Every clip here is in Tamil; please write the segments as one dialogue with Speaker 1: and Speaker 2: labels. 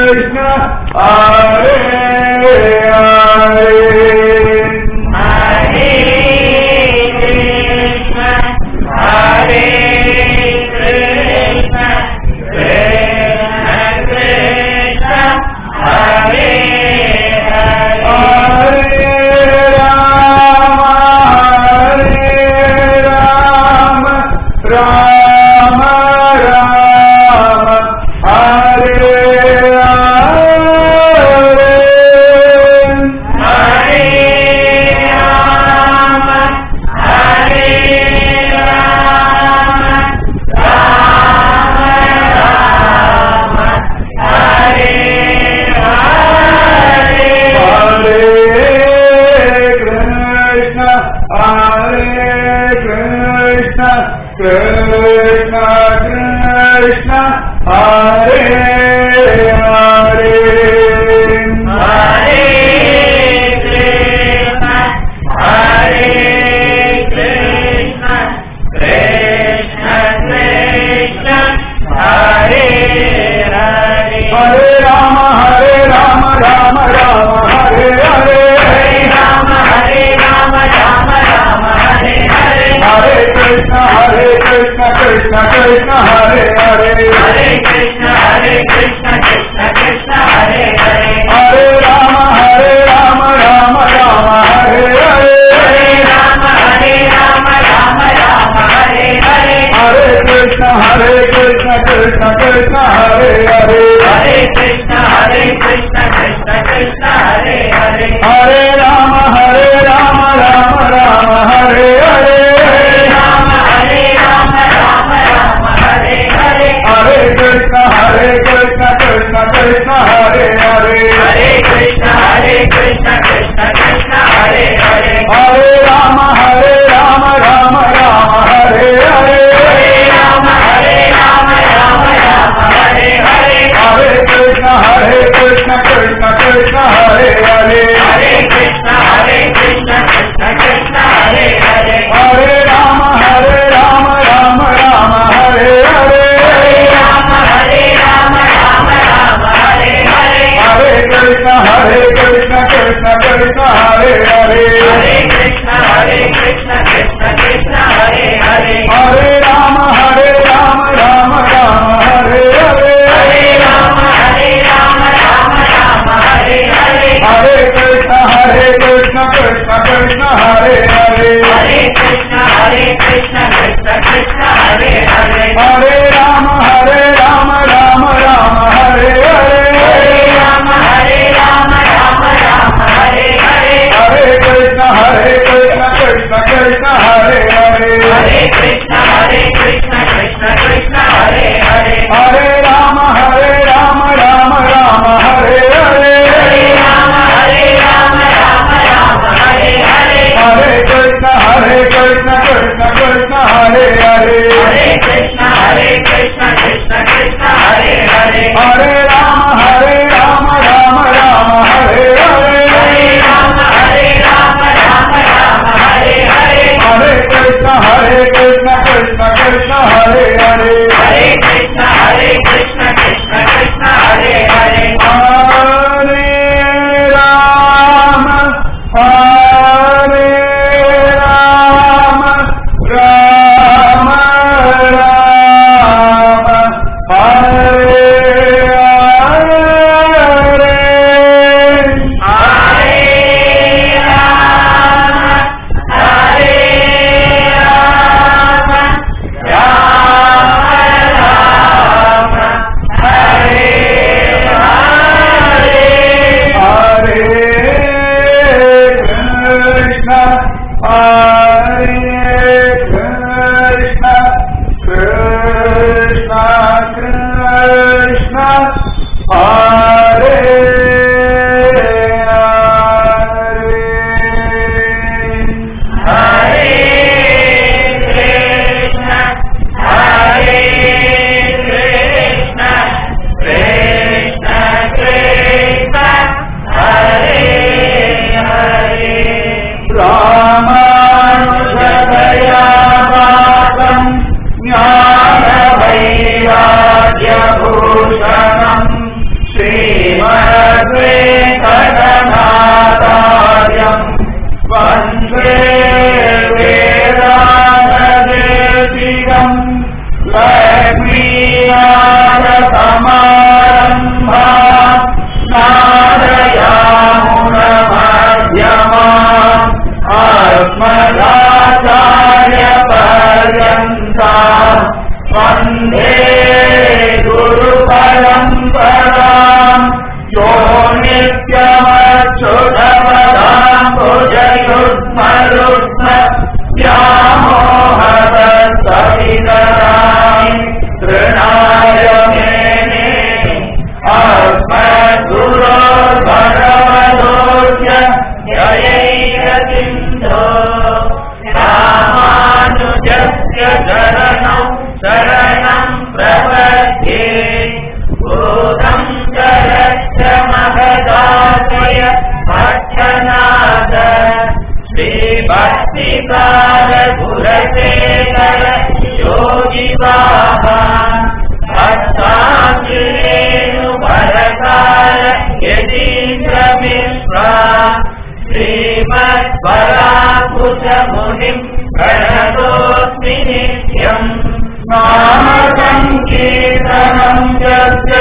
Speaker 1: கிருஷ்ண ஹரே ஹரே
Speaker 2: ஹரே கிருஷ்ண ஹரே கிருஷ்ண கிருஷ்ண கிருஷ்ண ஹரே ஹரே
Speaker 1: ஹரே ராம ஹரே ராம ராம ராம ஹரே ஹரே
Speaker 2: ஹரே
Speaker 1: वन्दे गुरुपरम्पराम् यो नित्यमच्युतपदाम् भुजयुग्मरुग्म व्यामोहवत्सवितराणि तृणाय मेने अस्मद्गुरोर्भगवतोऽस्य जयैकसिन्धो रामानुजस्य शरणौ शरणम् प्रपद्ये भूतम् करश्च महदाशय भक्षनाथ श्रीभक्तिकारपुरशेखर योगिवाहान् भक्ताङ्गिरेणुभरकाल यतीन्द्रमिश्रा श्रीमद्वराकुशमुनिम् प्रणतोऽस्मि नित्यम् नामसङ्कीर्तनम् यस्य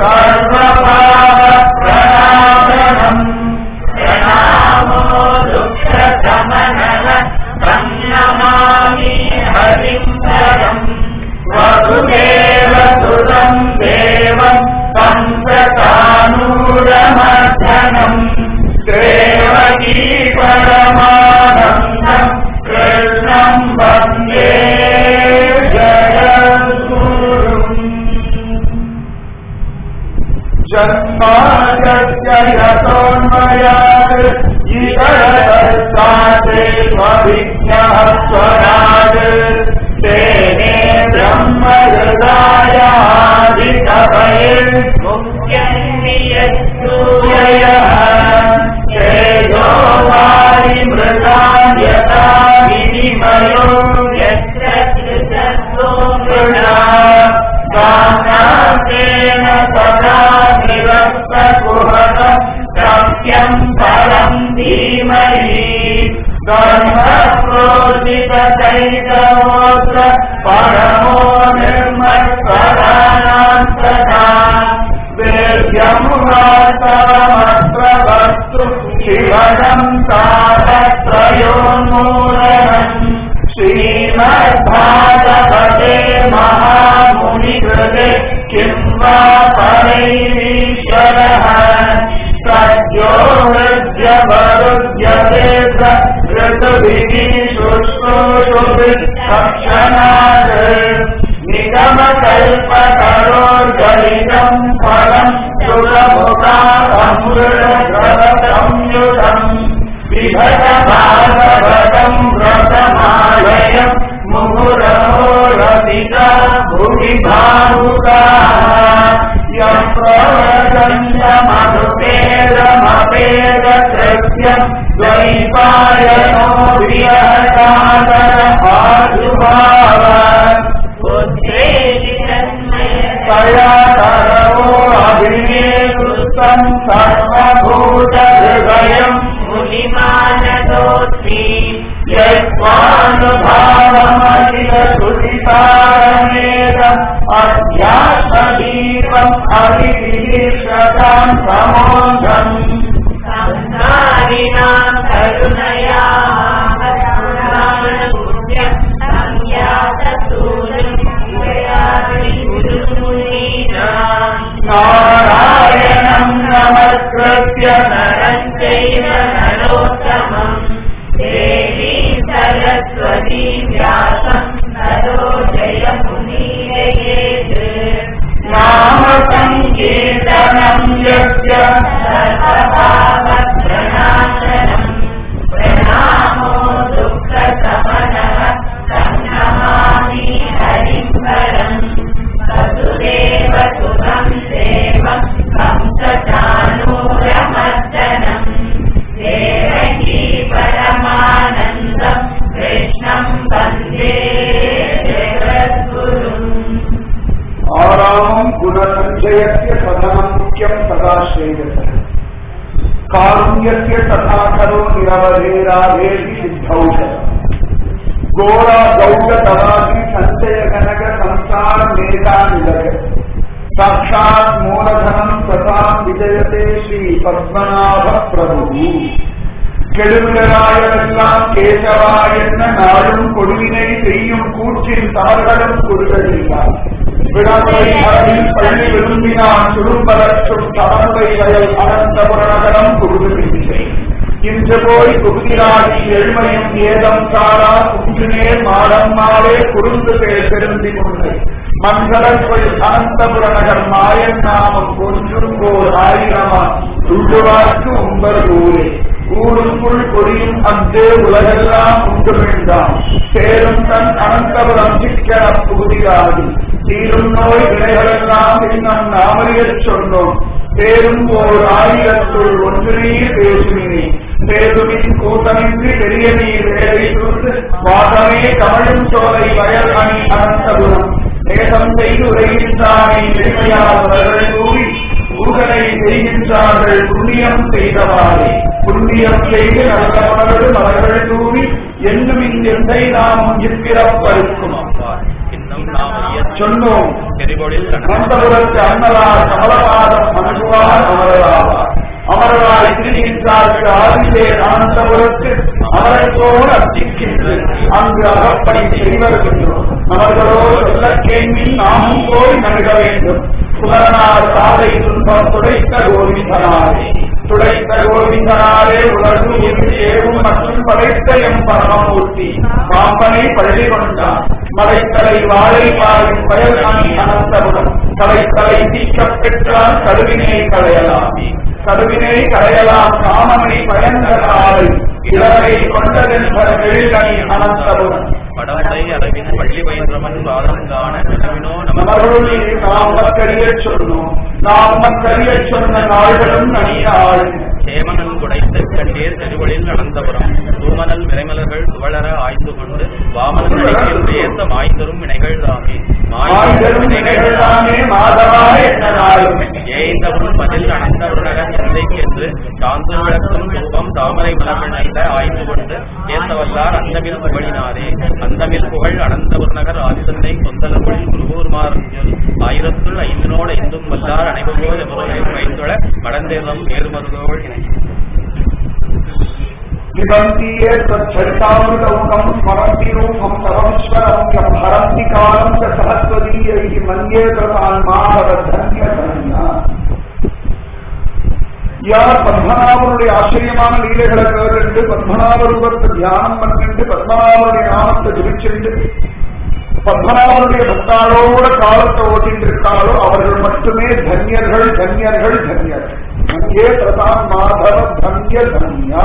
Speaker 1: सर्वभावप्रणाशनम् प्रणामो दुःखशमनः संनमामि हरिम् परम् वसुदेव सुतम् देवम् कंसकानूरमर्दनम् देवकी परमानन्दम् कृष्णम् वन्दे जगद्गुरुम् जन्माजस्य यतोन्मयात् इतरतस्ताते स्वविज्ञः स्वराज तेने ब्रह्महृदायाधिकभये मुख्यन्नियः तेजो वारिमृतान् यथा विनिमयो यत्र कृतसोमृणा गानातेन सदा निरस्तकुहत सत्यम् परम् धीमहि धर्मक्रोधितचैतवोऽत्र परमो निर्मत्सराणाम् तथा वेद्यमुवास्तवमत्र वस्तु शिवनम् तापत्रयोन्मूलनम् श्रीमद्भागवते महामुनिकृते किं वा परैरीश्वरः सद्यो हृद्यवरुध्यते ऋतुभिः शुश्रूषुभिः तक्षणात् निगमकल्पकरोर्गलितम् फलम् सुरमुखामृतम् विभजभागवतम् व्रतमालयम् मुहुरहो रसिता भुवि भावुकाः यम् प्रवदन्तमनुपेदमपेदकृत्यम् द्वैपायनो विहतादर आजुभाव तया तरवो अभिनेतृत्वम् सर्वभूतहृदयम्
Speaker 2: मुनिमानदोऽस्मि
Speaker 1: यस्मानुभावमखिलश्रुतिसारमेदम् अध्यात्मदीपम् अभिनिरीक्षताम् समोघम्
Speaker 2: संसारिणाम् करुणया करुणानुभूत्य संज्ञातसूरम् दयामि गुरुमुनीनाम्
Speaker 1: नारायणम् नमस्कृत्य
Speaker 2: नरम् चैव नरोत्तमम् देवी सरस्वती व्यासम् नरो जयमुनीययेत्
Speaker 1: नाम सङ्कीर्तनम् यस्य
Speaker 2: सर्वभावप्रणाशनम् प्रणामो दुःखशमनः सन्नमामि हरिम् परम् वसुदेव सुखम् देवम् कंसचानूरमर्दनम् देवकी परमानन्दम् कृष्णम् वन्दे जगद्गुरुम्
Speaker 1: आरामम् गुणसञ्चयस्य सधनम् मुख्यम् सदा श्रेयसः कारुण्यस्य तथा खलो निरवधेराधेहि सिद्धौषध गोरा गौड तवादि सञ्चय कनक संसार मेधा निलय साक्षात् मूलधनम् तथा विजयते श्री पद्मनाभ प्रभु கெடுவிடராயெல்லாம் கேசவா என்ன நாளும் கொடுவினை செய்யும் கூற்றின் தவறுகளும் கொடுக்கவில்லை விடமுறை அரவில் பள்ளி விரும்பினான் சுரும்பலற்றும் தவறுடை வயல் அனந்தபுரநகரம் புகுதுமில்லை இன்று போய் புகுதிராடி எழுமையும் ஏதம் சாரா குன்றினேர் மாடம் மாலே குறுந்து பேர் பெருந்தி கொண்டை மங்களற்கொள் அனந்தபுர நகர் மாயன் நாமம் ஒன்றும் ஓர் ஆயிரமா உள்ளுவார்க்கு உம்பர் ஊரே ஊருக்குள் கொடியும் அந்தே உலகெல்லாம் உண்டு வேண்டாம் சேரும் தன் அனந்தபுரம் சிக்கன புகுதியாகி தீரும் நோய் வினைகளெல்லாம் இன்னும் நாமறியச் சொன்னோம் பேரும் ஓர் ஆயிரத்துள் ஒன்று நீர் பேசுமினி பேதுமின் கூட்டமின்றி பெரிய நீர் வேலை சூழ்ந்து வாதமே கமழும் சோலை வயல் அணி அனந்தபுரம் நேசம் செய்து உரைகின்றானே நெருமையாளர்கள் கூறி ஊகனை செய்கின்றார்கள் புண்ணியம் செய்தவாறே புண்ணியம் செய்து நல்லவர்கள் மலர்கள் தூவி என்னும் இங்கெந்தை நாம் இப்பிறப்பருக்கும்
Speaker 3: இன்னும் நாம் ஐயன்
Speaker 1: சொன்னோம்
Speaker 3: செறிவொழில்
Speaker 1: அனந்தபுரத்து அன்னலார் கமலபாதம் மனசுவார் அமரராவார் அமரராய் திருநின்றார்கள் ஆதிலே அனந்தபுரத்து அமரத்தோடு அர்ச்சிக்கின்று அங்கு அகப்படி செய்வருகின்றோம் அவர்களோ சொல்ல கேள்வி நாமும் போய் நல்க வேண்டும் புகழனார் சாலை துன்பம் துடைத்த கோவிந்தனாரே துடைத்த கோவிந்தனாரே உலகு ஏவும் மற்றும் படைத்த எம் பரமமூர்த்தி பாம்பனை பள்ளி கொண்டான் மலைத்தலை வாழை பாயும் வயல் அணி அனந்தபுரம் தலைத்தலை தீக்கப் பெற்றால் கருவினை களையலாம் கருவினை களையலாம் காமனை பயன்களாலை இளவை கொண்டதென்ப எழிலணி அனந்தபுரம்
Speaker 3: படத்தை அளவின் பள்ளி பயின்றவன் பாதம் காண நிலவினோ நமது
Speaker 1: நமர்களுடைய நாம் மக்கறிய சொன்னோம் நாம் மக்கறிய சொன்ன நாள்களும் நனியாள்
Speaker 3: சேமனன் குடைத்த கண்டீர் செறிவொழில் அனந்தபுரம் தூமனல் விரைமலர்கள் துவளர ஆய்ந்து கொண்டு வாமனன் அடிக்கில் ஏத்த மாய்ந்தரும் வினைகள் தாமே
Speaker 1: ஆயிரம் வினைகள் தானே மாதவா என்ன நாளும்
Speaker 3: ஏய்ந்தவன் பதில் அனந்தபுரநகர் எல்லைக்கு என்று சாந்தூர் விளக்கும் தூபம் தாமரை மலர்கள் நைந்த ஆய்ந்து கொண்டு ஏத்தவல்லார் அந்தமில் புகழினாரே அந்தமில் புகழ் அனந்தபுரநகர் ஆதிசந்தை கொந்தலங்குழில் குருகூர்மாரஞ்சல் ஆயிரத்துள் ஐந்தினோடு ஐந்தும் வல்லார் அனைவரோடு எவரோடு வைத்துள கடந்தேதம் ஏறுமருதோள் இணை
Speaker 1: निबन्तीये तच्छरितामृतौकम् स्मरन्ति रूपम् तवमीश्वरम् यम् हरन्ति कालम् च सहस्वदीयैः मन्ये कृतान् மாதவதன்யதன்யா யார் பத்மநாபனுடைய ஆச்சரியமான லீலைகளை கேட்டு பத்மநாப ரூபத்தை தியானம் பண்ணிட்டு பத்மநாபனுடைய நாமத்தை ஜபிச்சுட்டு பத்மநாபனுடைய பக்தாளோட காலத்தை ஓட்டிட்டு இருக்காளோ அவர்கள் மட்டுமே தன்யர்கள் தன்யர்கள் தன்யர்கள் மன்யே பிரதான் மாதவ தன்ய தன்யா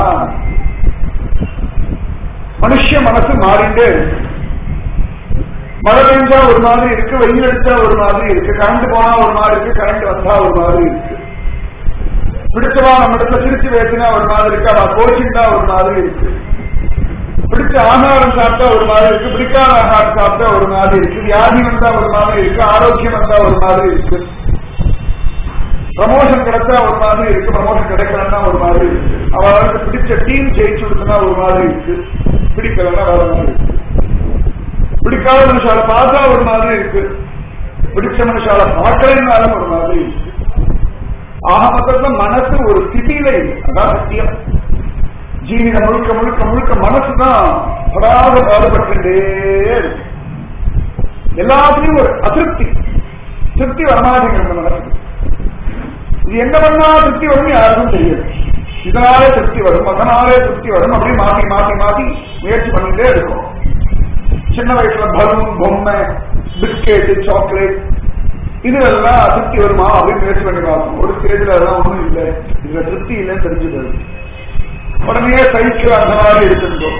Speaker 1: மனுஷ மனசு மாறிண்டே இருக்கு. மழை பெஞ்சா ஒரு மாதிரி இருக்கு வெயில் அடிச்சா ஒரு மாதிரி இருக்கு கரண்ட் போனா ஒரு மாதிரி இருக்கு கரண்ட் வந்தா ஒரு மாதிரி இருக்கு பிடிச்சவா நம்ம இடத்துல சிரிச்சு பேசினா ஒரு மாதிரி இருக்கு அவ கோச்சிண்டா ஒரு மாதிரி இருக்கு பிடிச்ச ஆகாரம் சாப்பிட்டா ஒரு மாதிரி இருக்கு பிடிக்காத ஆகாரம் சாப்பிட்டா ஒரு மாதிரி இருக்கு வியாதி வந்தா ஒரு மாதிரி இருக்கு ஆரோக்கியம் வந்தா ஒரு மாதிரி இருக்கு ப்ரமோஷன் கிடைச்சா ஒரு மாதிரி இருக்கு ப்ரமோஷன் கிடைக்கலன்னா ஒரு மாதிரி இருக்கு அவளுக்கு பிடிச்ச டீம் ஜெயிச்சு கொடுத்தனா ஒரு மாதிரி இருக்கு பிடிக்கலன்னா வேற மாதிரி இருக்கு பிடிக்காத மனுஷால பார்த்தா ஒரு மாதிரி இருக்கு பிடிச்ச மனுஷால பார்க்கலைன்னாலும் ஒரு மாதிரி இருக்கு ஆக மொத்தத்துல மனசு ஒரு ஸ்திதியில இல்லை அதான் சத்தியம் ஜீவிதம் முழுக்க முழுக்க முழுக்க மனசுதான் படாத பாடுபட்டுட்டே இருக்கு எல்லாத்துலயும் ஒரு அதிருப்தி திருப்தி வரமாட்டேங்கிறது மனசு இது எங்க பண்ணா திருப்தி வரும் யாருக்கும் தெரியாது இதனாலே திருப்தி வரும் அதனாலே திருப்தி வரும் அப்படியே மாத்தி மாத்தி மாத்தி முயற்சி பண்ணிட்டே இருக்கும் சின்ன வயசுல பலூன் பொம்மை பிஸ்கெட் சாக்லேட் இதுவெல்லாம் திருப்தி வருமா அப்படின்னு முயற்சி பண்ணி பார்ப்போம் ஒரு ஸ்டேஜ்ல அதெல்லாம் ஒண்ணும் இல்லை இதுல திருப்தி இல்லைன்னு தெரிஞ்சுது உடனே சைக்கிள் அந்த மாதிரி எடுத்துருந்தோம்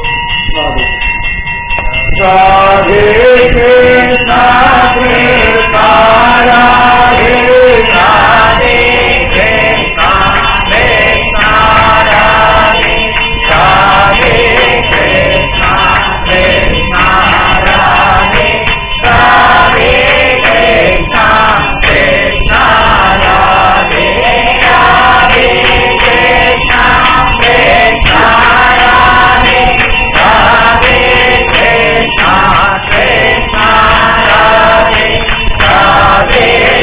Speaker 1: ராதே கிருஷ்ணா கிருஷ்ணா ராதே ராதே கிருஷ்ணா கிருஷ்ணா ராதே ராதே கிருஷ்ணா கிருஷ்ணா ராதே ராதே கிருஷ்ணா கிருஷ்ணா ராதே ராதே கிருஷ்ணா கிருஷ்ணா ராதே ராதே கிருஷ்ணா கிருஷ்ணா ராதே ராதே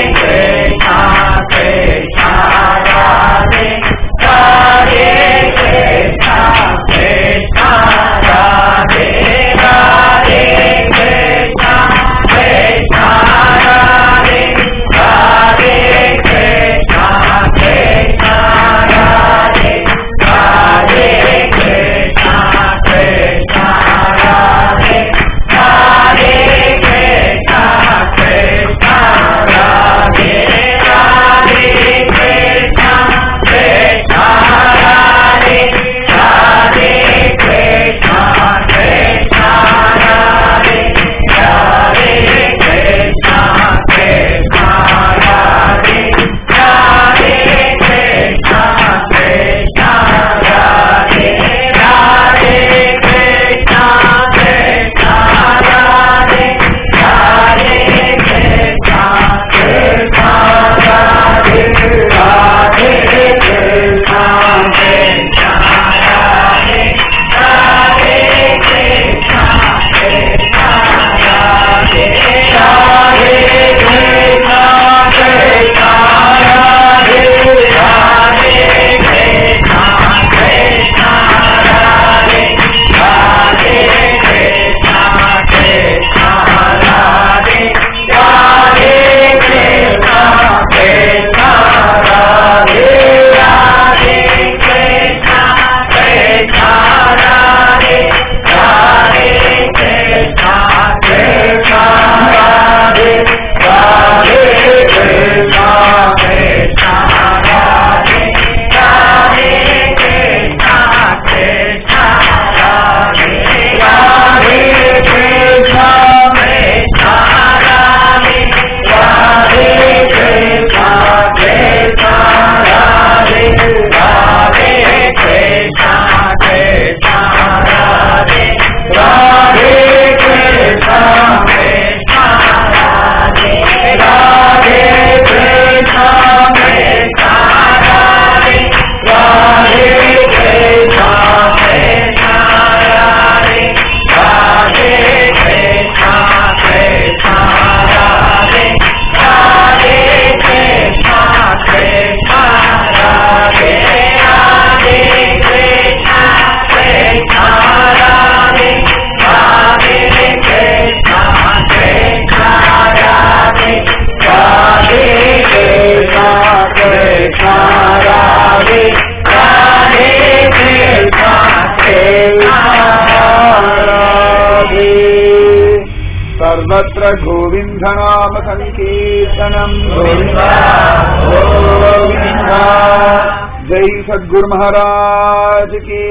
Speaker 1: सर्वत्र गोविन्दनाम सङ्कीर्तनम्
Speaker 2: गोविन्द, गोविन्द।
Speaker 1: जय सद्गुरु महाराज की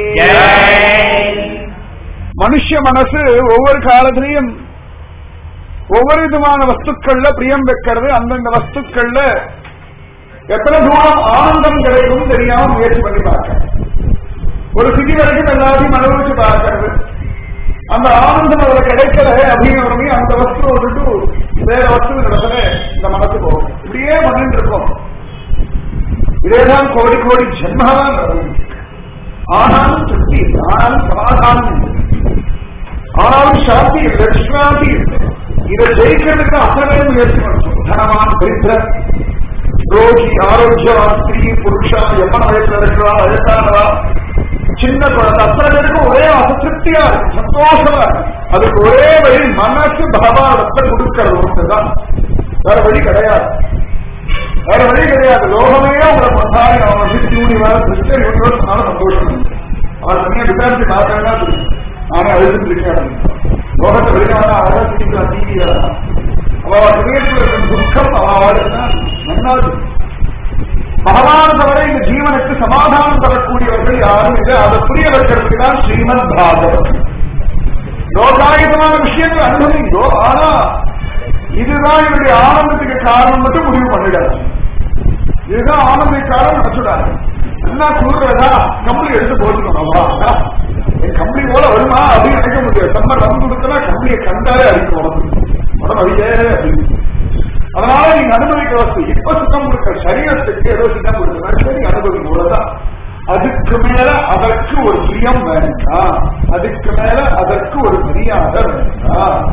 Speaker 1: மனுஷ மனசு ஒவ்வொரு காலத்திலையும் ஒவ்வொரு விதமான வஸ்துக்கள்ல பிரியம் வைக்கிறது அந்தந்த வஸ்துக்கள்ல எத்தனை தூரம் ஆனந்தம் கிடைக்கும் தெரியாம முயற்சி பண்ணி பார்க்க ஒரு சிதி வரைக்கும் எல்லாத்தையும் அனுபவிச்சு பார்க்கறது அந்த ஆனந்தம் அதுல கிடைக்கல அப்படிங்கிறவங்க அந்த வஸ்துவை விட்டுட்டு வேற வஸ்து இடத்துல இந்த மனசு போகும் இப்படியே பண்ணிட்டு இருக்கோம் இதேதான் கோடி கோடி ஜென்மதான் நடக்கும் ஆனாலும் திருப்தி இல்லை. ஆனாலும் சமாதானம் இல்லை. ஆனாலும் சாந்தி இல்லை விஸ்ராந்தி இல்லை இதை ஜெயிக்கிறதுக்கு அசலே முயற்சி பண்ணணும் தனவான் தரித்திர ரோகி ஆரோக்கியவான் ஸ்திரீ புருஷா எம்மன் வயசுல இருக்கிறா வயசானவா சின்ன குழந்தை அத்தனை பேருக்கு ஒரே அசத்திருப்தியா இருக்கு சந்தோஷமா இருக்கு அதுக்கு ஒரே வழி மனசு பகவானத்தை கொடுக்கிறது ஒன்றுதான் வேற வழி கிடையாது வேற வழி கிடையாது லோகமே உங்களை பந்தாரி அவன் சித்தி யூனிவர்ஸ் சிஸ்டர் யூனிவர்ஸ் நானும் சந்தோஷம் அவர் தனியா விசாரிச்சு பார்த்தா தெரியும் நானே அழுது இருக்கேன் லோகத்தை வெளியான அழகா சிரிக்கிறான் டிவி அவ ஹிரயத்தில் இருக்கும் துக்கம் அவளுக்கு நன்னாது பகவான் தவிர இந்த ஜீவனுக்கு சமாதானம் தரக்கூடியவர்கள் யாரும் இல்லை அதை புரிய வைக்கிறதுக்கு தான் ஸ்ரீமத் பாகவத் லோகாயுதமான விஷயங்கள் அனுபவிங்கோ ஆனா இதுதான் என்னுடைய ஆனந்தத்துக்கு காரணம் மட்டும் முடிவு பண்ணிடாது இதுதான் ஆனந்தத்துக்கு காரணம் நினைச்சுடாது என்ன குளிர்றதா கம்பளி எடுத்து போட்டுக்கணும் என் கம்பளி போல வருமா அப்படின்னு நினைக்க முடியாது நம்ம ரம் கொடுத்தனா கம்பளியை கண்டாலே அடிக்கும் உடம்பு உடம்பு அடியே அப்படின்னு அதனால நீங்க அனுபவிக்கிற வசதி இப்ப சுத்தம் கொடுக்க சரீரத்துக்கு ஏதோ சுத்தம் கொடுக்கணும் சரி அனுபவிக்கும் போலதான் அதுக்கு மேல அதற்கு ஒரு பிரியம் வேண்டாம் அதுக்கு மேல அதற்கு ஒரு மரியாதை வேண்டாம்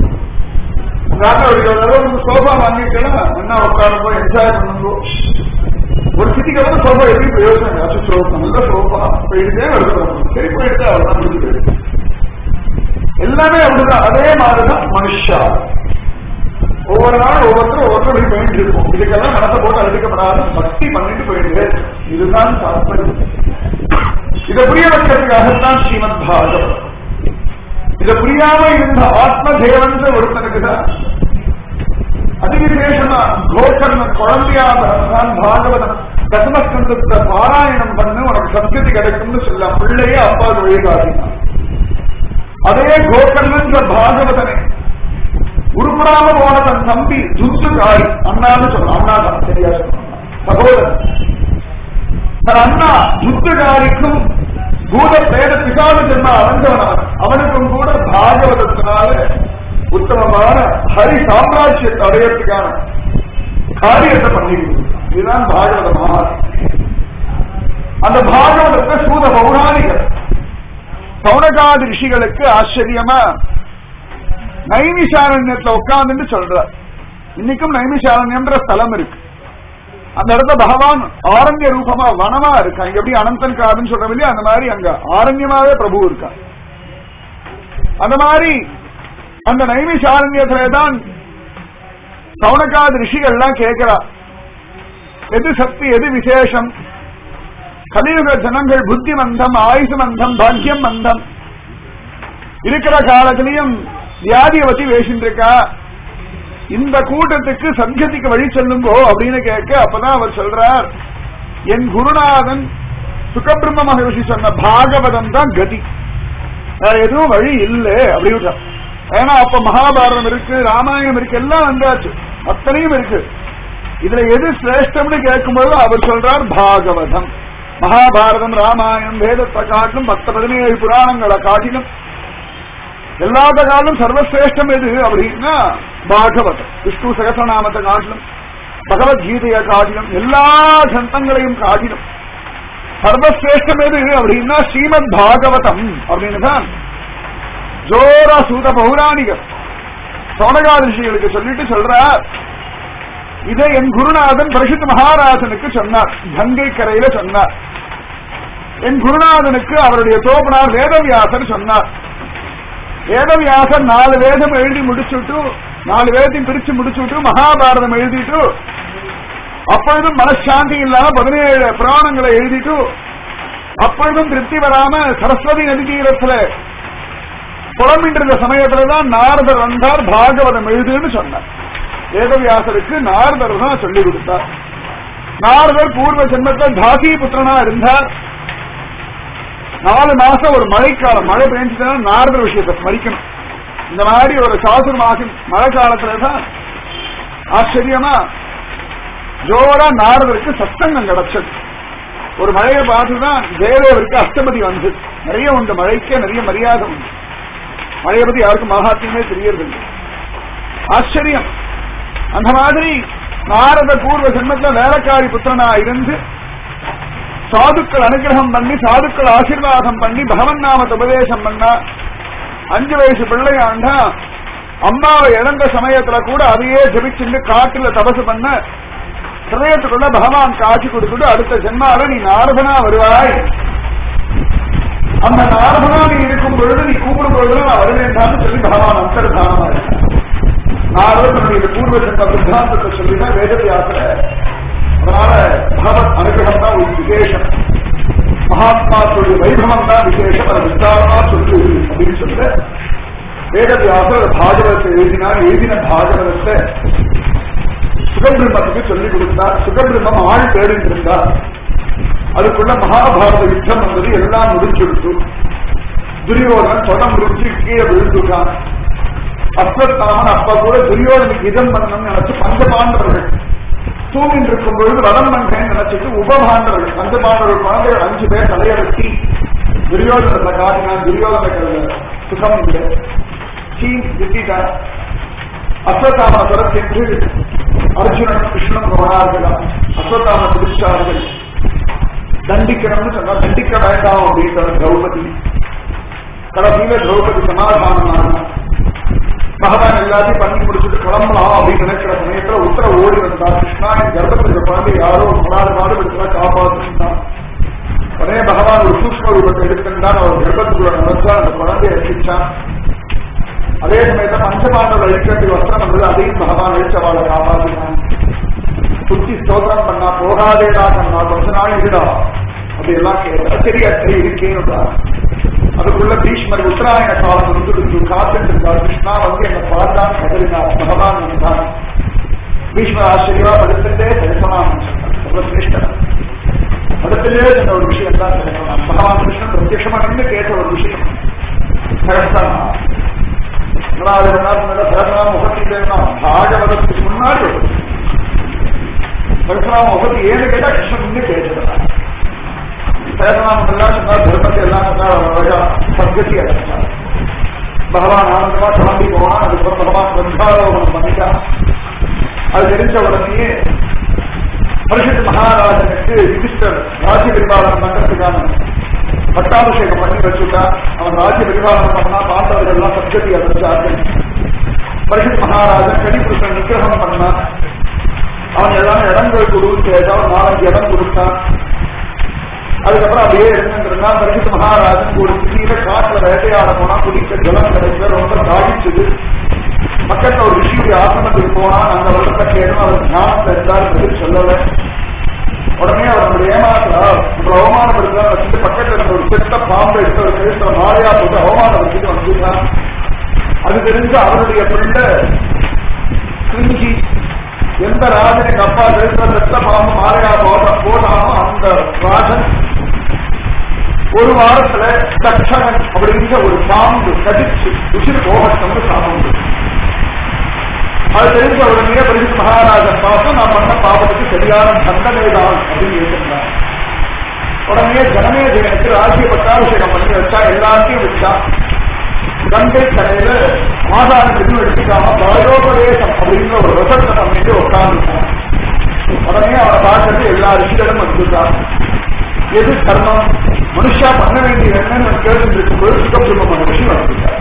Speaker 1: சோஃபா வாங்கிக்கலாம் என்ன உட்காருங்கோ என்ஜாய் பண்ணுங்கோ ஒரு சிட்டிக்கு வந்து சோஃபா எப்படி பிரயோஜனம் அச்சு சோஃபா நல்ல சோஃபா போயிட்டே வருது சரி போயிட்டு அவ்வளவுதான் முடிஞ்சு போயிடுது எல்லாமே அப்படிதான் அதே மாதிரிதான் மனுஷா ஒவ்வொரு நாள் ஒவ்வொருத்தரும் ஒவ்வொருத்தரும் போயிட்டு இருக்கும் இதுக்கெல்லாம் நடத்த போட்டு அழுக்கப்படாத பக்தி பண்ணிட்டு போயிடுது இதுதான் தாத்பரியம் இதை புரிய வைக்கிறதுக்காகத்தான் ஸ்ரீமத் பாகவத் இதை புரியாம இருந்த ஆத்ம தேவன் ஒருத்தனுக்கு தான் அதிவிசேஷமா கோகர்ணன் குழந்தையா தான் பாகவதன் தசமஸ்கந்தத்தை பாராயணம் பண்ணு உனக்கு சத்கதி கிடைக்கும்னு சொல்ல பிள்ளையே அப்பாவுக்கு வழிகாட்டினான் அதே கோகர்ணன் பாகவதனை உருப்படாம போன தன் தம்பி துத்துகாரி அண்ணான்னு சொல்றான் அண்ணா தான் சரியா சொல்றான் சகோதரன் தன் அண்ணா துத்துகாரிக்கும் பூத பிரேத பிசாத ஜென்ம அடைஞ்சவன் அவனுக்கும் கூட பாகவதத்தினால உத்தமமான ஹரி சாம்ராஜ்யத்தை அடையறதுக்கான காரியத்தை பண்ணிட்டு இதுதான் பாகவத மகான் அந்த பாகவதத்தை சூத பௌராணிகர் சௌனகாதி ரிஷிகளுக்கு ஆச்சரியமா நைமிஷாரண்யத்துல உட்கார்ந்துட்டு சொல்றார் இன்னைக்கும் நைமிஷாரண்யம்ன்ற ஸ்தலம் இருக்கு அந்த இடத்துல பகவான் ஆரண்ய ரூபமா வனமா இருக்கா இங்க எப்படி அனந்தன் காடுன்னு சொல்றோம் இல்லையா அந்த மாதிரி அங்க ஆரண்யமாவே பிரபு இருக்கா அந்த மாதிரி அந்த நைமிஷாரண்யத்துல தான் சவுனகாத ரிஷிகள்லாம் கேட்கிறா எது சக்தி எது விசேஷம் கலியுக ஜனங்கள் புத்தி மந்தம் ஆயுசு மந்தம் பாக்கியம் மந்தம் இருக்கிற காலத்திலையும் வியாதியை பத்தி பேசிட்டு இருக்கா இந்த கூட்டத்துக்கு சத்கதிக்கு வழி சொல்லுங்கோ அப்படின்னு கேட்க அப்பதான் அவர் சொல்றார் என் குருநாதன் சுகபிரம்ம மகரிஷி சொன்ன பாகவதம் தான் கதி வேற எதுவும் வழி இல்லை அப்படின்னு ஏன்னா அப்ப மகாபாரதம் இருக்கு ராமாயணம் இருக்கு எல்லாம் வந்தாச்சு அத்தனையும் இருக்கு இதுல எது சிரேஷ்டம்னு கேட்கும்போது அவர் சொல்றார் பாகவதம் மகாபாரதம் ராமாயணம் வேதத்தை காட்டிலும் மற்ற பதினேழு புராணங்களை காட்டிலும் எல்லாத்த காலம் சர்வசிரேஷ்டம் எது அப்படின்னா பாகவதம் விஷ்ணு சகசநாமத்தை காட்டிலும் பகவத்கீதையை காட்டிலும் எல்லா சந்தங்களையும் காட்டிலும் சர்வசிரேஷ்டம் எது அப்படின்னா ஸ்ரீமத் பாகவதம் அப்படின்னு தான் ஜோரா சூத பௌராணிகர் சோனகாதிஷிகளுக்கு சொல்லிட்டு சொல்றார் இதை என் குருநாதன் பரிசுத்த மகாராஜனுக்கு சொன்னார் கங்கை கரையில சொன்னார் என் குருநாதனுக்கு அவருடைய தோப்பனார் வேதவியாசர் சொன்னார் வேதவியாசர் நாலு வேதம் எழுதி முடிச்சுட்டு நாலு வேதத்தையும் பிரிச்சு முடிச்சுட்டு மகாபாரதம் எழுதிட்டு அப்பொழுதும் மனசாந்தி இல்லாம பதினேழு புராணங்களை எழுதிட்டு அப்பொழுதும் திருப்தி வராம சரஸ்வதி நதி தீரத்துல புலம்பின்ற இருந்த சமயத்துலதான் நாரதர் வந்தார் பாகவதம் எழுதுன்னு சொன்னார் வேதவியாசருக்கு நாரதர் தான் சொல்லி கொடுத்தார் நாரதர் பூர்வ ஜென்மத்தில் தாசி புத்திரனா இருந்தார் நாலு மாசம் ஒரு மழைக்காலம் மழை பெஞ்சுட்டா நாரதர் விஷயத்தை ஸ்மரிக்கணும் இந்த மாதிரி ஒரு சாசுர் மாசம் மழை காலத்துலதான் ஆச்சரியமா ஜோரா நாரதருக்கு சத்தங்கம் கிடைச்சது ஒரு மழையை பார்த்துதான் தேவருக்கு அஷ்டமதி வந்து நிறைய உண்டு மழைக்கே நிறைய மரியாதை உண்டு மழையை பத்தி யாருக்கும் மகாத்தியமே தெரியறதில்லை ஆச்சரியம் அந்த மாதிரி நாரத பூர்வ ஜென்மத்துல வேலைக்காரி புத்திரனா இருந்து சாதுக்கள் அனுகிரகம் பண்ணி சாதுக்கள் ஆசீர்வாதம் பண்ணி பகவன் நாமத்தை உபதேசம் பண்ணா அஞ்சு வயசு பிள்ளையாண்டா அம்மாவை இழந்த சமயத்துல கூட அதையே ஜபிச்சுண்டு காட்டுல தபசு பண்ண ஹிரதயத்துக்குள்ள பகவான் காட்சி கொடுத்துட்டு அடுத்த ஜென்மால நீ நாரதனா வருவாய் அந்த நாரதனா நீ இருக்கும் பொழுது நீ கூப்பிடும் பொழுது நான் வருவேன்டான்னு சொல்லி பகவான் அந்தர்தானமா இருக்கான் நாரதனுடைய பூர்வ ஜென்ம சித்தாந்தத்தை சொல்லிதான் வேதவியாசல அதனால பகவத் அனுகிரகம் தான் ஒரு விசேஷம் மகாத்மாக்களுடைய வைபவம் தான் விசேஷம் அதை விஸ்தாரமா சொல்லு அப்படின்னு சொல்ல வேதவியாசர் பாகவதத்தை எழுதினார் எழுதின பாகவதத்தை சுகபிரம்மத்துக்கு சொல்லிக் கொடுத்தார் சுகபிரம்மம் ஆள் தேடிட்டு இருந்தார் அதுக்குள்ள மகாபாரத யுத்தம் வந்தது எல்லாம் முடிஞ்சுடுத்து துரியோதனன் சொடம் முடிஞ்சு கீழே விழுந்துட்டான் அஸ்வத்தாமன் அப்ப கூட துரியோதனுக்கு இதம் பண்ணணும்னு நினைச்சு பஞ்சபாண்டவர்கள் தூங்கிட்டு இருக்கும் பொழுது வடம் பண்றேன்னு நினைச்சிட்டு உபபாண்டவர்கள் பஞ்சபாண்டவர்கள் குழந்தைகள் அஞ்சு பேர் தலைய வெட்டி துரியோதனத்தை காட்டினான் துரியோதன சுகம் இல்லை சீ திட்டான் அஸ்வத்தாம சென்று அர்ஜுனன் கிருஷ்ணன் போனார்களாம் அஸ்வத்தாம பிடிச்சார்கள் தண்டிக்கணும்னு சொன்னா தண்டிக்க வேண்டாம் அப்படின்ற திரௌபதி கடைசியில திரௌபதி சமாதானம் பகவான் எல்லாத்தையும் பண்ணி முடிச்சுட்டு கிளம்பலாம் அப்படின்னு நினைக்கிற சமயத்துல உத்தர ஓடி வந்தார் கிருஷ்ணா என் கர்ப்பத்தில் குழந்தை யாரோ முன்னாடி மாடு எடுத்தா காப்பாற்றுனா உடனே பகவான் ஒரு சூஷ்ம ரூபத்தை எடுத்துட்டான் அவர் கர்ப்பத்துக்குள்ள நடந்தா அந்த குழந்தையை ரசிச்சான் அதே சமயத்துல பஞ்சபாண்டவர் அழிக்கிறதுக்கு வஸ்திரம் வந்தது அதையும் பகவான் அழிச்சு அவளை காப்பாற்றினான் சுத்தி ஸ்தோத்திரம் பண்ணா போகாதேடா பண்ணா கொஞ்ச நாள் இருடா அப்படி எல்லாம் கேட்டா சரி அத்தை இருக்கேன்னு அதுக்குள்ள பீஷ்மர் உத்தராயண காலம் வந்து காத்துட்டு இருந்தார் கிருஷ்ணா வந்து என்ன பார்த்தான் கதறினார் பகவான் வந்தான் பீஷ்மர் ஆச்சரியமா படுத்துட்டே தரிசனம் சர்வசிரேஷ்டன் படுத்திலே சொன்ன ஒரு விஷயம் தான் தரிசனம் பகவான் கிருஷ்ணன் பிரத்யட்சமா நின்று கேட்ட ஒரு விஷயம் சகஸ்தான் சகசிராம முகத்தில் பாகவதத்துக்கு முன்னாடி சகசிராம முகத்து ஏன்னு கேட்டா கிருஷ்ணன் நின்று கேட்டுதான் சகசிராமம் எல்லாம் சொன்னார் தர்மத்தை எல்லாம் சொன்னார் சத்கதி அடைச்சார் பகவான் ஆனந்தமா கிளம்பி போனான் அதுக்கப்புறம் பகவான் பிரம்பாரோகணம் பண்ணிட்டான் அது தெரிஞ்ச உடனேயே பரிசுத்த மகாராஜனுக்கு யுதிஷ்டர் ராஜ்ய பரிபாலனம் பண்றதுக்கான பட்டாபிஷேகம் பண்ணி வச்சுட்டான் அவன் ராஜ்ய பரிபாலனம் பண்ணா பாண்டவர்கள் எல்லாம் சத்கதி அடைச்சார்கள் பரிசுத்த மகாராஜன் கடிபுருஷன் நிகிரகம் பண்ணான் அவன் எல்லாம் இடங்கள் கொடுன்னு கேட்டான் நாலஞ்சு இடம் கொடுத்தான் அதுக்கப்புறம் அப்படியே இருந்துருந்தா பரிசுத்த மகாராஜன் ஒரு சிறிய காட்டுல வேட்டையாட போனா குடிக்க ஜலம் கிடைக்கல ரொம்ப தாகிச்சது பக்கத்துல ஒரு ரிஷியுடைய ஆசிரமத்துக்கு போனா அந்த வருடத்தை கேட்டோம் அவர் ஞானத்துல இருந்தார் பதில் சொல்லல உடனே அவர் நம்மளை ஏமாத்தா நம்மளை அவமானப்படுத்தா வச்சுட்டு பக்கத்துல இருந்த ஒரு பெத்த பாம்பை எடுத்து ஒரு கழுத்துல மாலையா போட்டு அவமானப்படுத்திட்டு வந்துட்டான் அது தெரிஞ்சு அவருடைய பிள்ளை கிருஞ்சி எந்த ராஜனுக்கு அப்பா கழுத்துல பெத்த பாம்பு மாலையா போட போடாமோ அந்த ராஜன் ஒரு வாரத்துல தட்சணன் அப்படிங்கிற ஒரு பாம்பு கடிச்சு உசிறு போகட்டம்னு சாப்பிட்டு அது தெரிஞ்ச உடனே பரிசு மகாராஜன் பார்த்து நான் பண்ண பாவத்துக்கு சரியான தண்டனை தான் அப்படின்னு இருக்கிறார் உடனே ஜனமேஜயனுக்கு ராஜ்ய பட்டாபிஷேகம் பண்ணி வச்சா எல்லாத்தையும் வச்சா கங்கை கரையில ஆதாரம் எதுவும் எடுத்துக்காம பாயோபதேசம் அப்படிங்கிற ஒரு ரசத்தை பண்ணிட்டு உட்கார்ந்துட்டான் உடனே அவரை பார்க்கறது எல்லா ரிஷிகளும் வந்துட்டார் எது கர்மம் மனுஷா பண்ண வேண்டிய என்னன்னு கேட்டு இருக்கும்போது சுகபிரம்ம மகர்ஷி வந்துட்டார்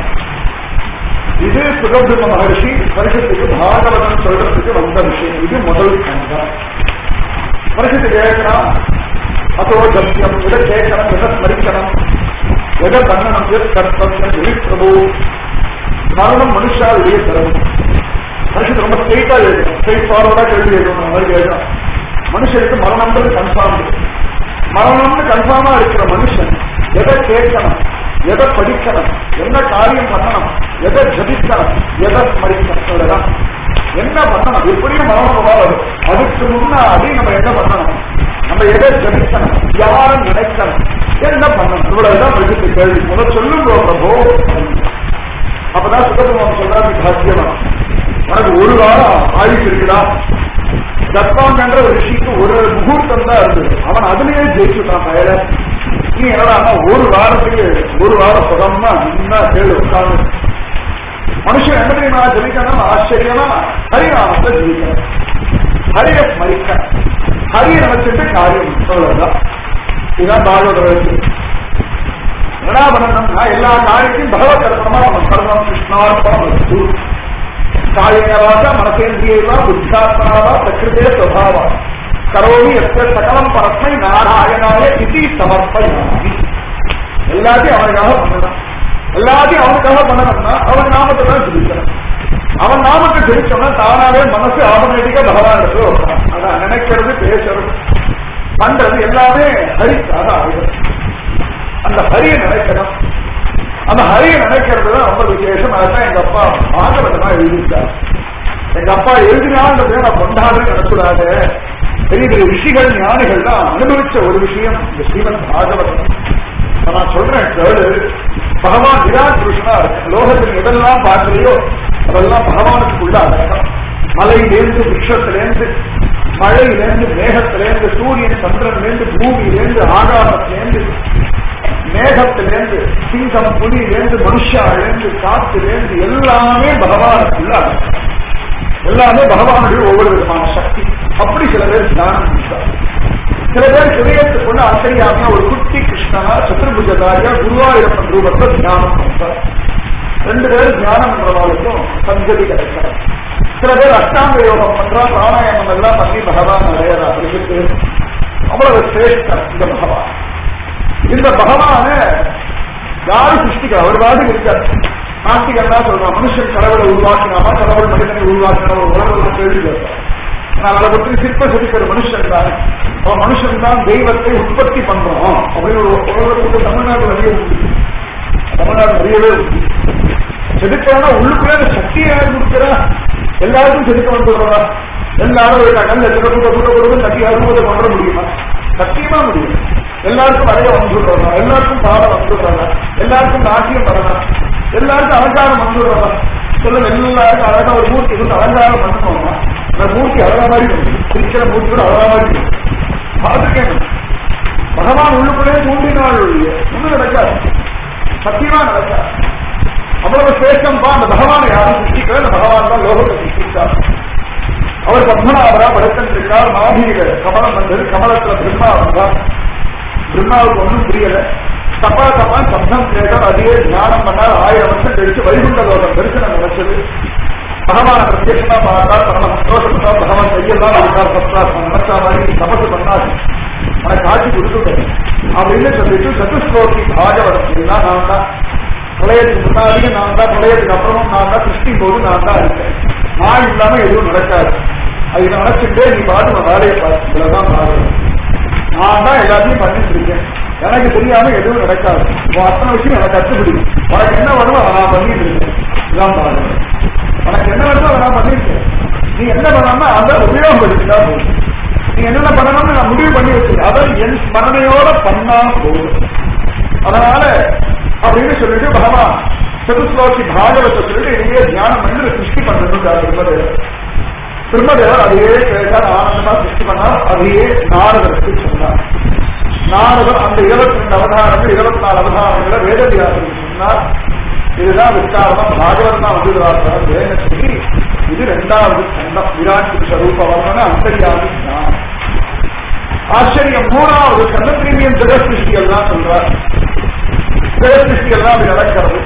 Speaker 1: இது சுகபிரம்ம மகர்ஷி வருஷத்துக்கு பாகவதம் சொல்றதுக்கு வந்த விஷயம் இது முதல் கண்டம் வருஷத்துக்கு கேட்கலாம் அதோ கத்தியம் எதை கேட்கணும் எதை ஸ்மரிக்கணும் எதை பண்ணணும் எது கர்த்தம் எது பிரபு மரணம் மனுஷாவுடைய தரம் மனுஷன் ரொம்ப ஸ்ட்ரெயிட்டா எழுதணும் ஸ்ட்ரெயிட் ஃபார்வர்டா கேள்வி எழுதணும் மாதிரி எழுதணும் மனுஷனுக்கு மரணம்ன்றது கன்ஃபார்ம் மரணம்னு கன்ஃபார்மா இருக்கிற மனுஷன் எதை கேட்கணும் எதை படிக்கணும் என்ன காரியம் பண்ணணும் எதை ஜபிக்கணும் எதை ஸ்மரிக்கணும் இவ்வளவுதான். என்ன பண்ணணும் எப்படியும் மனோபவா வரும் அதுக்கு முன்னாடி நம்ம என்ன பண்ணணும் நம்ம எதை ஜபிக்கணும் யார நினைக்கணும் என்ன பண்ணணும் இவ்வளவுதான் பிரசித்த கேள்வி முதல் சொல்லும் பிரபோ அப்பதான் சுகபகவான் சொல்றாரு பாக்கியமா உனக்கு ஒரு வாரம் ஆயுஷ் இருக்குதா தத்வாங்கன்ற ஒரு ரிஷிக்கு ஒரு முகூர்த்தம் தான் இருந்தது அவன் அதுலயே ஜெயிச்சுட்டான் பயல நீ என்னடா ஒரு வாரத்துக்கு ஒரு வாரம் சுகமா நின்னா கேளு உட்கார்ந்து மனுஷன் என்ன தெரியுமா ஜெயிக்கணும் ஆச்சரியமா ஹரிநாமத்தை ஜெயிக்கணும் ஹரிய ஸ்மரிக்க ஹரிய நினைச்சிட்டு காரியம் அவ்வளவுதான் இதுதான் பாகவத வயசு என்ன பண்ணணும்னா எல்லா காரியத்தையும் பகவத் அர்ப்பணமா நம்ம சர்வம் கிருஷ்ணார்ப்பணம் வஸ்து காயேனவாச மனசேந்திரியவா புத்தாத்மனாவா பிரகிருதே சுவாவா கரோமி எத்த சகலம் பரஸ்மை நாராயணாய இது சமர்ப்பயாமி எல்லாத்தையும் அவனுக்காக பண்ணணும் எல்லாத்தையும் அவனுக்காக பண்ணணும்னா அவன் நாமத்தை தான் ஜெயிக்கணும் அவன் நாமத்தை ஜெயிச்சோம்னா தானாவே மனசு ஆட்டோமேட்டிக்கா பகவான் எடுத்து வைப்பான். அதான் நினைக்கிறது பேசுறது பண்றது எல்லாமே ஹரிக்காக ஆகிடும் அந்த ஹரிய நினைக்கணும் அந்த ஹரிய நினைக்கிறது தான் ரொம்ப விசேஷம் அதான் எங்க அப்பா பாகவதமா எழுதியிருக்காரு எங்க அப்பா எழுதினான்றதே நான் கொண்டாடுன்னு நினைக்கூடாது பெரிய பெரிய ரிஷிகள் ஞானிகள் தான் அனுபவிச்ச ஒரு விஷயம் இந்த ஸ்ரீமன் பாகவதம் இப்ப நான் சொல்றேன் கேளு பகவான் விராட் புருஷனா இருக்கு லோகத்தில் எதெல்லாம் பார்க்கலையோ அதெல்லாம் பகவானுக்குள்ள அடக்கம் மலையிலேருந்து விருஷத்திலேருந்து மழையிலேருந்து மேகத்திலேருந்து சூரியன் சந்திரன்லேருந்து பூமியிலேருந்து ஆகாசத்திலேருந்து மேகத்திலேருந்து சிங்கம் புலியிலேருந்து மனுஷாலேருந்து காத்திலேருந்து எல்லாமே பகவானுக்குள்ள அடக்கம் எல்லாமே பகவானுடைய ஒவ்வொரு விதமான சக்தி அப்படி சில பேர் தியானம் பண்ணிட்டார் சில பேர் ஹிரயத்துக்குள்ள அசையாம ஒரு குட்டி கிருஷ்ணனா சத்ருபுஜதாரியா குருவாயூரப்பன் ரூபத்தை தியானம் பண்றார் ரெண்டு பேர் தியானம் பண்றவாளுக்கும் சங்கதி கிடைக்கிறார் சில பேர் அஷ்டாங்க யோகம் பண்றா பிராணாயாமம் எல்லாம் பண்ணி பகவான் அடையறா அப்படிங்கிறது அவ்வளவு சிரேஷ்டம் இந்த பகவான் இந்த பகவான யாரு சிருஷ்டிக்கிறா ஒரு வாதி இருக்கார் நாஸ்திகர் தான் சொல்றான் மனுஷன் கடவுளை உருவாக்கினாமா கடவுள் மனிதனை உருவாக்கின ஒரு உலக கேள்வி கேட்கிறான் நான் அதை பற்றி சிற்ப சிரிக்கிற மனுஷன் தான் அவன் மனுஷன் தான் தெய்வத்தை உற்பத்தி பண்றோம் அப்படின்னு ஒரு உலகத்துக்கு தமிழ்நாடு நிறைய உண்டு தமிழ்நாடு நிறையவே உண்டு செதுக்கிறோம்னா உள்ளுக்குள்ளே அந்த சக்தியை யார் கொடுக்கிறா எல்லாருக்கும் செதுக்க வந்துடுறா எல்லாரும் ஒரு கல்ல சில கூட கூட கூட சக்தி அறுபதை கொண்டு முடியுமா சத்தியமா முடியும் எல்லாருக்கும் வரைய வந்துடுறா எல்லாருக்கும் பாடம் வந்துடுறாங்க எல்லாருக்கும் நாட்டியம் வரலாம் எல்லாருக்கும் அலங்காரம் வந்துடுறா சொல்லுங்க எல்லாருக்கும் அழகா ஒரு மூர்த்தி வந்து அலங்காரம் பண்ணணும்னா அந்த மூர்த்தி அழகா மாதிரி இருக்கும் இருக்கிற மூர்த்தி கூட அழகா மாதிரி இருக்கும் பார்த்துக்கேன் பகவான் உள்ளுக்குள்ளே தூண்டினாள் ஒழிய ஒன்றும் நடக்காது சத்தியமா நடக்காது அவ்வளவு சிரேஷ்டம்பா அந்த பகவானை யாரும் சிருஷ்டிக்கல அந்த பகவான் தான் லோகத்தை சிருஷ்டித்தார் அவர் பத்மநாபரா படைத்திருக்கிறார் மாதீக கமலம் வந்தது கமலத்துல பிரம்மா வந்தார் பிரம்மாவுக்கு ஒன்றும் புரியல தப்பா தப்பா சப்தம் கேட்டால் அதையே தியானம் பண்ணார் ஆயிரம் வருஷம் கழிச்சு வைகுண்ட லோகம் தரிசனம் நடச்சது பகவான பிரத்யட்சமா பார்த்தார் பரம சந்தோஷப்பட்டா பகவான் கையெல்லாம் இருக்கார் சப்தாசம் நினைச்சா மாதிரி தபசு பண்ணாரு எனக்கு காட்சி கொடுத்துட்டேன் அப்படின்னு சொல்லிட்டு சதுஸ்லோகி பாகவதம் நான் தான் பிரளயத்துக்கு முன்னாடியும் நான் தான் பிரளயத்துக்கு அப்புறமும் நான் தான் சிருஷ்டி போது நான் தான் இருக்கேன் நான் இல்லாம எதுவும் நடக்காது அது நினைச்சுட்டே நீ பாட்டு நான் வேலையை பார்த்து இதுலதான் பாருங்க நான் தான் எல்லாத்தையும் பண்ணிட்டு இருக்கேன் எனக்கு தெரியாம எதுவும் நடக்காது உன் அத்தனை விஷயம் எனக்கு கற்றுப்பிடி உனக்கு என்ன வருமோ அதை நான் பண்ணிட்டு இருக்கேன் இதான் பாருங்க உனக்கு என்ன வருமோ அதை நான் பண்ணிருக்கேன் நீ என்ன பண்ணாம அதை உபயோகப்படுத்திட்டா போதும் நீ என்னென்ன பண்ணணும்னு நான் முடிவு பண்ணி வச்சிருக்கேன் அதை என் ஸ்மரணையோட பண்ணா போதும் அதனால அப்படின்னு சொல்லிட்டு பகவான் சதுஸ்லோகி பாகவத்தை சொல்லிட்டு இனிமே தியானம் பண்ணி சிருஷ்டி பண்ணணும் திருமதேவர் திருமதேவர் அதையே கேட்டார் ஆனந்தமா சிருஷ்டி பண்ணார் அதையே நாரதருக்கு சொன்னார் நாரதர் அந்த இருபத்தி ரெண்டு அவதாரங்கள் இருபத்தி நாலு அவதாரங்களை வேதவியாசருக்கு சொன்னார் இதுதான் விஸ்தாரமா பாகவதம் தான் வந்துடுவார் வேத சொல்லி இது ரெண்டாவது கண்டம் விராட் ஸ்வரூப வர்ணன அந்தரியாமி ஞானம் ஆச்சரியம் மூணாவது கண்ணப்பிரீமியம் ஜெகசிருஷ்டிகள் தான் சொல்றார் ஜெகசிருஷ்டிகள் தான் அப்படி நடக்கிறது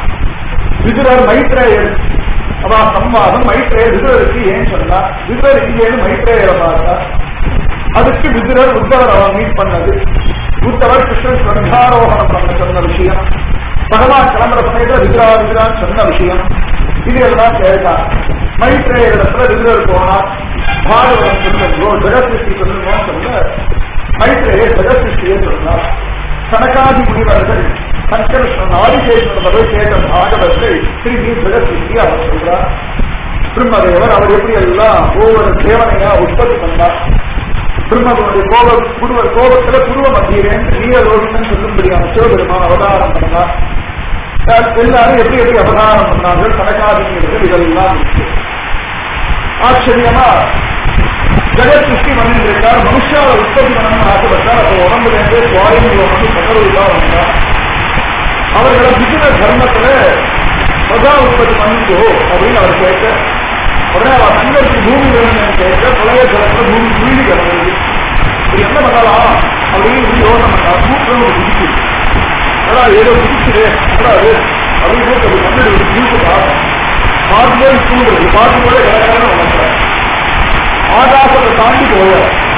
Speaker 1: விதுரர் மைத்ரேயர் அவா சம்வாதம் மைத்ரேயர் விதுரருக்கு ஏன் சொன்னா விதுரர் இங்கேன்னு மைத்ரேயரை பார்த்தா அதுக்கு விதுரர் உத்தவர் அவன் மீட் பண்ணது உத்தவர் கிருஷ்ணன் ஸ்வர்காரோகணம் பண்ண சொன்ன விஷயம் பகவான் கிளம்புற சமயத்துல விதுரா விதுரான்னு சொன்ன விஷயம் இது எல்லாம் கேட்டா மைத்ரேயரிடத்துல விதுரர் போனார் பாகவதம் சொல்லுங்கோ ஜெகசிருஷ்டி சொல்லுங்கன்னு சொல்ல மைத்ரேயர் ஜெகசிருஷ்டியை சொன்னார் சனகாதி முனிவர்கள் சங்கர்ஷன் ஆதிசேஷன் போய் கேட்ட பாகவத்தை திரும்பி ஜெகசிருஷ்டி அவர் சொல்றார் பிரம்மதேவர் அவர் எப்படி எல்லாம் ஒவ்வொரு தேவனையா உற்பத்தி பண்ணார் பிரம்மனுடைய கோப புருவ கோபத்துல புருவ மத்தியிலே நீரலோகின்னு சொல்லும்படியான சிவபெருமான் அவதாரம் பண்ணார் எல்லாரும் எப்படி எப்படி அவதாரம் பண்ணார்கள் கணக்காதிகள் இதெல்லாம் இருக்கு ஆச்சரியமா ஜெகத் சிருஷ்டி பண்ணிருக்கார் மனுஷாவை உற்பத்தி பண்ணணும்னு ஆசைப்பட்டார் அப்ப உடம்புல இருந்து சுவாயுங்களை வந்து சகருவா வந்தார் அவர்களை விஜய தர்மத்துல பிரஜா உற்பத்தி பண்ணுங்கோ அப்படின்னு அவர் கேட்க உடனே அவர் தங்களுக்கு பூமி வேணும்னு கேட்க புலைய ஜலத்துல பூமி குளிரி கிடந்தது இது என்ன பண்ணலாம் அப்படின்னு இப்படி யோசனை பண்ணா மூக்கம் ஒரு குதிச்சு அதான் ஏதோ குதிச்சுது அதாவது அப்படின்னு அது கண்டு ஒரு குதிச்சுதா பாட்டுலே தூங்குறது பாட்டு கூட கிடக்கிறான்னு வளர்க்குறேன் ஆகாசத்தை தாண்டி போய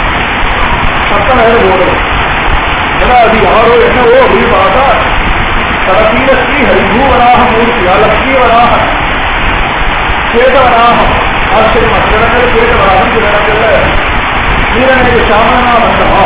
Speaker 1: சத்த நேரம் ஓடுறது ஏன்னா அது யாரோ என்னவோ அப்படின்னு பார்த்தா கடைசியில ஸ்ரீ ஹரிபூவனாக மூர்த்தியா லட்சுமிவனாக கேதவனாக ஆச்சரியமா சில இடங்கள் கேதவனாக சில இடங்கள்ல வீரனுக்கு சாமனா வந்தமா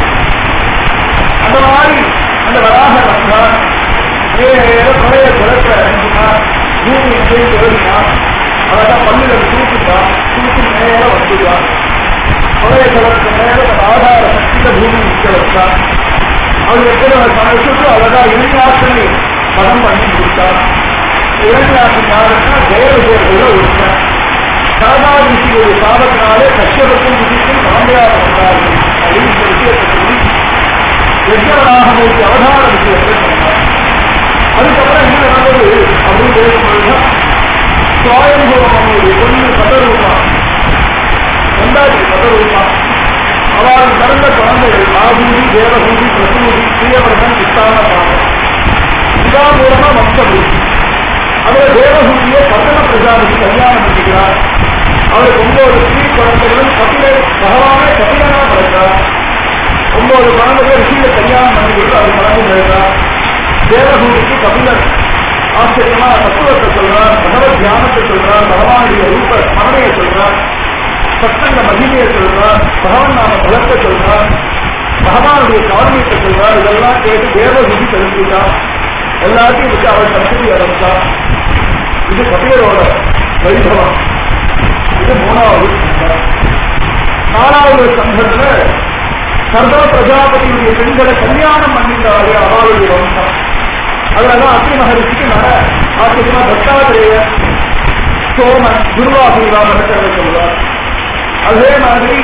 Speaker 1: அந்த மாதிரி அந்த வராக வந்தா ஏதோ பழைய ஜலத்துல இறங்கினா பூமி எங்கேயும் எழுதினா அழகா பள்ளியில தூக்கிட்டா தூக்கி மேல வந்துடுவா பழைய ஜலத்துக்கு மேல அந்த ஆதார சக்தியில பூமி நிற்க வச்சா அவர் எத்தனை சமைச்சுட்டு அழகா இளைஞாசனை பதம் பண்ணி கொடுத்தார் இளைஞாசன் யாருன்னா ஜெயவிஜயர்கள ஒருத்தன் சரதாதிசியுடைய சாபத்தினாலே கஷ்யபத்தும் விதிக்கும் குழந்தையாக வந்தார்கள் அப்படின்னு இந்த விஷயத்தை சொல்லி யஜ்ஞவராகமூர்த்தி அவதார விஷயத்தை சொன்னார் அதுக்கப்புறம் என்ன நடந்தது அப்படின்னு பேசும்பொழுதுதான் சுவாயம்பவனுடைய பொண்ணு சதரூபா ரெண்டாயிரத்தி சதரூபா அவள் பிறந்த குழந்தைகள் ஆபூதி தேவகூதி பிரசூதி பிரியவர்தன் விஸ்தானமாக இதா மூலமா வம்சபூதி அதுல தேவகூதியை பத்தன பிரஜாபதி கல்யாணம் பண்ணிக்கிறார் அவருக்கு ஒன்பது ஸ்ரீ குழந்தைகளும் கபில பகவானே கபிலனா பிறந்தார் ஒன்பது குழந்தைகள் ரிஷியில கல்யாணம் பண்ணி கொடுத்து அவர் கலந்து பிறந்தார் தேவகூதிக்கு கபிலன் ஆச்சரியமா தத்துவத்தை சொல்றார் பகவத் தியானத்தை சொல்றார் பகவானுடைய ரூப ஸ்மரணையை சொல்றார் சத்தங்க மகிமையை சொல்றார் பகவான் நாம பலத்தை சொல்றார் பகவானுடைய காரணத்தை சொல்றார் இதெல்லாம் கேட்டு தேவகுதி தெரிஞ்சுட்டார் எல்லாத்தையும் விட்டு அவர் சக்தி அடைஞ்சார் இது கபிலரோட வைபவம் இது மூணாவது சங்கம் நாலாவது சங்கத்துல சர்வ பிரஜாபதியுடைய பெண்களை கல்யாணம் பண்ணிட்டாரு அவளுடைய வம்சம் அதுலதான் அக்னி மகரிஷிக்கு நட ஆச்சரியமா தத்தாத்திரேய சோமன் குருவாசூரா நடக்கிறத சொல்றார் அதே மாதிரி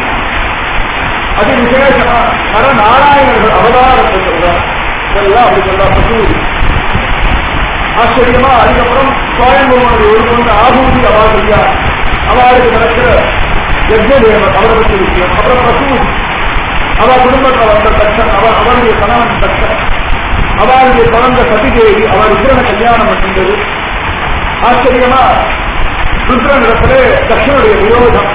Speaker 1: அதி விசேஷமா நர நாராயணர்கள் அவதாரத்தை சொல்றார் இதெல்லாம் அப்படி சொல்றா பசூரி ஆச்சரியமா அதுக்கப்புறம் சுவாயம்பூமனுடைய ஒரு பொண்ணு ஆபூதி அவாதியா அவளுக்கு நடக்கிற யஜ்ஞதேவன் அவரை பற்றி விஷயம் அப்புறம் பசூரி அவ குடும்பத்தில் வந்த தட்சன் அவர் அவருடைய கணவன் தட்சன் அவருடைய குழந்தை சதிதேவி அவர் ருத்ரனை கல்யாணம் பண்ணின்றது ஆச்சரியமா ருத்ரனிடத்துல தட்சனுடைய விரோதம்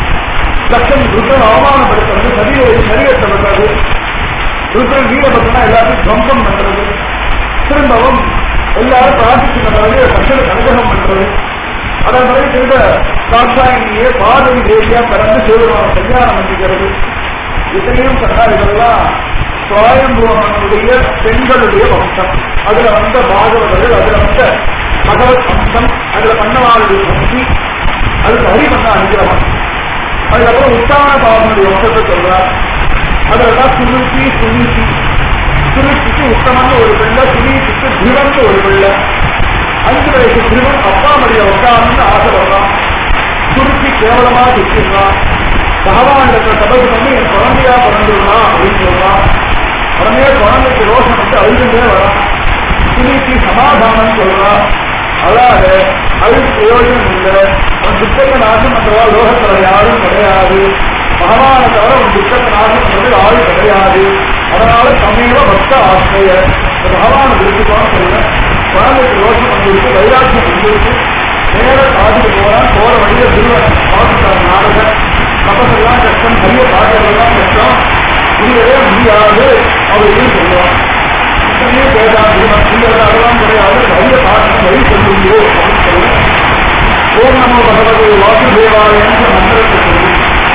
Speaker 1: தட்சன் ருத்ரன் அவமானப்படுத்துறது சதிதேவி சரீரத்தை பண்றது ருத்ரன் வீரபத்ரனா எல்லாத்தையும் துவம்சம் பண்றது திரும்பவும் எல்லாரும் பிரார்த்திச்சு பண்றது தட்சனுக்கு அனுகிரகம் பண்றது அதன் பிறகு திரும்ப காட்சாயினியே பார்வதி தேவியா பிறந்து சிவபெருமான கல்யாணம் பண்ணிக்கிறது இத்தனையும் சொன்னால் இதெல்லாம் சுவாயம்புவனுடைய பெண்களுடைய வம்சம் அதுல வந்த பாகவதர்கள் அதுல வந்த பகவத் வம்சம் அதுல பண்ணவாளுடைய பக்தி அதுக்கு ஹரிமன்ன அனுகிரகம் அதுக்கப்புறம் உத்தான பாவனுடைய வம்சத்தை சொல்றார் அதுலதான் சுருத்தி சுனீதி சுருத்திக்கு உத்தமான ஒரு பிள்ளை சுனீதிக்கு திவன் ஒரு பிள்ளை அஞ்சு வயசு திவன் அப்பா மடிய உட்கார்ந்து ஆசைப்படுறான் சுருத்தி கேவலமா திட்டுறான் பகவானிடத்துல தபது பண்ணி என் குழந்தையா பிறந்துடலாம் அப்படின்னு சொல்றான் உடனே குழந்தைக்கு ரோஷம் வந்து அழுதுமே வரான் சுனீதி சமாதானம் சொல்றான் அதாவது அழுது பிரயோஜனம் இல்லை அவன் துக்கத்தை நாசம் பண்றதா லோகத்துல யாரும் கிடையாது பகவானை தவிர உன் துக்கத்தை நாசம் பண்றது ஆள் கிடையாது அதனால சமீப பக்த ஆசிரிய பகவான விருத்துக்கான சொல்ல குழந்தைக்கு ரோஷம் வந்துருக்கு வைராக்கியம் வந்துருக்கு நேர காதுக்கு போறான் போற வழியில திருவன் பார்த்துட்டார் நாடகன் தபசெல்லாம் கஷ்டம் பெரிய பாடலாம் கஷ்டம் முடியவே முடியாது அப்படின்னு சொல்லுவான் இத்தனையே கேட்டான் திருமணம் இல்ல அதெல்லாம் கிடையாது நிறைய பாடம் வழி சொல்லுங்கோ அப்படின்னு சொல்லுவேன் ஓம் நமோ பகவதே வாசுதேவாய என்ற மந்திரத்தை சொல்லி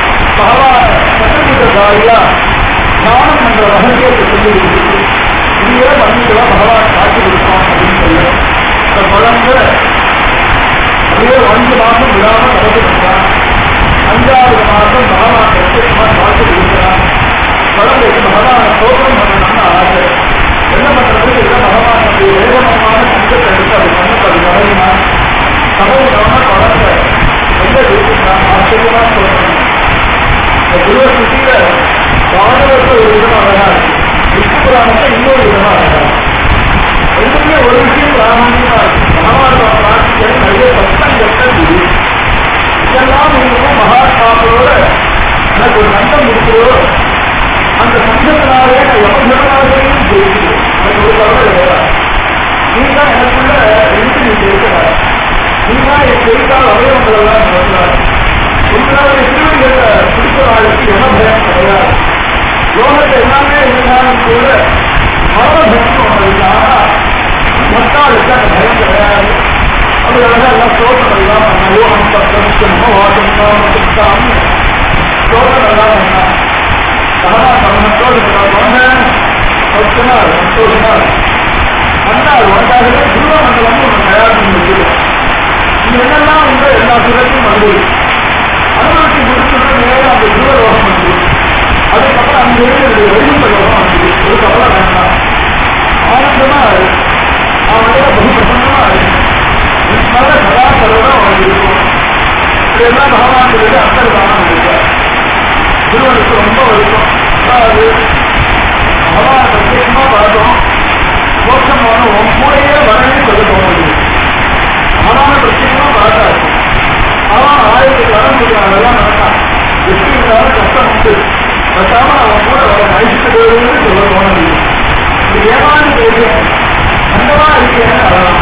Speaker 1: பகவான சட்டத்திற்காரியா ஸ்நானம் என்ற ரகசியத்தை சொல்லி இதையே பண்ணிக்கலாம் பகவான் காட்சி சந்தோஷமா இருக்கு சந்தோஷமா இருக்கு அண்ணா உனக்காகவே துருவ மண்டலம் ஒன்று தயார் பண்ணி வச்சிருக்கோம் இங்க என்னெல்லாம் உண்டோ எல்லா சுரத்தையும் வந்து அனுபவிச்சு முடிச்சுட்டு நேரம் அந்த துருவ ரோகம் வந்து அதுக்கப்புறம் அங்கே இருந்து வைகுண்ட ரோகம் வந்து அதுக்கப்புறம் வேண்டாம் ஆனந்தமா இருக்கு அவனோட பகு பிரசன்னமா இருக்கு நல்ல கலாச்சாரம் அவனுக்கு இருக்கும் இதெல்லாம் பகவானுக்கு அந்தர்தானம் இருக்கார் திருவனுக்கு ரொம்ப வருத்தம் அதாவது பகவான் பிரத்யேகமா பார்த்தோம் மோட்சம் போன உன் கூடையே வரணும்னு சொல்ல தோணுது அவனான பிரத்யேகமா பார்த்தாரு அவன் ஆயிரத்தி வரமுடியும் அதெல்லாம் நடத்தான் எப்படி இருந்தாலும் கஷ்டம் உண்டு பத்தாம அவன் கூட வர அழிச்சுட்டு போயிருன்னு சொல்ல தோணுது இது ஏமாந்து தெரியும் அந்தமா இருக்கேன்னு அதெல்லாம்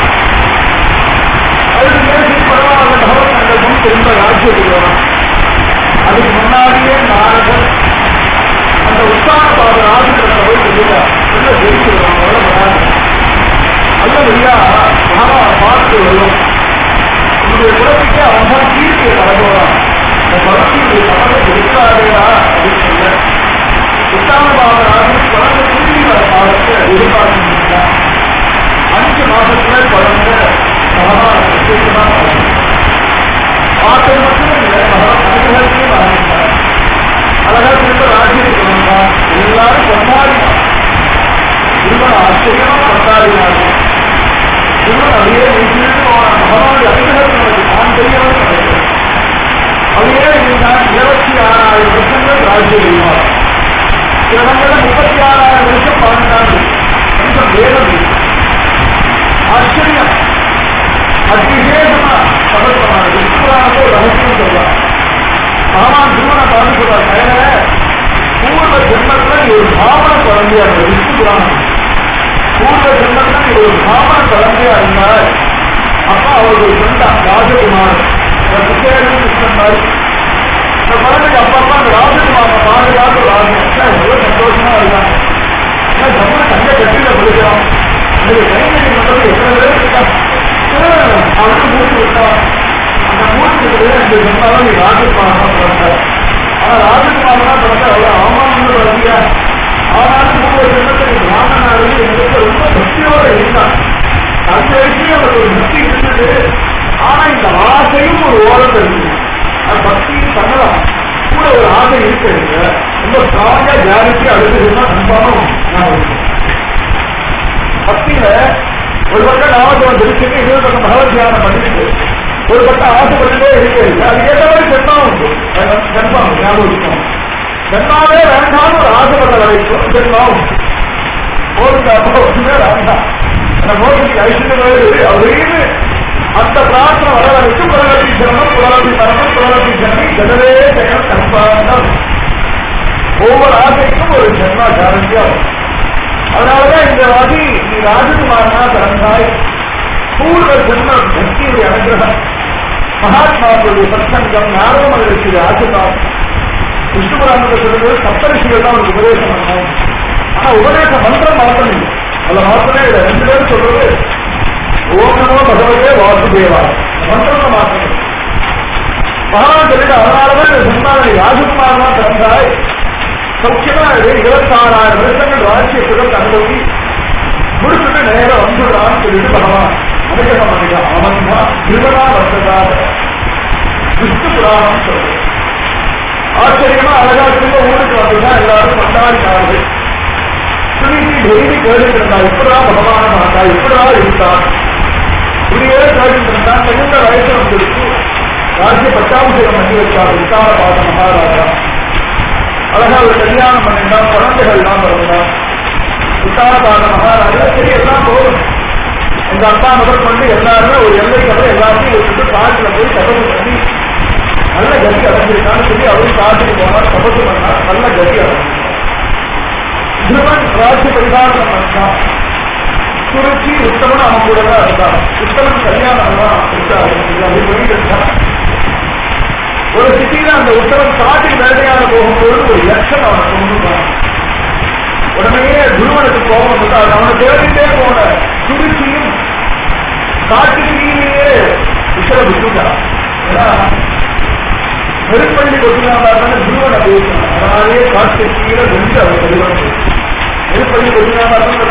Speaker 1: அதுக்கு மேலே பரவாயில்ல பகவத் சங்கல்பம் திரும்ப ராஜ்யத்துக்கு வரும் அதுக்கு முன்னாடியே நாரதர் அந்த உத்தான பாத ராஜகிரத்தை போய் சொல்லிட்டார் உள்ள ஜெயிச்சிருவாங்க அவ்வளவு வராது அல்ல ஐயா மகா பார்த்து வரும் உங்களுடைய குலத்துக்கு அவன் தான் கீர்த்தியை தரப்போறான் அந்த குலத்தினுடைய தவறை கொடுக்கிறாரேடா அப்படின்னு சொல்ல உத்தான பாத ராஜன் குழந்தை திரும்பி வர பாதத்தை எதிர்பார்த்து அஞ்சு மாசத்துல குழந்தை பகவான் பிரத்யேகமா பார்த்தது மட்டும் இல்லை பகவான் அனுகிரகத்தையும் ஆரம்பித்தார் அழகா திரும்ப ராஜ்யத்துக்கு வந்தான் எல்லாரும் கொண்டாடினார் திருமணம் ஆச்சரியமா கொண்டாடினார்கள் திருமணம் அப்படியே வீட்டிலிருந்து போனான் பகவானுடைய அனுகிரகத்தினருக்கு நான் பெரியவன் கிடைக்கும் அப்படியே இருந்தான் இருபத்தி ஆறாயிரம் வருஷங்கள் ராஜ்யம் இருந்தார் சில இடங்கள்ல முப்பத்தி ஆறாயிரம் வருஷம் வாழ்ந்தாங்க கொஞ்சம் வேதம் இருக்கு ஆச்சரியம் அதிவிசேஷமா சமர்ப்பமான விஸ்வராக ஒரு ரகசியம் சொல்றார் பகவான் திருமண பார்த்து சொல்றார் கையில பூர்வ ஜென்மத்துல நீ ஒரு பாவன குழந்தையா இருந்த விஷ்ணு புராணம் பூர்வ ஜென்மத்துல நீ ஒரு பாவன குழந்தையா இருந்தாய் அப்பா அவர்கள் சொந்தா ராஜகுமார் கிருஷ்ணன் மாதிரி இந்த குழந்தைக்கு அப்பப்பா அந்த ராஜகுமாரை பாதுகாத்து ராஜன் எவ்வளவு சந்தோஷமா இருக்கான் ஏன்னா ஜம்மு தங்க கட்டில படிக்கிறோம் உங்களுக்கு கைநடி மண்டலம் எத்தனை பேர் இருக்கா அவனுக்கு மூச்சு விட்டான் அந்த மூச்சு இந்த ஜென்மாவை நீ ராஜகுமாரா பிறந்த ஆனா ராஜகுமாரனா பிறந்த அவ்வளவு அவமானம் வரலைய ஆனாலும் மூணு ஜென்மத்துக்கு பிராமணனாரு எங்களுக்கு ரொம்ப பக்தியோட இருந்தான் அந்த வயசுல அவருக்கு ஒரு பக்தி இருந்தது ஆனா இந்த ஆசையும் ஒரு ஓரத்தில் இருக்கு அது பக்தியும் பண்ணலாம் கூட ஒரு ஆசை இருக்கு ரொம்ப ஸ்ட்ராங்கா ஜாரிக்கு அடுத்ததுன்னா கன்ஃபார்மா நான் பக்தியில ஒரு பக்கம் நாமத்துவம் தெரிச்சுட்டு இன்னொரு பக்கம் பகவத் தியானம் பண்ணிட்டு ஒரு பக்கம் ஆசைப்பட்டுட்டே இருக்கு அது ஏற்ற மாதிரி ஜென்மா உண்டு ஜென்மா ஞாபகம் இருக்கும் ஜென்மாவே வேண்டாம்னு ஒரு ஆசைப்பட வரைக்கும் ஜென்மா உண்டு போதுங்க அப்போ ஒன்றுமே வேண்டாம் அந்த மோகத்துக்கு ஐஸ்வர்யம் வருது அப்படின்னு அந்த பிரார்த்தனை வர வரைக்கும் புலகத்தி ஜனம் புலகத்தி மரணம் புலகத்தி ஜனி ஜனவே ஜெகன் கன்பாண்டம் ஒவ்வொரு ஆசைக்கும் ஒரு ஜென்மா கேரண்டியா வரும் அதனாலதான் இந்த வாதி நீ ராஜகுமாரனா பிறந்தாய் பூர்வ ஜென்ம பக்தியுடைய அனுகிரகம் மகாத்மாக்களுடைய சத்சங்கம் நாரதமகளுடைய ஆசிர்வாதம் விஷ்ணு புராணத்தை சொல்லும்போது சப்தரிஷிகள் தான் உனக்கு உபதேசம் பண்ணணும் ஆனா உபதேச மந்திரம் மாத்திரம் இல்லை அதுல மாத்திரமே இல்லை ரெண்டு பேரும் சொல்றது ஓம் நமோ பகவதே வாசுதேவா மந்திரத்தை மாத்திரம் இல்லை. பகவான் சொல்லிட்டு அதனாலதான் இந்த ஜென்மாவை ராஜகுமாரனா பிறந்தாய் சௌக்கியமா இரு இருபத்தாறாயிரம் வருஷங்கள் வாழ்க்கையை சுகம் அனுபவி முடிச்சுட்டு நேரம் வந்துடுறான்னு சொல்லிட்டு பகவான் அனுகிரகம் பண்ணிட்டான் அவன் தான் இருபதா வருஷதாக விஷ்ணு புராணம் சொல்றது ஆச்சரியமா அழகா திரும்ப ஊருக்கு வந்துதான் எல்லாரும் கொண்டாடினார்கள் சுனிதி டெய்லி கேட்டுட்டு இருந்தா இப்படிதான் பகவான பார்த்தா இப்படிதான் இருந்தான் இப்படியே கேட்டுட்டு இருந்தான் மிகுந்த வயசு வந்துருக்கு ராஜ்ய பட்டாபிஷேகம் பண்ணி வச்சார் விசால பாத மகாராஜா அழகா ஒரு கல்யாணம் பண்ணிட்டான் குழந்தைகள்லாம் பிறந்தான் விசாலபாத மகாராஜா சரி எல்லாம் போதும் எங்க அப்பா முதல் கொண்டு எல்லாருமே ஒரு எல்லைக்கு அப்புறம் எல்லாத்தையும் விட்டுட்டு காட்டுல போய் தபசு பண்ணி நல்ல கதி அடைஞ்சிருக்கான்னு சொல்லி அவரும் காட்டுக்கு போனார் தபசு பண்ணார் நல்ல கதி அடைஞ்சிருக்கான் திருவன் ராஜ்ய பரிகாரம் பண்ணான் சுருச்சி உத்தமன் அவன் கூட தான் இருந்தான் உத்தமன் கல்யாணம் தான் இருக்காரு அப்படி பண்ணிட்டு இருந்தான் ஒரு சிட்டியில அந்த உத்தமன் காட்டில் வேட்டையாட போகும்போது ஒரு யக்ஷன் அவனை கொண்டுட்டான் உடனே குருவனுக்கு கோபம் வந்து அது அவனை தேடிட்டே போன சுருச்சியும் காட்டு தீயிலேயே விஷய விட்டுட்டான் ஏன்னா நெருப்பள்ளி கொட்டினாதான் குருவனை பேசினான் அதனாலேயே காட்டு தீயில வென்று அவன் தெரிவான் நெருப்பள்ளி கொட்டினாதான்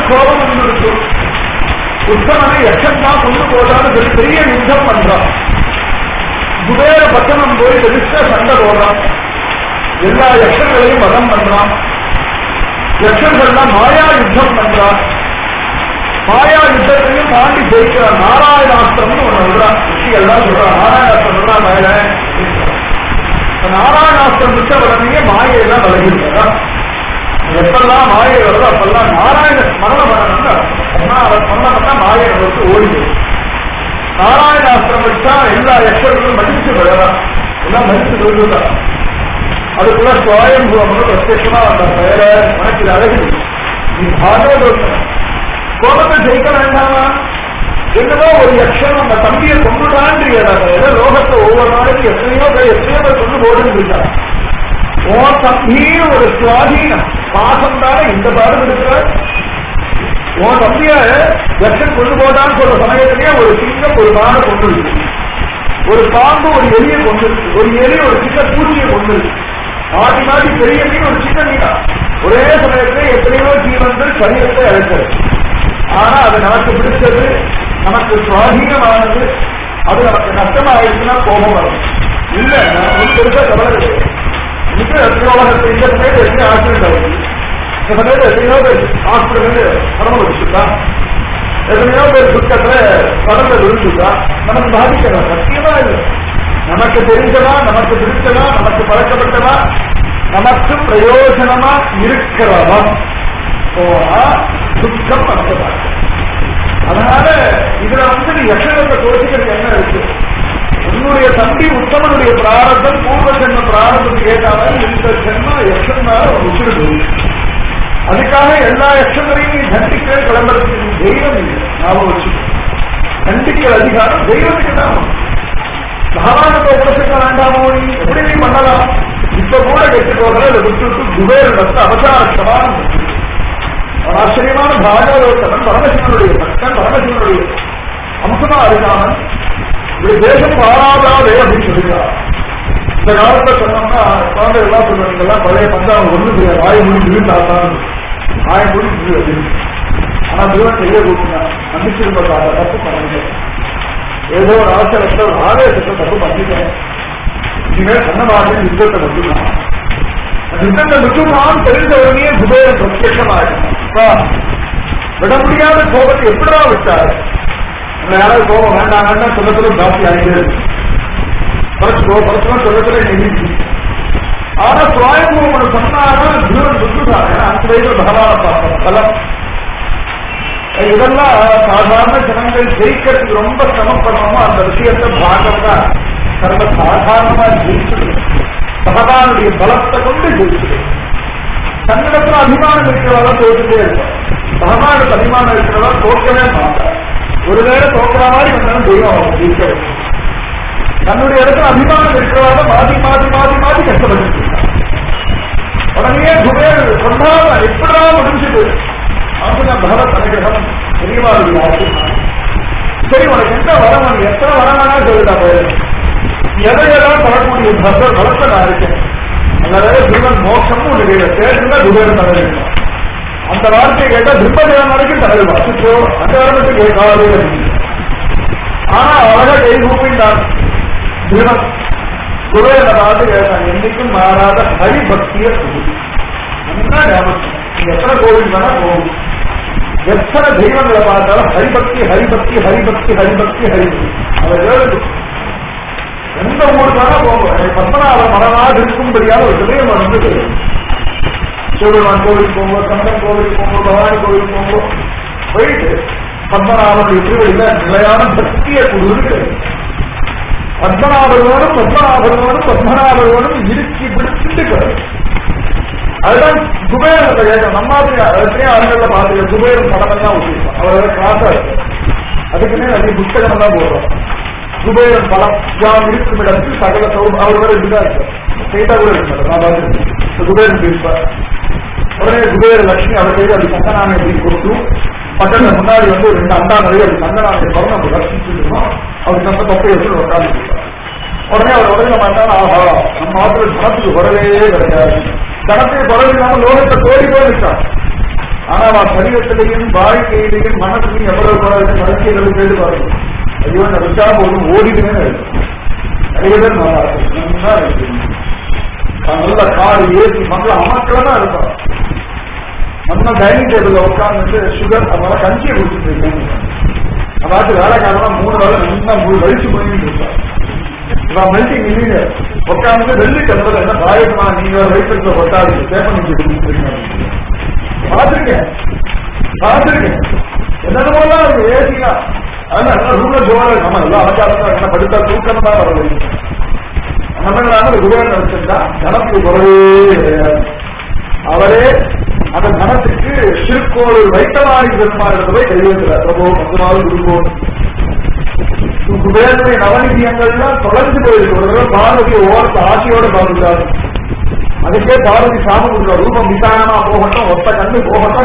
Speaker 1: கோபம் வந்துருக்கு உத்தமனை யக்ஷன் தான் கொண்டு போதான்னு சொல்லி பெரிய யுத்தம் பண்றான் குபேர பட்டணம் போய் பெருசா சண்டை போடுறான் எல்லா யக்ஷங்களையும் வதம் பண்றான் யக்ஷங்கள்லாம் மாயா யுத்தம் பண்றான் மாயா யுத்தத்தையும் தாண்டி ஜெயிக்கிறான் நாராயணாஸ்திரம்னு ஒண்ணு சொல்றான் ரிஷிகள்லாம் சொல்றான் நாராயணாஸ்திரம் சொல்றான் மேல இந்த நாராயணாஸ்திரம் விட்ட உடனே மாயையெல்லாம் விலகிடுறா எப்பெல்லாம் மாயை வருதோ அப்பெல்லாம் நாராயண ஸ்மரணம் பண்ணணும்னு அர்த்தம். அவர் ஸ்மரணம் பண்ணா மாயை நமக்கு ஓடிடுது நாராயணாஸ்திரம் வச்சா எல்லா யக்ஷர்களும் மடிச்சு விழறா எல்லாம் மடிச்சு விழுதுதா அதுக்குள்ள சுவாயம்புவம்னு பிரத்யட்சமா வந்த பெயர உனக்கு இது அழகு நீ பாகவதோத்தம் கோபத்தை ஜெயிக்க வேண்டாமா என்னவோ ஒரு யக்ஷன் அந்த தம்பியை கொண்டுடான்றியதா ஏதோ லோகத்தை ஒவ்வொரு நாளைக்கு எத்தனையோ பேர் எத்தனையோ பேர் கொண்டு போடுன்னு இருக்கா ஓ தம்பின்னு ஒரு சுவாதீனம் பாசம் தானே இந்த பாடம் இருக்கிறார் உன் தம்பிய யக்ஷன் கொண்டு போட்டான்னு சொல்ற சமயத்திலேயே ஒரு சிங்கம் ஒரு மானை கொண்டு இருக்கு ஒரு பாம்பு ஒரு எலியை கொண்டு இருக்கு ஒரு எலி ஒரு சின்ன பூச்சியை கொண்டு இருக்கு மாட்டி மாட்டி பெரிய மீன் ஒரு சின்ன மீனா ஒரே சமயத்திலே எத்தனையோ ஜீவன்கள் சரீரத்தை அழைக்கிறது ஆனா அது நமக்கு பிடிச்சது நமக்கு சுவாதீனமானது அது நமக்கு நஷ்டமாயிடுச்சுன்னா கோபம் வரும் இல்ல நான் ஒரு பெருசா கவலை கிடையாது இது உலகத்தை இந்த சமயத்தை எப்படி ஆக்சிடென்ட் ஆகுது இந்த சமயத்தை எத்தனையோ பேர் ஹாஸ்பிட்டல் பணம் வச்சுருக்கா எத்தனையோ பேர் துக்கத்துல கடல்ல விழுந்துட்டா நமக்கு பாதிக்கிறா சத்தியமா இல்லை நமக்கு தெரிஞ்சதா நமக்கு பிடிச்சதா நமக்கு பழக்கப்பட்டதா நமக்கு பிரயோஜனமா இருக்கிறதா போனா துக்கம் வந்ததா அதனால இதுல வந்து நீ யக்ஷணத்தை கோஷிக்கிறது என்ன இருக்கு உன்னுடைய தம்பி உத்தமனுடைய பிராரத்தம் பூர்வ ஜென்ம பிராரத்தத்துக்கு ஏற்றாமல் இந்த ஜென்மம் யக்ஷன் மேல விட்டுடுது அதுக்காக எல்லா யக்ஷங்களையும் நீ தண்டிக்கிற கிளம்புறதுக்கு நீ தெய்வம் இல்லை ஞாபகம் வச்சு தண்டிக்கிற அதிகாரம் தெய்வத்துக்கு தான் உண்டு. பகவானுக்கு உபசிக்க வேண்டாமோ நீ எப்படி நீ பண்ணலாம் இப்ப கூட கெட்டு போகிற இதை விட்டுட்டு குபேரத்தை அவசாரத்தமான ஆச்சரியமான பாகவதோத்தமன் பரமசிவனுடைய பக்தன் பரமசிவனுடைய அம்சமா இருக்காமன் இப்படி தேசம் பாராதாதே அப்படின்னு சொல்லுகிறார் இந்த காலத்துல சொன்னோம்னா குழந்தை எல்லாம் சொல்லுவாங்க எல்லாம் பழைய பஞ்சாபம் ஒண்ணு தெரியாது வாய் மொழி திருந்தாத்தான் வாய மொழி திரு ஆனா திருவன் செய்ய கூட்டினா நம்பிச்சிருந்த தப்பு பண்ணல ஏதோ ஒரு அவசரத்துல ஒரு ஆவேசத்தை தப்பு பண்ணிட்டேன் இனிமேல் சொன்ன மாதிரி யுத்தத்தை மட்டும்தான் அந்த யுத்தத்தை மட்டும்தான் தெரிஞ்ச உடனே குபேரன் பிரத்யட்சமாயிருக்கும் விட முடியாத கோபத்தை எப்படிடா விட்டார் அந்த யாராவது கோபம் வேண்டாம் வேண்டாம் சொல்ல சொல்ல ஜாஸ்தி ஆகிட்டு குறைச்சுக்கோ குறைச்சுக்கோ சொல்ல சொல்ல நெருங்கி ஆனா சுவாயம்பூமன் சொன்னாலும் ஜீவன் விட்டுட்டாங்க அந்த வயதுல பகவான பார்த்தோம் பலம் இதெல்லாம் சாதாரண ஜனங்கள் ஜெயிக்கிறதுக்கு ரொம்ப சிரமப்படணுமோ அந்த விஷயத்தை பாகம் தான் சர்வ சாதாரணமா ஜெயிச்சுடு பகவானுடைய பலத்தை கொண்டு ஜெயிச்சுடு தன்னிடத்துல அபிமானம் இருக்கிறவா தோற்றுட்டே இருக்கும் பகவானுக்கு அபிமானம் இருக்கிறவா தோற்கவே மாட்டார் ஒருவேளை தோக்குற மாதிரி வந்தாலும் தெய்வம் அவங்க ஜெயிக்க தன்னுடைய இடத்துல அபிமானம் இருக்கிறவா மாதி மாதி மாதி மாதி கஷ்டப்பட்டு உடனே குபேர் சொன்னால எப்படா முடிஞ்சது அவங்க பகவத் அனுகிரகம் பெரியவாளுடைய ஆசீர்வாதம். சரி உனக்கு என்ன வரம் உனக்கு எத்தனை வரம் வேணா சொல்லிட்டா போயிரு எதையெல்லாம் தரக்கூடிய பக்தர் வளர்த்த நான் இருக்கேன் அதாவது ஜீவன் மோட்சமும் உனக்கு சேர்த்துனா குபேரன் தலைவர் அந்த வார்த்தையை கேட்டா திருப்பதியான வரைக்கும் தலைவர் அச்சுச்சோ அந்த வரம்பட்டு கேட்காது ஆனா அழகா கை கூப்பிட்டான் ஜீவன் குபேரனை பார்த்து கேட்டான் என்னைக்கும் மாறாத ஹரிபக்திய சுகுதி என்ன ஞாபகம் நீங்க எத்தனை கோவில் வேணா போகும் எத்தனை தெய்வங்களை பார்த்தாலும் ஹரிபக்தி ஹரிபக்தி ஹரிபக்தி ஹரிபக்தி ஹரிபக்தி அதை எழுது எந்த ஊருக்கு வேணா போங்க பத்மநாபர் மனநாடு இருக்கும்படியாக ஒரு ஹிருதயம் வந்து சிவபெருமான் கோவிலுக்கு போங்க கந்தன் கோவிலுக்கு போங்க பவானி கோவிலுக்கு போங்க போயிட்டு பத்மநாபனுடைய திருவடியில நிலையான பக்தியை கொடுத்து பத்மநாபர்களோடும் பத்மநாபர்களோடும் பத்மநாபர்களோடும் இறுக்கி பிடிச்சிட்டு அதுதான் குபேரத்தை கேட்கும் நம்ம எத்தனையோ ஆண்கள்ல பாத்துக்க குபேரன் படம் எல்லாம் விட்டுருக்கோம் அவர் கிளாஸா இருக்கு அதுக்குன்னே நிறைய புத்தகம் எல்லாம் போடுறோம் குபேரன் பலம் யாம் இருக்கும் இடத்தில் சகல சௌ- அவர் வேற இதுதான் இருக்கு ஸ்ட்ரெயிட்டா கூட இருக்காரு நான் பார்த்து குபேரன் பேசுவார் உடனே குபேர லட்சுமி அவர் கையில் அப்படி சங்கநாமி அப்படின்னு கொடுத்து பக்கத்துல முன்னாடி வந்து ஒரு ரெண்டு அண்டா நிறைய அப்படி சங்கநாமி படம் நம்ம ரசிச்சுட்டு இருக்கோம் அவர் நம்ம தொப்பை வச்சு உட்காந்து உடனே அவர் உடனே மாட்டாங்க ஆஹா நம்ம மாத்திர ஜனத்துக்கு குறவே கிடையாது ஜனத்துக்கு குறவு இல்லாம லோகத்தை கோடி போய் நிற்கான் ஆனா அவன் சரீரத்திலையும் வாழ்க்கையிலையும் மனசுலையும் எவ்வளவு குறைவு மனசியலும் கேட்டு பாருங்க ஐயோ இந்த வச்சா போதும் ஓடிட்டுமே நிறைய பேர் நல்லா இருக்கு நல்லா இருக்கு நல்ல கார் ஏசி மங்கள அமக்கல தான் இருப்பான் நம்ம டைனிங் டேபிள்ல உட்கார்ந்து சுகர் அதனால கஞ்சியை குடிச்சிட்டு இருக்கேன் அதாவது வேலைக்காரலாம் மூணு வேலை நல்லா மூணு வலிச்சு போயிட்டு இருப்பான் நான் மெல்டிங் இன்ஜினியர் உட்கார்ந்து வெள்ளி கலந்தது என்ன பாயமா நீங்க வயிற்று ஒட்டாது பேப்பர் நீங்க பார்த்துருக்கேன் பார்த்துருக்கேன் என்னென்னமோலாம் இருக்கு ஏசிலாம் அதனால ரூம்ல ஜோர நம்ம எல்லாம் அலங்காரம் என்ன படித்தா தூக்கம் தான் வரல நம்ம குபேரன் வச்சிருந்தா கணக்கு குறவே கிடையாது அவரே அந்த கணத்துக்கு திருக்கோள் வைத்தமாரி பெருமாள் என்பதை கைவிடுகிறார் பிரபோ பத்துமாவது குருபோன் குபேரனுடைய நவநிதியங்கள்லாம் தொலைஞ்சு போயிருக்கு ஒரு தடவை பார்வதியை ஓரத்து ஆசையோட பார்க்கிறார் அதுக்கே பார்வதி சாமம் கொடுக்குற ரூபம் விசாரணமா போகட்டும் ஒத்த கண்ணு போகட்டும்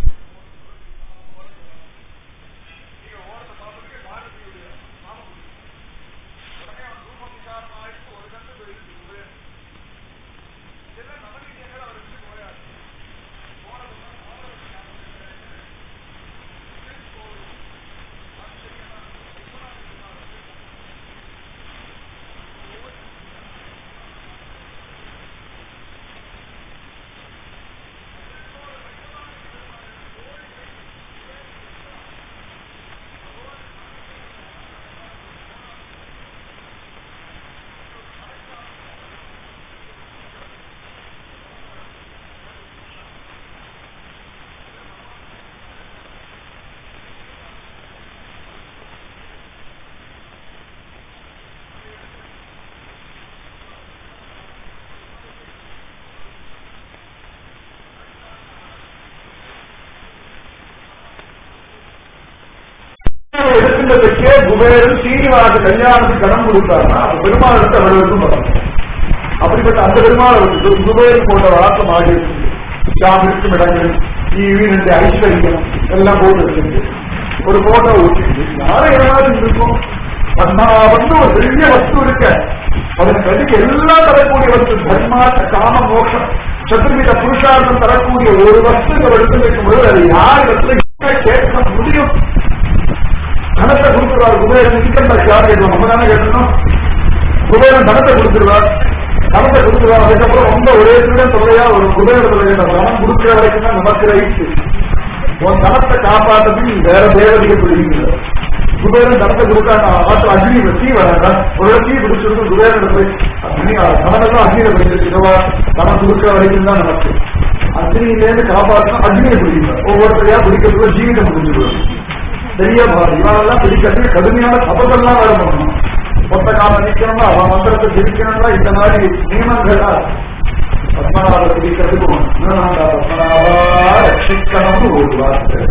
Speaker 1: எடுக்கின்றதுக்கே குபேரன் சீனிவாச கல்யாணத்துக்கு கடன் கொடுத்தாருன்னா அது பெருமாள் எடுத்து அவர்களுக்கும் வரும் அப்படிப்பட்ட அந்த பெருமாள் வந்து குபேரன் போன்ற வழக்கம் ஆடி சாம் இருக்கும் இடங்கள் டிவி ரெண்டு ஐஸ்வர்யம் எல்லாம் போட்டு இருக்கு ஒரு போட்டோ ஊட்டிட்டு யாரும் ஏதாவது இருக்கும் பத்மாவந்து ஒரு பெரிய வஸ்து இருக்க அதன் கதிக்கு எல்லாம் தரக்கூடிய வஸ்து தர்மார்த்த காம மோட்சம் சத்துர்வித புருஷார்த்தம் தரக்கூடிய ஒரு வஸ்து இங்க எடுத்து வைக்கும்போது அது யார் இடத்துல கேட்க முடியும் தனத்தை கொடுத்துருவார் குபேரன் இருக்கின்ற யார் கேட்கணும் நம்ம தானே கேட்கணும் குபேரன் தனத்தை கொடுத்துருவார் தனத்தை கொடுத்துருவார் அதுக்கப்புறம் ரொம்ப ஒரே திருடன் தொகையா ஒரு குபேரத்தில் கேட்ட பணம் கொடுக்கிற வரைக்கும் தான் நமக்கு ரைட்டு உன் தனத்தை காப்பாற்றுறதுக்கு நீ வேற தேவதையை பிடிக்கிற குபேரன் தனத்தை கொடுத்தா நான் ஆற்று அக்னி தீ வராங்க ஒரு தீ பிடிச்சிருக்கு குபேரன் அக்னி தனதான் அக்னியில பிடிச்சிருக்கவா தனம் கொடுக்கிற வரைக்கும் தான் நமக்கு அக்னியிலேருந்து காப்பாற்றணும் அக்னியை பிடிக்கிறார் ஒவ்வொருத்தரையா பிடிக்கிறதுக்குள்ள ஜீவிதம் முடிஞ்சிருவாங்க பெரிய பாதி இவனெல்லாம் பிடிக்கிறது கடுமையான தபசெல்லாம் வேலை பண்ணணும் மொத்த காலம் நிக்கணும்னா அவன் மந்திரத்தை ஜெயிக்கணும்னா இந்த மாதிரி நியமங்களா பத்மநாப பிடிக்கிறதுக்கு பத்மநாபா ரட்சிக்கணும்னு ஒரு வார்த்தை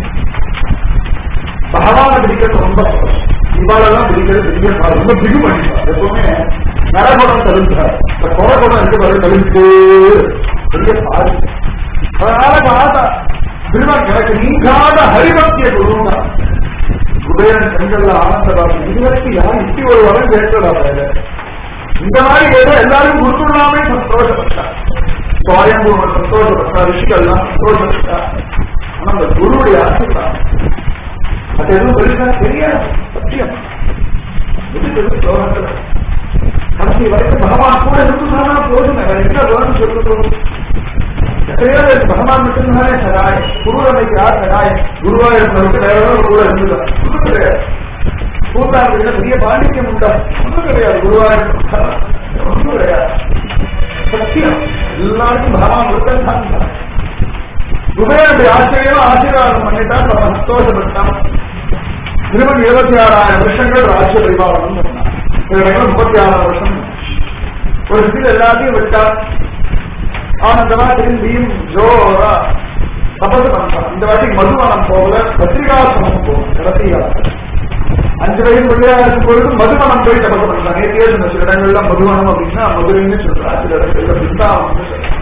Speaker 1: பகவான பிடிக்கிறது ரொம்ப இவாளெல்லாம் பிடிக்கிறது பெரிய பாடு. ரொம்ப பிகு பண்ணிப்பார் எப்பவுமே நரகுணம் தவிர்த்தார் இந்த கோரகுணம் இருக்கு பாரு தவிர்த்து பெரிய பாடு அதனால பார்த்தா திருமணம் எனக்கு நீங்காத ஹரிபக்திய குருங்க குபேரன் கண்கள்ல ஆனந்தராசன் இதுவரைக்கும் யாரும் இப்படி ஒரு வரம் கேட்கல இந்த மாதிரி ஏதோ எல்லாரும் குருத்துள்ளாமே சந்தோஷப்பட்டார் சுவாயம்பூர் சந்தோஷப்பட்டா ரிஷிகள்லாம் சந்தோஷப்பட்டா ஆனா அந்த குருவுடைய ஆசீர்வாதம் அது எதுவும் பெருசா தெரியாது சத்தியம் எதுக்கு எதுவும் சோழத்துல கடைசி வரைக்கும் பகவான் கூட இருக்குன்னா போதும் வேற என்ன வேணும்னு சொல்லுறோம் எத்தனையோ பேருக்கு பகவான் மட்டும்தானே சகாய் குருவமைக்கு யார் சகாய் குருவாயிருந்தவருக்கு வேற ஒரு கூட இருந்துதான் ஒன்றும் கிடையாது கூட்டாளர்கள் பெரிய பாண்டித்யம் உண்டா ஒன்றும் கிடையாது குருவாயிருந்தா ஒன்றும் கிடையாது சத்தியம் எல்லாருக்கும் பகவான் ஒருத்தன் தான் குபேரனுடைய ஆச்சரியம் ஆசீர்வாதம் பண்ணிட்டான் அவன் சந்தோஷப்பட்டான் திருமணம் இருபத்தி ஆறாயிரம் வருஷங்கள் ராஜ்ய பரிபாலனம் பண்ணான் சில இடங்கள் முப்பத்தி ஆறாயிரம் வருஷம் ஒரு சில எல்லாத்தையும் விட்டான் ஆனந்தமா திரும்பியும் ஜோரா தபசு பண்ணான் இந்த வாட்டி மதுவனம் போகல பத்திரிகாசனம் போகும் கடைசியா அஞ்சு வயது பிள்ளையாருக்கு பொழுது மதுவனம் போய் தபசு பண்ணலாம் நேற்றையே சொன்ன சில இடங்கள்ல மதுவனம் அப்படின்னா மதுரைன்னு சொல்றா சில இடங்கள்ல பிருந்தாவனம் சொல்றாங்க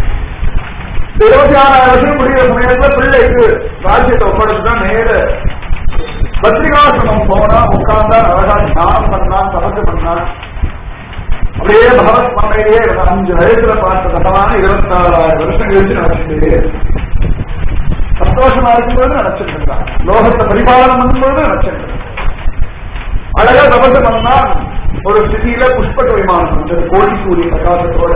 Speaker 1: இருபத்தி ஆறாயிரம் வருஷம் முடிகிற சமயத்துல பிள்ளைக்கு ராஜ்யத்தை ஒப்படைச்சுட்டா நேர பத்திரிகாசனம் போனா உட்கார்ந்தா அழகா தியானம் பண்ணான் தபசு பண்ணான் அப்படியே பகவத் மண்ணையிலேயே அஞ்சு வயசுல பார்த்த தகவான இருபத்தி ஆறாயிரம் வருஷம் கழிச்சு நடந்துட்டு சந்தோஷ சந்தோஷமா இருக்கும்போது நினைச்சிட்டு இருந்தான் லோகத்தை பரிபாலனம் பண்ணும்போது நினைச்சிட்டு இருந்தான் அழகா தபசு பண்ணா ஒரு ஸ்திதியில புஷ்பக விமானம் வந்தது கோடி சூரிய பிரகாசத்தோட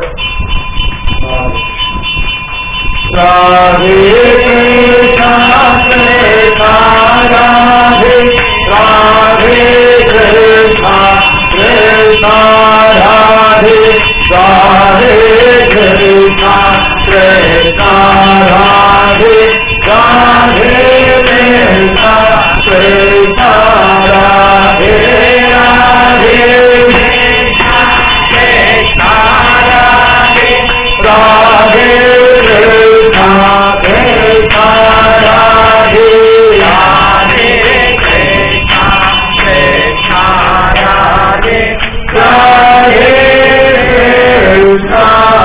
Speaker 1: ராதே கிருஷ்ணா கிருஷ்ணா ராதே ராதே கிருஷ்ணா கிருஷ்ணா ராதே ராதே கிருஷ்ணா கிருஷ்ணா ராதே ராதே கிருஷ்ணா கிருஷ்ணா ராதே ராதே கிருஷ்ணா கிருஷ்ணா ராதே ராதே கிருஷ்ணா கிருஷ்ணா ராதே ராதே கிருஷ்ணா கிருஷ்ணா ராதே ராதே கிருஷ்ணா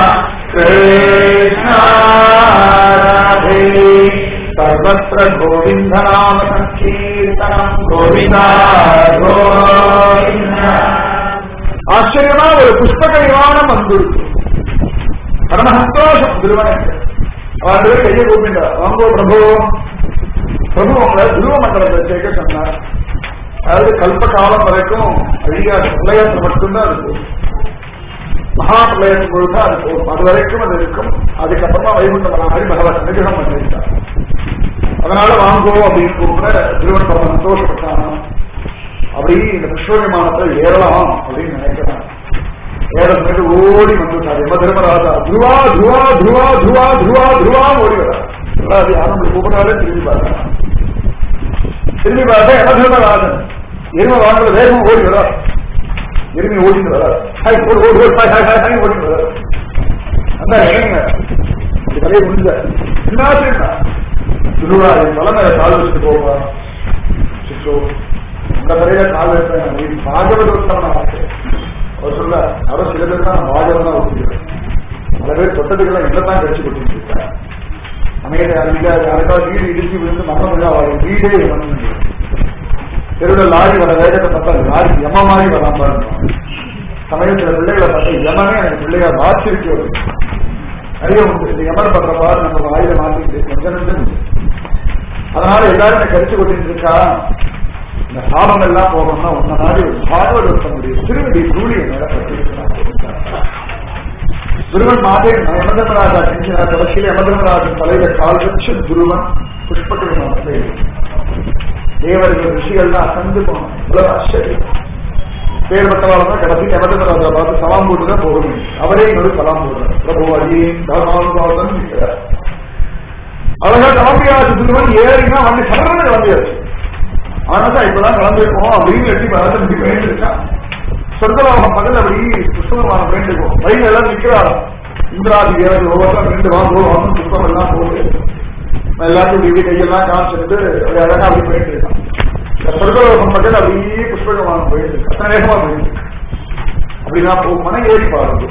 Speaker 1: கிருஷ்ணா ராதே सर्वत्र गोविन्दनाम सङ्कीर्तनम् गोविन्दा गोविन्द ஆச்சரியமா ஒரு புஷ்பக விமானம் வந்துருக்கு பரம சந்தோஷம் திருவனக்கு அவர்கள் கையை கூப்பிட்டார் வாங்கோ பிரபு பிரபு உங்களை துருவ மண்டலத்தை சேர்க்க சொன்னார் அதாவது கல்ப காலம் வரைக்கும் அழியா பிரளயத்தை மட்டும்தான் இருக்கும் மகா பிரளயத்தின் பொழுது அது போகும் அது வரைக்கும் அது இருக்கும் அதுக்கப்புறமா வைகுண்டம் மாதிரி பகவான் அனுகிரகம் பண்ணியிருக்கார் அதனால வாங்கோ அப்படின்னு கூப்பிட திருவன் பரம சந்தோஷப்பட்டானா அப்படி இந்த புஷ்ப விமானத்தை ஏறலாம் அப்படின்னு நினைக்கிறான் ஏறதுக்கு ஓடி வந்துட்டார் எம தர்மராஜா துருவா துருவா துருவா துருவா துருவா துருவா ஓடி வரார் அது யாரும் கூப்பிடாலே திரும்பி பார்க்கலாம் திரும்பி பார்த்தா எம தர்மராஜன் எருமை வாங்குற வேகம் ஓடி வரார் எருமை ஓடிட்டு வரார் ஹாய் ஓடி ஓடி ஓடி ஹாய் ஹாய் ஹாய் ஓடிட்டு வரார் அந்த இறங்க இது கதையை முடிஞ்ச என்னாச்சுன்னா திருவிழா என் தலைமையில கால் வச்சுட்டு போவா சிச்சோ அந்த கதையில கால் வைப்பேன் நீ பாகவத உத்தமனா அவர் சொல்ல அவர் சில பேர் தான் பாகவதா ஒத்துக்கிறேன் பல பேர் தொட்டதுக்கெல்லாம் என்னதான் கட்சி கொடுத்துட்டு இருக்காங்க அமைதியா இல்ல யாருக்காவது வீடு இடிச்சு விழுந்து மரணம் இல்ல அவள் வீடே இறந்து தெருவில் லாரி வர வேகத்தை பார்த்தா லாரி எம மாதிரி வராம பாருங்க சமயத்துல பிள்ளைகளை பார்த்தா எமனே எனக்கு பிள்ளையா வாச்சிருக்கு வருது நிறைய உண்டு இந்த எமன் பண்ற பாரு நம்ம வாயில மாத்திட்டு கொஞ்சம் நஞ்சம் உண்டு. அதனால எல்லாரும் என்னை கரிச்சு கொட்டிட்டு இருக்கா இந்த சாபம் எல்லாம் போகணும்னா உன்ன நாடி ஒரு பாகவத முடியும் திருவடி சூழிய துருவன் மாதே யமதர்மராஜா செஞ்சினார் கடைசியில் யமதர்மராஜன் தலையில கால் வச்சு துருவன் புஷ்பட்டு தேவர்கள் ரிஷிகள்லாம் அசந்து போனோம் இவ்வளவு ஆச்சரியம் பேர்பட்டவாள் தான் கடைசி யமதர்மராஜா பார்த்து சலாம் போட்டு தான் போகணும் அவரே இன்னொரு சலாம் போடுறார் பிரபு அடியேன் தர்மானுபாவன் இருக்கிறார் அழகா கிளம்பியாச்சு துருவன் ஏறினா வந்து சரண கிளம்பியாச்சு ஆனாதான் இப்பதான் கிளம்பிருக்கோம் அப்படின்னு எட்டி பார்த்து வேண்டு இருக்கான் சொர்க்கலோகம் பகல் அப்படி புஷ்பமான வேண்டுவோம் வயது எல்லாம் நிக்கிறாள் இந்திராதி தேவதை ஒவ்வொருத்தரும் ரெண்டு வாங்க வாங்க புஷ்பம் எல்லாம் போகுது எல்லாத்தையும் இப்படி கையெல்லாம் காமிச்சிட்டு ஒரு அழகா அப்படி போயிட்டு இருக்கான் சொர்க்கலோகம் பகல் அப்படியே புஷ்பகமான போயிட்டு இருக்கு அத்தனை வேகமா போயிட்டு இருக்கு அப்படின்னா போகும்னா ஏறி பாருங்க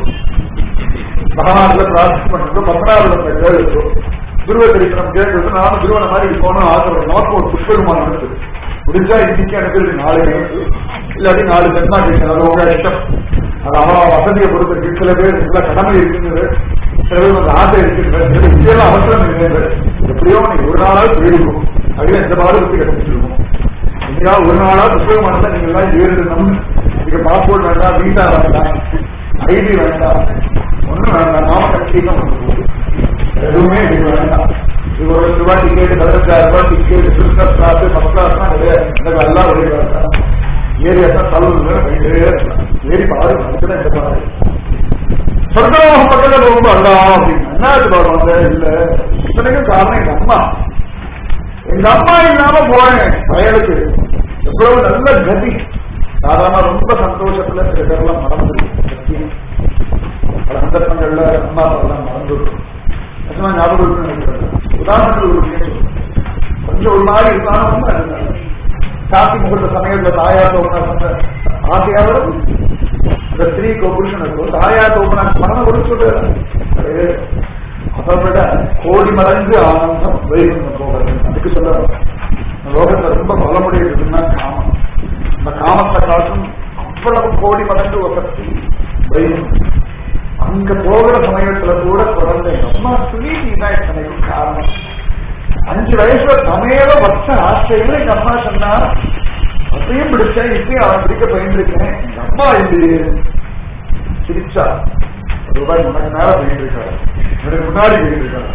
Speaker 1: பகவான்ல பிரார்த்தனை பண்றது பத்மநாபத்தை கேளுக்கு துருவ தரிசனம் கேட்கறது நானும் துருவன மாதிரி போனோம் ஆசைப்படுறேன் நமக்கு ஒரு புஷ்பகமான இருக்குது முடிஞ்சா இன்னைக்கு அனுப்பிடுது நாலு அனுப்பு இல்லாட்டி நாலு ஜென்மா கேட்கணும் அது உங்க இஷ்டம் அது அவன் வசதியை பொறுத்து இருக்கு சில பேர் சில கடமை இருக்குங்கிறது சில பேர் வந்து ஆசை இருக்குங்கிறது இதெல்லாம் அவசரம் இல்லைங்கிறது எப்படியோ நீங்க ஒரு நாளாவது போயிருக்கும் அதுல எந்த பாடு வச்சு கிடைச்சிருக்கும் எங்கேயா ஒரு நாளா புத்தகமானதை நீங்க எல்லாம் ஏறிடணும் இதுக்கு பாஸ்போர்ட் வேண்டாம் வீசா வேண்டாம் ஐடி வேண்டாம் ஒண்ணும் வேண்டாம் நாம கட்சியும் எதுவுமே இது வேண்டாம் இது ஒரு லட்ச ரூபாய் டிக்கெட் பதினஞ்சாயிரம் ரூபாய் டிக்கெட் பிசினஸ் கிளாஸ் ஃபர்ஸ்ட் கிளாஸ்லாம் கிடையாது எனக்கு எல்லாம் ஒரே வேண்டாம் ஏரியா தள்ளுங்க ஏறி பாரு அதுக்குதான் இந்த பாரு சொர்க்கலோகம் பக்கத்துல ரொம்ப அல்லா அப்படின்னு என்ன ஆச்சு பாருவாங்க இல்ல இத்தனைக்கும் காரணம் எங்க அம்மா எங்க அம்மா இல்லாம போறேன் வயலுக்கு எவ்வளவு நல்ல கதி சாதாரண ரொம்ப சந்தோஷத்துல சில பேர்லாம் மறந்துருக்கு பல சந்தர்ப்பங்கள்ல அம்மா அப்பெல்லாம் மறந்துடும் நிஜமா ஞாபகம் இருக்குன்னு நினைக்கிறேன் உதாரணத்துக்கு ஒரு விஷயம் சொல்றேன். கொஞ்சம் ஒரு மாதிரி இருந்தாலும் காப்பி முகூர்த்த சமயத்துல தாயா தோப்பினா ஆசையா வரும் இந்த ஸ்திரீக்கோ புருஷனுக்கோ தாயா தோப்பினா மனம் ஒரு சொல்றது அதை விட கோடி மடங்கு ஆனந்தம் வைகுண்டம் போகிறது அதுக்கு சொல்ல லோகத்தை ரொம்ப பலமுடையதுன்னா காமம் அந்த காமத்தை காட்டும் அவ்வளவு கோடி மடங்கு வசதி வைகுண்டம் அங்க போகிற சமயத்துல கூட குழந்தை அம்மா சுனீதி தான் இத்தனைக்கும் காரணம் அஞ்சு வயசுல சமையல வச்ச ஆசையில எங்க அம்மா சொன்னா அப்பயும் பிடிச்சேன் இப்பயும் அவன் பிடிக்க பயந்துருக்கேன் எங்க அம்மா இல்லையே சிரிச்சா ஒரு ரூபாய் முன்னாடி மேல போயிட்டு இருக்காரு எனக்கு முன்னாடி போயிட்டு இருக்காரு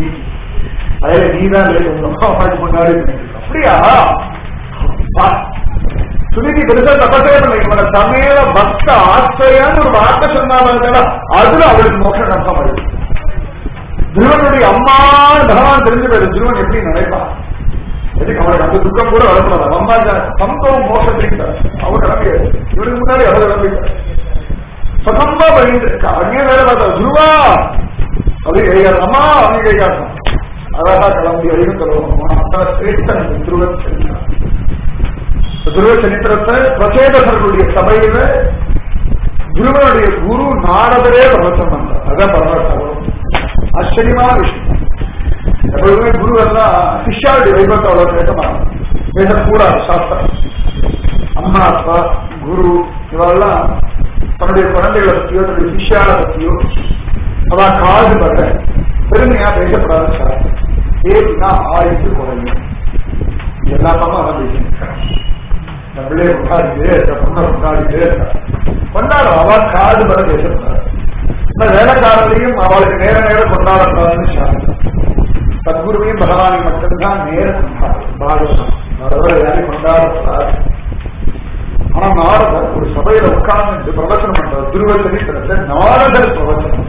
Speaker 1: அதுல நீ தான் உங்க அம்மா அம்மாக்கு முன்னாடி போயிட்டு இருக்க அப்படியா அப்பா. சுனிதி பெருசா தப்பத்தே பண்ணல இவனை சமையல பக்த ஆச்சரியான்னு ஒரு வார்த்தை சொன்னாங்க அதுல அவளுக்கு மோட்சம் கன்ஃபார்ம் ஆயிடுச்சு துருவனுடைய அம்மா பகவான் தெரிஞ்சு போயிரு துருவன் எப்படி நினைப்பான் எதுக்கு அவனுக்கு அந்த துக்கம் கூட வரக்கூடாது அம்மா சம்பவம் மோசத்துக்கு அவன் கிளம்பி இவனுக்கு முன்னாடி அவர் கிளம்பிட்டார் சதம்பா பண்ணிட்டு இருக்கா அங்கே வேலை பார்த்தா துருவா அப்படி கைகாரம் அம்மா அவங்க கைகாரம் அழகா கிளம்பி அழிவு தருவோம் சிரேஷ்டன் துருவன் சென்றான் துருவ சரித்திரத்தை பிரசேதர்களுடைய சபையில குருவனுடைய குரு நாரதரே பிரவச்சம் பண்ணார் அதான் பரவாயில்ல ஆச்சரியமான விஷயம் எப்பொழுதுமே குரு எல்லாம் சிஷ்யாவுடைய வைபவத்தை அவ்வளவு பேச மாட்டாங்க பேசக்கூடாது சாஸ்திரம் அம்மா அப்பா குரு இவெல்லாம் தன்னுடைய குழந்தைகளை பத்தியோ தன்னுடைய சிஷ்யாவை பத்தியோ அதான் காது பட பெருமையா பேசப்படாத சார் ஏன்னா ஆயுசு குறையும் எல்லாமே அதான் பேசியிருக்காங்க இந்த பிள்ளைய கொண்டாடிட்டே இருக்க பொண்ணை கொண்டாடிட்டே இருக்க கொண்டாடும் அவள் காது பட பேசப்படாது இந்த வேலைக்காரரையும் அவளுக்கு நேர நேரம் கொண்டாடக்கூடாதுன்னு சாஸ்திரம் சத்குருவையும் பகவானை மட்டும்தான் நேரம் கொண்டாடும் பாகவதம் வரவரை யாரையும் கொண்டாடக்கூடாது ஆனா நாரதர் ஒரு சபையில உட்கார்ந்து பிரவச்சனம் பண்றார் துருவ சரித்திரத்தை நாரதர் பிரவச்சனம்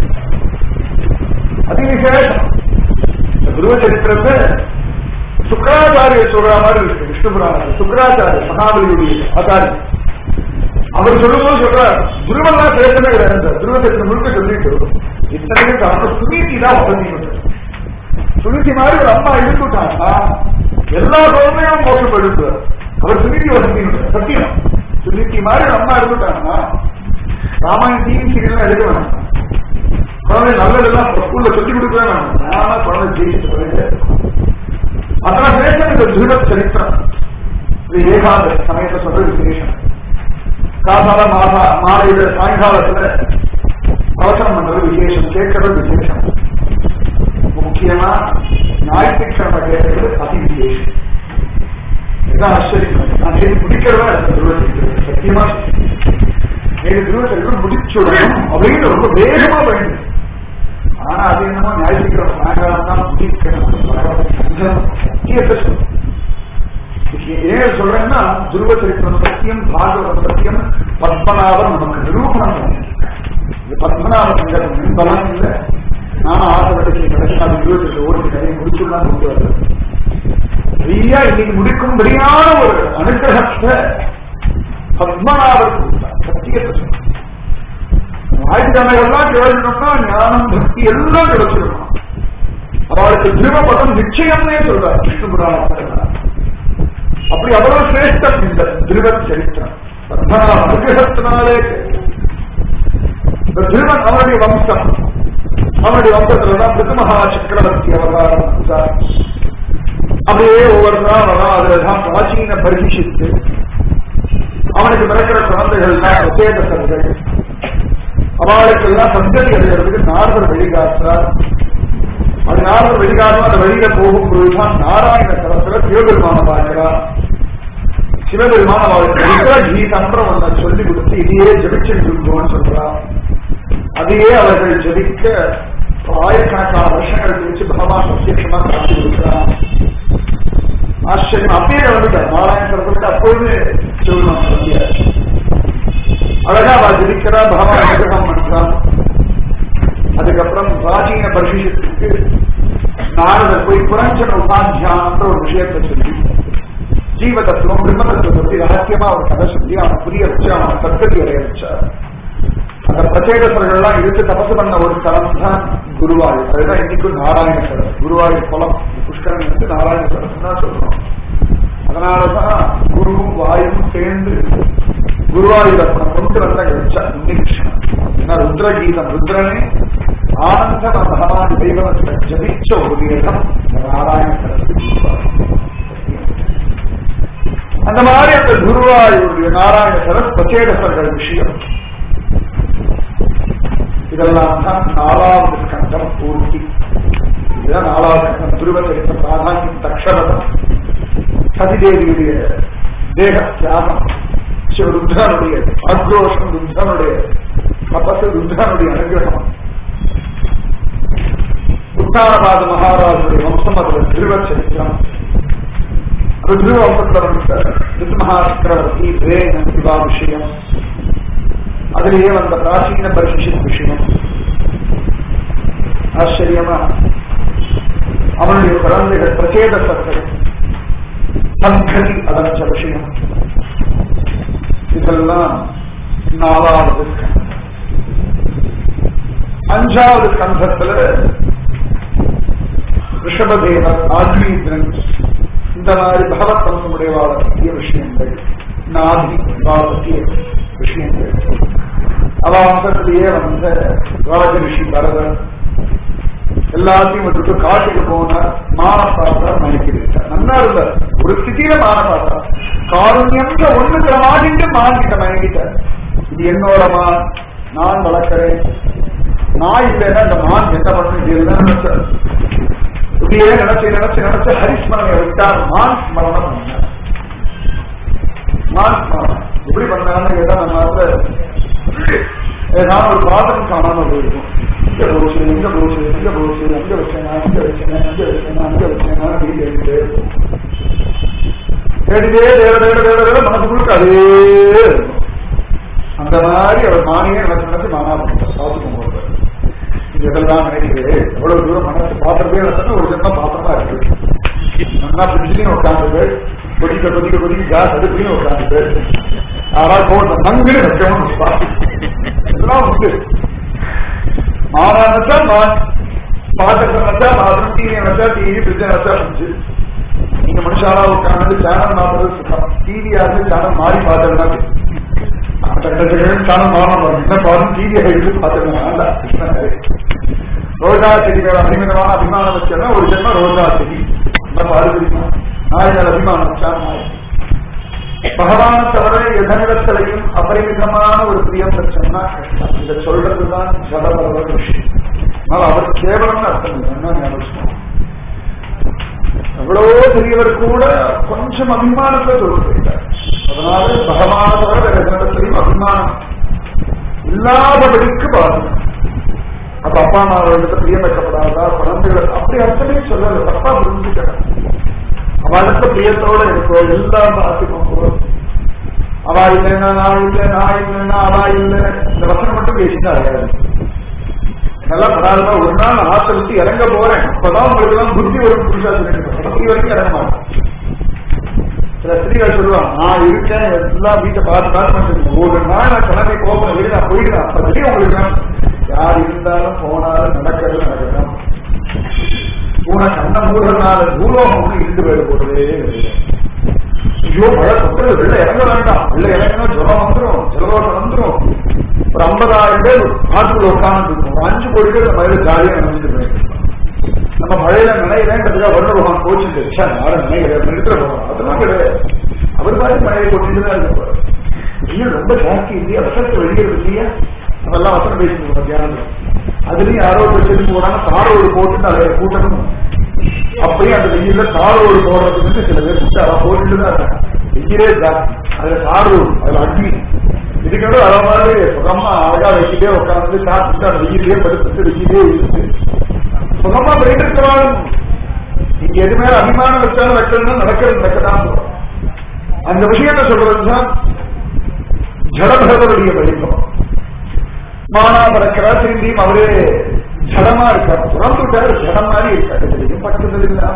Speaker 1: அதிவிசேஷம் இந்த துருவ சரித்திரத்தை சுக்கராச்சாரிய சொல்ற மாதிரி இருக்கு விஷ்ணு புராணத்தில் சுக்கராச்சாரிய மகாபலியுடைய ஆச்சாரி அவர் சொல்லும்போது சொல்றார் துருவெல்லாம் பேசவே கிடையாது சார் துருவ சரித்திரம் முழுக்க சொல்லிட்டு இத்தனைக்கும் காரணம் சுனீதி தான் வசதி சுனிதி மாதிரி ஒரு அம்மா இருந்துட்டாங்கன்னா எல்லா குழந்தையும் மோசப்படுத்து அவர் சுனிதி வசதி சத்தியம் சுனிதி மாதிரி ஒரு அம்மா இருந்துட்டாங்கன்னா ராமாயண டிவி சீரியல் எடுக்க வேணாம் குழந்தை நல்லதெல்லாம் ஸ்கூல்ல சொல்லி கொடுக்கவே வேணாம் நானா குழந்தை ஜெயிச்சு போயிட்டு அத்தனை சேஷம் இந்த திருட சரித்திரம் இது ஏகாந்த சமயத்தை சொல்றது விசேஷம் காசால மாசா மாலையில சாயங்காலத்துல அவசரம் பண்றது விசேஷம் கேட்கறது விசேஷம் முக்கியமா ஞாயிற்றுக்கிழமை கேட்கறது அதி விசேஷம் இதுதான் ஆச்சரியம் நான் சரி பிடிக்கிறவன் அந்த துருவத்தை சத்தியமா எனக்கு துருவத்தை முடிச்சுடணும் அப்படின்னு ரொம்ப வேகமா பயந்து ஆனா அது என்னமோ ஞாயிற்றுக்கிழமை சாயங்காலம் தான் முடிக்கணும் சத்தியத்தை சொல்லும் ஏன் சொல்றேன்னா துருவ சரித்திரம் சத்தியம் பாகவத சத்தியம் பத்மநாபம் நமக்கு நிரூபணம் பண்ணியிருக்கார். இது பத்மநாப சங்கரம் பலம் இல்லை நானும் ஆசைப்பட்டு கடைசியாக இருபத்தி ஓடி கதையை முடிச்சுடலாம் கொண்டு வருது சரியா இன்னைக்கு முடிக்கும்படியான ஒரு அனுகிரகத்தை பத்மநாபர் கொடுத்தார். சத்தியத்தை சொன்னார். ஞாயிற்றுக்கிழமைகள்லாம் கேள்வினோம்னா ஞானம் பக்தி எல்லாம் கிடைச்சிருக்கும் அவளுக்கு திருமபதம் நிச்சயம்னே சொல்றார் விஷ்ணு புராணத்தில் அப்படி அவ்வளவு சிரேஷ்டம் இந்த திருவ சரித்திரம் பத்மநாப அனுகிரகத்தினாலே இந்த திருவன் அவனுடைய வம்சம் அவனுடைய வம்சத்துலதான் பிருத்தமகா சக்கரவர்த்தி அவதாரம் வந்தார். அப்படியே ஒவ்வொரு நாள் வரும் அதுலதான் பிராச்சீன பரிசித்து அவனுக்கு பிறக்கிற குழந்தைகள்லாம் பிரத்யேகர்கள் அவளுக்கெல்லாம் சந்ததி அடைகிறதுக்கு நாரதர் வழிகாட்டுறார் அது நாரதர் வழிகாட்டும் அந்த வழியில போகும் பொழுதுதான் நாராயண தலத்துல சிவபெருமான பார்க்கிறார் சிவபெருமான அவளுக்கு கீதம்பரம் ஒன்றை சொல்லி கொடுத்து இதையே ஜபிச்சிருக்கோம்னு சொல்றார் அதையே அவர்கள் ஜபிக்க ஆயிரக்கணக்கான வருஷங்கள் கழிச்சு பகவான் பிரத்யட்சமா காட்சி கொடுக்கிறார் ஆச்சரியம் அப்பயே வந்துட்டார் நாராயணத்துல அப்பொழுது சிவபெருமான் சொல்லியாச்சு அழகா அவ ஜபிக்கிறா பகவான் அனுகிரகம் பண்றான் அதுக்கப்புறம் பிராச்சீன பரிஷத்துக்கு நாரதர் போய் புரஞ்சன உபாத்தியானன்ற ஒரு விஷயத்தை சொல்லி ஜீவ தத்துவம் பிரம்ம தத்துவத்தை பத்தி ரகசியமா ஒரு கதை சொல்லி அவன் புரிய வச்சு அவன் சத்ததி அடைய வச்சார் அந்த பிரச்சேகசர்கள்லாம் இருந்து தபசு பண்ண ஒரு ஸ்தலம் தான் குருவாயூர் அதுதான் இன்னைக்கும் நாராயணஸ்வரம் குருவாயூர் குளம் புஷ்கரன் வந்து நாராயணஸ்வரம் தான் சொல்றோம் அதனாலதான் குருவும் வாயுவும் சேர்ந்து குருவாயூரப்பனை கொண்டு வந்த வச்சா இன்னைக்கு ஏன்னா ருத்ரகீதம் ருத்ரனே ஆனந்த பகவான் தெய்வத்தை ஜபிச்ச ஒரு கீதம் நாராயண அந்த மாதிரி அந்த குருவாயூருடைய நாராயண சரஸ் பிரச்சேகசர்கள் விஷயம் இதெல்லாம் தான் நாலாவது கண்டம் பூர்த்தி இதுதான் நாலாவது கண்டம் துருவ சரித்த பிராதானியம் தக்ஷரதம் சதிதேவியுடைய தேக தியாகம் சிவ ருத்ரனுடைய ஆக்ரோஷம் ருத்ரனுடைய தபசு ருத்ரனுடைய அனுகிரகம் உத்தாரபாத மகாராஜனுடைய வம்சம் அதுல திருவ சரித்திரம் ருத்ர வம்சத்துல வந்த ருத்மஹா சக்கரவர்த்தி வேண சிவா விஷயம் அதிலேயே வந்த பிராச்சீன பரிசிஷித் விஷயம் ஆச்சரியமா அவனுடைய குழந்தைகள் பிரச்சேதசர்கள் சங்கதி அடைஞ்ச விஷயம் இதெல்லாம் நாலாவது ஸ்கந்தம். அஞ்சாவது ஸ்கந்தத்துல ரிஷபதேவர் ஆத்மீந்திரன் இந்த மாதிரி பகவத் தன்மையுடைய பற்றிய விஷயங்கள் நாதி பற்றிய விஷயங்கள் அவ வம்சத்திலேயே வந்த ராஜ ரிஷி பரதன் எல்லாத்தையும் விட்டுட்டு காட்டுக்கு போனார் மான பார்த்தா மயக்கி விட்டார் நல்லா இருந்தார் ஒரு ஸ்திதியில மான பார்த்தா காருண்யம்ன்ற ஒண்ணுங்கிற மாட்டிட்டு மான்கிட்ட மயங்கிட்டார் இது என்னோட மான் நான் வளர்க்கிறேன் நான் இல்லைன்னா இந்த மான் என்ன பண்ணும் இது எல்லாம் நினைச்சார் இப்படியே நினைச்சு நினைச்சு நினைச்சு ஹரிஸ்மரனை விட்டார் மான் ஸ்மரணம் பண்ணார் மான் ஸ்மரணம் எப்படி பண்ணான்னு கேட்டா நம்ம நான் ஒரு பாத்திரம் காணாம போயிருக்கும் இங்க போச்சு எங்க போச்சு எங்க போச்சு அங்க வச்சேனா அங்க வச்சேனா அங்க வச்சேனா அங்க வச்சேனா அப்படின்னு கேட்டுட்டே இருக்கும். கேட்டுட்டே தேட தேட தேட தேட மனசுக்குள்ள அதே இருக்கும் அந்த மாதிரி அவர் மானியே நினைச்சு நினைச்சு மானா பண்ணுறார் சாத்துக்கும் போது இதெல்லாம் நினைக்கிறேன் எவ்வளவு தூரம் மனசு பாத்திரமே வச்சா ஒரு ஜென்மம் பாத்திரமா இருக்கு நல்லா பிடிச்சிலையும் உட்காந்துட்டு கொதிக்க கொதிக்க கொதிக்க கேஸ் அடுப்புலையும் உட்காந்துட்டு யாராவது போன நங்குன்னு வைக்கணும் இதெல்லாம் உண்டு மாறானதா மான் பாத்திரத்தை வச்சா பாத்திரம் டிவி வச்சா டிவி ஃப்ரிட்ஜை வச்சா ஃப்ரிட்ஜ் நீங்க மனுஷாலா உட்காந்து சேனல் மாத்துறது சுத்தம் டிவியா இருந்து சேனல் மாறி பார்த்ததுதான் சேனல் மாறணும் என்ன பாருங்க டிவி எடுத்து பார்த்துக்கலாம் ரோஜா செடி மேல அபிமிதமான அபிமானம் வச்சா ஒரு ஜென்ம ரோஜா செடி இந்த பாரு தெரியுமா நாய் மேல அபிமானம் வச்சா நாய் பகவான தவிர எதனிடத்திலையும் அபரிமிதமான ஒரு பிரியம் வச்சோம்னா கஷ்டம் இதை சொல்றதுதான் ஜடபரவ விஷயம் ஆனால் அவர் கேவலம் அர்த்தம் இல்லை என்ன ஞாபகம் எவ்வளவோ பெரியவர் கூட கொஞ்சம் அபிமானத்தை சொல்லிட்டார் அதனால பகவான தவிர வேற எதனிடத்திலையும் அபிமானம் இல்லாதபடிக்கு பாருங்க அப்ப அப்பா அம்மா அவர்கிட்ட பிரியம் வைக்கப்படாதா குழந்தைகள் அப்படி அர்த்தமே சொல்லல தப்பா புரிஞ்சுக்கிறேன் அவளுக்கு பிரியத்தோட இருக்கோ எல்லாம் பார்த்துக்கோங்க அவா இல்லைன்னா நான் இல்லை நான் இல்லைன்னா அவா இல்லை இந்த வசனம் மட்டும் பேசிட்டா அறியாது நல்லா படாதமா ஒரு நாள் நான் ஆசை விட்டு இறங்க போறேன் அப்பதான் உங்களுக்கு எல்லாம் புத்தி வரும் புருஷா சொல்லிட்டு வரைக்கும் இறங்க மாட்டேன் சில ஸ்திரீகள் சொல்லுவாங்க நான் இருக்கேன் எல்லாம் வீட்டை பார்த்து பார்த்து ஒரு நாள் நான் கிளம்பி போகிறேன் வெளியே நான் போயிடுறேன் அப்ப தெரியும் உங்களுக்கு வேணும். யார் இருந்தாலும் போனாலும் நடக்கிறது நடக்கணும் பூனை கண்ண மூடுறதுனால பூலோகம் ஒண்ணு இருந்து போயிட போறதே ஐயோ மழை கொட்டுறது வெள்ள இறங்க வேண்டாம் வெள்ள இறங்கணும் ஜுரம் வந்துடும் ஜலதோஷம் வந்துடும் ஒரு ஐம்பதாயிரம் பேர் ஆற்றுல உட்கார்ந்து இருக்கும் அஞ்சு கோடி பேர் இந்த மழையில ஜாலியா நினைச்சிட்டு போயிட்டு நம்ம மழையில நினைக்கிறேன்றதுக்காக வருட பகவான் கோச்சிட்டு யாரும் நினைக்கிறேன் நிறுத்துற போகணும் அதெல்லாம் கிடையாது அவர் மாதிரி மழையை கொட்டிட்டு தான் இருக்க போறாரு வெயில் ரொம்ப ஜாஸ்தி இல்லையா வசனத்தை வெளியிறது இல்லையா அதெல்லாம் வசனம் பேசிட்டு தியானம் அதுலயும் யாரோ ஒரு செஞ்சு போனாங்க தாரோடு போட்டு அதை கூட்டணும் அப்படியே அந்த வெயில்ல தாரோடு போடுறதுக்கு சில பேர் விட்டு அதை போட்டுட்டு தான் இருக்காங்க. வெயிலே ஜாஸ்தி அதுல தாரோடு அதுல அக்னி இதுக்கோட அத மாதிரி சுகமா அழகா வச்சுட்டே உட்காந்து சாப்பிட்டு அந்த வெயிலே படுத்துட்டு வெயிலே இருக்கு சுகமா போயிட்டு இருக்கிறாலும் நீங்க எது மேல அபிமானம் வச்சாலும் வைக்கணும் நடக்கிறது நடக்கதான் போறோம் அந்த விஷயத்தை சொல்றதுதான் ஜடபகவனுடைய வழிபம் மானா பறக்கிறார் திரும்பியும் அவரே ஜடமா இருக்கார் புறந்துட்டார் ஜடம் மாதிரி இருக்காரு தெரியும் பக்கத்தில் இல்லாம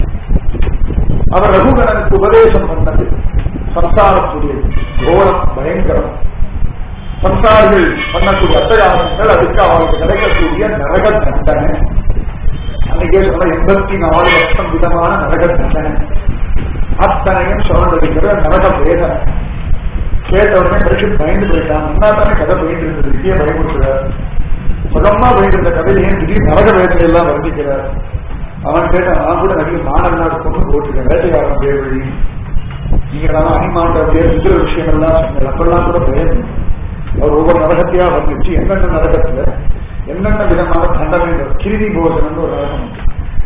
Speaker 1: அவர் ரகுகணனுக்கு உபதேசம் பண்ணது சம்சாரத்துடைய கோரம் பயங்கரம் சம்சாரிகள் பண்ணக்கூடிய அட்டகாசங்கள் அதுக்கு அவருக்கு கிடைக்கக்கூடிய நரக தண்டனை அன்னைக்கே சொன்ன எண்பத்தி நாலு லட்சம் விதமான நரக தண்டனை அத்தனையும் சொல்லிருக்கிற நரக வேதனை கேட்ட உடனே பரிசு பயந்து போயிட்டான் முன்னா தானே கதை போயிட்டு இருந்தது வித்திய பயமுறுத்துறார் சுகமா போயிட்டு இருந்த கதையில ஏன் திடீர் நரக வேதனை எல்லாம் வர்ணிக்கிறார் அவன் கேட்டான் நான் கூட நிறைய மாணவனாக கொண்டு போட்டுருக்கேன் வேட்டையாளன் பேர் வழி நீங்க நான் அனிமாண்ட பேர் இந்த விஷயம் எல்லாம் சொன்னேன் அப்பெல்லாம் கூட பயம் அவர் ஒவ்வொரு நரகத்தையா வந்துச்சு என்னென்ன நரகத்துல என்னென்ன விதமான தண்டனை கிருதி போஜனம்னு ஒரு நரகம் உண்டு.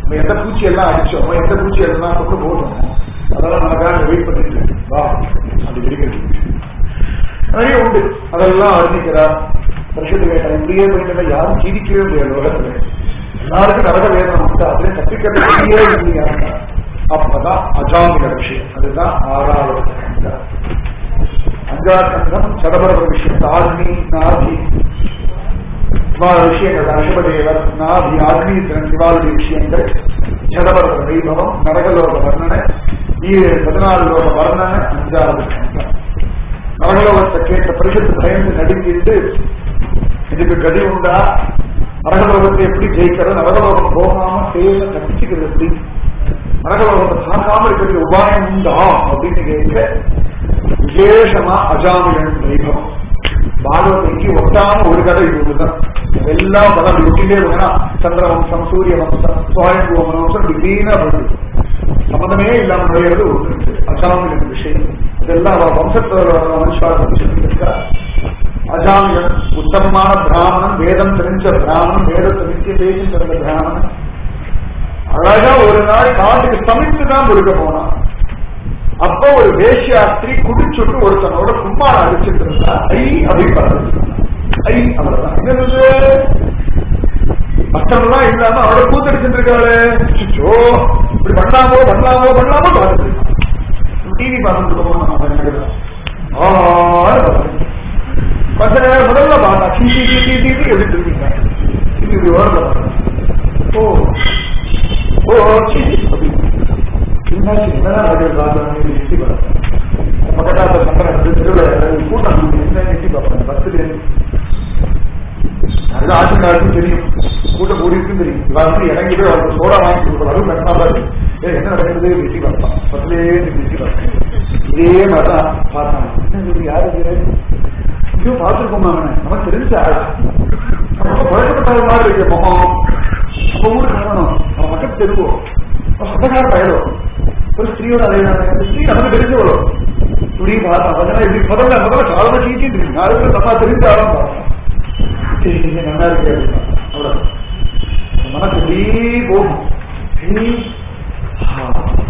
Speaker 1: நம்ம எந்த பூச்சி எல்லாம் அடிச்சோமோ எந்த பூச்சி எல்லாம் கொண்டு போகணுமோ அதெல்லாம் நமக்காக வெயிட் பண்ணிட்டு இருக்கு. வா அது வெடிக்கிறது நிறைய உண்டு அதெல்லாம் வர்ணிக்கிறார் வருஷத்துக்கு கேட்டா இப்படியே போயிட்டு யாரும் ஜீவிக்கவே முடியாது உலகத்துல எல்லாருக்கும் நரக வேதனை உண்டு அதுல கற்றுக்கிறதே இல்லையா அப்பதான் அஜாமிக விஷயம் அதுதான் ஆறாவது கண்டம் அஞ்சாவது கண்டம் சடபரவ விஷயம் தாழ்னி நாதி இவாள விஷயங்கள் அசுபதேவர் நாதி ஆக்னீஸ்வரன் இவாளுடைய விஷயங்கள் சடபரவ வைபவம் நரகலோக வர்ணனை ஈரே பதினாலு லோக வர்ணனை அஞ்சாவது கண்டம் நரகலோகத்தை கேட்ட பரிசுத்து பயந்து நடுங்கிட்டு இதுக்கு கதி உண்டா நரகலோகத்தை எப்படி ஜெயிக்கிறது நரகலோகம் போகாம செயல தப்பிச்சுக்கிறது எப்படி நரகலோகத்தை தாக்காம இருக்கிறது உபாயம் உண்டா அப்படின்னு கேட்க விசேஷமா அஜாமிலன் வைபவம் பாகவதைக்கு ஒட்டாம ஒரு கதை இது ஒண்ணுதான் எல்லாம் படம் ஒட்டிலே வேணா சந்திரவம்சம் சூரிய வம்சம் சுவாயம்பு வம்சம் திடீர்னு வருது சம்பந்தமே இல்லாம நுழையிறது ஒன்று அஜாமிலன் விஷயம் இதெல்லாம் அவ வம்சத்தோட மனுஷால அஜாமியன் உத்தமமான பிராமணன் வேதம் தெரிஞ்ச பிராமணன் வேதத்தை நித்திய பேசி தெரிஞ்ச பிராமணன் அழகா ஒரு நாள் காட்டுக்கு சமைத்து தான் கொடுக்க போனான் அப்ப ஒரு வேஷ்யாஸ்திரி குடிச்சுட்டு ஒருத்தனோட சும்மா அடிச்சுட்டு இருந்தா ஐ அப்படின்னு ஐ அவ்வளவுதான் என்னது மற்றவெல்லாம் இல்லாம அவளை கூத்தடிச்சுட்டு இருக்காரு அச்சோ, இப்படி பண்ணாமோ பண்ணாமோ பண்ணாமோ பார்த்துட்டு டிவி பார்த்துட்டு போனோம் கொஞ்ச நேரம் முதல்ல பார்த்தா டிவி டிவி டிவி எடுத்து இருக்கீங்க இது இப்படி ஓரல ஓ ஓ சீ அப்படின்னு என்னாச்சு என்னதான் நடக்குது பார்த்தோம் எட்டி பார்த்தேன் பக்கத்தாத்த சங்கரன் தெருவில் கூட்டம் என்ன எட்டி பார்ப்பேன் பஸ்ஸுல நல்ல ஆட்சிக்காருக்கு தெரியும் கூட்டம் கூடியிருக்கும் தெரியும் எல்லாரும் இறங்கி போய் அவருக்கு சோடா வாங்கி கொடுக்கணும் அதுவும் கட்டாதான் ஏ என்ன நடக்குது வெட்டி பார்ப்பான் பஸ்லேயே வெட்டி பார்ப்பேன் இதே மாதிரிதான் பார்த்தாங்க என்ன இது யாரு இது ஐயோ பார்த்துருக்கோம் அவனை நமக்கு தெரிஞ்ச ஆள் ரொம்ப பழக்கப்பட்ட மாதிரி இருக்கு முகம் நம்ம ஊருக்கு வரணும் அவன் மக்கள் தெருவோம் சொந்தக்கார பயலோ ஒரு ஸ்திரீயோட அலையிறாங்க அந்த ஸ்திரீ நமக்கு தெரிஞ்சவளோ இப்படி பார்த்தா அதெல்லாம் இப்படி முதல்ல முதல்ல காலமா சீட்டி தெரியும் யாருக்கு தப்பா தெரிஞ்ச ஆளும் பார்த்தோம் சரி நீங்க நல்லா இருக்கு அப்படின்னா அவ்வளவு மனசு இப்படி போகும் இப்படி, ஆ,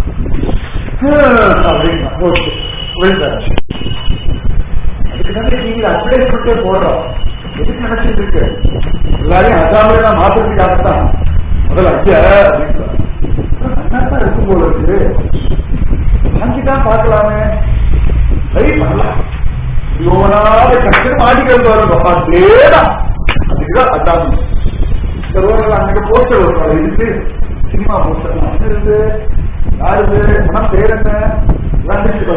Speaker 1: அப்படின்னா ஓகே விழுந்தாச்சு அதுக்கு தானே நீங்க அட்வர்டைஸ்மெண்ட்டே போடுறோம் எதுக்கு நினைச்சிட்டு இருக்கு எல்லாரையும் அசாமே தான் மாத்திரத்துக்காகத்தான் முதல்ல ஐயா அப்படின்னு நன்னாதான் இருக்கும் போல இருக்கு வாங்கிதான் பார்க்கலாமே சரி பண்ணலாம் யோனாத கஷ்டம் மாட்டிக்கிறது வரும் அதேதான் அதுக்குதான் அசாமி இந்த ரோட்ல அன்னைக்கு போஸ்டர் வருவாங்க இதுக்கு சினிமா போஸ்டர் என்ன இருக்கு யாரு மனம் பேர் என்ன வந்துச்சு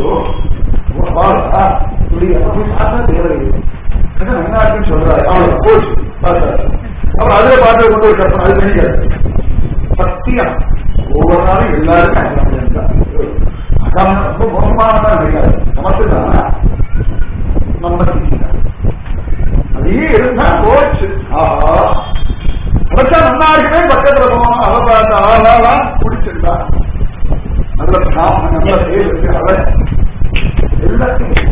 Speaker 1: பாருடா இப்படி அப்படி பார்த்தா தேவையில்லை அதான் நல்லா இருக்குன்னு சொல்றாரு அவனுக்கு போச்சு பார்த்தாரு அவர் அதுல பார்த்து கொண்டு போய் கட்டணும் அது நினைக்காது சத்தியம் ஒவ்வொரு நாளும் எல்லாருக்கும் அசாமியம் தான் அசாமியம் ரொம்ப மோசமானதான் இருக்காது நமக்கு தான் நம்ம சிக்கிதான் அதையே இருந்தா போச்சு ஆஹா அவச்சா நல்லா இருக்குமே பக்கத்துல போனோம் அவ பார்த்த ஆளாலாம் பிடிச்சிருந்தா நல்ல பிராமணன் நல்ல பேர் இருக்கு அவன் எல்லாத்தையும்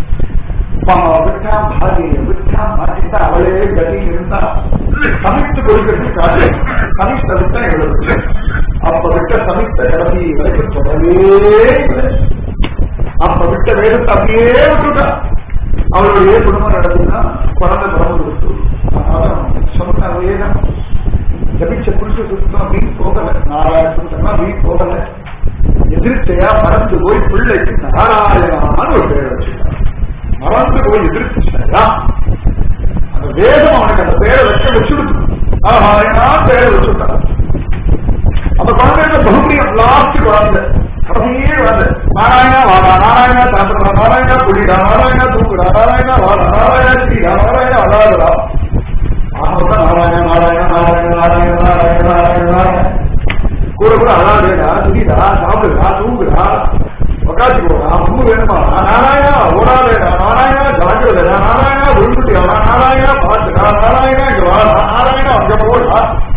Speaker 1: விட்டா பாதியை விட்டா மாட்டிட்டா அவளே கதி இருந்தா சமைத்து கொடுக்கிறதுக்காக சமைத்த விட்டா எங்களுக்கு அப்ப விட்ட சமைத்த கடைசி வரைக்கும் தொடரவே இல்லை அப்ப விட்ட வேதத்தை அப்படியே விட்டுட்டா அவளுடைய குடும்பம் நடக்குதுன்னா குழந்தை பிறந்து விட்டு சொன்ன வேதம் ஜபிச்ச புருஷ சுத்தம் அப்படின்னு போகல நாராயணன் சொன்னா வீண் போகல எதிர்த்தையா மறந்து போய் பிள்ளைக்கு நாராயணான்னு ஒரு பேர் வச்சுட்டான் மறந்து போய் எதிர்த்துச்சா அந்த வேதம் அவனுக்கு அந்த பேரை வச்ச வச்சுடுது நாராயணா பேரை வச்சுட்டான் அந்த குழந்தைங்க பகுதியம் லாஸ்ட் குழந்தை கடைசியே குழந்தை நாராயணா வாடா நாராயணா சாப்பிடுறா நாராயணா குடிடா நாராயணா தூக்குடா நாராயணா வாடா நாராயணா ஸ்ரீடா நாராயணா அழாதுடா ஆகத்தான் நாராயணா நாராயணா நாராயண நாராயண நாராயண நாராயண நாராயண கூட கூட அழாதுடா குடிடா சாப்பிடுடா தூங்குடா உக்காச்சு போடா முன்னு வேணுமா நாராயணா ஓடாதேடா நாராயணா ஜாக்கிரதா நாராயணா விழுந்துட்டியா நாராயணா பாத்துடா நாராயணா இங்க வாடா நாராயணா அங்க போடா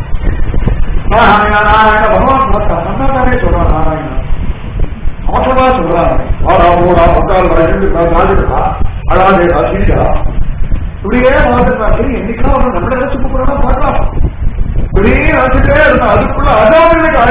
Speaker 1: நாராயணா நாராயண பகவான் பார்த்தா நல்லா தானே சொல்றான் நாராயணா அவசரமா சொல்றாங்க வாடா ஓடா உட்கால் ரெண்டு ராஜா அழாதேடா சீடா இப்படியே வாழ்ந்துருந்தா சரி என்னைக்கா அவன் நம்மள நினைச்சு கூப்பிடணும் பார்க்கலாம் இப்படியே நினைச்சுட்டே இருந்தா அதுக்குள்ள அதான்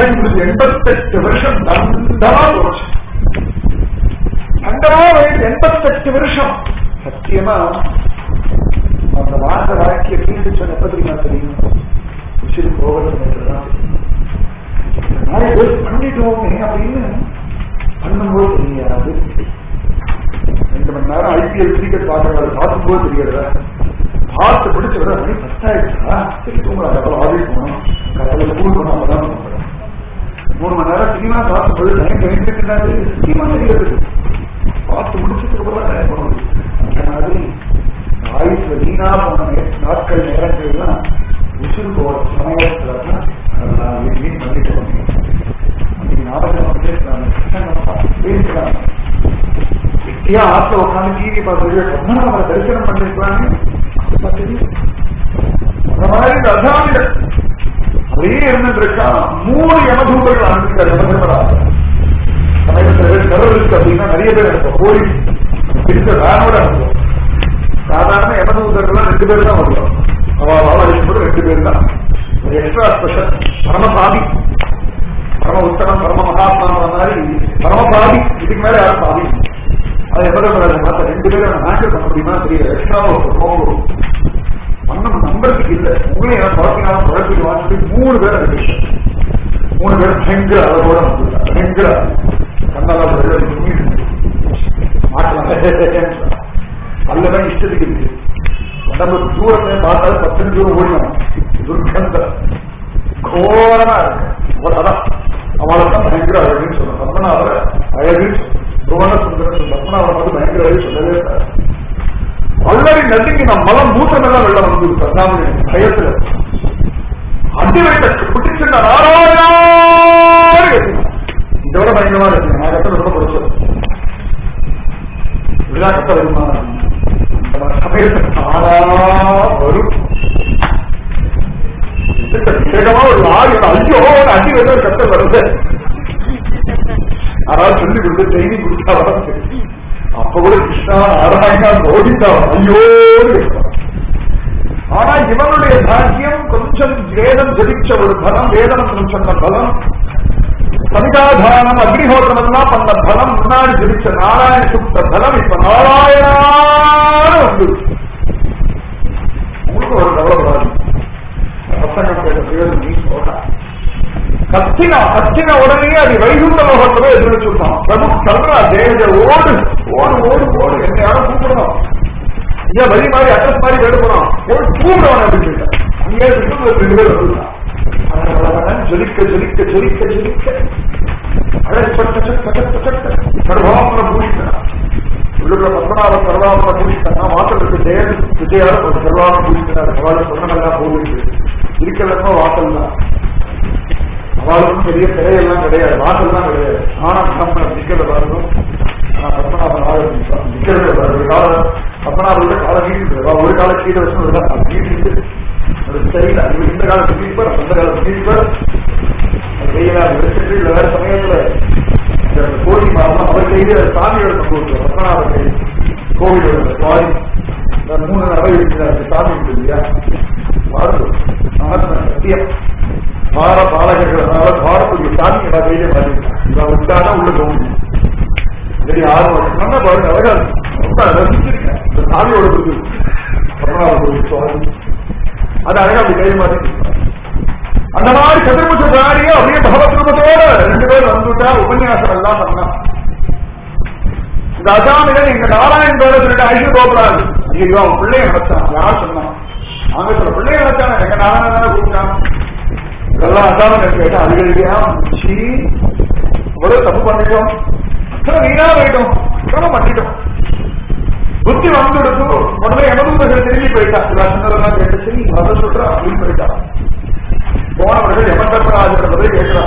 Speaker 1: ஆயுள் முடிஞ்சு எண்பத்தெட்டு வருஷம் தண்டமா போச்சு தண்டமா வயது எண்பத்தெட்டு வருஷம் சத்தியமா அந்த வாச வாழ்க்கையை தீர்த்து சொன்ன எப்ப தெரியுமா தெரியும் உச்சிரு போகிறதுதான் நாளை வேஸ்ட் பண்ணிட்டோமே அப்படின்னு பண்ணும்போது தெரியாது ரெண்டு மணி நேரம் ஐபிஎல் கிரிக்கெட் பார்க்கறவங்க பார்க்கும்போது தெரியாதா பார்த்து பிடிச்ச விட மணி பத்தாயிடுச்சா சரி தூங்கலாம் எவ்வளோ ஆடிட்டு போகணும் காலையில் ஸ்கூல் போனால் அப்பதான் தூங்குறேன் மூணு மணி நேரம் சினிமா பார்க்கும்போது டைம் பயந்துருக்கிறாரு சினிமா தெரியாது பார்த்து முடிச்சதுக்கு அப்புறம் டைம் பண்ண முடியும் அந்த மாதிரி ஆயுஷ்ல வீணா போன நே- நாட்கள் நேரங்கள்லாம் உசுறு போற சமயத்துல தான் அதை நான் வீட்டையும் பண்ணிட்டு வந்தேன் அன்னைக்கு நாடகம் பேசுறாங்க பேசுறாங்க வெட்டியா ஆத்துல உட்காந்து டிவி பார்த்து பத்மநாபரை தரிசனம் பண்ணிருக்காங்க அப்ப தெரியும். அந்த மாதிரி இந்த அசாமிகள் அப்படியே இருந்துருக்கா மூணு யமதூதர்கள் அனுப்பிட்டார் யமதர்மராஜ் சமயத்துல பேர் டெரரிஸ்ட் அப்படின்னா நிறைய பேர் அனுப்போம் போலீஸ் இருக்க வேனோட அனுப்புவோம் சாதாரண யமதூதர்கள்லாம் ரெண்டு பேர் தான் வருவோம் அவள் அவள் அடிக்கும்போது ரெண்டு பேர் தான் ஒரு எக்ஸ்ட்ரா ஸ்பெஷல் பரமசாமி பரம உத்தமம் பரம மகாத்மா மாதிரி பரமபாதி இதுக்கு மேல யாரும் பாதி அது எவ்வளவு மாத்த ரெண்டு பேரும் ஹேண்டில் பண்ண முடியுமா தெரியல எக்ஸ்ட்ரா ஒரு கோபம் மன்னம் நம்புறதுக்கு இல்ல உங்களையும் யாரும் குழப்பினாலும் குழப்பிட்டு வாங்கிட்டு மூணு பேர் இருக்கு மூணு பேர் பயங்கர அளவோட வந்துருக்காங்க பயங்கர கண்ணால மாட்டலாம் அல்லதான் இஷ்டத்துக்கு இருக்கு உடம்பு தூரத்தை பார்த்தாலும் பத்து தூரம் ஓடினான் துர்கந்த கோரமா இருக்கு அவள் அதான் அவளை தான் பயங்கர அழகுன்னு சொல்லணும் பத்மநாபர அழகு புவன சுந்தரம் பத்மநாபரை வந்து பயங்கர அழகு சொல்லவே கூடாது. வல்லரி நதிக்கு நம் மலம் மூத்தமெல்லாம் வெள்ளம் வந்து பத்மாவளி பயத்துல அடி வைத்த பிடிச்சிருந்த நாராயணா இதோட பயங்கரமா இருக்கு நான் கட்ட ரொம்ப பிடிச்சது விழா கட்ட வருமா அந்த சமயத்துல தானா வரும் விசேஷமா ஒரு லாரி ஐயோ அடி வைத்த ஒரு கட்ட வருது யாராவது சொல்லி கொடுத்து ட்ரைனிங் கொடுத்தா வளர்ந்து அப்ப கூட கிருஷ்ணா நாராயணா ஓடிட்டா ஐயோ ஆனா இவனுடைய பாக்கியம் கொஞ்சம் வேதம் ஜபிச்ச ஒரு பலம் வேதமந்திரம் சொன்ன பலம் சமிதாதானம் அக்னிஹோத்திரம் எல்லாம் பண்ண பலம் முன்னாடி ஜபிச்ச நாராயண சுத்த பலம் இப்ப நாராயணா வந்து உங்களுக்கு ஒரு கவலைப்படாது பிரசங்கம் பேச பிரயோஜனம் நீ சொல்றா கத்தினா கத்தின உடனே அது வைகுண்ட லோகத்துல எதிர்த்து விட்டான் பிரபு சொல்றா தேவஜ ஓடு ஓடு ஓடு ஓடு என்ன யாரும் கூப்பிடணும் ஐயா வழி மாதிரி அட்ரஸ் மாதிரி எடுக்கணும் ஓடு கூப்பிடணும் அப்படின்னு சொல்லிட்டான் அங்கே விட்டு ஒரு ரெண்டு பேர் வந்துட்டான் ஜொலிக்க ஜொலிக்க ஜொலிக்க ஜொலிக்க அழச்சட்ட சட்ட சட்ட சட்ட சர்வாமர பூஷித்தனா உள்ளுக்குள்ள பத்மநாப சர்வாமர பூஷித்தனா வாசலுக்கு தேவ விஜயால ஒரு சர்வாமர பூஷித்தனார் அவளுக்கு சொன்னதெல்லாம் போகுது இருக்கிறப்போ வாசல் தான் அவளுக்கும் பெரிய திரையெல்லாம் கிடையாது வாசல் தான் கிடையாது ஆனா நம்ம நிக்கிறத பாருங்க ஆனா பத்மநாபன் ஆள் நிக்கிறத பாருங்க கால பத்மநாபனோட கால நீட்டு ஒரு கால கீழே வச்சு நீட்டு அது சரியில்லை அது இந்த காலத்து நீட்பர் அந்த காலத்து நீட்பர் வெயிலாக வச்சுட்டு இல்ல வேற சமயத்துல இந்த கோழி மாதம் அவர் கையில சாமியோட கொண்டு பத்மநாபன் கை கோவிலோட சுவாமி இந்த மூணு நடை இருக்கிறார் சாமி இருக்கு இல்லையா பாருங்க சத்தியம் பார பாலகர்களால பாரத்துடைய சாமி எல்லா கையிலே பாருங்க இவன் விட்டாதான் உள்ள போக முடியும் சரி ஆறு வருஷம் நல்லா பாருங்க அழகா ரொம்ப ரசிச்சிருக்கேன் இந்த சாமியோட இருக்கு பத்மநாபன் சுவாமி அது அழகா அப்படி கையை மாத்தி அந்த மாதிரி சதுர்முக பிராணியும் அப்படியே பகவத் ரூபத்தோட ரெண்டு பேரும் வந்துட்டா உபன்யாசம் எல்லாம் பண்ணா இந்த அசாமிகள் எங்க நாராயண் பேர சொல்லிட்டு ஐயோ கோபுராது ஐயோ அவன் பிள்ளைய நினைச்சான் யார் சொன்னான் நாங்க சொல்ல பிள்ளைய நினைச்சான எங்க நாராயணன் தானே கூப்பிட்டான் இதெல்லாம் அசாமன் கேட்டா அதுகளுக்கா சி இவ்வளவு தப்பு பண்ணிட்டோம் அத்தனை வீணா போயிட்டோம் அத்தனை பண்ணிட்டோம் புத்தி வந்துடுத்து உடனே எமதூதர்கள் திரும்பி போயிட்டா இவா சொன்னதெல்லாம் கேட்டு சரி அதை சொல்றா அப்படின்னு போயிட்டா போனவர்கள் யம தர்மராஜர் பதிலை கேட்கிறான்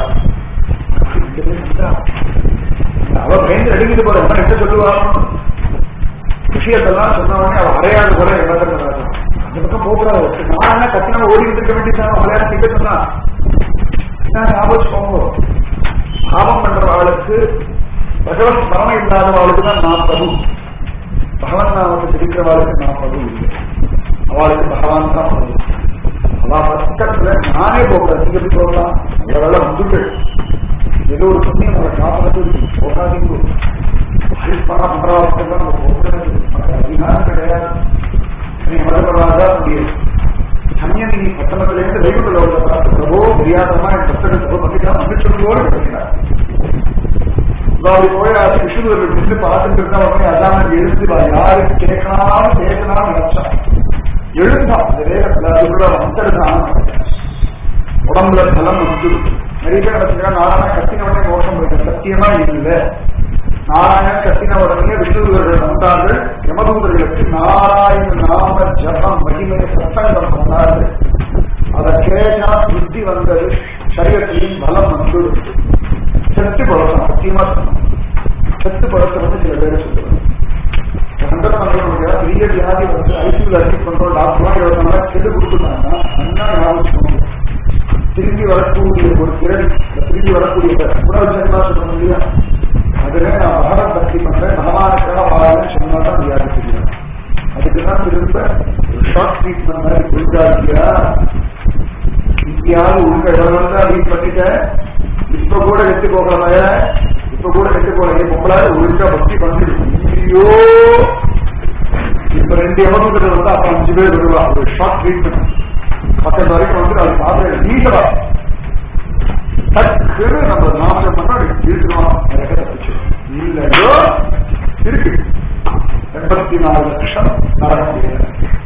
Speaker 1: அவ பயந்து அடிக்கிட்டு போற அவன் என்ன சொல்லுவான் விஷயத்தெல்லாம் சொன்னவனே அவன் அறையாது போல யம தர்மராஜன் அந்த பக்கம் போகக்கூடாது நான் என்ன கத்தினா ஓடி இருக்க வேண்டியதான் விளையாட்டு கிட்ட சொன்னா ஞாபகம் பாவம் பண்ற ஆளுக்கு பகவத் ஸ்மரணம் இல்லாதவாளுக்கு தான் நான் பிரபு பகவான் நாமத்தை பிடிக்கிறவாளுக்கு நான் பிரபு இல்லை அவளுக்கு பகவான் தான் பிரபு அவன் பக்கத்துல நானே போகிறேன் நீங்க எப்படி போகலாம் நல்ல வேலை வந்துட்டு ஏதோ ஒரு புண்ணியம் உங்களை காப்பாற்று போகாதீங்க அரிப்பான மந்திரவாசம் தான் நம்ம போகிறது அதிகாரம் கிடையாது நீ மறுபடாத முடியும் சமயமினி பட்டணத்திலேருந்து தெய்வத்தில் உள்ள பார்த்து பிரபோ மரியாதமா என் பக்தர்கள் பண்ணிக்கலாம் மன்னிச்சுள்ளோடு கிடைக்கிறார் அப்படி போய் விஷ்ணுவர்கள் நின்று பார்த்துட்டு இருந்தா உடனே அதான் எழுந்து வா யாருக்கு கேட்கலாம் கேட்கலாம் நினைச்சான் எழுந்தான் அந்த வேகத்துல அதுக்குள்ள வந்துருந்தான் உடம்புல பலம் வந்து நிறைய பேர் நினைச்சுக்கா நாராயணன் கத்தின உடனே மோசம் போயிட்டு சத்தியமா இல்லை நாராயணன் கத்தின உடனே விஷ்ணுவர்கள் வந்தார்கள் யமதூதர்களுக்கு நாராயண நாம ஜபம் மகிமை சத்தங்கம் பண்ணார்கள் அதை கேட்டா புத்தி வந்தது சரீரத்திலையும் பலம் வந்து செத்து பழக்கம் சத்தியமா சொன்னோம் செத்து பழக்கம் வந்து சில பேர் சொல்லுவாங்க சந்தர்ப்பங்களுடைய பெரிய வியாதி வந்து ஐசியூல அட்மிட் பண்றோம் டாக்டர்லாம் இருபது நாள் செல்லு கொடுத்துட்டாங்கன்னா நல்லா ஞாபகம் திரும்பி வரக்கூடிய ஒரு திறன் திரும்பி வரக்கூடிய உணவு சென்னா சொல்றோம் இல்லையா அதுல நான் மகரம் பக்தி பண்றேன் மகமானுக்காக வாழன்னு சொன்னாதான் வியாதி தெரியும் அதுக்குதான் திரும்ப ஷார்ட் ட்ரீட்மெண்ட் மாதிரி கொடுக்காதியா இங்கேயாவது உங்க இடம் தான் வீட் பண்ணிட்டேன் இப்ப கூட வெட்டி போகல இப்ப கூட வெட்டி போகல பொம்பளை ஒழுங்கா பக்தி பண்ணிட்டு ஐயோ இப்ப ரெண்டு எமர்ஜென்சி வந்து அப்ப அஞ்சு பேர் வருவா ஒரு ஷார்ட் ட்ரீட்மெண்ட் பக்கத்து வரைக்கும் வந்து அது பார்த்து நீட்டவா டக்குன்னு நம்ம நாமம் பண்ணா அது வீழ்த்துவோம் இல்லையோ இருக்கு எண்பத்தி நாலு லட்சம் நடக்க முடியாது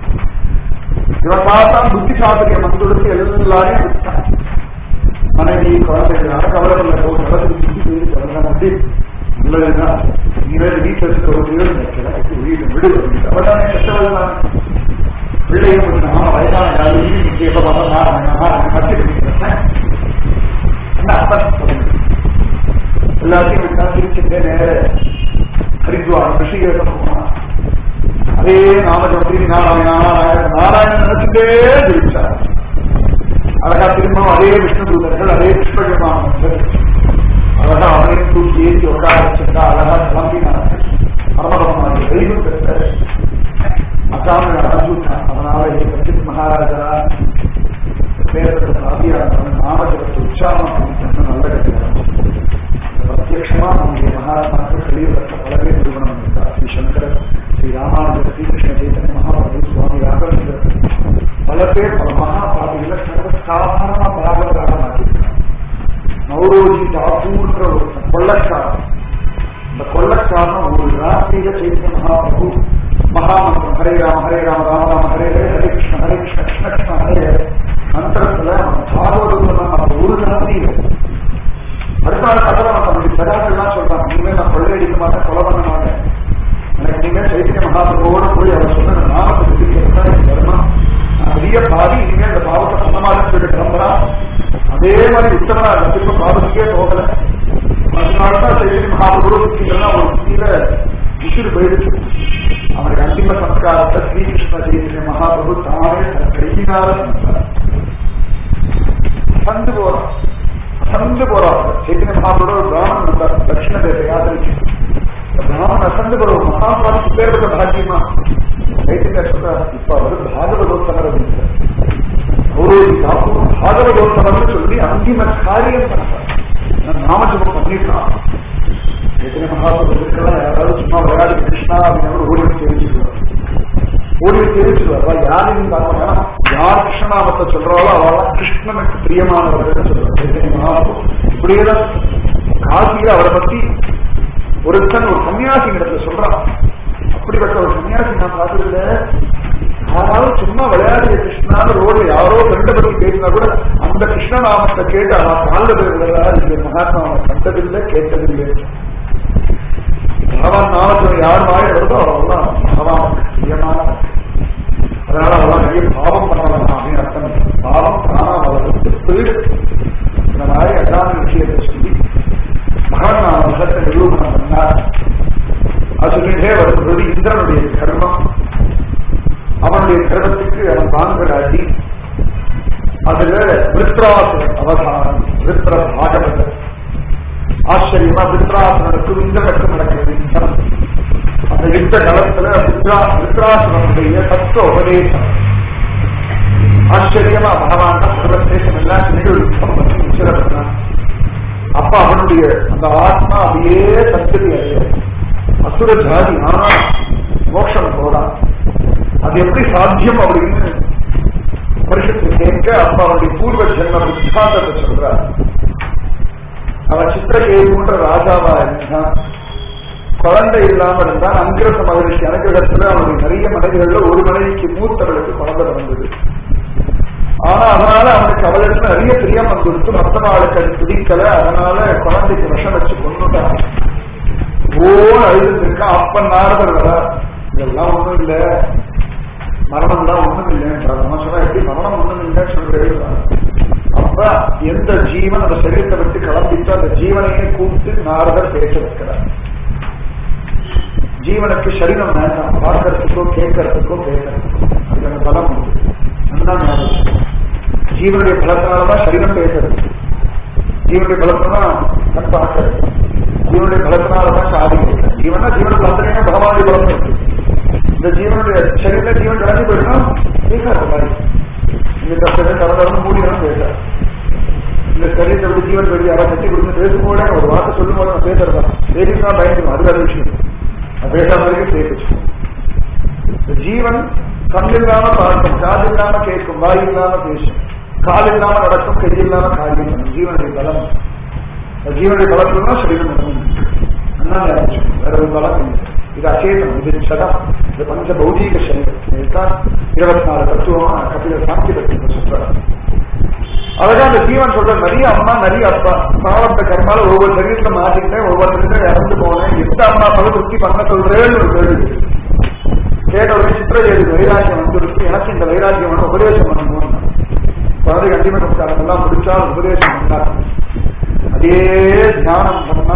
Speaker 1: இவன் பார்த்தா புத்தி சாத்திரியம் வந்து எல்லாரையும் விட்டான் மனைவி குழந்தைகள் கவலைப்படல போது நடந்து சுத்தி போயிருக்கு அதெல்லாம் வந்து நல்லதுன்னா நீங்க வீட்டுல இருக்க ஒரு வீடு நினைக்கிறேன் வீடு விடு அவதானே கஷ்டவள் தான் பிள்ளையும் கொஞ்சம் நாம வயதான யாரும் நீங்க எப்ப பார்த்தா கற்றுக்கிட்டேன் என்ன அர்த்தம் சொல்லுங்க எல்லாத்தையும் விட்டா திருச்சிட்டே நேர ஹரித்வார் ரிஷிகேசம் போனா அதே நாமஜபதி நாராயண நாராயண நாராயணன் நினைச்சுட்டே திருச்சார் அழகா திரும்ப அதே விஷ்ணு தூதர்கள் அதே புஷ்பகமானவர்கள் அழகா அவரையும் தூக்கி ஏற்றி உட்கார வச்சிருக்கா அழகா கிளம்பினார்கள் பரமபகமான தெய்வம் பெற்ற அசாம அர்ஜுன் அதனால பண்டித் மகாராஜா பேரத்தை சாதியான நாமஜபத்தை உற்சாகம் பண்ணிட்டு நல்ல கட்டினார் பிரத்யட்சமா நம்முடைய மகாத்மாக்கள் கலியுகத்தை பலவே நிறுவனம் பண்ணிட்டார் ஸ்ரீ சங்கரர் ஸ்ரீ ராமானுஜர் ஸ்ரீகிருஷ்ண சைத்தன்ய மகாபிரபு சுவாமி ராகவேந்தர் பல பேர் பல மகாபாதிகளை சர்வ சாதாரண பாகவதாக மாற்றிருக்காங்க நவரோஜி தாக்கூர்ன்ற ஒரு கொள்ளக்காரன் இந்த கொள்ளக்காரன் ஒரு ராஷ்டிரிய சைத்தன்ய மகாபிரபு மகாமந்திரம் ஹரே ராம ஹரே ராம ராம ராம ஹரே ஹரே ஹரே கிருஷ்ண ஹரே கிருஷ்ண கிருஷ்ண கிருஷ்ண ஹரே ஹரே மந்திரத்துல பாகவதத்துல நம்ம ஒரு ராசி அடுத்த நாள் கதை நம்ம நம்முடைய சகாக்கள்லாம் சொல்றாங்க இனிமேல் நான் கொள்ளையடிக்க மாட்டேன் கொலை பண்ண மாட்டேன் எனக்கு இனிமேல் சைத்தன்ய மகாபிரபுவோட போய் அவர் சொன்ன நாமத்தை தெரிவிக்கிறதா எனக்கு வருமா நான் பெரிய பாவி இனிமேல் இந்த பாவத்தை சொந்தமாக சொல்லிட்டு கிளம்புறான் அதே மாதிரி உத்தமனா இருக்க திரும்ப பாவத்துக்கே போகல அதனாலதான் சைத்தன்ய மகாபிரபு சுத்திங்கன்னா ஒரு கீழே உசிறு போயிடுச்சு அவனுக்கு அந்திம சம்ஸ்காரத்தை ஸ்ரீகிருஷ்ண சைத்தன்ய மகாபிரபு தானே தன் கையினால சம்ஸ்காரம் சந்து போறான் அசந்து போறாங்க சைத்தன்ய மகாபுரோட ஒரு பிராமணன் இருந்தார் தட்சிண தேச யாத்திரைக்கு பிராமணன் அசந்து போற ஒரு மகாபாரத்து பேர்பட்ட பாக்கியமா சைத்தன்ய சொல்றார் இப்ப அவர் பாகவதோத்தமர் அப்படின்னு கௌரவி காப்பூர் பாகவதோத்தமர்னு சொல்லி அந்திம காரியம் பண்றார் நான் நாமஜபம் பண்ணிருக்கான் சைத்தன்ய மகாபுரத்துக்கெல்லாம் யாராவது சும்மா விளையாடி கிருஷ்ணா அப்படின்னு ஓடி தெரிஞ்சுக்குவார் ஓடி தெரிவிச்சுடுவார் யாரையும் பார்க்க வேணாம் யார் கிருஷ்ணநாமத்தை சொல்றாளோ அவெல்லாம் கிருஷ்ணனுக்கு பிரியமானவர்கள் சொல்றாங்க இப்படியேதான் காசியில அவரை பத்தி ஒருத்தன் ஒரு சன்னியாசி இடத்துல சொல்றான் அப்படிப்பட்ட ஒரு சன்னியாசி நான் பார்த்ததில்ல யாராவது சும்மா விளையாடிய கிருஷ்ணான்னு ரோடு யாரோ ஃப்ரெண்டை பத்தி பேசினா கூட அந்த கிருஷ்ணநாமத்தை கேட்டு அவன் காலில் போய் விளையாடு இந்த மகாத்மா அவன் கண்டதில்லை கேட்டதில்லை பகவான் நாமத்தில் யார் வாய் வருதோ அவரெல்லாம் பகவான் பிரியமான அதனால அவெல்லாம் நிறைய பாவம் பண்ணலாம் அப்படின்னு அர்த்தம் பாவம் தானா அவர்களுக்கு போயிடு இந்த மாதிரி அதான விஷயத்தை சொல்லி மகன் நான் முகத்தை நிரூபணம் பண்ணார் அது சொல்லிட்டே வரும்போது இந்திரனுடைய கர்மம் அவனுடைய கர்மத்துக்கு அவன் வாங்கலாட்டி அதுல விருத்ராசுரன் அவதாரம் விருத்ர பாகவதர் ஆச்சரியமா விருத்ராசுரனுக்கு இந்திரனுக்கு நடக்கிறது யுத்தம் அந்த யுத்த காலத்துல வித்ரா வித்ராசுரனுடைய தத்துவ உபதேசம் ஆச்சரியமா பகவான் தான் சர்வசேஷம் எல்லாம் நிகழ்வு நிச்சயப்படுறான் அப்ப அவனுடைய அந்த ஆத்மா அப்படியே சத்துரி அடைய அசுர ஜாதி ஆனா மோட்சம் போறான் அது எப்படி சாத்தியம் அப்படின்னு பரிசுத்து கேட்க அப்ப அவனுடைய பூர்வ ஜென்ம சித்தாந்தத்தை சொல்றார் அவன் சித்திரகேதுன்ற ராஜாவா இருந்தான் குழந்தை இல்லாம இருந்தான் அங்கிரச மகரிஷி அனுகிரகத்துல அவனுடைய நிறைய மனைவிகள்ல ஒரு மனைவிக்கு மூத்தவளுக்கு குழந்தை வந்தது ஆனா அதனால அவனுக்கு அவளுக்கு நிறைய பிரியம் வந்துருக்கு மொத்தமா அவளுக்கு அது பிடிக்கல அதனால குழந்தைக்கு விஷம் வச்சு கொண்டுட்டான் ஓன்னு அழுதுட்டு இருக்கான் அப்ப நாரதர் வர இதெல்லாம் ஒண்ணும் இல்ல மரணம் தான் ஒண்ணும் இல்லைன்ற நம்ம சொன்னா எப்படி மரணம் ஒண்ணும் இல்லைன்னு சொல்றேன் அப்ப எந்த ஜீவன் அந்த சரீரத்தை விட்டு கிளம்பிட்டு அந்த ஜீவனையே கூப்பிட்டு நாரதர் பேச வைக்கிறார் ஜீவனுக்கு சரீரம் வேண்டாம் பார்க்கறதுக்கோ கேட்கறதுக்கோ பேசுறதுக்கோ அதுக்கான பலம் உண்டு அதுதான் ஞாபகம். ஜீவனுடைய பலத்தினாலதான் சரீரம் பேசுறது ஜீவனுடைய பலத்தினால கண் பார்க்கறது ஜீவனுடைய பலத்தினாலதான் காது கேட்கறது ஜீவனா ஜீவன பலத்தினா பகவானுடைய பலம் இருக்கு இந்த ஜீவனுடைய சரீரம் ஜீவன் கிளம்பி போயிட்டா பேசாத மாதிரி இந்த கஷ்டத்தை கடந்தவன் மூடிதான் பேசாது இந்த சரீரத்தை விட்டு ஜீவன் வெளியே யாராவது கட்டி கொடுத்து பேசும்போது ஒரு வார்த்தை சொல்லும் போது நான் பேசுறதா பேசினா பயந்துடும் அது வேற விஷயம் நான் பேசாம வரைக்கும் பேசிச்சு இந்த ஜீவன் கண் இல்லாம பார்க்கும் காது இல்லாம கேட்கும் வாய் இல்லாம பேசும் கால் இல்லாம நடக்கும் கை இல்லாம காரியம் பண்ணும். ஜீவனுடைய பலம் இந்த ஜீவனுடைய பலத்துல தான் சரீரம் நடக்கும் அண்ணா வேற ஒரு பலம் இல்லை இது அச்சேதம் இது சதம் இது பஞ்ச பௌதீக சரீரம் இதுதான் இருபத்தி நாலு தத்துவமா கபில சாந்தி பற்றி சொல்றாரு அழகா அந்த ஜீவன் சொல்ற நிறைய அம்மா நிறைய அப்பா பாவத்தை கர்மால ஒவ்வொரு சரீரத்துல மாட்டிக்கிட்டேன் ஒவ்வொரு சரீரத்துல இறந்து போனேன் எந்த அம்மா அப்பாவை திருப்தி பண்ண சொல்றேன்னு ஒரு கேள்வி கேட்ட ஒரு சித்திரவேதி வைராக்கியம் வந்துருக்கு எனக்கு இந்த வைராக்கியம் வந்து உபதேசம் பண்ணணும் குழந்தை கண்டிப்பா நமஸ்காரம் எல்லாம் முடிச்சா உபதேசம் பண்ணார் அதே தியானம் பண்ணா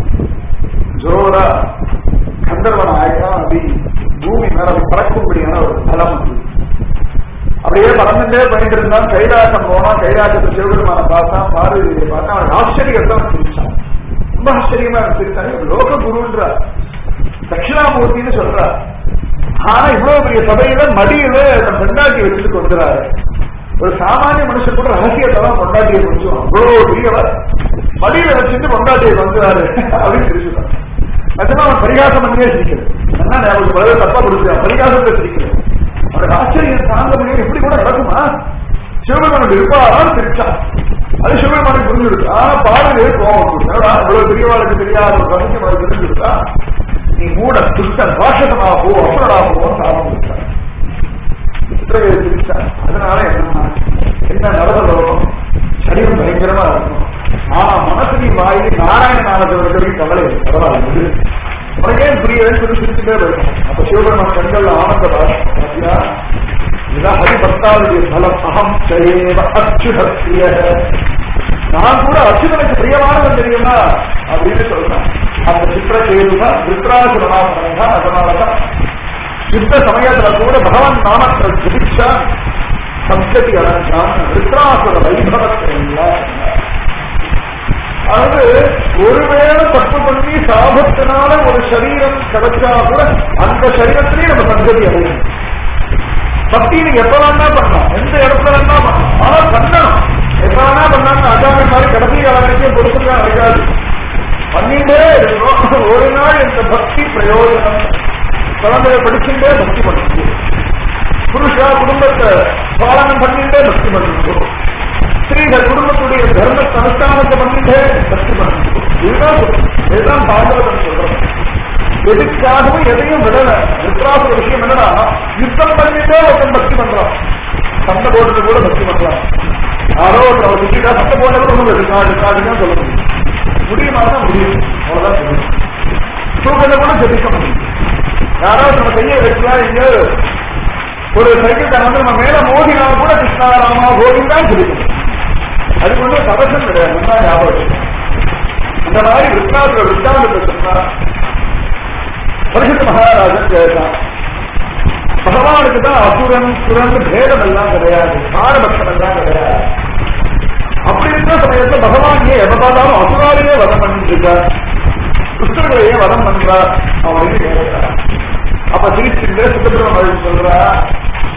Speaker 1: ஜோரா கந்தர்வன் ஆயிரம் அப்படி பூமி மேல அப்படி பறக்கும்படியான ஒரு பலம் வந்து அப்படியே பறந்துட்டே போயிட்டு இருந்தான் கைலாசம் போனான் கைலாசத்தை சிவபெருமான பார்த்தான் பார்வதியை பார்த்தான் அவன் ஆச்சரியத்தை அவன் சிரிச்சான் ரொம்ப ஆச்சரியமா அவன் சிரிச்சான் இவர் லோக குருன்றார் தட்சிணாமூர்த்தின்னு சொல்றார் ஆனா இவ்வளவு பெரிய சபையில மடியில தன் பெண்டாட்டி வச்சுட்டு வந்துறாரு ஒரு சாமானிய மனுஷன் கூட ரகசியத்தை தான் பொண்டாட்டியை கொஞ்சம் அவ்வளவு பெரியவர் மடியில வச்சுட்டு பொண்டாட்டியை வந்துறாரு அப்படின்னு சிரிச்சுட்டான் நிஜமா அவன் பரிகாசம் பண்ணியே சிரிக்கிறது என்ன ஞாபகம் பதில் தப்பா கொடுத்துருக்கான் பரிகாசத்தை சிரிக்கிறது அவனுக்கு ஆச்சரியம் தாங்க முடியும் இப்படி கூட நடக்குமா சிவபெருமானுக்கு இருப்பாரான்னு சிரிச்சான் அது சிவபெருமானுக்கு புரிஞ்சுடுது ஆனா பாடலே கோவம் வந்துடும். என்னடா இவ்வளவு பெரியவாளுக்கு தெரியாத ஒரு ரகசியம் அவளுக்கு தெரிஞ்சுடுதா நீ மூட துஷ்டன் ராட்சசனா போ அசுரனா போன்னு சாபம் கொடுத்தார் சித்திரவேதி சிரிச்சான் அதனால என்ன என்ன நடந்த லோகம் சரீரம் பயங்கரமா இருக்கும் ஆனா மனசுக்கு வாயி நாராயண நாமத்தை வரைக்கும் கவலை இல்லை. பரவாயில்லை உனக்கே புரியவே சொல்லி சிரிச்சுட்டே போயிடும் அப்ப சிவபெருமான் கண்கள்ல ஆனந்த பாத்தியா இதான் ஹரிபக்தாவுடைய பலம் அகம் சயேவ அச்சுதப்பிரிய நான் கூட அச்சுதனுக்கு பிரியமானவன் தெரியுமா அப்படின்னு சொல்றான் அந்த சித்திரகேதுனா திருத்ராசுரனா பண்ணா அதனாலதான் யுத்த சமயத்துல கூட பகவான் நாமத்தை ஜபிச்சா சப்ததி அடைஞ்சான் திருத்ராசுர வைபவத்தை எல்லாம் அதாவது ஒருவேளை தப்பு பண்ணி சாபத்தினால ஒரு சரீரம் கிடைச்சா கூட அந்த சரீரத்திலேயே நம்ம சங்கதி அடையும் பக்தி நீ எப்ப வேணா பண்ணலாம் எந்த இடத்துல வேணா பண்ணலாம் ஆனா பண்ணணும் எப்ப வேணா பண்ணாலும் அஜாமி மாதிரி கடைசி காலம் வரைக்கும் பொறுப்புலாம் இருக்காது பண்ணிட்டே இருக்கணும் ஒரு நாள் இந்த பக்தி பிரயோஜனம் குழந்தைய படிச்சுட்டே பக்தி பண்ணுங்க புருஷா குடும்பத்தை பாலனம் பண்ணிட்டே பக்தி பண்ணுங்க ஸ்திரீகள் குடும்பத்துடைய தர்ம அனுஷ்டானத்தை பண்ணிட்டே பக்தி பண்ணுங்க இதுதான் இதுதான் பாகவதம் சொல்றோம் எதுக்காகவும் எதையும் விடல ருத்ராசுர விஷயம் என்னன்னா யுத்தம் பண்ணிட்டே ஒருத்தன் பக்தி பண்றான் சண்டை போடுறது கூட பக்தி பண்றான் யாரோ ஒருத்தர் அவர் சுத்திட்டா சண்டை போடுறது ஒண்ணும் இல்லை காடு காடுதான் சொல்ல முடியும் முடியுமா தான் முடியும் அவ்வளவுதான் சொல்லுங்க தூக்கத்தை கூட ஜெபிக்க முடியும் யாராவது நம்ம கையை வைக்கலாம் இங்க ஒரு சைக்கிள் வந்து நம்ம மேல மோதினா கூட கிருஷ்ணாராமா கோவிந்தான் ஜெபிக்கணும் அதுக்கு வந்து கவசம் கிடையாது நல்லா ஞாபகம் வச்சுக்கணும். இந்த மாதிரி விருத்தாசுர விருத்தாந்தத்தை சொன்னா பரிசுத்த மகாராஜன் கேட்டான் பகவானுக்கு தான் அசுரன் சுரன் பேதம் எல்லாம் கிடையாது பாரபட்சம் எல்லாம் கிடையாது அப்படி இருந்த சமயத்துல பகவான் ஏன் எதை பார்த்தாலும் அசுராலேயே வதம் பண்ணிட்டு இருக்கார் கிருஷ்ணர்களையே வதம் பண்றார் அப்படின்னு கேட்கிறார் அப்ப திருச்சிங்க சுத்தபிரம சொல்றா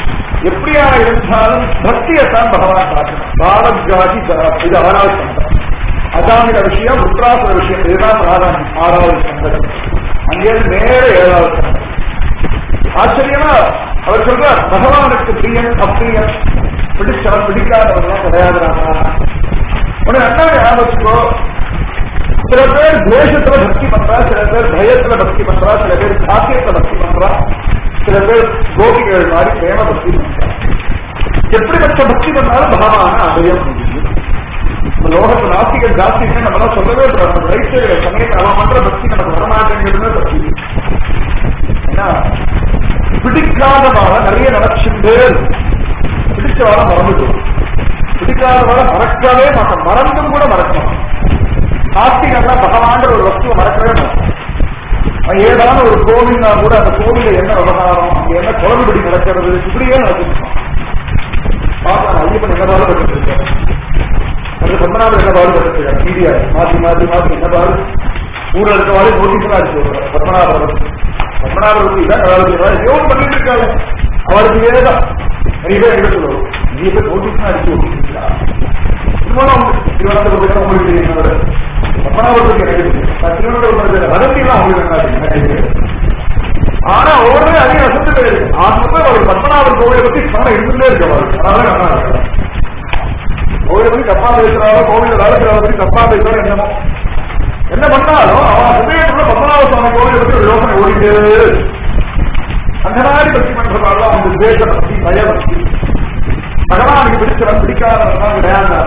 Speaker 1: எப்படியா இருந்தாலும் பக்தியைத்தான் பகவான் பார்க்கணும் பாவஜாதி இது ஆறாவது சந்தம் அதாமிட விஷயம் உத்ராசுர விஷயம் இதுதான் பிராதானியம் ஆறாவது சந்தம் அங்கேயிருந்து நேர ஏழாவது சந்தம் ஆச்சரியமா அவர் சொல்றார் பகவானுக்கு பிரியன் அப்பிரியன் பிடிச்சவன் பிடிக்காதவன் கிடையாதுறாங்க உடனே என்ன ஞாபகத்துக்கோ சில பேர் துவேஷத்துல பக்தி பண்றா சில பேர் பயத்துல பக்தி பண்றா சில பேர் சாத்தியத்துல பக்தி பண்றா சில பேர் கோபிகள் மாதிரி பிரேம பக்தி பண்றா எப்படிப்பட்ட பக்தி பண்ணாலும் பகவான அடைய முடியும் நம்ம லோகத்து நாஸ்திகள் ஜாஸ்தி நம்மளால சொல்லவே கூடாது ரைட்டு சமயத்தை அவன் பண்ற பக்தி நமக்கு வரமாட்டேங்கிறது பக்தி ஏன்னா பிடிக்காதவால நிறைய நினைச்சுட்டு பிடிச்சவால மறந்துடும் பிடிக்காதவால மறக்கவே மாட்டோம் மறந்தும் கூட மறக்கணும் நாஸ்திகர்லாம் பகவான் ஒரு வஸ்துவை மறக்கவே மாட்டோம் அவன் ஏதாவது ஒரு கோவில்னா கூட அந்த கோவில என்ன விவகாரம் அங்க என்ன குழம்புபடி நடக்கிறது இப்படியே நடந்துருக்கோம் பாப்பா ஐயப்பன் என்ன பாடு பட்டு அது பத்மநாபன் என்ன பாடு பட்டு மீடியா மாத்தி மாத்தி மாத்தி என்ன பாடு ஊர்ல இருக்கவாறு நோட்டீஸ் அடிச்சு விடுறாரு பத்மநாபன் பத்மநாபருக்கு இதான் வேலை எவ்வளவு பண்ணிட்டு இருக்காங்க அவருக்கு வேதான் நிறைய பேர் என்ன சொல்லுவோம் நிறைய பேர் நோட்டீஸ் அடிச்சு விட்டுருக்கீங்களா திருவனந்தபுரத்துக்கு உங்களுக்கு தெரியும் பத்மநாபத்துக்கு எனக்கு தெரியும் திருவனந்தபுரத்தில் வதந்தி எல்லாம் உங்களுக்கு என்ன தெரியும் ஆனா ஒவ்வொரு அதிக ரசத்துக்கு இருக்கு ஆத்மத்தை அவர் பத்மநாபர் கோவிலை பத்தி சொன்ன இருந்துட்டே இருக்கு அவருக்கு அதனால நல்லா இருக்கு கோவிலை பத்தி தப்பா பேசுறாரோ கோவில வேலைக்கிறத பத்தி தப்பா பேசுறாரோ என்னமோ என்ன பண்ணாலும் அவன் ஹிருதயத்துல பத்மநாப சுவாமி கோவிலை பத்தி ஒரு யோசனை ஓடிட்டே இருக்கு. அந்த மாதிரி பக்தி பண்றதால அவங்க தேச பக்தி பய பக்தி பகவானுக்கு பிடிச்சவன் பிடிக்காதவன் கிடையாது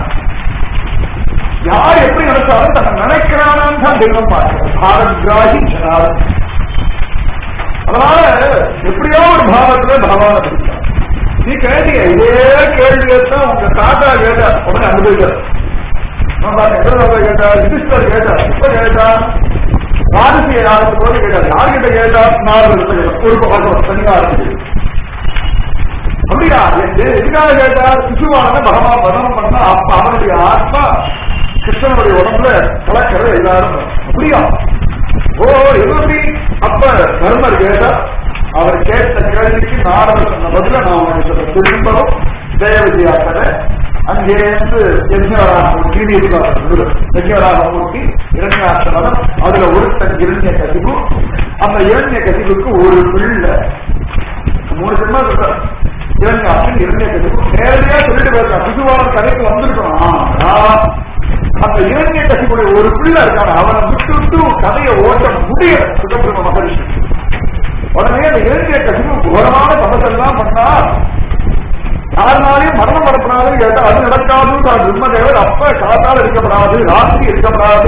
Speaker 1: யார் எப்படி நினைச்சாலும் தன்னை நினைக்கிறானான்னு தான் தெய்வம் பார்க்கிறோம் பாரத்ராகி ஜனாதன் அதனால எப்படியோ ஒரு பாவத்துல பகவான பிடிச்சான் நீ கேட்டீங்க இதே கேள்வியை தான் உங்க தாத்தா கேட்டா உடனே அனுபவிச்சார் கேட்டா யுதிஷ்டர் கேட்டா இப்ப கேட்டா வாரிசு யாருக்கு போது கேட்டார் யார்கிட்ட கேட்டா நாலு ஒரு பக்கம் தனியா இருக்குது அப்படியா என்று எதுக்காக கேட்டார் சிசுவான பகவான் பதனம் பண்ணா அப்ப அவனுடைய ஆத்மா கிருஷ்ணனுடைய உடம்புல கலக்கிறது எல்லாரும் அப்படியா ஓ எப்படி அப்ப தர்மர் கேட்டா அவர் கேட்ட கேள்விக்கு நாடகம் சொன்ன பதில நான் உங்களுக்கு சொல்ல திரும்பவும் ஜெய விஜயாக்கரை அங்கேருந்து யஜ்ஞராமூர்த்தி யஜ்ஞராமூர்த்தி இரண்யாசிரமம் அதுல ஒருத்தன் இரண்ய கசிவு அந்த இரண்ய கசிவுக்கு ஒரு பிள்ளை மூணு ஜென்மா சொல்றார் இரண்யாசன் இரண்ய கசிவு நேரடியா சொல்லிட்டு போயிருக்கான் சிசுவாளன் கதைக்கு வந்திருக்கணும் ஆனா அந்த இரண்ய கசிவுடைய ஒரு பிள்ளை இருக்கான அவனை விட்டு விட்டு கதையை ஓட்ட முடியல சுகபிரம மகரிஷி உடனே அந்த இரண்ய கசிவு கோரமான தபசெல்லாம் பண்ணா யாருனாலையும் மரணம் நடப்படாது கேட்டா அது நடக்காது தான் பிரம்மதேவர் அப்ப காத்தால் இருக்கப்படாது ராத்திரி இருக்கப்படாது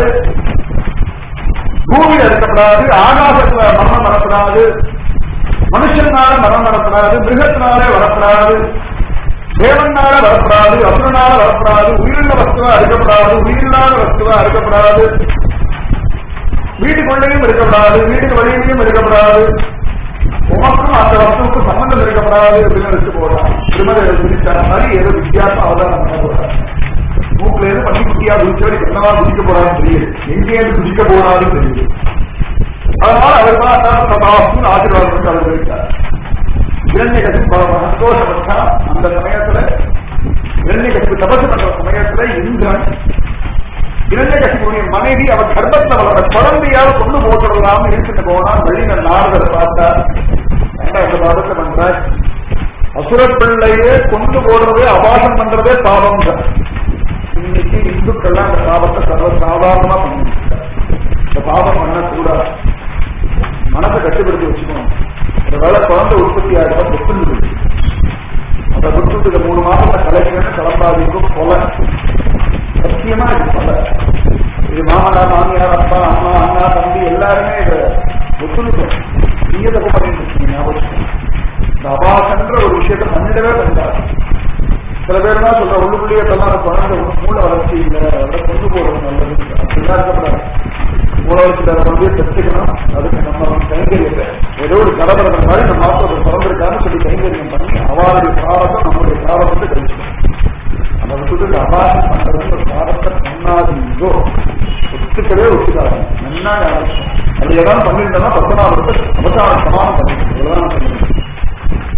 Speaker 1: பூமியில இருக்கப்படாது ஆகாசத்துல மரணம் நடப்படாது மனுஷனால மரணம் நடப்படாது மிருகத்தினாலே வரப்படாது தேவனால வரப்படாது அசுரனால வரப்படாது உயிருள்ள வஸ்துவா இருக்கப்படாது உயிரில்லாத வஸ்துவா இருக்கப்படாது வீட்டுக்குள்ளேயும் இருக்கப்படாது வீட்டுக்கு வெளியிலையும் இருக்கப்படாது உமக்கும் அந்த வஸ்துவுக்கும் சம்பந்தம் இருக்கப்படாது அப்படின்னு வச்சு போறான் திருமணம் பிடிச்சார மாதிரி ஏதோ வித்தியாசம் அவதாரம் பண்ண போறாரு மூக்குல இருந்து பண்ணி குட்டியா குதிச்சவரை என்னவா குதிக்க போறான்னு தெரியுது எங்கேயிருந்து குதிக்க போறான்னு தெரியுது அதனால அவர் தான் சதாசுன்னு ஆசீர்வாதம் பண்ணி அவர் போயிட்டார் இரண்ய கசிப்பு சந்தோஷப்பட்டா அந்த சமயத்துல இரண்ய கசிப்பு தபசு பண்ற சமயத்துல இந்திரன் இரண்ய கசிப்புடைய மனைவி அவர் கர்ப்பத்தில் வளர குழந்தையால கொண்டு போட்டுடலாம்னு இருந்துட்டு போனா வெளியில நாரதரை பார்த்தா என்ன இந்த பாடத்தை பண்ற அசுர பிள்ளையே கொண்டு போடுறதே அபாசம் பண்றதே பாவம் தான் இன்னைக்கு இந்துக்கள்லாம் இந்த பாவத்தை சர்வ சாதாரணமா பண்ணிட்டு இந்த பாவம் பண்ணக்கூடாது மனசை கட்டுப்படுத்தி வச்சுக்கணும் ஒரு வேலை குழந்தை உற்பத்தி ஆகிடும் புத்துண்டு அந்த புத்துக்கு மூணு மாசத்தை கலைக்கணும்னு கிளம்பாதீங்க கொலை சத்தியமா இது கொலை இது மாமனார் மாமியார் அப்பா அம்மா அண்ணா தம்பி எல்லாருமே இதை ஒத்துழைக்கும் நீங்க தப்பு பண்ணிட்டு இருக்கீங்க ஞாபகம் இந்த அபாசன்ற ஒரு விஷயத்த பண்ணிடவே பண்ணாரு சில பேர் தான் சொல்ற உள்ளுக்குள்ளேயே சொன்னா அந்த குழந்தை மூளை வளர்ச்சி இல்லை அதை கொண்டு போறது நல்லது அப்படிலாம் இருக்கக்கூடாது மூளை வளர்ச்சி வந்து தெரிஞ்சுக்கணும் அதுக்கு நம்ம கைங்கரியத்தை ஏதோ ஒரு கலவரம் மாதிரி நம்ம மாத்திரம் பிறந்திருக்கான்னு சொல்லி கைங்கரியம் பண்ணி அவருடைய பிராரத்தம் நம்மளுடைய பிராரத்தத்தை கழிச்சுக்கணும் அந்த விட்டுட்டு அபாசம் பண்றது ஒரு பிராரத்தை பண்ணாதீங்கோ ஒத்துக்கவே ஒத்துக்காது நல்லா ஞாபகம் அது ஏதாவது பண்ணியிருந்தோம்னா பத்மநாபத்தை அபசாரம் சமானம் பண்ணிக்கணும் இவ்வளவுதான் நான் சொல்லுவேன் இந்த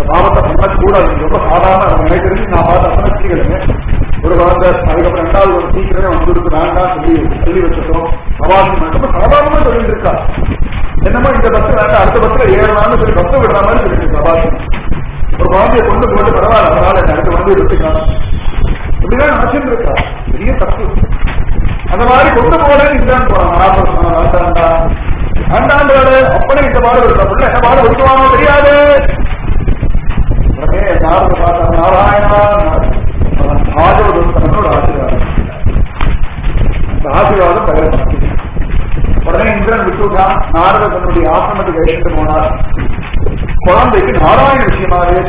Speaker 1: பாவத்தை பண்ணக்கூடாது இது ரொம்ப சாதாரண நம்ம எனக்கு தெரிஞ்சு நான் பார்த்த அத்தனை ஸ்திரீகளுமே ஒரு குழந்தை அதுக்கப்புறம் ரெண்டாவது ஒரு சீக்கிரமே வந்துருக்கு வேண்டாம் சொல்லி தள்ளி வச்சிட்டோம் சவாசி மட்டும் சாதாரணமா சொல்லிட்டு இருக்கா என்னமோ இந்த பஸ் வேண்டாம் அடுத்த பஸ்ல ஏறலாம்னு சொல்லி பஸ் விடுற மாதிரி சொல்லிட்டு சவாசி ஒரு குழந்தைய கொண்டு போட்டு பரவாயில்ல பரவாயில்ல என்ன அடுத்த வந்து எடுத்துக்கலாம் இப்படிதான் நினைச்சிட்டு இருக்கா பெரிய தப்பு அந்த மாதிரி கொண்டு போறேன்னு இதுதான் போறான் நாற்பது வேண்டாண்டா வேண்டாண்டாரு அப்பனே இந்த மாதிரி ஒரு தப்பு என்ன மாதிரி விட்டுவானோ தெரியாது உடனே நாரத பார்த்தா நாராயணா ஆதரவு ஆசீர்வாதம் அந்த ஆசீர்வாதம் பகிரப்பட்டு உடனே இந்திரன் விட்டுவிட்டான் நாரத தன்னுடைய ஆசிரமத்துக்கு அழைத்து போனார் குழந்தைக்கு நாராயண விஷயமாவே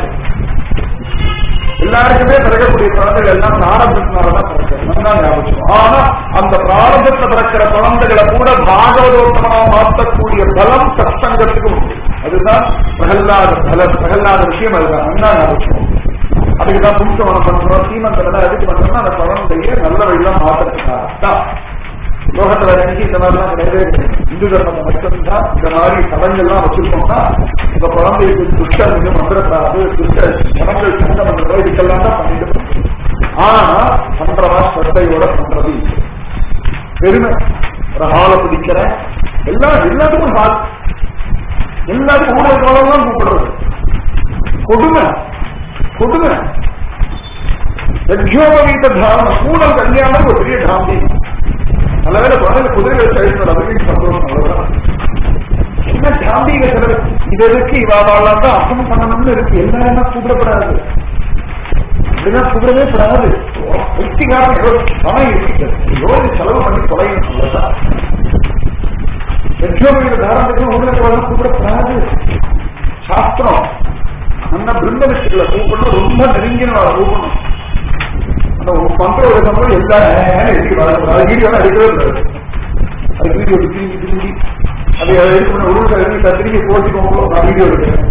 Speaker 1: எல்லாருக்குமே பிறக்கக்கூடிய குழந்தைகள் எல்லாம் பிராரம்பத்தினாலதான் பிறக்கிறது நல்லா ஞாபகம் ஆனா அந்த பிராரம்பத்துல பிறக்கிற குழந்தைகளை கூட பாகவதோத்தமா மாற்றக்கூடிய பலம் சத்சங்கத்துக்கு உண்டு அதுதான் பிரகல்லாத பல பிரகல்லாத விஷயம் அதுதான் நல்லா ஞாபகம் அதுக்குதான் பும்சவனம் பண்றோம் சீமந்தம் எதுக்கு பண்றோம்னா அந்த குழந்தைய நல்ல வழியெல்லாம் மாற்றத்துக்காகத்தான் லோகத்துல நினைச்சு இந்த மாதிரிலாம் கிடையவே கிடையாது இந்து தர்மத்தை மட்டும்தான் இந்த மாதிரி சடங்கெல்லாம் வச்சிருக்கோம்னா இந்த குழந்தைக்கு துஷ்ட மிக மந்திரப்படாது துஷ்ட சடங்கள் சங்கம் பண்றதோ இதுக்கெல்லாம் தான் பண்ணிட்டு ஆனா பண்றவா ஸ்ரத்தையோட பண்றது இல்லை. பெருமை ஒரு ஹாலை பிடிக்கிற எல்லாம் எல்லாத்துக்கும் ஹால் எல்லாத்துக்கும் ஊழல் காலம் கூப்பிடுறது கொடுமை கொடுமை யஜ்யோபவீத தாரணம் கூடல் கல்யாணம் ஒரு பெரிய தாம்பி நல்லவேளை குழந்தை குதிரை வச்சு அழிச்சு அதுக்கு சந்தோஷம் அவ்வளவுதான் என்ன தாம்பிக செலவு இது எதுக்கு இவாவாலாம் தான் அசம் பண்ணணும்னு இருக்கு எல்லாரும் கூப்பிடப்படாது அப்படின்னா கூப்பிடவே படாது வெற்றிகாரம் ஏதோ பணம் இருக்கு ஏதோ ஒரு செலவு பண்ணி தொலையும் அவ்வளவுதான் யஜ்யோபவீத தாரணத்துக்கு ஊழல் கூப்பிடப்படாது சாஸ்திரம் அந்த பிருந்த விஷயத்துல கூப்பிடணும் ரொம்ப நெருங்கின கூப்பிடணும் அந்த ஒரு மந்திர ஒரு சம்பளம் எல்லாரும் எடுத்து வளர்ந்து வீடியோ எடுக்கவே கூடாது அது வீடியோ திரும்பி திரும்பி அதை எடுத்து பண்ண ஒரு திரும்பி திரும்பி போட்டுக்கோங்க நான் வீடியோ எடுக்கிறேன்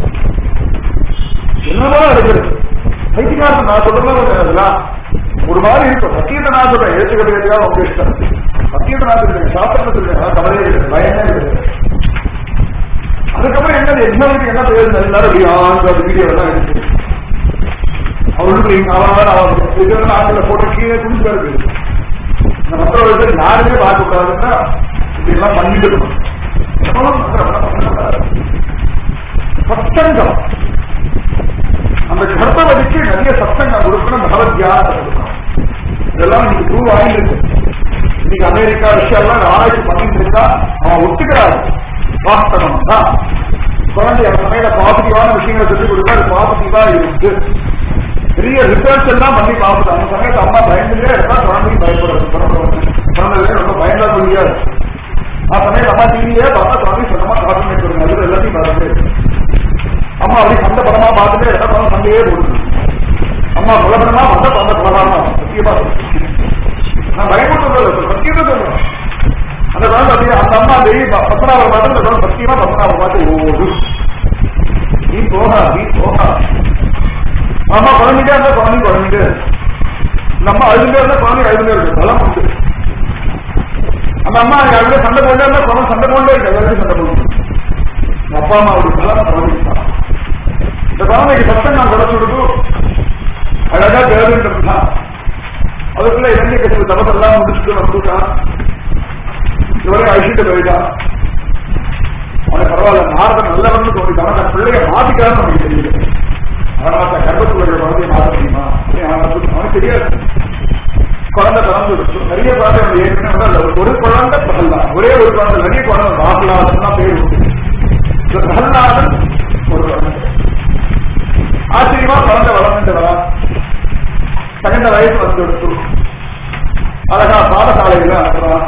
Speaker 1: என்னவா எடுக்கிறது பைத்தியகாரத்தை நான் சொல்றேன் அதெல்லாம் ஒரு மாதிரி இருக்கும் சத்தியத்தை நான் சொல்றேன் ஏற்றுக்கிறது எதுக்காக உங்க இஷ்டம் சத்தியத்தை நான் சொல்றேன் சாஸ்திரத்தை சொல்றேன் கவலையே இல்லை பயமே இல்லை அதுக்கப்புறம் என்ன எக்ஸாமுக்கு என்ன பிரயோஜனம் எல்லாரும் அப்படி ஆண்டு அந்த வீடியோ எல்லாம் எடுத்து அவருக்கு அவன் அவன் இதெல்லாம் ஆண்டுல போட்டு கீழே குடிச்சு இருக்கு இந்த மற்ற விஷயம் யாருமே பார்க்க கூடாதுன்னா இப்படி எல்லாம் பண்ணிட்டு இருக்கணும் சத்தங்கம் அந்த கர்ப்பவதிக்கு நிறைய சத்தங்கம் கொடுக்கணும் பகவத்யானத்தை கொடுக்கணும் இதெல்லாம் இன்னைக்கு ப்ரூவ் ஆகிருக்கு இன்னைக்கு அமெரிக்கா ரஷ்யா எல்லாம் ஆராய்ச்சி பண்ணிட்டு இருக்கா அவன் ஒத்துக்கிறாரு வாஸ்தவம் தான் குழந்தை அந்த சமயத்துல பாசிட்டிவான விஷயங்களை சொல்லிக் கொடுத்தா அது பாசிட்டிவா இருக்கு பெரிய ரிசர்ச் எல்லாம் பண்ணி பார்த்துட்டு அந்த சமயத்தை அம்மா பயந்துட்டே இருந்தா குழந்தைக்கு பயப்படுறது குழந்தை ரொம்ப பயந்தா முடியாது ஆ சமயத்தில் அம்மா டிவியே பார்த்தா குழந்தை சொந்தமா காசு கொடுங்க அது எல்லாத்தையும் பார்த்து அம்மா அப்படி சண்டை படமா பார்த்துட்டே இருந்தா குழந்தை சண்டையே போடுது அம்மா புலப்படமா வந்தா குழந்தை புலப்படமா சத்தியமா நான் பயப்படுறது சத்தியமா சொல்றேன் அந்த குழந்தை அப்படியே அந்த அம்மா அந்த பத்மநாபம் பார்த்து அந்த குழந்தை சத்தியமா பத்மநாபம் பார்த்து ஓடு நீ போகா நீ போகா அம்மா குழந்தைக்கே இருந்தா குழந்தை குழந்தைக்கு நம்ம அழுதுட்டே இருந்தா குழந்தை அழுதுட்டே இருக்கு பலம் உண்டு அந்த அம்மா அழுத சண்டை போட்டே இருந்தா குழந்தை சண்டை போட்டே இருக்கு எல்லாரும் சண்டை போட்டு அப்பா அம்மாவுடைய பலம் குழந்தைக்கு தான் இந்த குழந்தைக்கு சத்தம் நான் குறைச்சு கொடுக்கும் அழகா தேவைன்னு அதுக்குள்ள இலங்கை கட்சி தபத்தெல்லாம் முடிச்சுட்டு வந்துட்டான் இவரே அழிச்சிட்டு போயிட்டான் அவனுக்கு பரவாயில்ல நாரதன் நல்லவன்னு தோணிட்டான் தன் பிள்ளைய மாத்திக்கிறான்னு நமக்கு தெரியல அதனால தன் கர்ப்பத்துள்ள குழந்தைய மாற்ற முடியுமா அவனுக்கு தெரியாது குழந்தை பிறந்து இருக்கு நிறைய குழந்தை நம்ம ஏற்கனவே வந்து அந்த ஒரு குழந்தை பிரகல்லாத் ஒரே ஒரு குழந்தை நிறைய குழந்தை ராகுலாதன் தான் பேர் உண்டு இந்த பிரகல்லாதன் ஒரு குழந்தை ஆச்சரியமா குழந்தை வளர்ந்துட்டு வரா தகுந்த வயசு வந்து எடுத்து அழகா பாடசாலையில அனுப்புறான்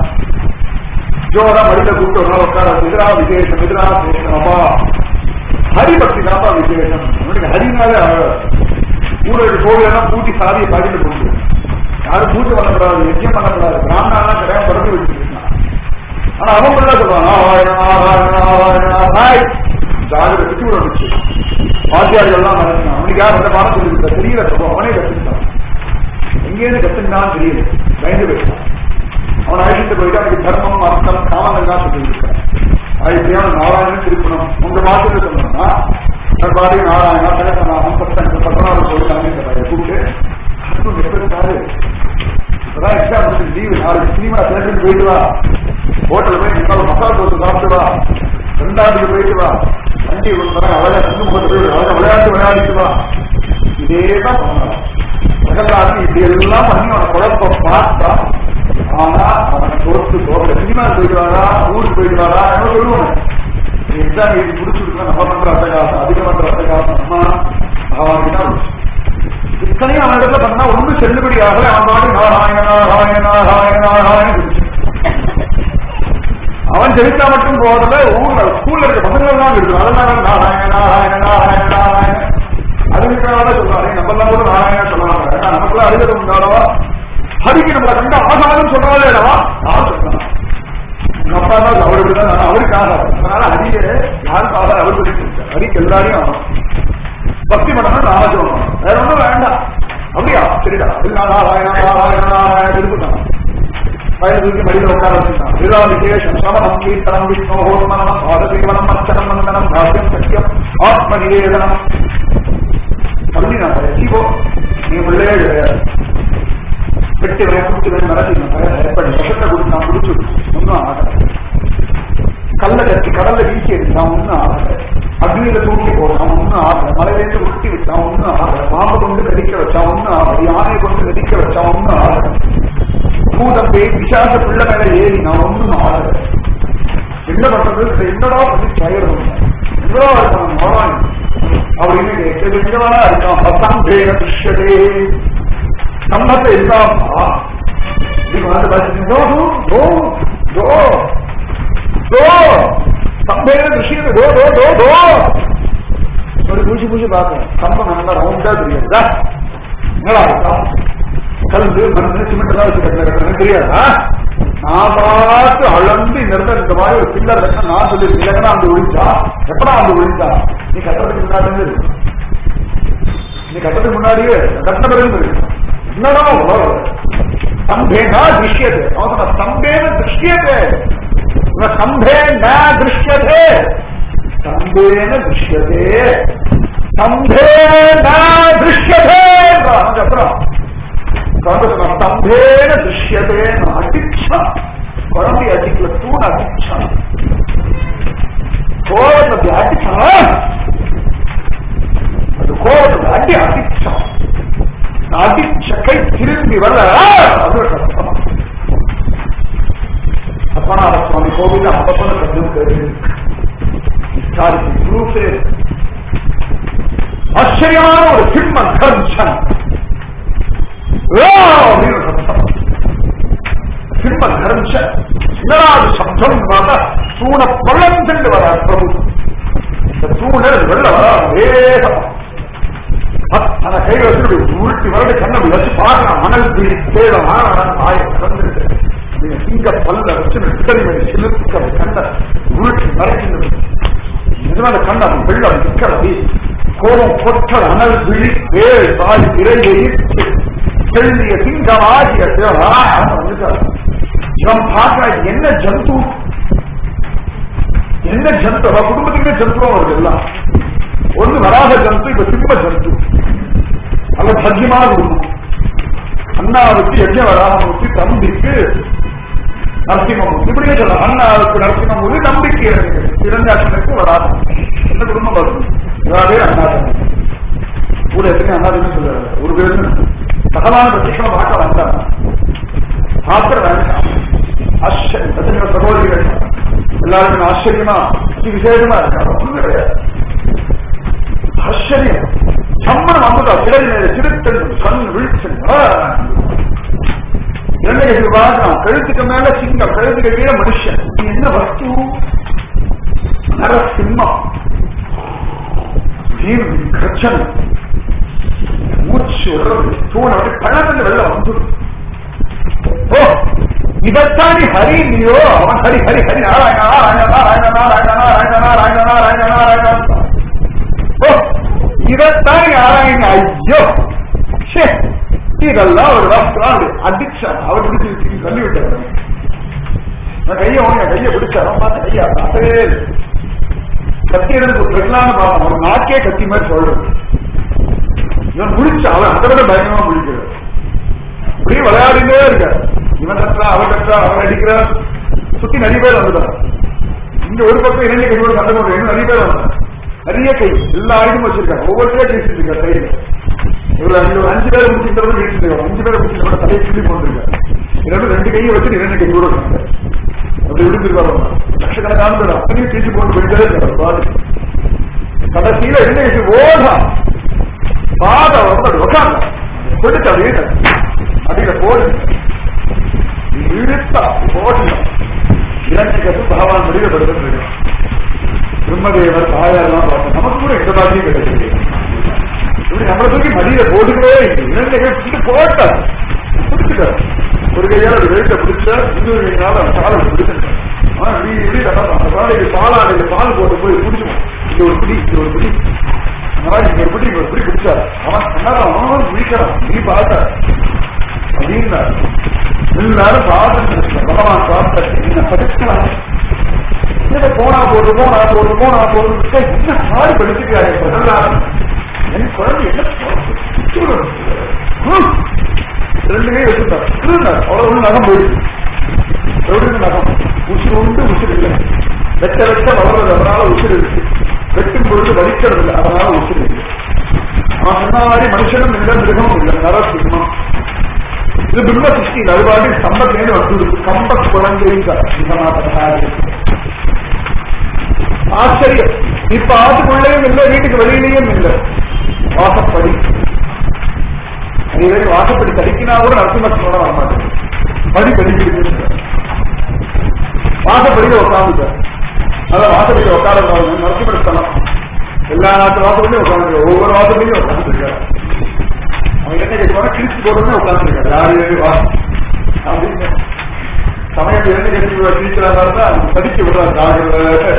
Speaker 1: ஜோரா மடியில கூப்பிட்டு ஒரு நாள் உட்கார மிதிரா விசேஷம் மிதிரா விசேஷம் அப்பா ஹரிபக்தி தாப்பா விசேஷம் உனக்கு ஹரினாலே ஊழல் கோவிலெல்லாம் பூட்டி சாதியை பாடிட்டு போகுது யாரும் பூஜை பண்ணக்கூடாது யஜ்யம் பண்ணக்கூடாது பிராமணாலாம் கிடையாது தொடர்ந்து வச்சுருக்கான் ஆனா அவன் பிள்ளை சொல்றான் நாராயண நாராயண நாராயண நாய் ஜாகிர சுத்தி விடுச்சு வாத்தியார்கள் எல்லாம் மறந்தான் அவனுக்கு யார் அந்த பாடம் சொல்லியிருக்க தெரியல சொல்லுவோம் அவனே கத்துக்கிட்டான் எங்கேயிருந்து கத்துக்கிட்டான்னு தெரியல பயந்து போயிட்டான் அவன் அழைச்சிட்டு போயிட்டு அவனுக்கு தர்மம் அர்த்தம் காமங்கள் தான் சொல்லியிருக்கான் அழைச்சியான நாராயணன் திருப்பணம் உங்க மாசத்துல சொன்னோம்னா பாடி நாராயணா சகசநாமம் சத்தங்க பத்மநாபம் சொல்லுறாங்க இந்த பையன் கூப்பிட்டு அதுவும் எப்படிருக்காரு இப்பதான் எக்ஸாம் லீவு நாளைக்கு சினிமா தேட்டருக்கு போயிட்டு வா ஹோட்டல் போய் என்னால மசாலா தோசை சாப்பிட்டு வா ரெண்டாண்டுக்கு போயிட்டு வா வண்டி கொண்டு வர அழகா தங்கு போட்டு போய் அழகா விளையாட்டு விளையாடிட்டு வா இதே தான் பண்ணலாம் பிரகலாதன் இப்படி எல்லாம் பண்ணி அவன் குழப்ப பார்த்தா ஆனா அவன் தோத்து தோற்ற சினிமா போயிட்டு வாரா ஊருக்கு போயிட்டு வாரா என்ன சொல்லுவாங்க எக்ஸாம் எழுதி முடிச்சுருக்கா நம்ம பண்ற அட்டகாசம் அதிக பண்ற அட்டகாசம் அம்மா அவன் இத்தனையும் அவன் இடத்துல பண்ணா ஒன்றும் செல்லுபடி ஆகல அவன் பாட்டு நாராயண நாராயண நாராயண நாராயண அவன் ஜெயித்தா மட்டும் போறதுல ஊர்ல ஸ்கூல்ல இருக்க பசங்க எல்லாம் இருக்கு அதனால நாராயண நாராயண நாராயண நாராயண அதுக்காக சொல்றாரு நம்ம எல்லாம் கூட நாராயண சொல்லலாம் நமக்குலாம் அறிவுரை உண்டாடவா ஹரிக்கு நம்மளை கண்ட ஆகாரம் சொல்றாளேடா நான் சொல்றேன் எங்க அப்பா தான் அவர் இப்படிதான் நான் அவருக்காக அதனால ஹரிய யாருக்காக அவர் சொல்லிட்டு ஹரிக்கு எல்லாரையும் ஆகணும் பக்தி பண்ணணும் நாம சொல்லணும் வேற ஒன்றும் வேண்டாம் அப்படியா சரிடா இல்ல நாராயண நாராயண நாராயண இருக்குதான் வயதுக்கு மடியில் உட்கார வச்சுட்டான் விராவிசேஷம் சமணம் கீர்த்தனம் விஷ்ணோஹோமனம் பாதசேவனம் அர்ச்சனம் வந்தனம் பாக்கியம் சத்தியம் ஆத்ம நிவேதனம் அப்படி நான் எச்சிப்போ நீ பிள்ளையே கிடையாது வெட்டி வரைய குடிச்சு மரத்தில் எப்படி விஷத்தை கொடுத்து நான் குடிச்சு ஒன்றும் ஆகல கல்ல கட்டி கடல்ல வீசி எடுத்தான் ஒன்றும் ஆகல அக்னியில தூக்கி போட்டான் ஒன்றும் ஆகல மலையிலேருந்து உருட்டி வச்சான் ஒன்றும் ஆகல பாம்பு கொண்டு கடிக்க வச்சான் ஒன்றும் ஆகல யானையை கொண்டு கடிக்க வச்சான் ஒன்றும் ஆகல பூதம் பேய் பிசாச பிள்ளை மேல ஏறி நான் ஒன்றும் ஆகல என்ன பண்றது என்னடா பண்ணி தயரும் என்னடா இருக்கான் மோரான் அப்படின்னு கேட்கிறவனா இருக்கான் பத்தாம் பேர திருஷ்யதே சம்பத்தை இல்லாமா நீங்க வந்து பாத்தீங்கன்னா தோ தோ தோ சம்பேர விஷயம் தோ தோ தோ தோ ஒரு பூச்சி பூச்சி பார்க்கணும் சம்பம் நல்லா ரவுண்டா தெரியாதா என்னடா இருக்கான் கலந்து மருந்து சிமெண்ட் எல்லாம் வச்சு கட்டின தெரியாதா நான் பார்த்து அளந்து இந்த இடத்துல இந்த மாதிரி ஒரு பில்லர் கட்டினா நான் சொல்லி இல்லைன்னா அந்த ஒழிச்சா எப்படா அந்த ஒழிச்சா நீ கட்டுறதுக்கு முன்னாடி இருக்கு நீ கட்டுறதுக்கு முன்னாடியே கட்டின பிறகு இருக்கு என்னடா உலகம் ஸ்தம்பேனா திருஷ்யதே அவன் ஸ்தம்பேன திருஷ்யதே ஸ்தம்பே ந திருஷ்யதே ஸ்தம்பேன திருஷ்யதே ஸ்தம்பே ந திருஷ்யதே அப்புறம் ஸ்தம்பேன திருஷ்யதே அதிக்ஷா குழந்தை அதிக்கல தூண் அதிக்ஷா கோவத்தை அதிக்ஷா அது கோவத்தை அடி அதிக்ஷா அடிச்ச கை திரும்பி வர அது சத்தம் பத்மநாப சுவாமி கோவில் அப்பப்போ கண்டு ப்ரூஃபே ஆச்சரியமான ஒரு சிம்ம கர்ஜன் அப்படின்னு சத்தம் சிம்ம கர்ஜன் சின்னராது சப்தம் பார்த்தா தூண பள்ளம் சென்று வர பிரபு இந்த தூண வெள்ள வர வேகமா அந்த கையில வச்சு உருட்டி வரது கண்ணை வச்சு பார்க்கலாம் மணல் பிடி தேடம் ஆய கலந்துருக்கு சிங்க பல்ல வச்சு கிட்டடி மேலே சிலுக்க கண்ணை உருட்டி மறைக்கின்றது இதனால கண்ண வெள்ளம் நிக்கிறது கோபம் கொற்றல் அனல் விழி வேள் தாய் இறையை செல்லிய சிங்கமாகிய வந்துட்டார் இவன் பார்க்க என்ன ஜந்து என்ன ஜந்து அவ குடும்பத்துக்கே ஜந்துவா வருது எல்லாம் ஒண்ணு வராத ஜந்து இப்ப சிம்ம ஜந்து நல்ல சத்தியமான குடும்பம் அண்ணாவுக்கு யஜ்ய வராமூர்த்தி தம்பிக்கு நரசிம்மூர்த்தி இப்படியே சொல்லலாம் அண்ணாவுக்கு நரசிம்மூர்த்தி நம்பிக்கை இருக்கு இரண்டாட்சனுக்கு வராது இந்த குடும்பம் வரும் இதாவே அண்ணா ஊர் எத்தனை அண்ணாதுன்னு சொல்லுறாரு ஒரு பேரு சகமான பிரத்யேகம் பார்க்க வந்தாங்க பாத்திர வேண்டாம் ஆச்சரியம் எத்தனை சகோதரிகள் எல்லாருக்கும் ஆச்சரியமா அதி விசேஷமா இருக்காங்க ஒண்ணும் கிடையாது ஆச்சரியம் சம்மன் வந்துட்டா சிலை மேல சிறுத்தன் கண் வீழ்ச்சன் இரண்டு வாசம் கழுத்துக்கு மேல சிங்கம் கழுத்துக்கு கீழே மனுஷன் இது என்ன வஸ்து நரசிம்மம் கச்சன் மூச்சு விடுறது தூண விட்டு பழந்து வெள்ள வந்து ஓ இதைத்தானி ஹரி நீயோ அவன் ஹரி ஹரி ஹரி நாராயணா நாராயணா நாராயணா நாராயணா நாராயணா நாராயணா நாராயணா நாராயணா ஓ இதைத்தான் நாராயண ஐயோ ஷே இதெல்லாம் ஒரு வஸ்திரம் அடிக்ஷன் அவர் பிடிச்சி சொல்லி விட்டார் நான் கையை ஓங்க கையை பிடிச்சாரோ பார்த்த கையா பார்த்தவே கத்தி எடுத்து வெட்டலான்னு பார்ப்போம் ஒரு நாக்கே கத்தி மாதிரி சொல்றது இவன் முடிச்சு அவன் அதை விட பயங்கரமா முடிக்கிறார் அப்படியே விளையாடிட்டே இருக்க இவன் கட்டுறா அவன் கட்டுறா அவன் அடிக்கிறார் சுத்தி நிறைய பேர் வந்துட்டான் இங்க ஒரு பக்கம் இரண்டு கையோட சண்டை போடுற இன்னும் நிறைய பேர் வந்தாங்க நிறைய கை எல்லா ஆயுதமும் வச்சிருக்காங்க ஒவ்வொருத்தரையும் பேசிட்டு இருக்காரு கையில இவர் அஞ்சு ஒரு அஞ்சு பேர் முடிச்சுட்டு பேசிட்டு இருக்காரு அஞ்சு பேர் முடிச்சுட்டு தலையை சொல்லி போட்டுருக்காரு இரண்டு ரெண்டு கையை வச்சு இரண்டு கை கூட இருக்காங்க அப்படி விழுந்திருக்காரு லட்சக்கணக்கான பேர் அப்படியே தீச்சு போட்டு போயிட்டே இருக்காரு பாரு கடைசியில என்ன இது ஓடான் பாத வந்து உட்காந்து கொடுத்து அப்படியே அடிக்க போடு இழுத்தா போடணும் இரண்டு கட்டு பகவான் வெளியிடப்படுகிறது பிரம்மதேவர் தாயாரெல்லாம் பார்த்தோம் நமக்கு கூட எந்த பாக்கியம் கிடையாது இப்படி நம்மளை தூக்கி மடியில போட்டுக்கவே இல்லை இரண்டு கை போட்டார் பிடிச்சிட்டார் ஒரு கையால் அது வெயிட்ட பிடிச்சா இன்னொரு கையால காலை பிடிச்சிட்டார் ஆனா இப்படி இப்படி அந்த குழந்தைக்கு பாலாடையில பால் போட்டு போய் பிடிச்சிடும் இது ஒரு பிடி இது ஒரு பிடி அந்த மாதிரி இங்க ஒரு பிடி இங்க ஒரு பிடி பிடிச்சார் அவன் என்ன அவன் பிடிக்கிறான் நீ பார்த்த அப்படின்னா எல்லாரும் பார்த்துட்டு பகவான் பார்த்த என்ன படிக்கலாம் இதை போனா போது போனா போது போனா போது என்ன மாறி படிச்சுக்கிறாரு பிரகலாதன் என் குழந்தை என்ன ரெண்டுமே வச்சுட்டார் இருந்தார் அவ்வளவு நகம் போயிடுச்சு எப்படி நகம் உசுறு உண்டு உசுறு இல்லை வெட்ட வெட்ட வளர்றது அதனால உசுறு இருக்கு வெட்டும் பொழுது வலிக்கிறது இல்லை அதனால உசுறு இல்லை அவன் சொன்ன மாதிரி மனுஷனும் இல்லை மிருகமும் இல்லை நரசிம்மம் இது பிம்ப சிருஷ்டி நல்வாடி சம்பத்திலேருந்து வந்து கம்ப குழந்தைங்க ஆச்சரியம் இப்ப ஆத்துக்குள்ளேயும் இல்லை வீட்டுக்கு வெளியிலேயும் இல்லை வாசப்படி அதே வாசப்படி தடுக்கினா கூட நரசிம்மத்தோட வரமாட்டேன் படி படிக்கிறது வாசப்படியில உட்காந்துக்க அதான் வாசப்படியில உட்கார நரசிம்மஸ்தலம் எல்லா நாட்டு வாசப்படியும் உட்காந்து ஒவ்வொரு வாசப்படியும் உட்காந்துருக்காரு அவன் என்ன கேட்குவாங்க கிழிச்சு போடுறது உட்காந்துருக்காரு யாரு வா அப்படின்னு சமயத்தில் என்ன கேட்டு கிழிக்கிறாங்க தான் படிக்க விடுறாங்க ஜாகிரதை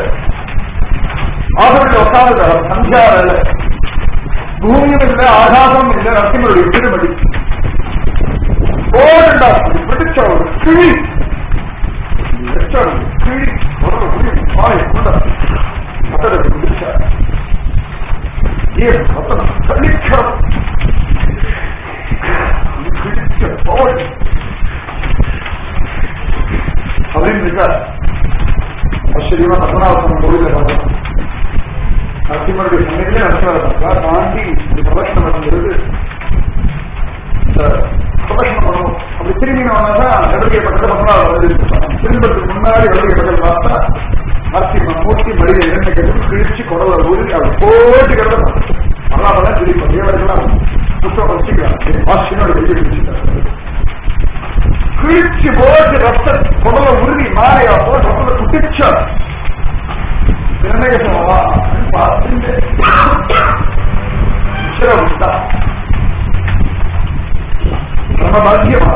Speaker 1: ஆகவே உட்காந்துட்டார் சந்தியா வேலை பூமியும் இல்லை ஆகாசம் இல்லை நரசிம்மருடைய திருமடி போடுண்டா பிடிச்ச ஒரு கிழி வச்ச ஒரு கிழி ஒரு கிழி வாய் கொண்டா மதரை பிடிச்சார் ஏன் மதம் கழிக்கிறோம் பிடிச்ச போடு அப்படின்னு இருக்கார் ஆச்சரியமா பத்மநாபன் கோவில பார்த்தோம் நரசிம்மருடைய சன்னதியிலே நரசிம்மர் தாண்டி இந்த பிரதட்சணம் பண்ணுறது பிரதட்சணம் பண்ணணும் அப்படி திரும்பினவனதான் நடுக்கைப்பட்ட பத்மநாபன் திரும்பத்துக்கு முன்னாடி நடுக்கைப்பட்டது பார்த்தா நரசிம்மன் மூர்த்தி மடியை இரண்டு கட்டும் கிழிச்சு குடலை ஊறி அவர் போட்டு கிடந்தான் பல்லாபெல்லாம் திருப்பி தேவர்களாம் புத்தகம் வச்சுக்கிறான் ஆசினோட வெளியே பிடிச்சிட்டார் கிழிச்சு போட்டு ரத்த குடலை உருவி மாலையா போட்டு ரத்தத்தை குட்டிச்சார் ನಿರ್ಣಯಿಸುವ ಉಂಟ நம்ம பாக்கியமா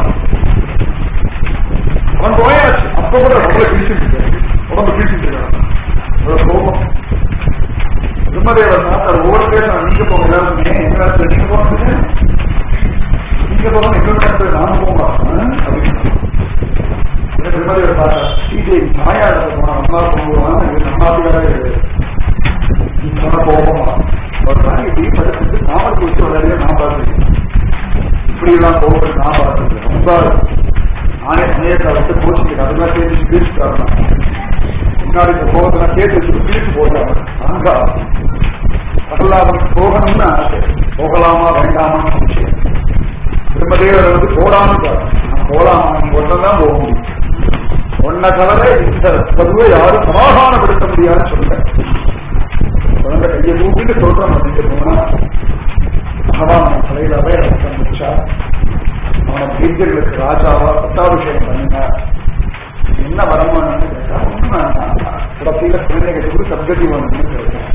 Speaker 1: அவன் போயாச்சு அப்ப கூட நம்மள பிடிச்சிட்டு உடம்பு பிடிச்சிட்டு கோபம் பிரம்மதேவன் மாத்தார் ஒவ்வொரு பேரும் நீங்க போக எல்லாருமே எங்க நீங்க போனது நீங்க போக எங்க நானும் போமா அப்படின்னு பிரம்மதேவர் பார்த்தா ஸ்ரீதேவி மாயாட போனா அம்மா போவான் இது நம்மாத்துக்காக சொன்ன போகமா ஒரு நாள் இப்படி படுத்துட்டு நாமக்கு வச்சு விளையாடிய நான் பார்த்துருக்கேன் இப்படி எல்லாம் போகிறது நான் பார்த்துருக்கேன் ரொம்ப நானே சமயத்தை வந்து கோச்சிக்கிறேன் அதெல்லாம் சேர்த்து பீச்சு தரலாம் முன்னாடி இந்த போகத்தெல்லாம் சேர்த்து வச்சு பீச்சு போட்டாங்க அங்க பிரகலாதன் போகணும்னு ஆசை போகலாமா வேண்டாமான்னு விஷயம் பிரம்மதேவர் வந்து போடாமல் நான் போலாமா நீ ஒன்றுதான் போக முடியும் ஒன்ன தவிர இந்த பொதுவை யாரும் சமாதானப்படுத்த முடியாதுன்னு சொல்ல குழந்தை கையை தூக்கிட்டு சொல்றோம் அப்படின்னு போனா பகவான் தலையிலவே ரத்தம் வச்சா அவன பீஜர்களுக்கு ராஜாவா பட்டாபிஷேகம் பண்ணினா என்ன வரமானு கேட்டா ஒண்ணு வேண்டாம் கடைசியில குழந்தைகளுக்கு சப்கதி வேணும்னு கேட்டேன்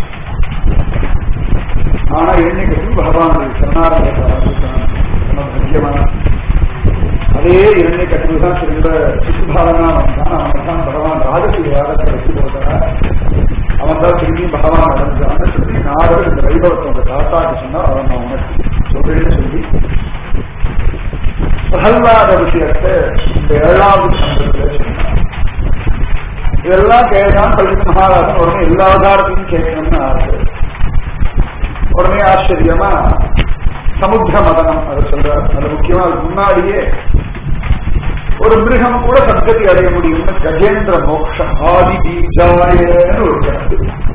Speaker 1: ஆனா இளைஞர்களுக்கு பகவான் சரணாரங்க முக்கியமான அதே இரண்டை கட்டுதான் சிறந்த சிசுபாலனா வந்தான் அவன் தான் பகவான் ராஜசூய யாகத்தை வச்சு கொடுத்தார் அவன் தான் திரும்பி பகவான் அடைஞ்சான்னு சொல்லி நாரதர் இந்த வைபவத்தை உங்க தாத்தாக்கு சொன்னா அவன் நான் உனக்கு சொல்றேன்னு சொல்லி பிரகல்லாத விஷயத்தை இந்த ஏழாவது சந்தத்தில் சொன்னான் இதெல்லாம் கேட்டான் பள்ளிக்கு மகாராஜன் உடனே எல்லா அவதாரத்தையும் கேட்கணும்னு ஆசை உடனே ஆச்சரியமா சமுத்திர மதனம் அதை சொல்றார் அது முக்கியமா அதுக்கு முன்னாடியே ஒரு மிருகம் கூட சத்கதி அடைய முடியும்னு கஜேந்திர மோக்ஷம் ஆதி பீஜாயன்னு ஒரு கருத்து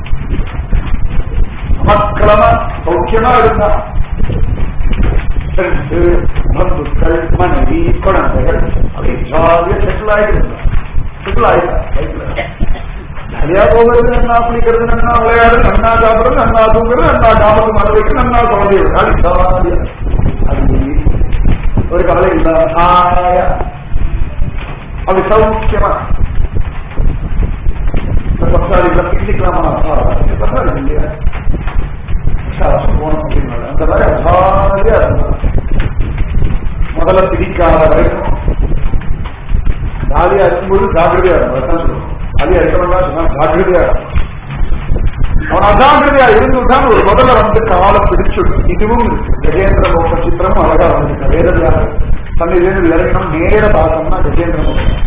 Speaker 1: மக்களமா சௌக்கியமா இருந்தான் ஃப்ரெண்ட்ஸு பந்துக்கள் மனைவி குழந்தைகள் அப்படி ஜாலியா செட்டில் ஆகிருந்தான் செட்டில் ஆகிட்டான் லைஃப்ல ஜாலியா போகிறது நன்னா குளிக்கிறது நன்னா விளையாடுறது நன்னா சாப்பிடுறது நன்னா தூங்குறது நன்னா காமத்து மனதைக்கு நன்னா குழந்தை அது ஜாலியா அது ஒரு கவலை இல்லாம ஹாயா அது சௌக்கியமா இந்த பத்தாரிகளை பிடிக்கலாமா பத்தாரி இல்லையா போனோம் அப்படின்னால அந்த மாதிரி ஜாலியா இருந்தான் முதல்ல பிடிக்காத வரைக்கும் ஜாலியா இருக்கும்போது ஜாக்கிரதையா இருக்கும் சொல்லுவோம் ஜாலியா இருக்கணும்னா சொன்னா ஜாக்கிரதையா இருக்கும் அவன் அஜாக்கிரதையா இருந்துதான் ஒரு முதல்ல வந்து காலை பிடிச்சு இதுவும் இருக்கு கஜேந்திர மோக சித்திரமும் அழகா வந்து வேதவியாக சன்னிதியிலிருந்து இறங்கணும் நேர பார்த்தோம்னா கஜேந்திர மோகம்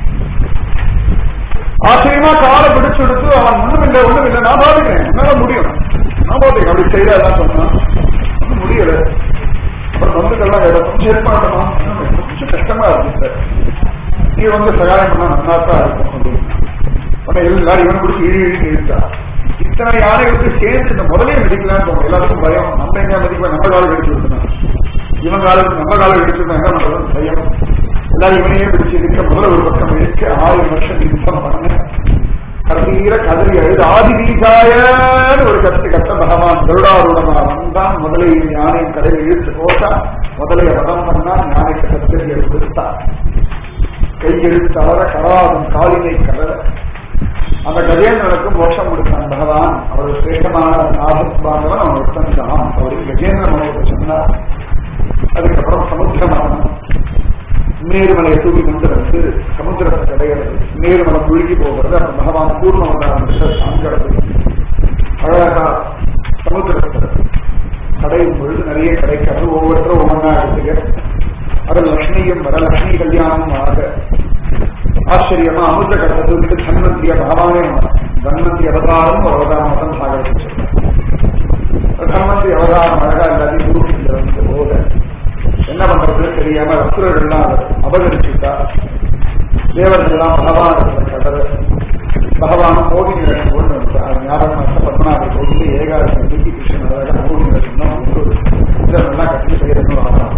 Speaker 1: ஆச்சரியமா காலை பிடிச்சு எடுத்து அவன் ஒண்ணும் இல்லை ஒண்ணும் இல்லை நான் பாத்துக்கிறேன் என்னால முடியும் நான் பாத்துக்கிறேன் அப்படி செய்ய எல்லாம் சொன்னான் ஒண்ணும் முடியல அப்புறம் வந்துக்கெல்லாம் வேற கொஞ்சம் ஹெல்ப் பண்ணணும் கொஞ்சம் கஷ்டமா இருக்கு சார் நீ வந்து சகாயம் பண்ணா நல்லா தான் இருக்கும் அப்படின்னு உடனே எல்லாரும் இவனை பிடிச்சி இழி இழி இழுத்தா இத்தனை யானைகளுக்கு சேர்ந்து இந்த முதலே மிதிக்கலாம்னு தோணும் எல்லாருக்கும் பயம் நம்ம எங்க மதிப்பா நம்ம காலம் எடுத்து விட்டுனா இவன் காலத்துக்கு நம்ம காலம் எடுத்துருந்தா என்ன பண்றது பயம் எல்லாரும் இவனையே பிடிச்சு இருக்க முதல்ல ஒரு பக்கம் இருக்கு ஆயிரம் வருஷம் யுத்தம் பண்ண கடைசியில கதறி அழுது ஆதி வீசாயன்னு ஒரு கத்து கத்த பகவான் கருடாரூடமா வந்தான் முதலை யானையின் கடையில் இழுத்து போட்டா முதலை வதம் பண்ணா யானைக்கு கத்தறி எடுத்தான் கையெழுத்து அவர கராதம் காலினை கதற அந்த கஜேந்திரனுக்கு மோட்சம் கொடுத்தான் பகவான் அவர் சிரேஷ்டமான நாபத் பாந்தவன் அவன் ஒருத்தன் அவருக்கு கஜேந்திர மனோட சொன்னார் அதுக்கப்புறம் சமுத்திரமான மேருமலையை தூக்கி கொண்டு வந்து சமுத்திரத்தை கிடையாது மேருமலை முழுகி போகிறது அந்த பகவான் பூர்ணம் சாங்கிறது அழகா சமுத்திரத்தில் கடையும் பொழுது நிறைய கிடைக்காது ஒவ்வொருத்தரும் ஒவ்வொன்றா எடுத்துக்க அது லட்சுமியும் வர லட்சுமி கல்யாணம் ஆக ஆச்சரியமா அமிர்த கடத்துக்கு தன்வந்திய பகவானே தன்வந்தி அவதாரம் ஒரு அவதாரம் தான் சாகரத்து தன்வந்தி அவதாரம் அழகா எல்லாத்தையும் தூக்கிட்டு வந்து போத என்ன பண்றது தெரியாம அசுரர்கள்லாம் அபகரிச்சுட்டா தேவர்கள்லாம் பகவான் கடற பகவான் மோகினி வேஷம் கொண்டு வந்தார் ஞாபகம் பத்மநாபை கொண்டு ஏகாதசி தூக்கி கிருஷ்ணன் அழகா மோகினி வேஷம் தான் இதெல்லாம் கட்டி செய்யறதுன்னு ஆகலாம்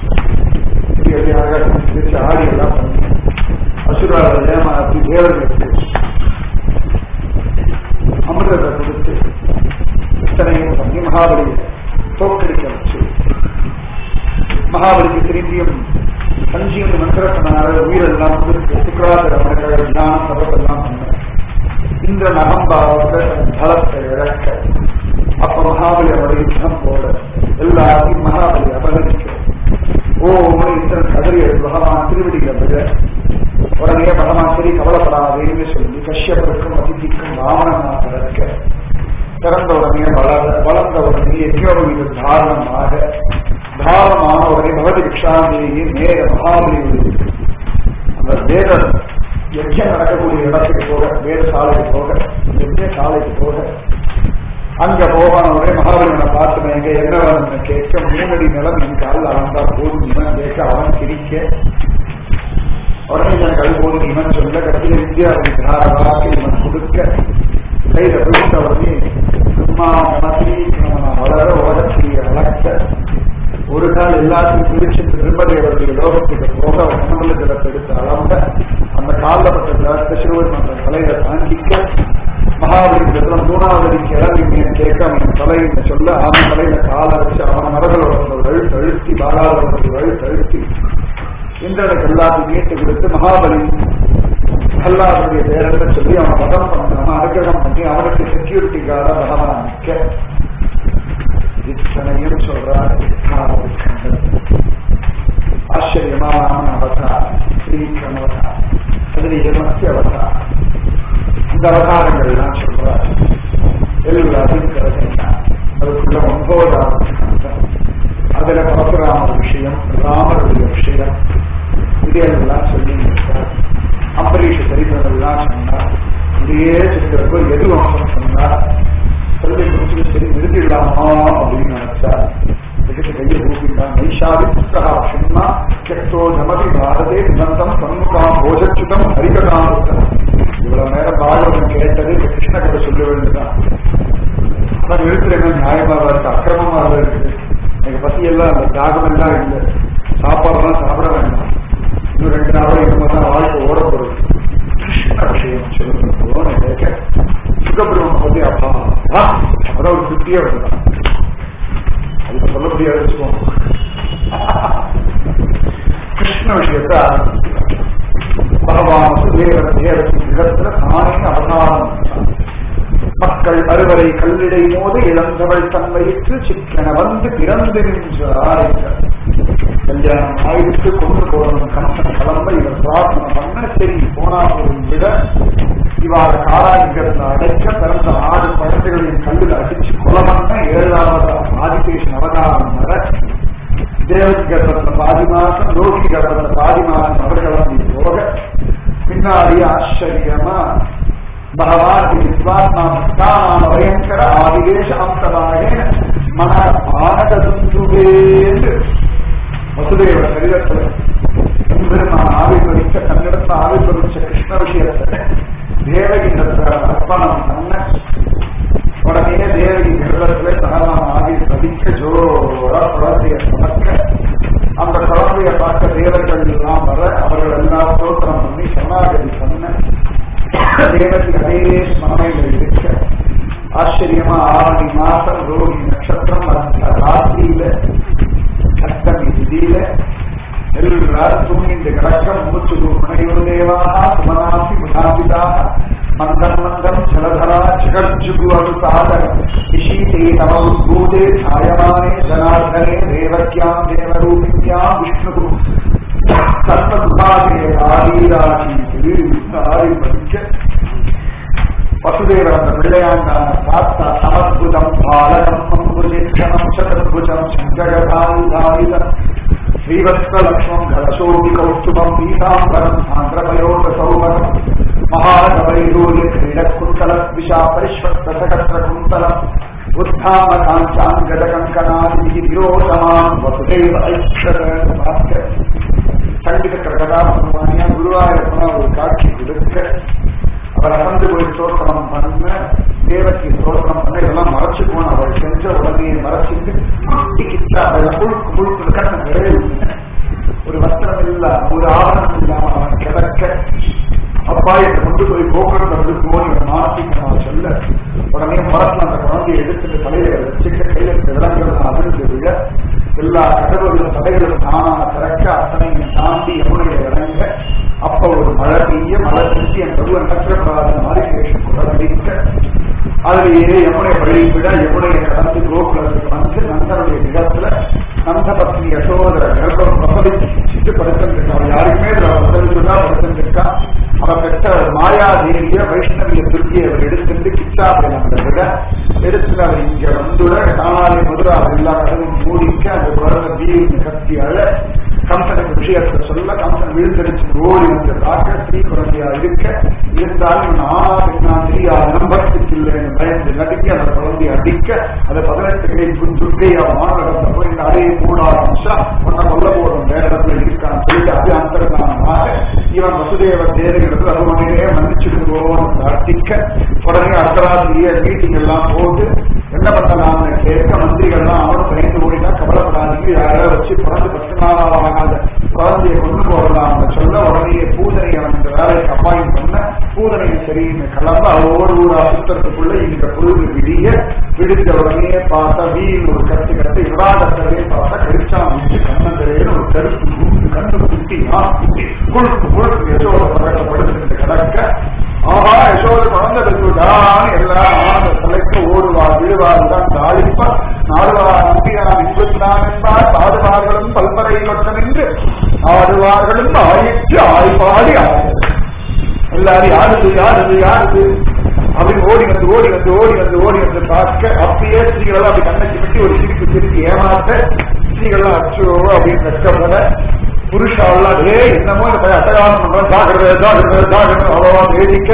Speaker 1: பிரிச்சு ஆடி எல்லாம் பண்ணி அசுராவை ஏமாற்றி தேவர்களுக்கு அமிர்தத்தை கொடுத்து இத்தனையும் பண்ணி மகாபலியை தோற்கடிக்க வச்சு மகாபலிக்கு திரும்பியும் சஞ்சீவனி மந்திரத்தினால உயிரெல்லாம் கொடுத்து சுக்கராதர மனிதர்கள் ஞானம் சபத்தெல்லாம் பண்ண இந்த நகம்பாவத்தை பலத்தை இழக்க அப்ப மகாபலி அவருடைய யுத்தம் போல எல்லாத்தையும் மகாபலி அபகரிக்க ஓ இந்திரன் கதறிய பகவான் திருவடிகளை விட உடனே பகவான் சரி கவலைப்படாதேன்னு சொல்லி கஷ்யப்பருக்கும் அதிதிக்கும் வாமனமாக இருக்க பிறந்த உடனே வளர வளர்ந்த உடனே யஜ்யோபவீத தாரணமாக தாரணமான உடனே பகவதி விக்ஷாந்தேகி நேர மகாபலி அந்த வேத யஜ்யம் நடக்கக்கூடிய இடத்துக்கு போக வேத சாலைக்கு போக யஜ்ய சாலைக்கு போக அங்க போவான உடனே மகாபலிவனை பார்த்து எங்க என்ன வேணும்னு கேட்க மூணடி நிலம் என் காலில் அவன்தா போதும் இவன் கேட்க அவன் சிரிக்க உடனே எனக்கு அது போதும் இவன் சொல்ல கடைசியில் இந்தியாவுக்கு தாராவாக்கு இவன் கொடுக்க கையில விழுந்த உடனே சும்மா மனசி வளர உலகத்தில் வளர்க்க ஒரு நாள் எல்லாத்தையும் பிரிச்சு திரும்பதேவருடைய லோகத்துக்கு போக உணவுல ஜலத்தை எடுத்து அளந்த அந்த காலில் பட்ட ஜலத்தை சிறுவன் அந்த தலையில தாங்கிக்க மகாபலிபுரத்துல மூணாவது கிளம்பி கேட்க அவன் தலையில சொல்ல அவன் தலையில காலை வச்சு அவன் மரங்களோட வழுத்து அழுத்தி பாலாளோட வழுத்து அழுத்தி இந்திரனுக்கு எல்லாத்தையும் மீட்டு கொடுத்து மகாபலி அல்லாவுடைய பேரத்தை சொல்லி அவன் மதம் பண்ண அனுகிரகம் பண்ணி அவனுக்கு செக்யூரிட்டிக்காக பகவான் நிற்க இத்தனையும் சொல்றார் ஆச்சரியமான அவதார் ஸ்ரீகிருஷ்ணன் அவதார் அதில் இருமத்திய அவதார் இந்த அவதாரங்கள் எல்லாம் சொல்றார் எல்லாத்தையும் கருதுகிறார் அதுக்குள்ள ஒன்பதாவது அதுல பரசுராமர் விஷயம் ராமருடைய விஷயம் இதையெல்லாம் சொல்லி இருக்கிறார் அம்பரீஷ சரித்திரம் எல்லாம் சொன்னார் இப்படியே சொல்லிக்கிறப்போ எது வம்சம் சொன்னா குழந்தை குறிச்சு சரி நிறுத்திடலாமா அப்படின்னு நினைச்சா அதுக்கு கையை கூப்பிட்டான் நைஷாதி புத்தகா சும்மா கெட்டோ நமதி பாரதே நிபந்தம் சண்முகாம் போஜச்சுதம் ஹரிகதாம் இவ்வளவு நேரம் பாகவதம் கேட்டது இந்த கிருஷ்ண கதை சொல்ல வேண்டியதுதான் நான் நிறுத்துறேன் நியாயமா இருக்கு அக்கிரமமா இருக்குது எனக்கு பசி எல்லாம் அந்த தாகம் எல்லாம் இல்லை சாப்பாடுலாம் சாப்பிட வேண்டாம் இன்னும் ரெண்டு நாள் இந்த மாதிரி தான் வாழ்க்கை ஓட போறது கிருஷ்ண விஷயம் சொல்லுங்க கேட்க சுகபிரமம் பத்தி அப்பா வா அதான் ஒரு திருப்தியே வருதான் அதுக்கு சொல்ல முடியாது வச்சுக்கோங்க கிருஷ்ண விஷயத்த பகவான் சுதேவன தேவத்தின் இடத்துல தானே அவதாரம் மக்கள் அறுவரை கல்லிடை மோது இழந்தவள் தன் வயிற்று சிக்கன வந்து பிறந்து நின்றார் கல்யாணம் ஆயிடுத்து கொண்டு போகணும் கணக்கன் கிளம்ப இவர் பிரார்த்தனை பண்ண சரி போனா ஒரு விட இவார காராங்கிரத்தை அடைக்க பிறந்த ஆறு குழந்தைகளையும் கல்லில் அடிச்சு கொலை பண்ண ஏழாவது ஆதிசேஷன் அவதாரம் வர தேவகி கர்ப்பத்தில் பாதி மாசம் லோகி கர்ப்பத்தில் பாதி மாசம் அவர்களும் போக பின்னாடி ஆச்சரியமா பகவான் விஸ்வாத்மா பக்தானாம் பயங்கர ஆதிவேஷாந்தராய மன ஆனதுவேந்து வசுதேவ சரீரத்தில் எம்பெருமான் ஆவிர்வதிக்க தன்னிடத்தில் ஆவிர்வதிச்ச கிருஷ்ண விஷயத்தை தேவகி அர்ப்பணம் பண்ண உடனே தேவகி கிரகத்துல சகலாம் ஆகி பதிக்க ஜோரா குழந்தைய சுமக்க அந்த குழந்தைய பார்க்க தேவர்கள் எல்லாம் வர அவர்கள் எல்லாம் தோற்றம் பண்ணி சரணாகதி பண்ண தேவகி அதே ஸ்மரணையில் இருக்க ஆச்சரியமா ஆவணி மாசம் ரோஹி நட்சத்திரம் அந்த ராத்திரியில அஷ்டமி திதியில எல்லாரும் தூங்கிட்டு கிடக்க மூச்சு முனையோர் தேவாக சுமனாசி முனாபிதாக மந்தம் மந்தம் ஜலதரா ஜகர்ஜுகு அனுசாதர நிஷீதே தம உத்பூதே சாயமானே ஜனார்தனே தேவக்யாம் தேவரூபித்யாம் விஷ்ணு சர்வதுபாதே ஆதீராசி ஆரி படிக்க வசுதேவர் அந்த பிள்ளையாண்டான பார்த்தா சமத்புதம் பாலகம் அம்புஜேஷனம் சதத்புஜம் சங்கரதாயுதாயுதம் ஸ்ரீவத்ஸலக்ஷ்மம் கலசோபி கௌஸ்துபம் பீதாம்பரம் சாந்திரபயோத சௌபகம் மகாகவைரூரிய கிரீடக்குந்தல விஷா பரிஷ்வத்த சகஸ்ர குந்தலம் உத்தாம காஞ்சாங்கட கங்கனாதி விரோதமான் வசுதேவ ஐக்ஷர பார்க்க சண்டிக கரகதா பகவானியா குருவாயூரப்பனா ஒரு காட்சி கொடுக்க அவர் அகந்து போய் ஸ்தோத்திரம் பண்ண தேவக்கு ஸ்தோத்திரம் பண்ண இதெல்லாம் மறைச்சு போன அவள் செஞ்ச உடனே மறைச்சிட்டு குட்டி கிட்டா அவளை முழுக்கு முழுக்கு கண்ண நிறைய ஒரு வஸ்திரம் இல்ல ஒரு ஆவணம் இல்லாம அவன் கிடக்க அப்பா என்னை கொண்டு போய் கோபுரம் வந்து போய் மாசிக்க சொல்ல உடனே மரத்துல அந்த குழந்தையை எடுத்துட்டு தலையில வச்சுட்டு கையில விலங்குகள் அதிர்ந்து விழ எல்லா கடவுளும் தடைகளும் தானா திறக்க அத்தனையும் தாண்டி யமுனையை இறங்க அப்ப ஒரு மழை பெய்ய மழை பெய்ய என் பருவ நட்சத்திரப்படாத மாதிரி குடமடிக்க அதிலேயே யமுனை வழி விட யமுனையை கடந்து கோகுலத்துக்கு வந்து நந்தனுடைய நிலத்துல நந்த பத்னி யசோதர கர்ப்பம் பிரசவிச்சு படுத்திருக்கா அவள் யாருக்குமே இதுல பிரசவிச்சுதான் படுத்திருக்கா அவன் பெற்ற மாயாதேவிய வைஷ்ணவிய துர்கியை அவர் எடுத்துட்டு கிச்சாபை நம்மளை விட எடுத்துட்டு அவர் இங்க வந்துட தானாலே முதல்ல அவர் எல்லா கடவும் மூடிக்க அந்த குழந்தை வீடு கத்தி அழ கம்சனுக்கு விஷயத்தை சொல்ல கம்சன் விழுந்தடிச்சு ஓடி வந்து பார்க்க ஸ்ரீ குழந்தையா இருக்க இருந்தாலும் நானா பெண்ணா தெரியாது நம்பத்துக்கு இல்லைன்னு பயந்து நடிக்க அந்த குழந்தைய அடிக்க அதை பதினெட்டு கை துர்க்கையா மாநகரத்தை போய் இந்த அறையை மூட ஆரம்பிச்சா உன்னை கொல்ல போடும் வேற இடத்துல இருக்கான்னு சொல்லிட்டு அது அந்தரங்கானமாக இவன் வசுதேவ தேவைகளுக்கு அது உடனே மன்னிச்சுடுவோம் அடிக்க உடனே அர்த்தராத்திரிய மீட்டிங் எல்லாம் போட்டு என்ன பண்ணலாம்னு கேட்க மந்திரிகள்லாம் அவனும் பயந்து ஓடினா கவலைப்படாதீங்க யாரோ வச்சு பிறந்து பத்து நாளாக குழந்தைய கொண்டு போடலாம் சொல்ல உடனே பூதனை அவன் இந்த வேலைக்கு அப்பாயின் பண்ண பூதனை சரின்னு கலந்து அவரோடு ஒரு அசுத்தத்துக்குள்ள இந்த பொழுது விடிய விடுத்த உடனே பார்த்தா வீண் ஒரு கத்து கத்து விவாதத்திலே பார்த்தா கரிச்சா முடிச்சு கண்ணந்தரேன்னு ஒரு கருப்பு கூண்டு கண்ணு குட்டி நான் குட்டி குழுக்கு குழுக்கு யசோட பழக்கப்படுத்து கிடக்க ஆஹா யசோத குழந்தை பெற்றுடான்னு எல்லாம் ஆனந்த தலைக்கு ஓடுவார் விழுவார் தான் தாழிப்பா நாடுவார் நம்பியான் இன்புத்தான் என்பார் பாடுவார்களும் பல்பறை கொட்டமென்று ஆடுவார்களும் ஆயிற்று ஆய்பாடி ஆடு எல்லாரும் யாருது யாருது யாருது அப்படின்னு ஓடி வந்து ஓடி வந்து ஓடி வந்து ஓடி வந்து பார்க்க அப்பயே ஸ்ரீகள் அப்படி கண்ணை சிமிட்டி ஒரு சிரிப்பு சிரிப்பு ஏமாத்த ஸ்ரீகள்லாம் அச்சோ அப்படின்னு கஷ்டப்பட புருஷாவெல்லாம் ஏ என்னமோ இந்த பையன் அட்டகாசம் பண்றான் ஜாகிரதை ஜாகிரதை ஜாகிரதை அவ்வளவா வேடிக்க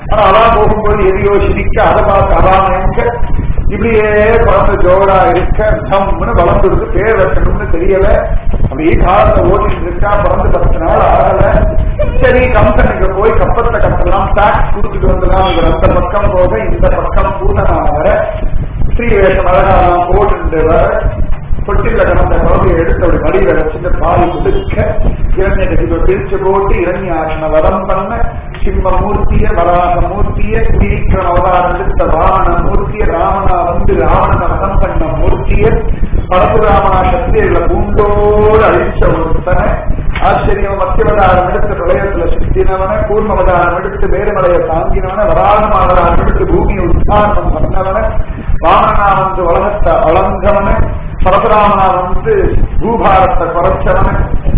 Speaker 1: ஆனா அதான் போகும்போது எதையோ சிரிக்க அதை பார்த்து அதான் எங்க இப்படியே குழந்தை ஜோரா இருக்க தம்னு வளர்ந்துருக்கு பேர் வைக்கணும்னு தெரியல அப்படியே காலத்தை ஓட்டிட்டு இருக்கா பிறந்து பத்து நாள் ஆகல சரி கம்பெனிக்கு போய் கப்பத்தை கட்டலாம் டாக்ஸ் கொடுத்துட்டு வந்துடலாம் இவர் அந்த பக்கம் போக இந்த பக்கம் பூதனா வர ஸ்ரீவேஷம் அழகாலாம் போட்டு வர தொட்டில கடந்த குழந்தையை எடுத்து அப்படி மடியில வச்சுட்டு பால் கொடுக்க இரண்ய கட்டிப்ப பிரிச்சு போட்டு இரண்யாசன வதம் பண்ண சிம்ம மூர்த்திய வராக மூர்த்திய குடிக்கிற அவதாரம் எடுத்த வாமன மூர்த்திய ராமனா வந்து ராவணனை வதம் பண்ண மூர்த்திய பரசுராமனா சத்திரியில பூண்டோடு அழிச்ச ஒருத்தனை ஆச்சரியம் மத்தியவதாரம் எடுத்து பிரளயத்துல சுத்தினவன கூர்மவதாரம் எடுத்து வேறுமலையை தாங்கினவன வராகம் அவதாரம் எடுத்து பூமியை உத்தாரணம் பண்ணவன வாமனா வந்து உலகத்தை அளந்தவன பரசுராமனா வந்து பூபாரத்தை குறைச்சவன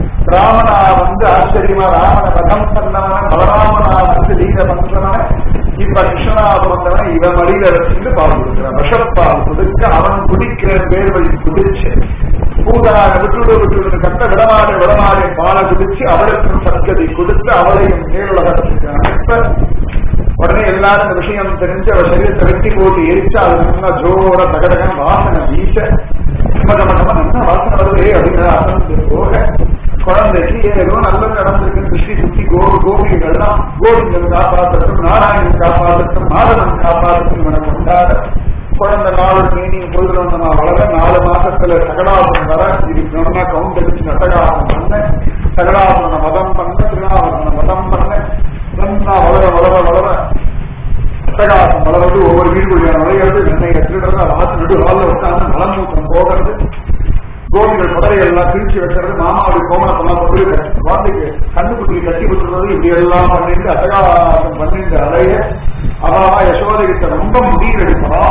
Speaker 1: ராமனா வந்து ஆச்சரியமா ராமனை வதம் பண்ணவன பலராமனா வந்து லீல பண்றவன இப்ப கிருஷ்ணனா பிறந்தவன் இவன் மடியில வச்சுட்டு பால் கொடுக்கிறான் விஷப்பால் கொடுக்க அவன் குடிக்கிற பேர் வழி குடிச்சு பூதனாக விட்டுடு விட்டுடு கட்ட விடமாடு விடமாடு பாலை குடிச்சு அவளுக்கும் சர்க்கதி கொடுத்து அவளையும் மேலுலகத்துக்கு அனுப்ப உடனே எல்லாரும் இந்த விஷயம் தெரிஞ்சு அவ சரீரத்தை வெட்டி போட்டு எரிச்சு அது நல்லா ஜோர தகடகம் வாசனை வீச மட்டமட்டமா நல்லா வாசனை வருதே அப்படின்னு அசந்து போக குழந்தைக்கு ஏதோ நல்லது நடந்திருக்கு திருஷ்டி சுத்தி கோ கோபிகள்லாம் கோவிந்தன் காப்பாற்றட்டும் நாராயணன் காப்பாற்றட்டும் மாதவன் காப்பாற்றட்டும் என கொண்டாட குழந்தை நாலு மேனி பொழுது வந்தமா வளர நாலு மாசத்துல சகடாபுரம் வர இதுக்கு சொன்னா கவுண்ட் அடிச்சு நட்டகாசம் பண்ண சகடாபுரனை மதம் பண்ண திருநாவரனை மதம் பண்ண நல்லா வளர வளர வளர அட்டகாசம் வளர்றது ஒவ்வொரு வீடுகளில் நுழையிறது வெண்ணையை திருடுறது ஆத்து நடு ஹாலில் உட்கார்ந்து மலமூத்திரம் போகிறது கோபிகள் புடவை எல்லாம் பிரிச்சு வைக்கிறது மாமாவுடைய கோமணத்தெல்லாம் கொண்டு குழந்தைக்கு கண்ணுக்குட்டியை கட்டி விட்டுறது இப்படி எல்லாம் பண்ணிட்டு அட்டகாசம் பண்ணிட்டு அலைய அவாவா யசோதை கிட்ட ரொம்ப முடியல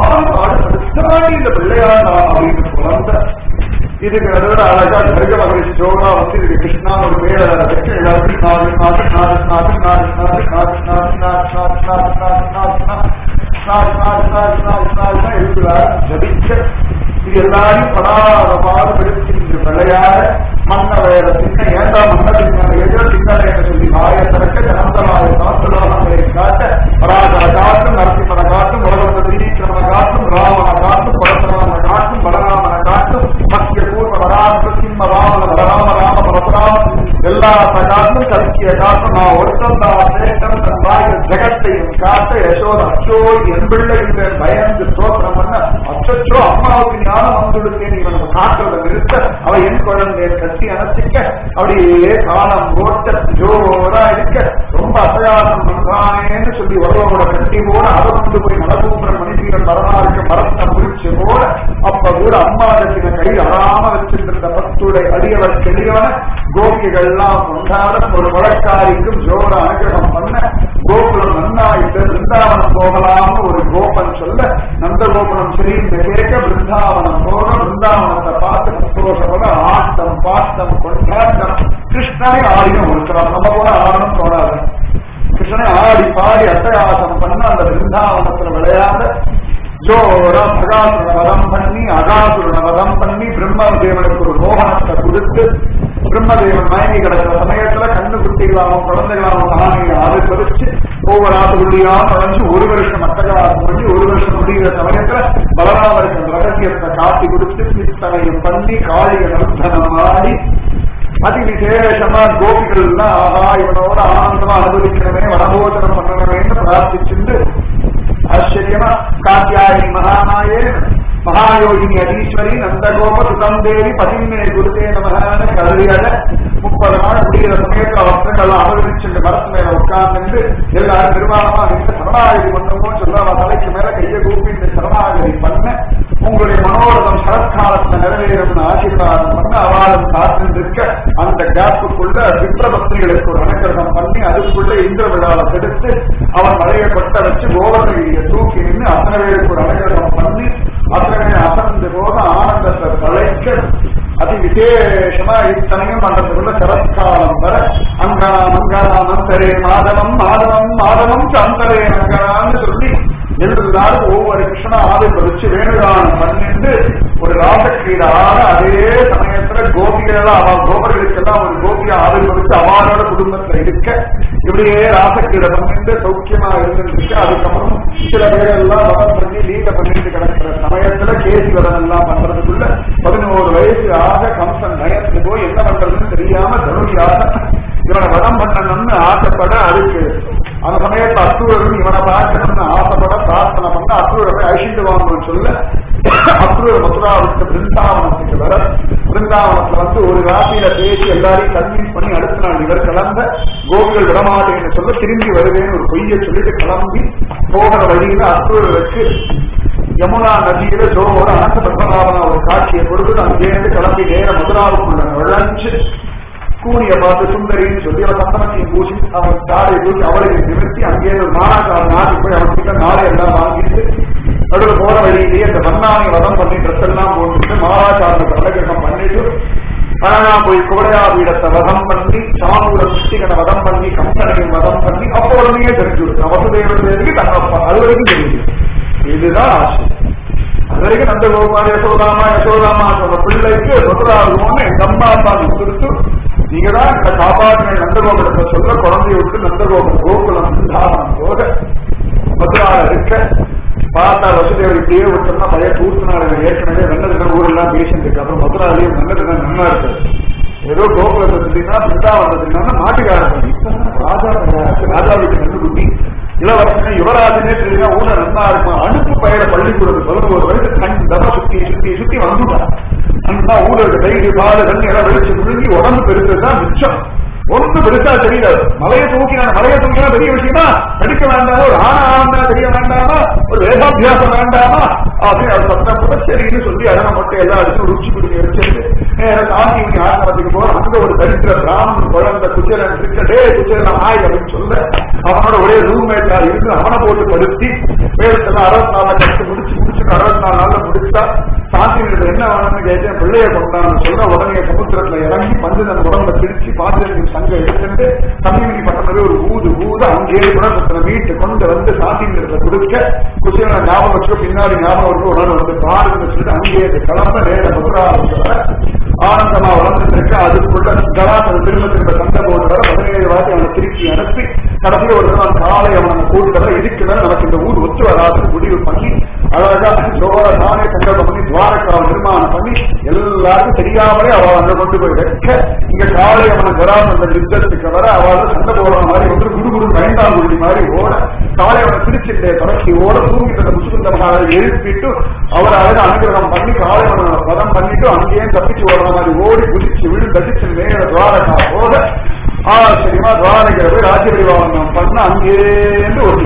Speaker 1: பாடு இந்த பிள்ளையாண்டா அப்படின்னு குழந்தை இதுக்கு நடுவில் அழகா கருக மகரிஷி ஜோகா வந்து இதுக்கு கிருஷ்ணா ஒரு பேரை வச்சு எல்லாருக்கும் நாடு நாடு நாடு நாடு நாடு நாடு நாடு நாடு நாடு நாடு நாடு நாடு நாடு நாடு நாடு நாடு நாடு நாடு எழுதுறார் ஜபிக்க இது எல்லாரையும் படாத பாடுபடுத்தி இன்று விளையாட மன்ன வேற சின்ன ஏண்டா மன்ன சின்ன எதிர சின்னலை என்று சொல்லி மாய திறக்க ஜனந்தமாய சாஸ்திரங்களை காட்ட பராசர காட்டும் நரசிம்மன காட்டும் உலகத்த திரீக்கிரம காட்டும் ராமன காட்டும் பரசுராமன காட்டும் பலராமன காட்டும் மத்திய பூர்வ வராம சிம்ம ராமன பலராம ராம பரசுராம எல்லா காட்டும் கல்கிய காட்டும் நான் ஒருத்தன் தான் சேட்டம் தன் வாயில் ஜெகத்தையும் காட்ட யசோத அச்சோ என் பிள்ளை என்ற பயந்து தோற்றம் பண்ண அச்சோ அம்மாவுக்கு ஞானம் வந்துடுத்தேன் இவன் காட்டுறதை நிறுத்த அவ என் குழந்தைய கட்டி அணைச்சிக்க அப்படியே காலம் ஓட்ட ஜோரா இருக்க ரொம்ப அசகாசம் பண்றானேன்னு சொல்லி உறவோட கட்டி போட அதை கொண்டு போய் நடக்கூப்பிற மனுஷீரன் மரமா இருக்க மரத்தை முடிச்சு போட அப்ப கூட அம்மா கட்டின கை அறாம வச்சிருந்த பத்துடைய அடியவர் தெளிவான கோபிகள் எல்லாம் கொண்டாட ஒரு வழக்காரிக்கும் ஜோர அனுகிரகம் பண்ண கோகுலம் நன்னாயிட்டு பிருந்தாவனம் போகலாம்னு ஒரு கோபன் சொல்ல நந்த கோபுரம் சரின்னு கேட்க பிருந்தாவனம் போக பிருந்தாவனத்தை பார்த்து சந்தோஷப்பட ஆட்டம் பாட்டம் கொண்டாட்டம் கிருஷ்ணனை ஆடியும் இருக்கிறான் நம்ம கூட ஆடணும் தோணாது கிருஷ்ணனை ஆடி பாடி அட்டகாசம் பண்ண அந்த பிருந்தாவனத்துல விளையாட ஜோர அகாசுரன வதம் பண்ணி அகாசுரன வதம் பண்ணி பிரம்மதேவனுக்கு ஒரு மோகனத்தை கொடுத்து பிரம்மதேவன் மயங்கி கிடக்கிற சமயத்துல கண்ணு குட்டிகளாகவும் குழந்தைகளாகவும் ஆணையை ஆதரிச்சு ஒவ்வொரு ஆட்டுக்குள்ளியா நுழைஞ்சு ஒரு வருஷம் அட்டகாசம் பண்ணி ஒரு வருஷம் முடிகிற சமயத்துல பலராமருக்கு ரகசியத்தை காட்டி கொடுத்து சித்தனையும் பண்ணி காளிய நர்த்தனம் ஆடி அதி விசேஷமா கோபிகள் எல்லாம் ஆஹா இவனோட ஆனந்தமா அனுபவிக்கணுமே வனபோஜனம் பண்ணணுமேன்னு பிரார்த்திச்சுண்டு ஆச்சரியமா காத்தியாயி மகாமாயே மகாயோகினி அதீஸ்வரி நந்தகோப சுதம் தேவி பதின்மே குருதே நமகான கருதியத முப்பது நாள் முடிகிற சமயத்துல வஸ்திரங்கள் அனுபவிச்சுட்டு மரத்து மேல உட்கார்ந்து எல்லாரும் நிர்வாகமா நின்று சரணாகதி பண்ணுமோ சொல்ல அவ தலைக்கு மேல கையை கூப்பி இந்த சரணாகதி பண்ண உங்களுடைய மனோரதம் சரத்காலத்துல நிறைவேறும் ஆசீர்வாதம் பண்ண அவாலும் காத்து இருக்க அந்த கேப்புக்குள்ள விப்ரபக்திகளுக்கு ஒரு அனுகிரகம் பண்ணி அதுக்குள்ள இந்திர விழாவை எடுத்து அவன் மலையை கொட்ட வச்சு கோவர்தகிரியை தூக்கி நின்று அத்தனை பேருக்கு ஒரு அனுகிரகம் பண்ணி அத்தனை பேர் அசந்து போக ஆனந்தத்தை தலைக்க அதி விசேஷமா இத்தனையும் பண்றதுக்குள்ள சரத்காலம் வர அங்கனாம் அங்கனாம் அந்தரே மாதவம் மாதவம் மாதவம் சந்தரே அங்கனான்னு சொல்லி எல்லாரும் ஒவ்வொரு கிருஷ்ண ஆதிபதிச்சு வேணுகானம் பண்ணிட்டு ஒரு ராசக்கிரீடான அதே சமயத்துல கோபிகள் அவ கோபர்களுக்கெல்லாம் ஒரு கோபியை ஆதிபதிச்சு அவளோட குடும்பத்துல இருக்க இப்படியே ராசக்கிரதம் என்று சௌக்கியமா இருந்துருக்கு அதுக்கப்புறம் சில பேரெல்லாம் வதம் பண்ணி லீல பண்ணிட்டு கிடக்கிற சமயத்துல கேசி வதம் எல்லாம் பண்றதுக்குள்ள பதினோரு வயசு ஆக கம்சன் நயத்து போய் என்ன பண்றதுன்னு தெரியாம தனுரியாக இவனை வதம் பண்ணணும்னு ஆசைப்பட அதுக்கு அந்த சமயத்துல அசுரரும் இவனை பார்க்கணும்னு ஆசைப்பட பிரார்த்தனை பண்ண அசுரரை போய் அழிந்து வாங்கணும்னு சொல்ல அசுரர் மதுராவுக்கு பிருந்தாவனத்துக்கு வர பிருந்தாவனத்துல வந்து ஒரு ராத்தியில பேசி எல்லாரையும் கன்வின்ஸ் பண்ணி அடுத்த நாள் இவர் கிளம்ப கோபிகள் விடமாட்டேன்னு சொல்ல திரும்பி வருவேன்னு ஒரு பொய்யை சொல்லிட்டு கிளம்பி போகிற வழியில அசுரருக்கு யமுனா நதியில ஜோவோட அனந்த பத்மநாபன ஒரு காட்சியை கொடுத்து அங்கேருந்து கிளம்பி நேர மதுராவுக்குள்ள நுழைஞ்சு கூனிய பார்த்து சுந்தரின்னு சொல்லி அவன் சந்தனத்தையும் பூசி அவன் தாடையை தூக்கி அவளை நிறுத்தி அங்கே ஒரு மாணாக்கார நாட்டுக்கு போய் அவன் கிட்ட நாளை எல்லாம் வாங்கிட்டு நடுவில் போற வழியிலேயே அந்த வண்ணானை வதம் பண்ணி ட்ரெஸ் எல்லாம் போட்டுட்டு மாலாச்சாரனுக்கு அலகிரகம் பண்ணிட்டு அழகா போய் கோடையா பீடத்தை வதம் பண்ணி சாமூர சிருஷ்டிகனை வதம் பண்ணி கம்பனையும் வதம் பண்ணி அப்போ உடனே தெரிஞ்சு விடுறான் வசுதேவன் தேவிக்கு தங்கப்பா அது வரைக்கும் தெரியுது இதுதான் ஆசை அது வரைக்கும் நந்தகோபால் யசோதாமா யசோதாமா சொன்ன பிள்ளைக்கு மதுராகும்னு எங்க அம்மா அப்பா கொடுத்து நீங்க தான் இந்த காப்பாற்றின நந்தகோபுரத்தை சொல்ல குழந்தைய விட்டு நந்தகோபுரம் கோகுலம் சிந்தாவனம் போக மதுரால இருக்க பார்த்தா வசுதேவர் இப்படியே விட்டோம்னா பழைய தூர்த்துனால ஏற்கனவே நல்ல தின ஊரெல்லாம் பேசிட்டு இருக்கு அப்புறம் மதுராலையும் நல்ல தினம் நல்லா இருக்கு ஏதோ கோகுலத்தை தின்னா பிருந்தாவனத்தை தின்னா நாட்டுக்காரன் ராஜா கிடையாது. ராஜா வீட்டு நண்டு குட்டி இளவரசன் யுவராஜனே தெரியுமா ஊழ நல்லா இருக்கும் அனுப்பு பயிர பள்ளிக்கூடத்து பதினோரு வயசு கண்டமா சுத்தி சுத்தி சுத்தி வந்துட்டான் அந்த ஊழலுக்கு தைரிய பால் தண்ணி எல்லாம் வெளிச்சு முழுங்கி உடம்பு பெருசுதான் மிச்சம் ஒண்ணு பெருசா தெரியாது மலையை தூக்கினா மலையை தூக்கினா பெரிய விஷயமா படிக்க வேண்டாமா ஒரு ஆணா ஆனா தெரிய வேண்டாமா ஒரு வேதாபியாசம் வேண்டாமா அப்படின்னு அது சத்தம் கூட சரின்னு சொல்லி அரண மொட்டை எல்லாம் அடிச்சு ருச்சி குடிக்க வச்சிருந்து நேர சாந்தி உனி ஆசிரமத்துக்கு போற அங்க ஒரு தரித்திர பிராமணன் குழந்தை குச்சரன் இருக்க டே குச்சரன் ஆய் அப்படின்னு சொல்ல அவனோட ஒரே ரூம்மேட்டா இருந்து அவனை போட்டு படுத்தி வேதத்தெல்லாம் அறுபத்தி நாலு கட்டு முடிச்சு முடிச்சுட்டு அறுபத்தி நாலு நாள்ல முடிச்சா சாந்தி என்ன வேணும்னு கேட்டேன் பிள்ளைய கொண்டான்னு சொல்ல உடனே சமுத்திரத்துல இறங்கி பந்து தன் உடம்புல பிரிச்சு பாத்திரத்தின் சங்கம் எடுத்துட்டு சமீபி பட்டணத்துல ஒரு ஊது ஊது அங்கே குணத்துல வீட்டு கொண்டு வந்து சாந்தி கொடுக்க குச்சியனை ஞாபகம் வச்சு பின்னாடி ஞாபகம் வச்சு உடனே வந்து பாருன்னு சொல்லிட்டு அங்கே கிளம்ப நேர மதுரா ஆனந்தமா வளர்ந்துட்டு இருக்க அதுக்குள்ள கலாசம் திரும்ப திரும்ப சண்டை போட்டு வர பதினேழு வாட்டி அவனை திருப்பி அனுப்பி கடைசியில் ஒரு நாள் காலை அவனை கூட்டு வர இதுக்கு மேல நமக்கு இந்த ஊர் ஒத்து வராது முடிவு பண்ணி அழகா ஜோர தானே சங்கல்பம் பண்ணி துவாரக்காவை நிர்மாணம் பண்ணி எல்லாருக்கும் தெரியாமலே அவள் அங்க கொண்டு போய் வைக்க இங்க காலை அவனை ஜராசம் அந்த யுத்தத்துக்கு வர அவள் சண்டை போடுற மாதிரி வந்து குரு குரு பயந்தாம் குருடி மாதிரி ஓட காலை அவனை பிடிச்சிட்டு தொடக்கி ஓட தூங்கிட்டு முசுகுந்த மகாராஜ் எழுப்பிட்டு அவர் அழகா அனுகிரகம் பண்ணி காலை அவனை பதம் பண்ணிட்டு அங்கேயே தப்பிச்சு ஓடுற மாதிரி ஓடி குதிச்சு விழு தடிச்சு மேல துவாரகா போக ஆச்சரியமா துவாரகை போய் ராஜ்ய பரிவாரணம் பண்ண அங்கேருந்து ஒரு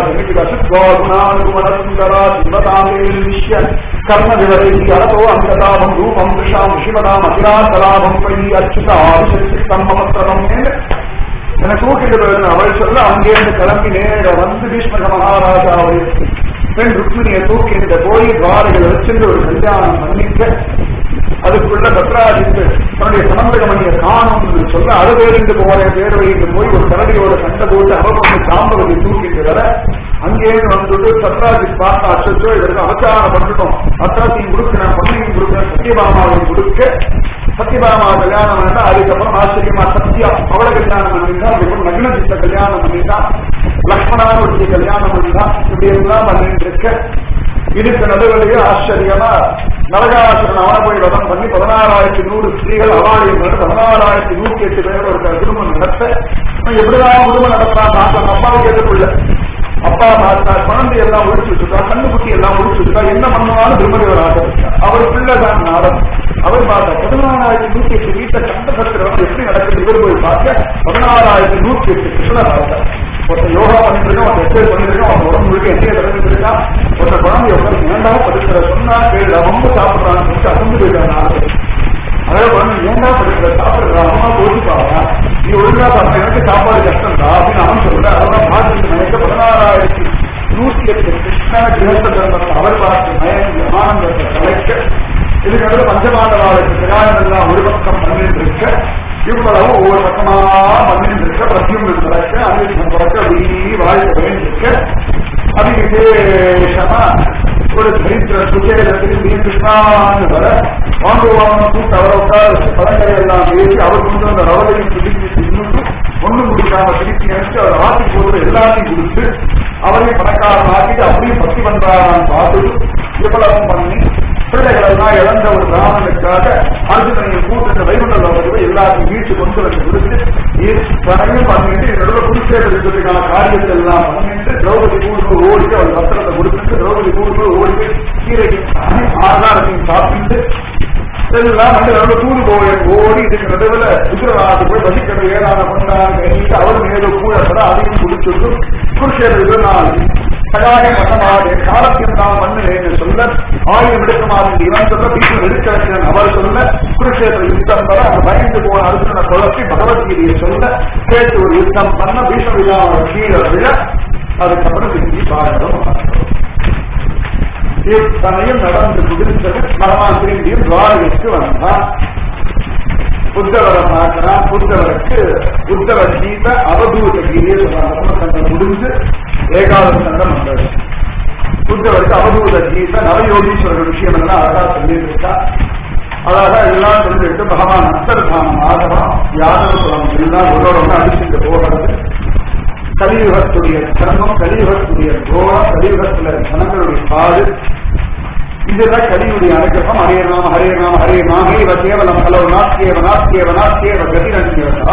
Speaker 1: கடுகாசுந்தரா சிவதாமே விஷய கர்ம விவரை அரதோ அங்கதாபம் ரூபம் விஷாம் சிவதாம் அகிலாசலாபம் பை அச்சுதா ஆதிசக்தம் மமத்திரம் என தூக்கிட்டு போயிருந்த அவள் சொல்ல அங்கேருந்து கிளம்பி நேர வந்து பீஷ்மக மகாராஜாவை பெண் ருக்மிணியை தூக்கிட்டு போய் துவாரகளை வச்சிருந்து ஒரு கல்யாணம் பண்ணிக்க அதுக்குள்ள பத்ராஜித்து தன்னுடைய சமந்தகமணியை காணும்னு சொல்ல அழுவேறிந்து போற பேரவைக்கு போய் ஒரு கரடியோட சண்டை போட்டு அவன் சாம்பவதி தூக்கிட்டு வர அங்கேயிருந்து வந்துட்டு சத்ராஜித் பார்த்தா அச்சோ இதற்கு அவசாரம் பண்ணிட்டோம் அத்தாத்தையும் கொடுக்கிறேன் பொண்ணையும் கொடுக்கிறேன் சத்யபாமாவையும் கொடுக்க சத்யபாமா கல்யாணம் பண்ணா அதுக்கப்புறம் ஆச்சரியமா சத்யா அவளை கல்யாணம் பண்ணிட்டா அதுக்கப்புறம் நக்னஜித்த கல்யாணம் பண்ணிட்டா லக்ஷ்மணான ஒரு கல்யாணம் பண்ணிட்டா இப்படி எல்லாம் பண்ணிட்டு இருக்க இதுக்கு நடுவிலேயே ஆச்சரியமா நரகாசுரன் அவனை போய் வதம் பண்ணி பதினாறாயிரத்தி நூறு ஸ்திரீகள் அவாடியம் நடந்து பதினாறாயிரத்தி நூத்தி எட்டு பேர் ஒரு குடும்பம் நடத்த அவன் எப்படிதான் குடும்பம் நடத்தான் தான் அப்பாவுக்கு எதிர்ப்புள்ள அப்பா பார்த்தா குழந்தை எல்லாம் ஒழிச்சு வச்சுட்டா கண்ணுக்குட்டி எல்லாம் ஒழிச்சு வச்சுட்டா என்ன பண்ணுவாலும் திருமதிவர் ஆசைப்பட்டார் அவர் பிள்ளை தான் நாடம் அவர் பார்த்தா பதினாறாயிரத்தி நூத்தி எட்டு வீட்டை கண்டசத்துல வந்து எப்படி நடக்குது இவர் போய் பார்க்க பதினாறாயிரத்தி நூத்தி எட்டு கிருஷ்ண பார்த்தார் ஒருத்தர் யோகா பண்ணிட்டு இருக்கோம் ஒருத்தர் எக்ஸசைஸ் பண்ணிட்டு இருக்கோம் அவன் உடம்பு முழுக்க எண்ணெயை தடவிட்டு இருக்கான் ஒருத்தர் குழந்தை உட்காந்து ஏண்டா படுக்கிற சொன்னா கேள்வி ரொம்ப சாப்பிடுறான்னு சொல்லிட்டு அசந்து போயிட்டாங்க நாலு அதாவது குழந்தை ஏண்டா படுக்கிற சாப்பிடுறா அம்மா போட்டுப்பாவா நீ ஒழுங்கா சாப்பிட எனக்கு சாப்பாடு கஷ்டம் தான் அப்படின்னு அவன் சொல்ற அதெல்லாம் பார்த்துட்டு நினைக்க பதினாறாயிரத்தி நூத்தி எட்டு கிருஷ்ண கிரகஸ்த தர்மத்தை அவர் பார்த்து மயங்கி ஆனந்தத்தை கலைக்க இதுக்கு நடுவில் பஞ்சபாண்டவாளுக்கு பிரயாணம் எல்லாம் ஒரு பக்கம் பண்ணிட்டு இருக்க இவ்வளவு ஒவ்வொரு பக்கமா பண்ணிட்டு இருக்க பிரத்தியம் நடக்க அனுபவம் பிறக்க அப்படி வாழ்க்கை பயன் இருக்க அது விசேஷமா ஒரு சரித்திர சுச்சேல திரும்பி கிருஷ்ணான்னு வர வாங்க வாங்க கூட்டு அவரை உட்கார வச்சு பழங்களை எல்லாம் பேசி அவர் கொண்டு வந்த ரவலையும் பிடிச்சி தின்னுட்டு ஒண்ணும் குடிக்காம திருப்பி நினைச்சு அவர் ஆட்சி போடுறது எல்லாத்தையும் கொடுத்து அவரையும் பணக்காரன் ஆக்கிட்டு அப்படியும் பக்தி பண்றாரான்னு பார்த்துட்டு இவ்வளவும் பண்ணி பிள்ளைகள் எல்லாம் இழந்த ஒரு பிராமணனுக்காக அர்ஜுனனை கூட்டு வைகுண்ட லோகத்தில் எல்லாத்தையும் வீட்டு கொண்டு வந்து கொடுத்து பணமும் பண்ணிட்டு இதோட குடிசேர்க்கிறதுக்கான காரியத்தை எல்லாம் பண்ணிட்டு திரௌபதி கூட்டு ஓடிட்டு அவர் வஸ்திரத்தை கொடுத்துட்டு திரௌபதி கூட்டு ஓடிட்டு கீரைக்கு ஆதாரத்தையும் சாப்பிட்டு எல்லாம் வந்து நல்ல தூது போய் ஓடி இதுக்கு நடுவில் குஜராத் போய் வசிக்கிறது ஏதான பண்ணாங்க அவர் மேலும் கூட அதையும் குடிச்சுட்டு குருஷேத்திர நான் சகாயம் பண்ணமாதே காலத்தில் நான் பண்ணுறேன்னு சொல்ல ஆயுதம் எடுக்கமாது இவன் சொல்ல பீசம் எடுக்க வைக்கிறேன் அவர் சொல்ல குருஷேத்திர யுத்தம் வர அந்த பயந்து போன அர்ஜுன குழப்பி பகவத்கீதையை சொல்ல கேட்டு ஒரு யுத்தம் பண்ண பீஷ்ம விழாவை கீழே விழ அதுக்கப்புறம் திரும்பி பாரதம் இத்தனையும் நடந்து முடிந்தது பகவான் திரும்பியும் துவாரகைக்கு வந்தான் புத்தவரை பார்க்கிறான் புத்தவருக்கு புத்தவ கீத அவதூத கீதையை சொன்னாங்க முடிஞ்சு ஏகாதசி சங்கம் வந்தது புத்தவருக்கு அவதூத கீத நவயோகீஸ்வரர் விஷயம் எல்லாம் அழகா சொல்லியிருக்கா அழகா எல்லாம் சொல்லிட்டு பகவான் அந்தர்தானம் ஆகவா யாதவ எல்லாம் ஒன்னோட ஒன்று அடிச்சுட்டு போகிறது கலியுகத்துடைய தர்மம் கலியுகத்துடைய கோலம் கலியுகத்துல ஜனங்களுடைய பாடு இதுதான் கலியுடைய அனுகிரகம் ஹரே ராம ஹரே ராம ஹரே ராம இவ கேவலம் கலவு நாத்தியவ நாத்தியவ நாத்தியவ கதிரன்யவ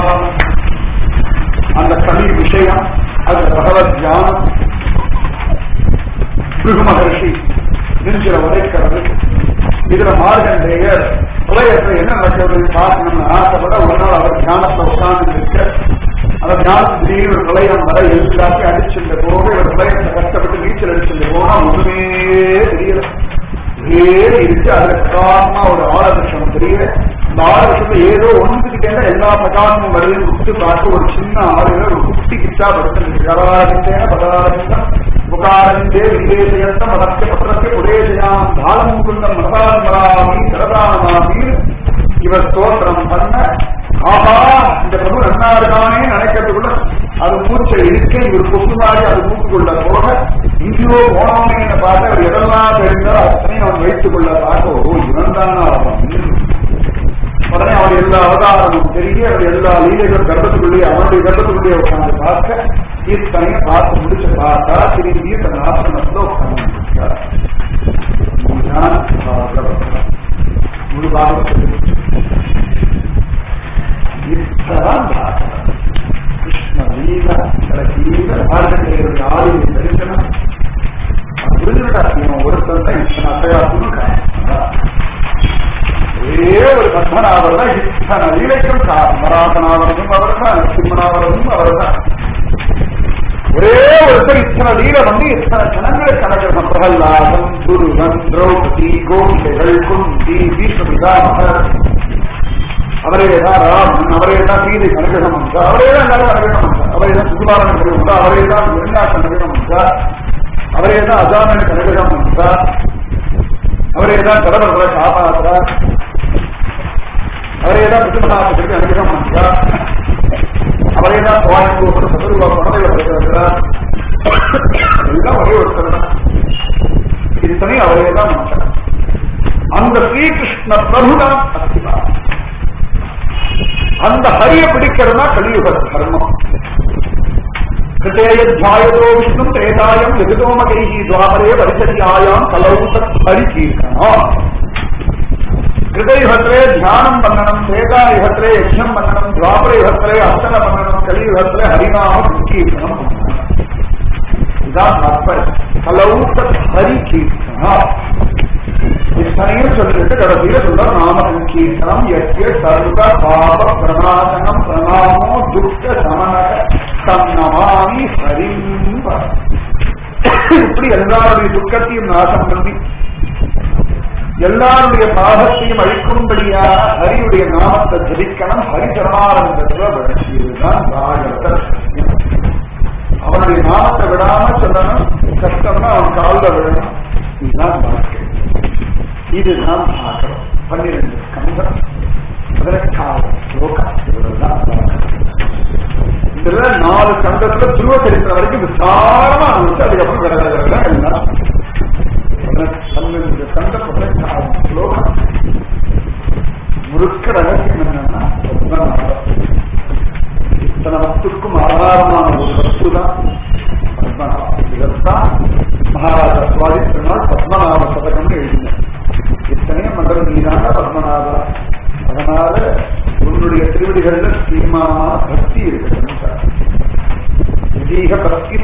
Speaker 1: அந்த கலி விஷயம் அது பகவத் தியானம் பிருகு மகர்ஷி நெஞ்சில உரைக்கிறது இதுல மார்கண்டேயர் பிரளயத்துல என்ன நடக்கிறது பார்க்கணும்னு ஆசைப்பட ஒரு நாள் அவர் தியானத்துல உட்கார்ந்து இருக்க அந்த தியானத்து திடீர்னு ஒரு பிரளயம் வர எல்லாத்தையும் அடிச்சுட்டு போக இவர் பிரளயத்தை கஷ்டப்பட்டு நீச்சல் அடிச்சுட்டு போனா ஒண்ணுமே தெரியல இதே இருக்கு அதுல பிரகாரமா ஒரு ஆலோசனம் தெரியல இந்த ஆலோசனை ஏதோ ஒன்றுக்கிட்டே எல்லா பிரகாரமும் வருதுன்னு விட்டு பார்த்து ஒரு சின்ன ஆளுநர் ஒரு குட்டி கிட்டா படுத்து கராரந்தேன பதாரந்தம் புகாரந்தே விதேசயந்த மதத்திய பத்திரத்திய உதேசயாம் தாளம் குந்தம் மதாரமராமி சரதானமாமி இவர் ஸ்தோத்திரம் பண்ண ஆஹா இந்த பிரபு நன்னாருதானே நினைக்கிறதுக்குள்ள அது மூச்சை இருக்க இவர் கொசு மாதிரி அது மூக்குக்குள்ள போக இங்கேயோ போனவனே என்ன பார்த்து அவர் எதெல்லாம் தெரிந்தால் அத்தனையும் அவன் வைத்துக் கொள்ள பார்க்க ஓ இவன் தானா உடனே அவர் எல்லா அவதாரமும் தெரிய அவர் எல்லா லீலைகளும் கர்ப்பத்துக்குள்ளேயே அவனுடைய கர்ப்பத்துக்குள்ளேயே உட்காந்து பார்க்க இத்தனையும் பார்த்து முடிச்சு பார்த்தா திரும்பி தன் ஆசிரமத்தில் உட்கார்ந்து முழு பாகம் இத்ததான் பாகம் கிருஷ்ண லீல கீழ பாரதிய ஆளுமை தரிசனம் புரிஞ்சுட்டா இவன் ஒருத்தன் தான் இத்தனை அசையாத்தும் ஒரே ஒரு பத்மநாபர் தான் இத்தனை லீலைக்கும் மராசனாவரதும் அவர் தான் நரசிம்மனாவரதும் அவர் தான் ஒரே ஒருத்தர் இத்தனை லீல வந்து இத்தனை ஜனங்களை கணக்கு பிரகல்லாதம் துருவன் திரௌபதி கோபிகைகள் குந்தி பீஷ்மிதாமகர் அவரே தான் ராமன் அவரே தான் சீதை கனகரம் என்றார் அவரே தான் எல்லாரும் கனகரம் என்றார் அவரே தான் சுகுமாரன் கனகம் என்றார் அவரே தான் வெண்ணா கனகரம் என்றார் அவரே தான் அஜாமன் கனகரம் என்றார் அவரே தான் கடவுளை காப்பாற்றார் அவரே தான் விசுவநாதத்துக்கு அனுகிரகம் என்றார் அவரே தான் கோயம்பூர் சதுர்வா குழந்தை வருகிறார் எல்லாம் ஒரே ஒருத்தர் தான் இத்தனை அவரே தான் மனுஷன் அந்த ஸ்ரீகிருஷ்ண பிரபுதான் அஸ்திவார் அந்த ஹரிய பிடிக்கிறதா கலியுக தர்மம் கிருத்தேயத்யாயதோ விஷ்ணு பிரேதாயம் எதிர்தோமகைஹி துவாபரே பரிச்சரியாயாம் கலௌசத் ஹரிகீர்த்தனா கிருதயுகத்திலே தியானம் பண்ணணும் திரேதாயுகத்திலே யஜ்யம் பண்ணணும் துவாபரயுகத்திலே அர்ச்சனை பண்ணணும் கலியுகத்திலே ஹரிநாம சங்கீர்த்தனம் பண்ணணும் இதுதான் தாற்பயம் கலௌசத் ஹரிகீர்த்தனா இத்தனையும் சொல்லிட்டு கடைசியில சொல்ற நாம சங்கீர்த்தனம் எத்திய சர்வ பாப பிரணாசனம் பிரணாமோ துக்க சமனக தன்னமாமி ஹரிம் இப்படி எல்லாருடைய துக்கத்தையும் நாசம் பண்ணி எல்லாருடைய பாகத்தையும் அழிக்கும்படியாக ஹரியுடைய நாமத்தை ஜபிக்கணும் ஹரிசரணாரந்தத்துல வளர்ச்சியதுதான் பாகவத அவனுடைய நாமத்தை விடாம சொல்லணும் கஷ்டம்னா அவன் காலில் விழணும் இதுதான் வாழ்க்கை இதுதான் பாகம் பன்னிரண்டு ஸ்கந்தம் பதினெட்டாவது ஸ்லோகம் இதுதான் இதுல நாலு ஸ்கந்தத்துல துருவ சரித்திரம் வரைக்கும் விசாரமா இருந்துச்சு அதுக்கப்புறம் வேற வேற வேற எல்லாம் பன்னெண்டு ஸ்கந்த பதினெட்டாவது ஸ்லோகம் முழுக்க ரகசியம் என்னன்னா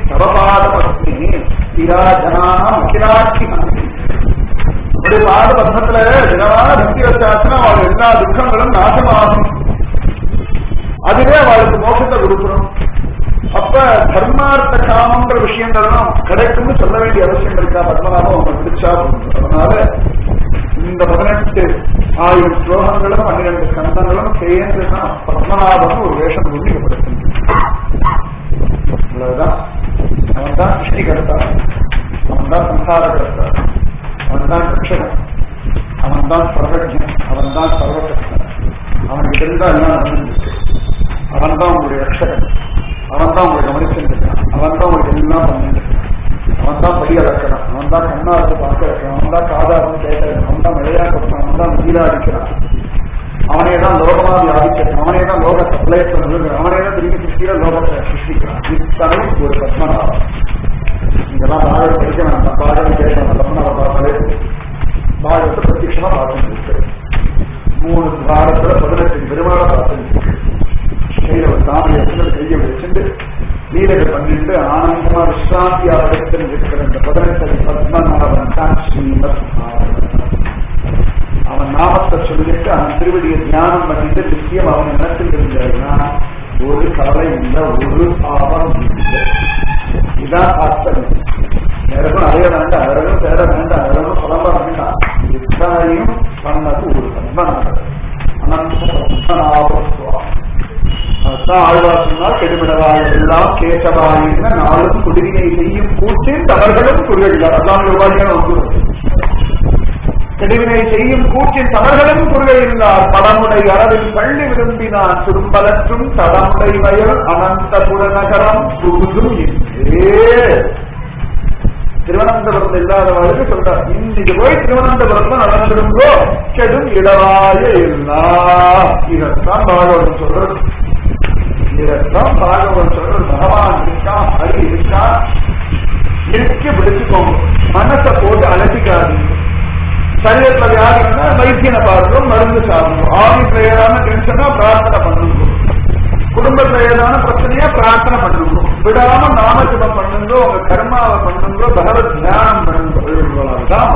Speaker 1: தவபாத பத்னி ஸ்திரா ஜனானாம் அகிலாட்சி ஒரு பாத பத்மத்துல தினமான பக்தி வச்சாச்சுன்னா அவள் எல்லா துக்கங்களும் நாசமாகும் அதுவே அவளுக்கு மோசத்தை கொடுக்கணும் அப்ப தர்மார்த்த காமன்ற விஷயங்கள்லாம் கிடைக்கும்னு சொல்ல வேண்டிய அவசியம் இருக்கா பத்மநாபம் அவங்க பிடிச்சா போதும். அதனால இந்த பதினெட்டு ஆயிரம் ஸ்லோகங்களும் பன்னிரண்டு ஸ்கந்தங்களும் சேர்ந்துதான் பத்மநாபம் ஒரு வேஷம் உண்மைப்படுத்தும் அவ்வளவுதான் அவன் தான் சிருஷ்டிகர்த்தா அவன் தான் சம்சாரகர்த்தா அவன் தான் ரட்சகன் அவன் தான் சர்வஜன் அவன் தான் சர்வசக்தன் அவனுக்கு தெரிஞ்சா எல்லாம் நடந்துருக்கு அவன் தான் உங்களுடைய ரட்சகன் அவன் தான் உங்களை கவனிச்சிருக்கான் அவன் தான் உங்களுக்கு எல்லாம் பண்ணிருக்கான் அவன் தான் படி அளக்கிறான் அவன் தான் கண்ணாரத்தை பார்க்க வைக்கிறான் அவன் தான் காதாரம் கேட்கிறான் அவன் தான் விளையாடுறான் அவன் தான் நீராடிக்கிறான் அவனே தான் லோகமாக வியாபிக்கிறான் அவனே தான் லோக சப்ளை பண்ணுகிறான் அவனே தான் திரும்பி சிருஷ்டியில லோகத்தை சிருஷ்டிக்கிறான் இத்தனை ஒரு பத்மநாபம் இதெல்லாம் பாடல் படிக்க வேண்டாம் பாடல் கேட்கணும் பத்மநாப பார்த்தாலே பாடத்தை பிரத்யட்சமா பார்த்துட்டு மூணு வாரத்துல பதினெட்டு பெருமாளை பார்த்துட்டு கையில ஒரு தாமரை வச்சுட்டு கையை வச்சுட்டு லீலைகள் பண்ணிட்டு ஆனந்தமா விஸ்ராந்தியா படைத்து இருக்கிற இந்த பதினெட்டு பத்மநாபன் தான் ஸ்ரீமத் நாராயணன். அவன் நாமத்தை சொல்லிட்டு அவன் திருவடியை தியானம் பண்ணிட்டு நிச்சயம் அவன் நினைச்சிட்டு இருந்தாருன்னா ஒரு கவலை இல்லை ஒரு பாவம் இல்லை இதான் ஆச்சரியம் யாருக்கும் அடைய வேண்டாம் யாருக்கும் தேட வேண்டாம் யாருக்கும் புலம்ப வேண்டாம் இத்தனையும் பண்ணது ஒரு பத்மநாபன் அனந்த பத்மநாபத்துவம் அதுதான் ஆழ்வார் சொன்னால் கெடுமிடவாய் எல்லாம் கேசவாயின நாளும் குடிவினை செய்யும் கூட்டின் தவறுகளும் குறுகிறார் அதான் உபாதியான ஒன்று கெடுவினை செய்யும் கூட்டின் தவறுகளும் குறுகிறார் படமுடை அளவில் பள்ளி விரும்பினான் சுரும்பலற்றும் தடமுடை வயல் அனந்த புறநகரம் புகுதும் என்றே திருவனந்தபுரத்தில் இல்லாதவர்களுக்கு சொல்றார் இன்னைக்கு போய் திருவனந்தபுரத்துல நடந்திருந்தோ கெடும் இடவாய இல்லா இதத்தான் பாகவதம் சொல்றது இதத்தான் பாகவதம் சொல்றது பகவான் இருக்கா ஹரி இருக்கா இருக்க பிடிச்சுக்கோங்க மனசை போட்டு அலட்டிக்காதீங்க சரீரத்துல வியாதி இருந்தா வைத்தியனை பார்க்கணும் மருந்து சாப்பிடணும் ஆபீஸ்ல ஏதான டென்ஷனா பிரார்த்தனை பண்ணணும் குடும்பத்துல ஏதான பிரச்சனையா பிரார்த்தனை பண்ணுங்க விடாம நாமஜபம் பண்ணுங்க உங்க கர்மாவை பண்ணுங்க பகவத் தியானம் பண்ணுங்க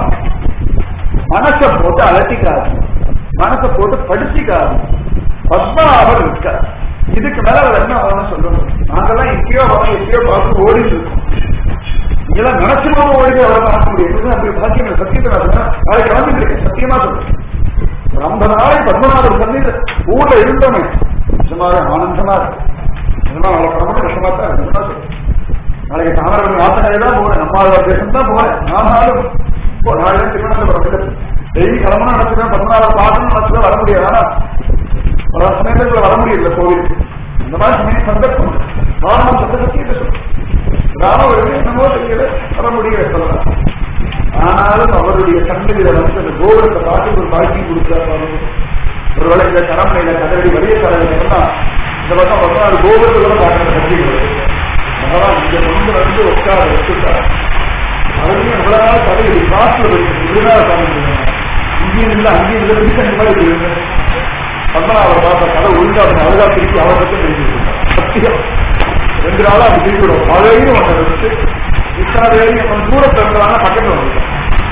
Speaker 1: மனசை போட்டு அலட்டிக்காது மனசை போட்டு படிச்சுக்காது பத்மநாபர் இருக்க இதுக்கு மேல அவர் என்ன ஆகணும்னு சொல்லணும் நாங்கெல்லாம் எங்கேயோ வரோம் எங்கேயோ பார்த்து ஓடிட்டு இருக்கோம் இதெல்லாம் நினைச்சுமா ஓடி அவரை பார்க்க முடியும் அப்படி பாக்கியம் சத்தியத்தை நாளைக்கு கிளம்பிட்டு இருக்கேன் சத்தியமா சொல்றேன் ஒரு ஐம்பது நாளைக்கு பத்மநாபர் சந்நிதி ஊர்ல இருந்தோமே நிஜமாக ஆனந்தமா இருக்கு நிஜமா அவளை ரொம்ப கஷ்டமா தான் இருக்கு நிஜமா சொல்றேன். நாளைக்கு தாமரவன் வாசனை தான் போறேன் நம்ம தேசம் தான் போறேன் ஆனாலும் இப்போ நாளை திருவனந்தபுரம் டெய்லி கிளம்பணும் நினைச்சுதான் பத்மநாபர் பார்க்கணும் நினைச்சுதான் வர முடியாது ஆனா பல சமயத்துல வர முடியல கோவிலுக்கு இந்த மாதிரி சமயம் சந்தர்ப்பம் வாரணம் சத்த சத்தியத்தை சொல்றேன் ராமவருக்கு என்னமோ தெரியல வர முடியல சொல்லலாம் ஆனாலும் அவருடைய சன்னதியில வந்து அந்த கோபுரத்தை பார்த்து ஒரு பாக்கி கொடுக்கிறார் ஒருவேளை இந்த கடமையில கதறி வலிய கதறி சொன்னா இந்த பக்கம் பதினாறு கோபுரத்தை கூட பார்க்கிற சக்தி பகவான் இங்க கொண்டு வந்து உட்கார வச்சுட்டார் அவரையும் எவ்வளவு நாள் கதறி காசுல விருதாக காமிக்கிறாங்க இங்கேயும் இல்லை அங்கேயும் இல்லை திருச்சங்க மாதிரி இருக்கு பத்மநாபர் பார்த்த கதை ஒழுங்கா அழகா திருப்பி அவரை பற்றி சத்தியம் ரெண்டு நாளா அப்படி திருப்பி விடும் மழையும் ஒன்றை வச்சு இத்தனை பேரையும் நம்ம தூரத்தில் இருக்கிறாங்க பக்கத்தில் வந்துட்டோம்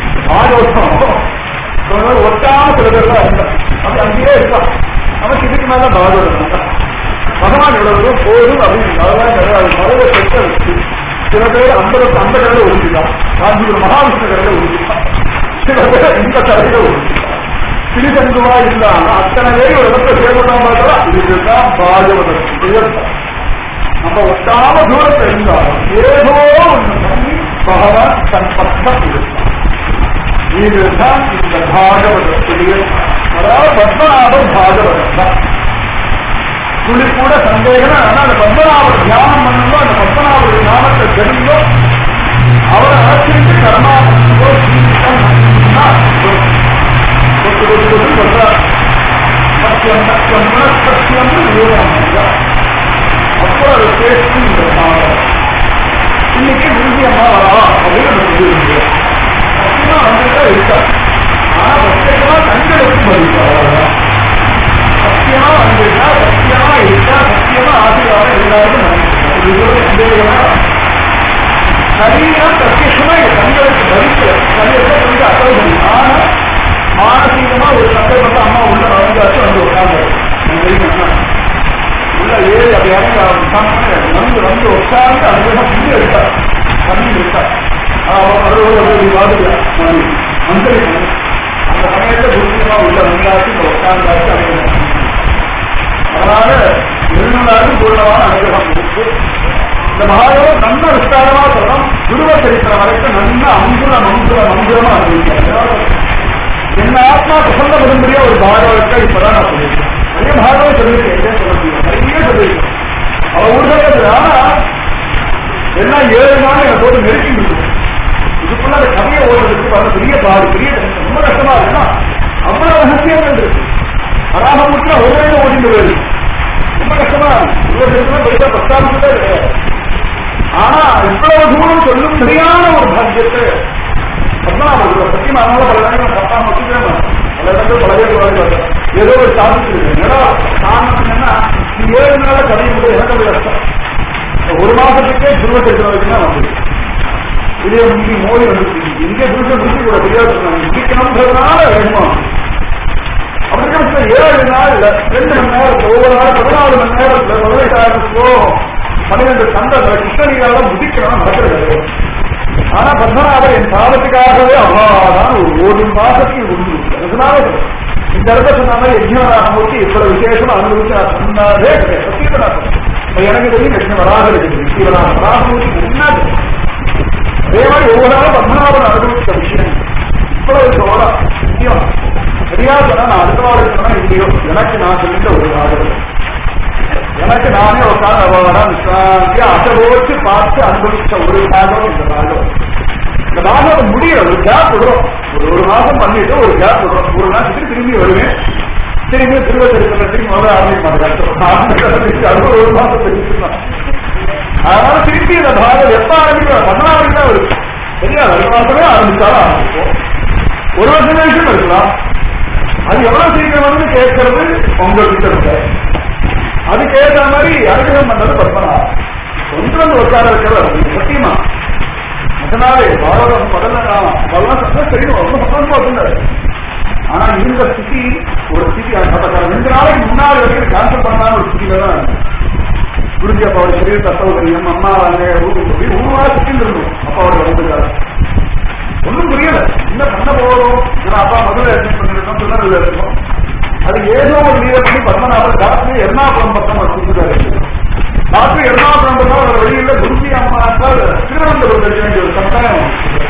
Speaker 1: பாகவதம் ஒட்டாம சில பேர் தான் இருந்தான் அப்படி அங்கேயே இருக்கான் நமக்கு இதுக்கு மேல பாகவதம் தான் பகவான் இவ்வளவு போதும் அப்படின்னு அதெல்லாம் கிடையாது மலையில செட்ட வச்சு சில பேர் ஐம்பது அந்த கடையில ஒதுக்கிட்டான் காஞ்சிபுரம் மகாவிஷ்ணு கடையில ஒதுக்கிட்டான் சில பேர் இந்த கடையில ஒதுக்கிட்டான் திருச்செந்துவா இல்லாம அத்தனை பேர் ஒரு இடத்துல சேர்ந்தாங்க இதுதான் பாகவதம் உயர்த்தம் நம்ம ஒட்டாம தூரத்தை இருந்தாலும் ஏதோ ஒன்று பண்ணி பகவான் தன் பக்கம் இருந்தான் இதுதான் இந்த பாகவதத்துடைய அதாவது பத்மநாபர் பாகவதம் தான் துளி கூட சந்தேகம் ஆனா அந்த பத்மநாபர் தியானம் பண்ணுங்கோ அந்த பத்மநாபருடைய நாமத்தை தெரிந்தோ அவரை அழைச்சிட்டு கர்மா பண்ணுங்கோ கொத்து கொத்து கொத்து சொல்றார் சத்தியம் சத்தியம் சத்தியம் யோகம் அப்புறம் அதை பேசி இந்த பாடம் இன்னைக்கு விரும்பி அம்மா வரா அப்படின்னு நம்ம சொல்லியிருந்தோம் சத்தியமா வந்துட்டா இருக்கா ஆனா பிரத்யேகமா கண்களுக்கு பதிவு அவ்வளவுதான் சத்தியமா வந்துட்டா சத்தியமா இருக்கா சத்தியமா ஆசீர்வாதம் எல்லாருக்கும் இது ஒரு சந்தேகமா சரீரம் பிரத்யட்சமா என் கண்களுக்கு பரிசு சரீரத்தை கொஞ்சம் அசௌகரி ஆனா மானசீகமா ஒரு சந்தர்ப்பத்தை அம்மா உள்ள நுழைஞ்சாச்சு வந்து உட்கார்ந்து உள்ள ஏறி அப்படி இறங்கி அவர் வந்து வந்து உட்கார்ந்து அனுபவம் புள்ளி எடுத்தார் பண்ணி எடுத்தார் மந்திரி அந்த சமயத்தை குருமா உள்ள வந்தாச்சு உட்கார்ந்தாச்சு அனுபவம் அதனால நிர்மலாருக்கு பூர்ணமான அனுகிரகம் இருக்கு இந்த மகாயோகம் நல்ல விஸ்தாரமா சொல்லணும் குருவ சரித்திரம் வரைக்கும் நல்ல அங்குல மங்குல மங்குலமா அனுபவிக்கிறார் என்ன ஆத்மா பிரசந்த விரும்பிய ஒரு பாகவத்தை இப்பதான் நான் சொல்லியிருக்கேன் நிறைய பாகவம் சொல்லியிருக்கேன் இதே சொல்ல முடியும் நிறைய சொல்லியிருக்கேன் அவ ஊர்ல ஆனா எல்லாம் ஏழு நாள் எனக்கு போட்டு நெருக்கி இருக்கு இதுக்குள்ள அந்த கதையை ஓடுறதுக்கு வர பெரிய பாடு பெரிய tension. ரொம்ப கஷ்டமா இருக்குன்னா அவ்வளவு ரகசியங்கள் இருக்கு அராகமுற்ற ஒரே ஓடிந்து வருது ரொம்ப கஷ்டமா இருக்கு பெரிய பத்தாண்டு ஆனா இவ்வளவு தூரம் சொல்லும் சரியான ஒரு பாக்கியத்தை பத்மநாபர் சத்தியம் அதனால பல நேரம் பத்தாம் வச்சுக்கிறேன் பல இடங்கள் பல பேர் வருவாங்க ஏதோ ஒரு சாதிச்சிருக்கு ஏன்னா காரணம் என்னன்னா இந்த ஏழு நாள கதையும் போது எனக்கு அது கஷ்டம் ஒரு மாசத்துக்கே துருவ சரித்திரம் வச்சுதான் வந்து இதே முந்தி மோடி வந்து இங்கே துருவ முடிச்சு கூட தெரியாது முடிக்கணும்ன்றதுனால வேணுமா அப்படி இருக்கிற ஏழு நாள் ரெண்டு மணி நேரத்துல ஒவ்வொரு நாள் பதினாலு மணி நேரத்துல பதினெட்டாயிரம் ஸ்லோகம் பன்னிரெண்டு சந்தர்ப்ப கிருஷ்ணகிரியால முடிக்கணும் நடக்கிறது ஆனா பத்மநாபர் என் பாவத்துக்காகவே அவ்வாதான் ஒரு ஒரு மாசத்துக்கு உண்டு அதனால இந்த இடத்த சொன்னாங்க யஜ்ஞராகமூர்த்தி இவ்வளவு விசேஷம் அனுபவிச்சு நான் சொன்னாரே கிடையாது சத்தியமா நான் சொல்றேன். இப்ப எனக்கு தெரியும் லட்சுமி வராக இருக்குது சிவராக வராகமூர்த்தி முன்னாடி அதே மாதிரி ஒவ்வொரு நாளும் பத்மநாபன் அனுபவிச்ச விஷயம் இவ்வளவு சோழம் முக்கியம் சரியா சொன்னா நான் அடுத்த வாரம் சொன்னா இல்லையோ எனக்கு நான் சொல்லிட்ட ஒரு ஆதரவு எனக்கு நானே உட்காந்து அவ்வளவுதான் விசாரிச்சு அசைவோச்சு பார்த்து அனுபவிச்ச ஒரு பாகம் இந்த பாகம் இந்த பாகம் முடியல ஒரு கேப் விடுறோம் ஒரு ஒரு மாசம் பண்ணிட்டு ஒரு கேப் விடுறோம் ஒரு மாசத்துக்கு திரும்பி வருவேன் திரும்பி திருவச்சரித்திர திரும்பி முதல்ல ஆரம்பிக்க மாட்டேன் அது ஒரு மாசம் தெரிஞ்சுக்கலாம் அதனால திருப்பி இந்த பாகம் எப்ப ஆரம்பிக்கிறோம் பதினாறு தான் வருது சரியா ரெண்டு மாசமே ஆரம்பிச்சாலும் ஆரம்பிப்போம் ஒரு வருஷம் நிமிஷம் இருக்கலாம் அது எவ்வளவு சீக்கிரம் வந்து கேட்கறது உங்களுக்கு இருக்கு அதுக்கு ஏற்ற மாதிரி அனுகிரகம் பண்ணது பத்மநாபம் ஒன்றது உட்கார இருக்கிறது சத்தியமா அதனாலே பாரதம் முதல்ல நான் அதெல்லாம் சத்தம் தெரியும் ரொம்ப சந்தோஷமா இருந்தாரு ஆனா இந்த ஸ்திதி ஒரு ஸ்திதி அந்த ரெண்டு நாளைக்கு முன்னாடி வரைக்கும் கேன்சல் பண்ணாத ஒரு ஸ்திதியில தான் இருந்தேன். குருஜி அப்பாவோட சரீர சௌகரியம் அம்மா அங்கே ஊருக்கு போய் ஒரு வாரம் சுத்தின்னு இருந்தோம் அப்பாவோட வந்துட்டாரு ஒன்றும் புரியல என்ன பண்ண போறோம் ஏன்னா அப்பா முதல்ல அட்மிட் பண்ணிருக்கோம் திருநெல்வேலியில இருக்கோம் அது ஏதோ ஒரு நீரை பண்ணி பத்மநாபர் டாக்டர் எர்ணாகுளம் பக்கம் கொடுத்துட்டாரு டாக்டர் எர்ணாகுளம் பக்கம் ஒரு வெளியில குருஜி அம்மா திருவனந்தபுரம் இருக்க வேண்டிய ஒரு கட்டாயம்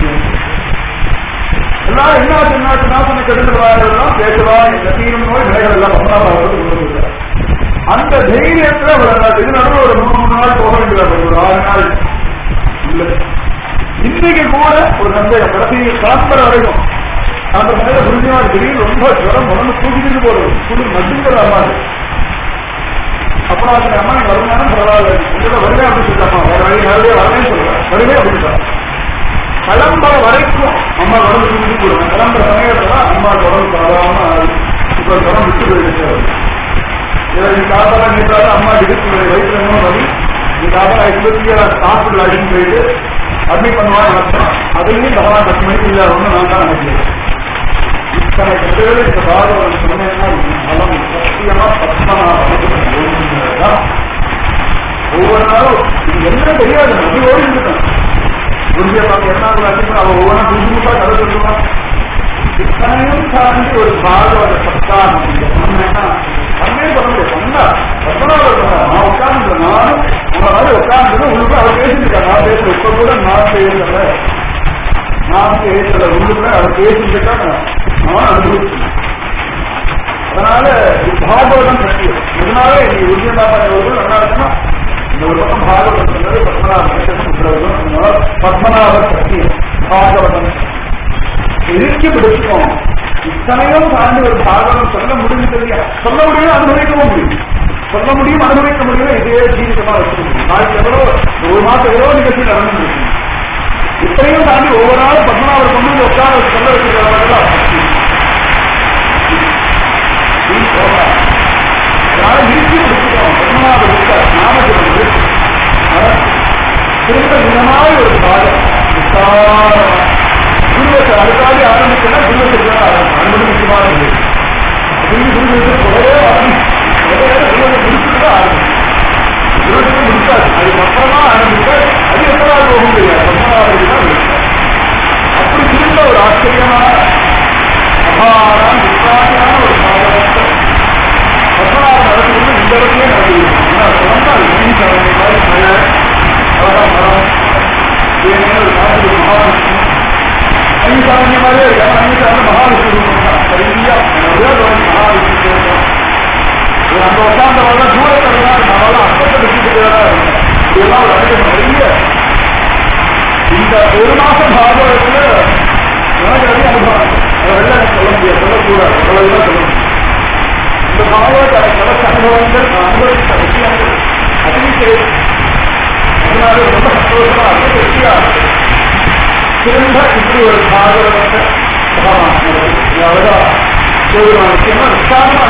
Speaker 1: எல்லாரும் என்ன ஆச்சு என்ன ஆச்சு நான் சொன்ன கெடுதல் பேசுவா இந்த தீரும் நோய் நிலைகள் எல்லாம் பத்மநாபர் அந்த தைரியத்துல ஒரு இது நடுவில் ஒரு மூணு மூணு நாள் போக வேண்டியது ஒரு ஆறு நாள் இல்ல இன்னைக்கு கூட ஒரு சந்தேகம் கடைசி சாஸ்திரம் வரைக்கும் அந்த சமயத்தில் புரிஞ்சா திடீர்னு ரொம்ப ஜுரம் உடம்பு தூக்கிட்டு போடுது குளிர் நடுங்கிற அம்மா அப்புறம் அந்த அம்மா நீங்க வருமானம் பரவாயில்ல உங்களோட வருவே அப்படின்னு சொல்லிட்டாமா வேற வழி நேரடியாக வரவே சொல்லுவேன் வருவே அப்படின்னு கிளம்புற வரைக்கும் அம்மா உடம்பு தூக்கிட்டு போடுவேன் கிளம்புற சமயத்துல அம்மா உடம்பு பரவாம இப்ப ஜுரம் விட்டு போயிடுச்சு நீ காப்பாளா நீட்டால அம்மா இடுப்பு வயிற்றுல என்ன வலி நீ காப்பாளா இருபத்தி ஏழு ஹாஸ்பிட்டல் அடிச்சு போயிட்டு அட்மிட் பண்ணுவாங்க நடத்தணும் அதுலயும் பகவான் பத்து மணிக்கு இல்ல ஒண்ணு நான் தான் நினைக்கிறேன் இத்தனை கட்டுகள் இந்த பாகவன் சொன்னேன்னா பலம் சத்தியமா பத்மநாபம் ஒவ்வொரு நாளும் இது என்ன தெரியாது அது ஓடி இருக்கேன் குருஜியை பார்த்து என்ன அடிப்பா அவன் ஒவ்வொன்றா புதுசு புதுசா கதை சொல்லுவான் இத்தனையும் தாண்டி ஒரு பாகவத சப்தானம் இங்க சொன்னேன்னா அண்ணே பண்ண முடியாது சொன்னா பத்மநாபர் சொன்னார் நான் உட்கார்ந்து நானும் உங்களை மாதிரி உட்கார்ந்து உங்களுக்கு அவர் பேசிட்டு நான் பேசுறேன் இப்ப கூட நான் பேசல நான் பேசல உள்ளுக்குள்ள அவர் பேசிட்டு நான் அனுபவிச்சேன் அதனால பாகவதம் சத்தியம் இதனால நீ உறுதியமானவர்கள் நல்லா இருக்குன்னா இந்த ஒரு பக்கம் பாகவதம் சொன்னது பத்மநாப பத்மநாப சத்தியம் பாகவதம் இறுக்கி பிடிச்சிக்கோம் இத்தனையும் தாண்டி ஒரு பாகவதம் சொல்ல முடியும் இல்லையா சொல்ல முடியும் அனுபவிக்கவும் முடியும் சொல்ல முடியும் அனுபவிக்க முடியும் இதே ஜீவிதமா வச்சிருக்கணும் நாளைக்கு எவ்வளோ ஒரு மாசம் எவ்வளோ நிகழ்ச்சி நடந்து முடியும் இத்தனையும் தாண்டி ஒவ்வொரு நாளும் பத்மநாபர் கொண்டு வந்து உட்கார வச்சு சொல்ல வச்சிருக்கிறவர்கள் அதனால இறுக்கி பிடிச்சிக்கோம் பத்மநாபர் இருக்கார் நாம சொல்றது திரும்ப தினமாய் ஒரு பாகம் அந்த உட்கார்ந்தவங்க தூரத்தில் தான் நம்மளால அக்கத்தை வச்சுட்டு இதெல்லாம் ஒரு அதிகம் நிறைய இந்த ஒரு மாசம் பாகவதத்துல எனக்கு நிறைய அனுபவம் அதை வெளில எனக்கு சொல்ல முடியாது சொல்லக்கூடாது அவ்வளவுதான் சொல்ல முடியும் இந்த பாகவத கிடைச்ச அனுபவங்கள் நான் அனுபவித்த விஷயங்கள் அதிகம் அதனால ரொம்ப சந்தோஷமா அது வெற்றியா இருக்கு திரும்ப இப்படி ஒரு பாகவதத்தை அவ்வளவுதான் ஒரு முக்கியமா உற்சாகமா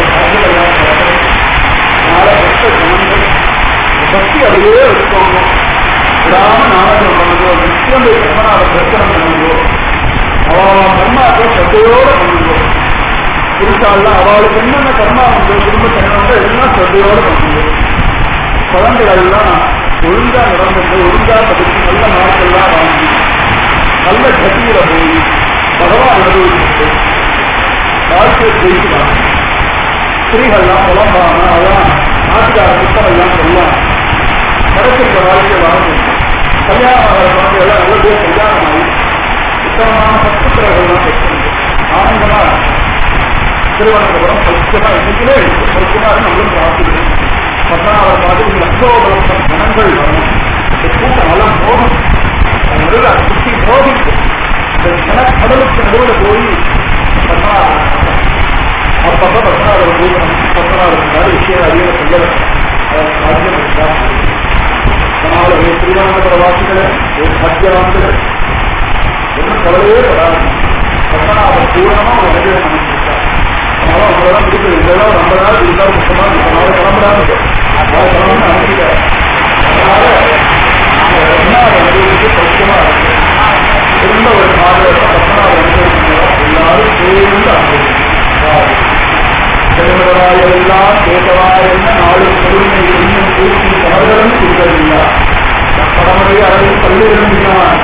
Speaker 1: நாளை பக்த ஜனங்கள் பக்தி அப்படியே வச்சுக்கோங்க விடாம நாடகம் பண்ணுங்கோ நிச்சயம் போய் கர்மனாவை தரிசனம் பண்ணுங்கோ அவன் கர்மாவை சத்தையோட பண்ணுங்கோ புருஷாலாம் அவளுக்கு என்னென்ன கர்மா உண்டு குடும்ப கர்மாங்க எல்லாம் சத்தையோட பண்ணுங்கோ குழந்தைகள்லாம் ஒழுங்கா நடந்துட்டு ஒழுங்கா படிச்சு நல்ல மார்க்கெல்லாம் வாங்கி நல்ல கட்டியில போய் பகவான் அனுபவிச்சுட்டு வாழ்க்கையை ஜெயிக்கலாம் ஸ்திரீகள்லாம் புலம்பாம அதான் நாட்டுக்கார புத்தகம் எல்லாம் சொல்லலாம் கடைசிக்கிற வாழ்க்கையை வாழணும் கல்யாணம் ஆகிற குழந்தைகள்லாம் நல்லபடியாக கல்யாணம் ஆகி உத்தமமான பத்து பிறகுலாம் பெற்று ஆனந்தமா திருவனந்தபுரம் பரிசுமா இன்னைக்குமே இருக்கு பரிசுமா நம்மளும் பிரார்த்திக்கிறோம் பத்மநாபர் மாதிரி லட்சோபலட்சம் ஜனங்கள் வரணும் இந்த கூட்டம் எல்லாம் போகும் நடுவில் சுற்றி போகிட்டு இந்த ஜனக்கடலுக்கு நடுவில் போய் பத்மநாபர் அப்பப்ப பத்மநாபர் பூஜனம் பத்மநாபர் மாதிரி விஷயம் அதிக சொல்லல சாத்தியம் இருக்கா அதனால ஒரு திருவனந்தபுர வாசிகளே ஒரு சத்தியவான்களே ஒன்றும் கவலையே வராது பத்மநாபர் பூரணமா ஒரு அனுகிரகம் பண்ணிருக்கார் அதனால அவங்களெல்லாம் பிடிச்சது இதெல்லாம் ரொம்ப நாள் இருந்தால் முக்கியமா அதனால கிளம்புறாங்க அதனால கிளம்புன்னு அனுப்பிட்டார் அதனால நாம ரெண்டாவது அனுபவிச்சு பட்சமா இருக்கு திரும்ப ஒரு பாடலை பத்மநாப அனுபவிக்கிறோம் எல்லாரும் சேர்ந்து அனுபவிக்கிறோம் திருமணவாய் எல்லாம் கேட்டவாய் என்ன நாடு பொறுமை இன்னும் பூர்த்தி தவறுகளும் இருக்கிறதில்லை படமுறை அளவில் பள்ளி விரும்பினான்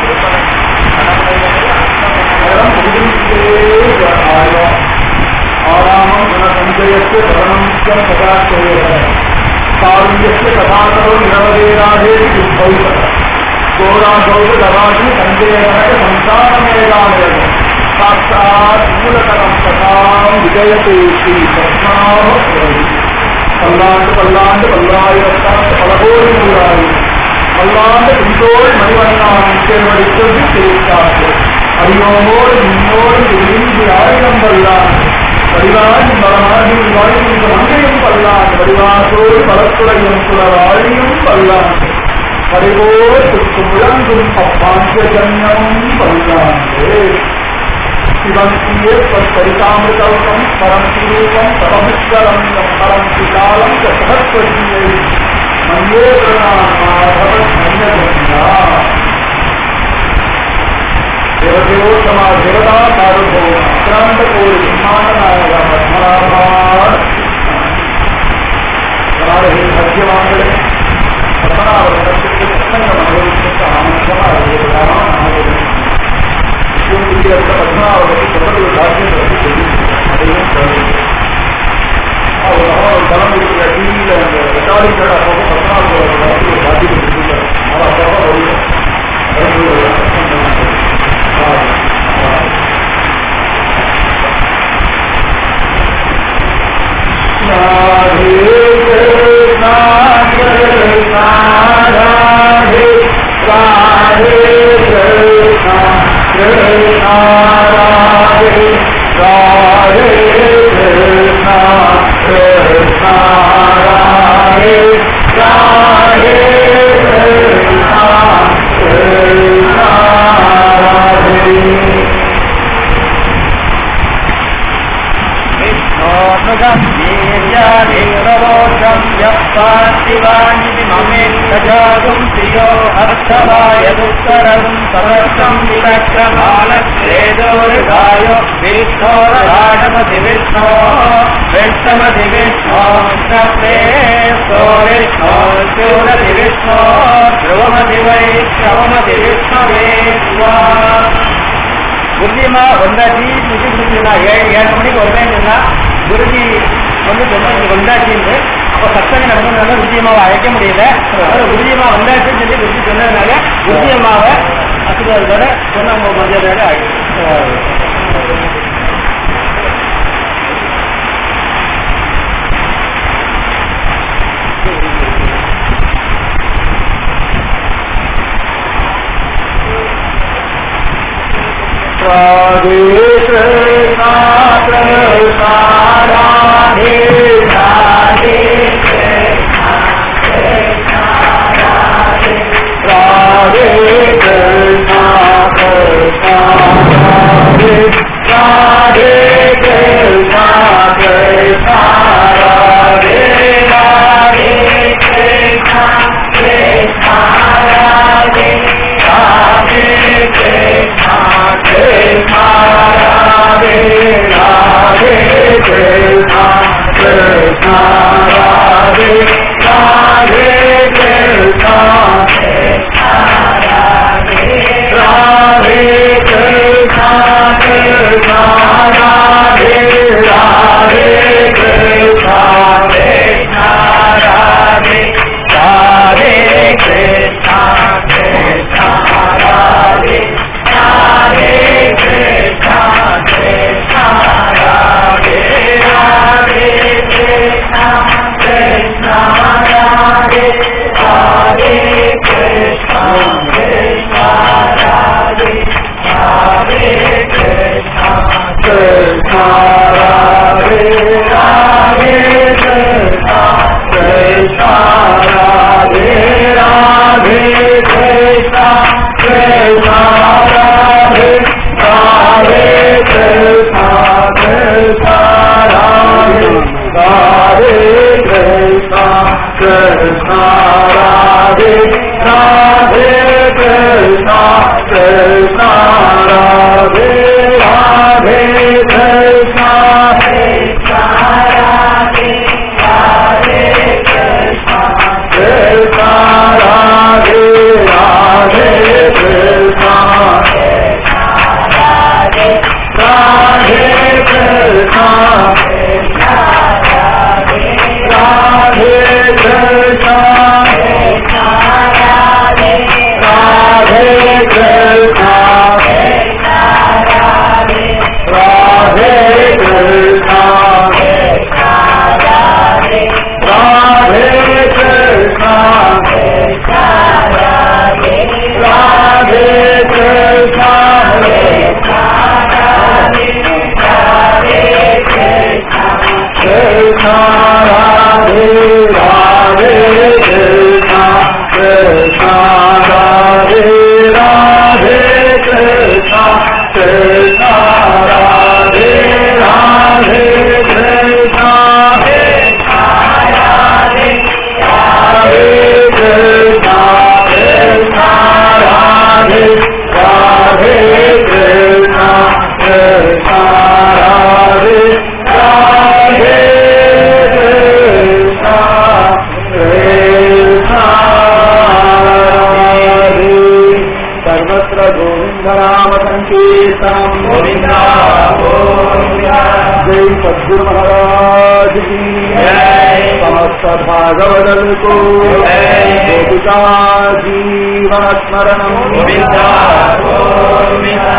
Speaker 1: ஆயம் ஆராமம் குணசஞ்சயத்து பரமமுக்கியம் சதாச்சய காவியस्य கதாதரோ நிரவதேராதேவி உத்பௌத கோராகௌத தவாதி சஞ்சயனக சம்சாரமேகாதேவ சாட்சாத் மூலதனம் கதாம் விஜயதே ஸ்ரீ பத்மாவ பல்லாண்டு பல்லாண்டு பல்லாயிரத்தாண்டு பல கோடி நூறாயிரம் பல்லாண்டு பிந்தோடு மணிவண்ணான் தேர்வடித்தது தேய்க்காது அடியோமோடு நின்னோடு விரும்பி ஆயிரம் பல்லாண்டு வடிவாய் மரமாகி வாழ்கின்ற மங்கையும் பல்லாண்டு வடிவாசோடு பலத்துறையும் புலராழியும் பல்லாண்டு படைவோர் சுற்று முழங்கும் அப்பாஞ்சஜன்யமும் பல்லாண்டு சிவம் பரிதாமிருதம் பரம் சுரூபம் பரமிஸ்வரம் பரம் சுகாலம் சகஸ்வதியை மன்யே பிரணாமாதவ மன்யஜன்யா தேவதேவோத்தமா தேவதா சார்வபௌம அக்ராந்த கோடி பிரம்மாண்ட நாயக பத்மநாபார் அதனால ஹே சத்தியவான்களே பத்மநாபத்திற்கு பிரசங்கம் அனுபவிச்சுட்டு ஆனந்தமா இருக்கிறதான பத்மநாபத்தை சொல்றது பாக்கியம் சொல்லி அதையும் சொல்லி ஒரு ஒரு தளம் இருக்கிற டிவியில அந்த ரெக்கார்டிங் கடை அப்போ பத்மநாபத்தோட பாக்கியம் கொடுத்துருக்காரு அவன் அப்போ வருவோம் ராதே கிருஷ்ணா கிருஷ்ணா ராதே ராதே கிருஷ்ணா கிருஷ்ணா ராதே ராதே கிருஷ்ணா கிருஷ்ணா ராதே ராதே கிருஷ்ணா கிருஷ்ணா ராதே
Speaker 3: மமேஷாகும் பிரியோ அர்த்தவாய துத்தரம் சமர்த்தம் விரக்ரமாலேதோருகாயோ விஷ்ணோராடமதி விஷ்ணோ வெட்டமதி விஷ்ணோ சப்ரே சோரிஷ்ணோ சூரதி விஷ்ணோ த்ருவமதி வை க்ரமமதி விஷ்ணவே ஸ்வா குருஜிமா வந்தாச்சு சுத்தி குடிச்சுனா ஏழு ஏழு மணிக்கு வருவேன்னா குருஜி வந்து சொன்னா இங்க வந்தாச்சுன்னு அப்போ சத்தங்க நடந்ததுனால குருஜி அம்மாவை அழைக்க முடியல அதனால குருஜி அம்மா வந்தாச்சுன்னு சொல்லி குருஜி சொன்னதுனால குருஜி அம்மாவை அசுதோட சொன்ன மரியாதையோட ஆயிடுச்சு
Speaker 1: ராதே கிருஷ்ணா கிருஷ்ணா ராதே ராதே ராதே கிருஷ்ணா கிருஷ்ணா ராதே ராதே கிருஷ்ணா கிருஷ்ணா ராதே ராதே கிருஷ்ணா கிருஷ்ணா ராதே ராதே கிருஷ்ணா கிருஷ்ணா ராதே ராதே கிருஷ்ணா கிருஷ்ணா ராதே ராதே கிருஷ்ணா ராதே கிருஷ்ணா கிருஷ்ணா ராதே ராதே கிருஷ்ணா கிருஷ்ணா ராதே ராதே கிருஷ்ணா கிருஷ்ணா ராதே ராதே கிருஷ்ணா கிருஷ்ணா ராதே ராதே கிருஷ்ணா கிருஷ்ணா ராதே ராதே கிருஷ்ணா கிருஷ்ணா ராதே ராதே கிருஷ்ணா கிருஷ்ணா ராதே ராதே கிருஷ்ணா கிருஷ்ணா ராதே ராதே கிருஷ்ணா கிருஷ்ணா ராதே ராதே கிருஷ்ணா கிருஷ்ணா ராதே ராதே கிருஷ்ணா கிருஷ்ணா ராதே ராதே கிருஷ்ணா கிருஷ்ணா ராதே ராதே கிருஷ்ணா கிருஷ்ணா ராதே ராதே கிருஷ்ணா ராதே கிருஷ்ணா ராதே கிருஷ்ணா ராதே கிருஷ்ணா ராதே கிருஷ்ணா ராதே கிருஷ்ணா ராதே கிருஷ்ணா கிருஷ்ணா ராதே ராதே கிருஷ்ணா கிருஷ்ணா ராதே ராதே கிருஷ்ணா கிருஷ்ணா ராதே ராதே கிருஷ்ணா ராதே கிருஷ்ணா கிருஷ்ணா ராதே ராதே கிருஷ்ணா கிருஷ்ணா ராதே ராதே கிருஷ்ணா கிருஷ்ணா ராதே सर्वत्र गोविन्दनाम सङ्कीर्तनम्
Speaker 3: गोविन्दा, गोविन्दा।
Speaker 1: जय सद्गुरु महाराज की
Speaker 3: जय।
Speaker 1: समस्त भागवदल को
Speaker 3: जय।
Speaker 1: गोपिका जीवन स्मरणम्
Speaker 3: गोविन्दा गोविन्दा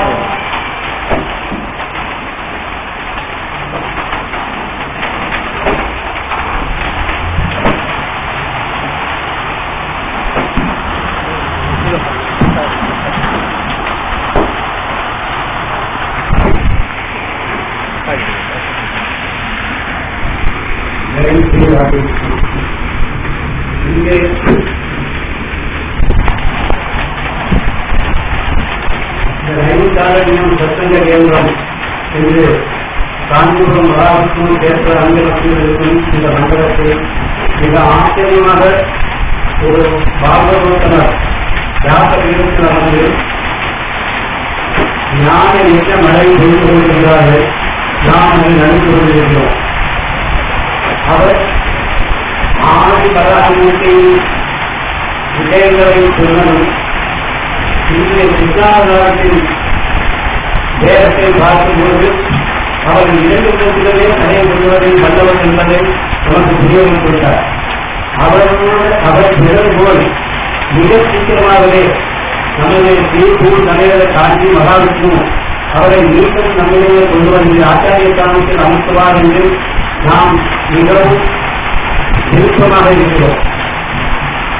Speaker 1: जय श्री राधे இங்கே இந்த ரயில் சாரதியும் சத்தங்க கேந்திரம் என்று காஞ்சிபுரம் மகாவிஷ்ணு கேந்திர அங்கத்தில் இருக்கும் இந்த மண்டலத்தில் மிக ஆச்சரியமாக ஒரு பாகவதனர் வியாச பீடத்தில் அமர்ந்து ஞான நிச்ச மழை பொழுது கொண்டிருக்கிறார்கள் நாம் அதை நடித்து கொண்டிருக்கிறோம் அவர் ஆதி பராமூர்த்தி விஷயங்களை சொல்லணும் இன்றைய சித்தாதாரத்தின் வேதத்தை பார்க்கும்போது அவர் இரண்டு பேர்களே தடை கொள்வதை வல்லவர் என்பதை நமக்கு புரிய வைத்திருக்கிறார் அவர்களோடு அவர் பிறர் போல் மிக சீக்கிரமாகவே நம்முடைய தீர்ப்பூர் தலைவர காஞ்சி மகாவிஷ்ணு அவரை மீண்டும் நம்முடைய கொண்டு வந்து ஆச்சாரிய காலத்தில் அமர்த்துவார் என்று நாம் மிகவும் விருப்பமாக இருக்கிறோம்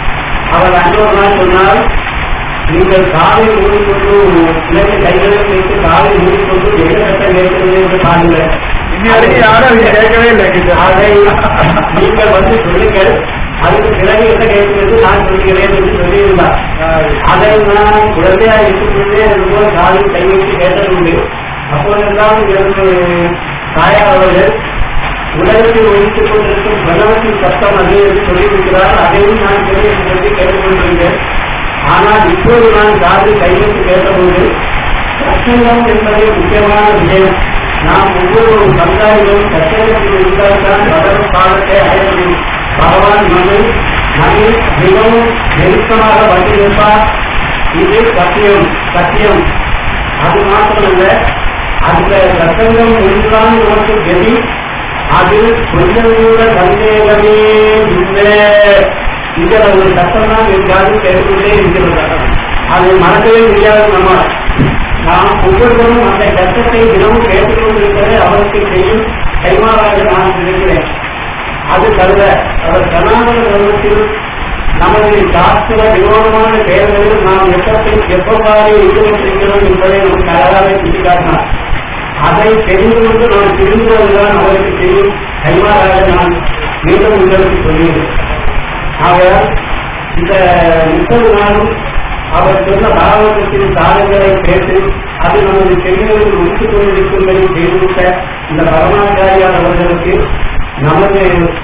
Speaker 1: அவர் அன்றொரு நாள் சொன்னால் நீங்கள் காலை ஓடிக்கொண்டு இரண்டு கைகளை வைத்து
Speaker 4: காலை மூடிக்கொண்டு என்ன சட்டம் கேட்கிறது என்று பாருங்க
Speaker 1: இன்னி வரைக்கும் யாரும் அதை கேட்கவே இல்லை கிட்ட
Speaker 4: அதை நீங்கள் வந்து சொல்லுங்கள் அதுக்கு பிறகு என்ன கேட்கிறது நான் சொல்லுகிறேன் என்று சொல்லியிருந்தார் அதை நான் குழந்தையா இருக்கும்போதே அது போல காலில் கை வைத்து கேட்டது உண்டு அப்போதெல்லாம் எனக்கு தாயார் அவர்கள் உலகத்தில் ஒழித்துக் கொண்டிருக்கும் பிரணவத்தின் சத்தம் அது என்று சொல்லியிருக்கிறார் அதையும் நான் சொல்லி சொல்லி கேட்டுக்கொண்டிருந்தேன் ஆனால் இப்போது நான் காதில் கை வைத்து கேட்டபோது சத்தியம் என்பது முக்கியமான விஷயம் நாம் ஒவ்வொரு சமுதாயங்களும் சத்தியத்தில் இருந்தால்தான் வளரும் காலத்தை அடைய முடியும் பகவான் நம்மை நம்மை மிகவும் நெருக்கமாக வந்திருப்பார் இது சத்தியம் சத்தியம் அது மாத்திரமல்ல அந்த சத்தங்கம் ஒன்றுதான் நமக்கு கதி அது கொஞ்சம் கூட சந்தேகமே இல்லை இதுல ஒரு சத்தம் தான் எங்காவது கேட்டுக்கொண்டே இருக்கிறது அது மறக்கவே முடியாது நம்மால் நாம் ஒவ்வொருவரும் அந்த சத்தத்தை தினமும் கேட்டுக்கொண்டிருப்பதை அவருக்கு செய்யும் கைமாறாக நான் நினைக்கிறேன் அது தவிர அவர் சனாதன தர்மத்தில் நமது சாஸ்திர விரோதமான செயல்களில் நாம் எப்பத்தை எவ்வாறு ஈடுபட்டிருக்கிறோம் என்பதை நமக்கு அழகாக சுட்டிக்காட்டினார் அதை தெரிந்து கொண்டு நாம் திரும்புவதுதான் அவருக்கு செய்யும் கைமாறாக நான் மீண்டும் உங்களுக்கு சொல்கிறேன் ஆகையால் இந்த முப்பது நாளும் அவர் சொன்ன பாகவதத்தின் சாதங்களை கேட்டு அது நமது செவிகளில் முடித்துக் கொண்டிருக்கும்படி செய்துவிட்ட இந்த பரமாச்சாரியார் அவர்களுக்கு நமது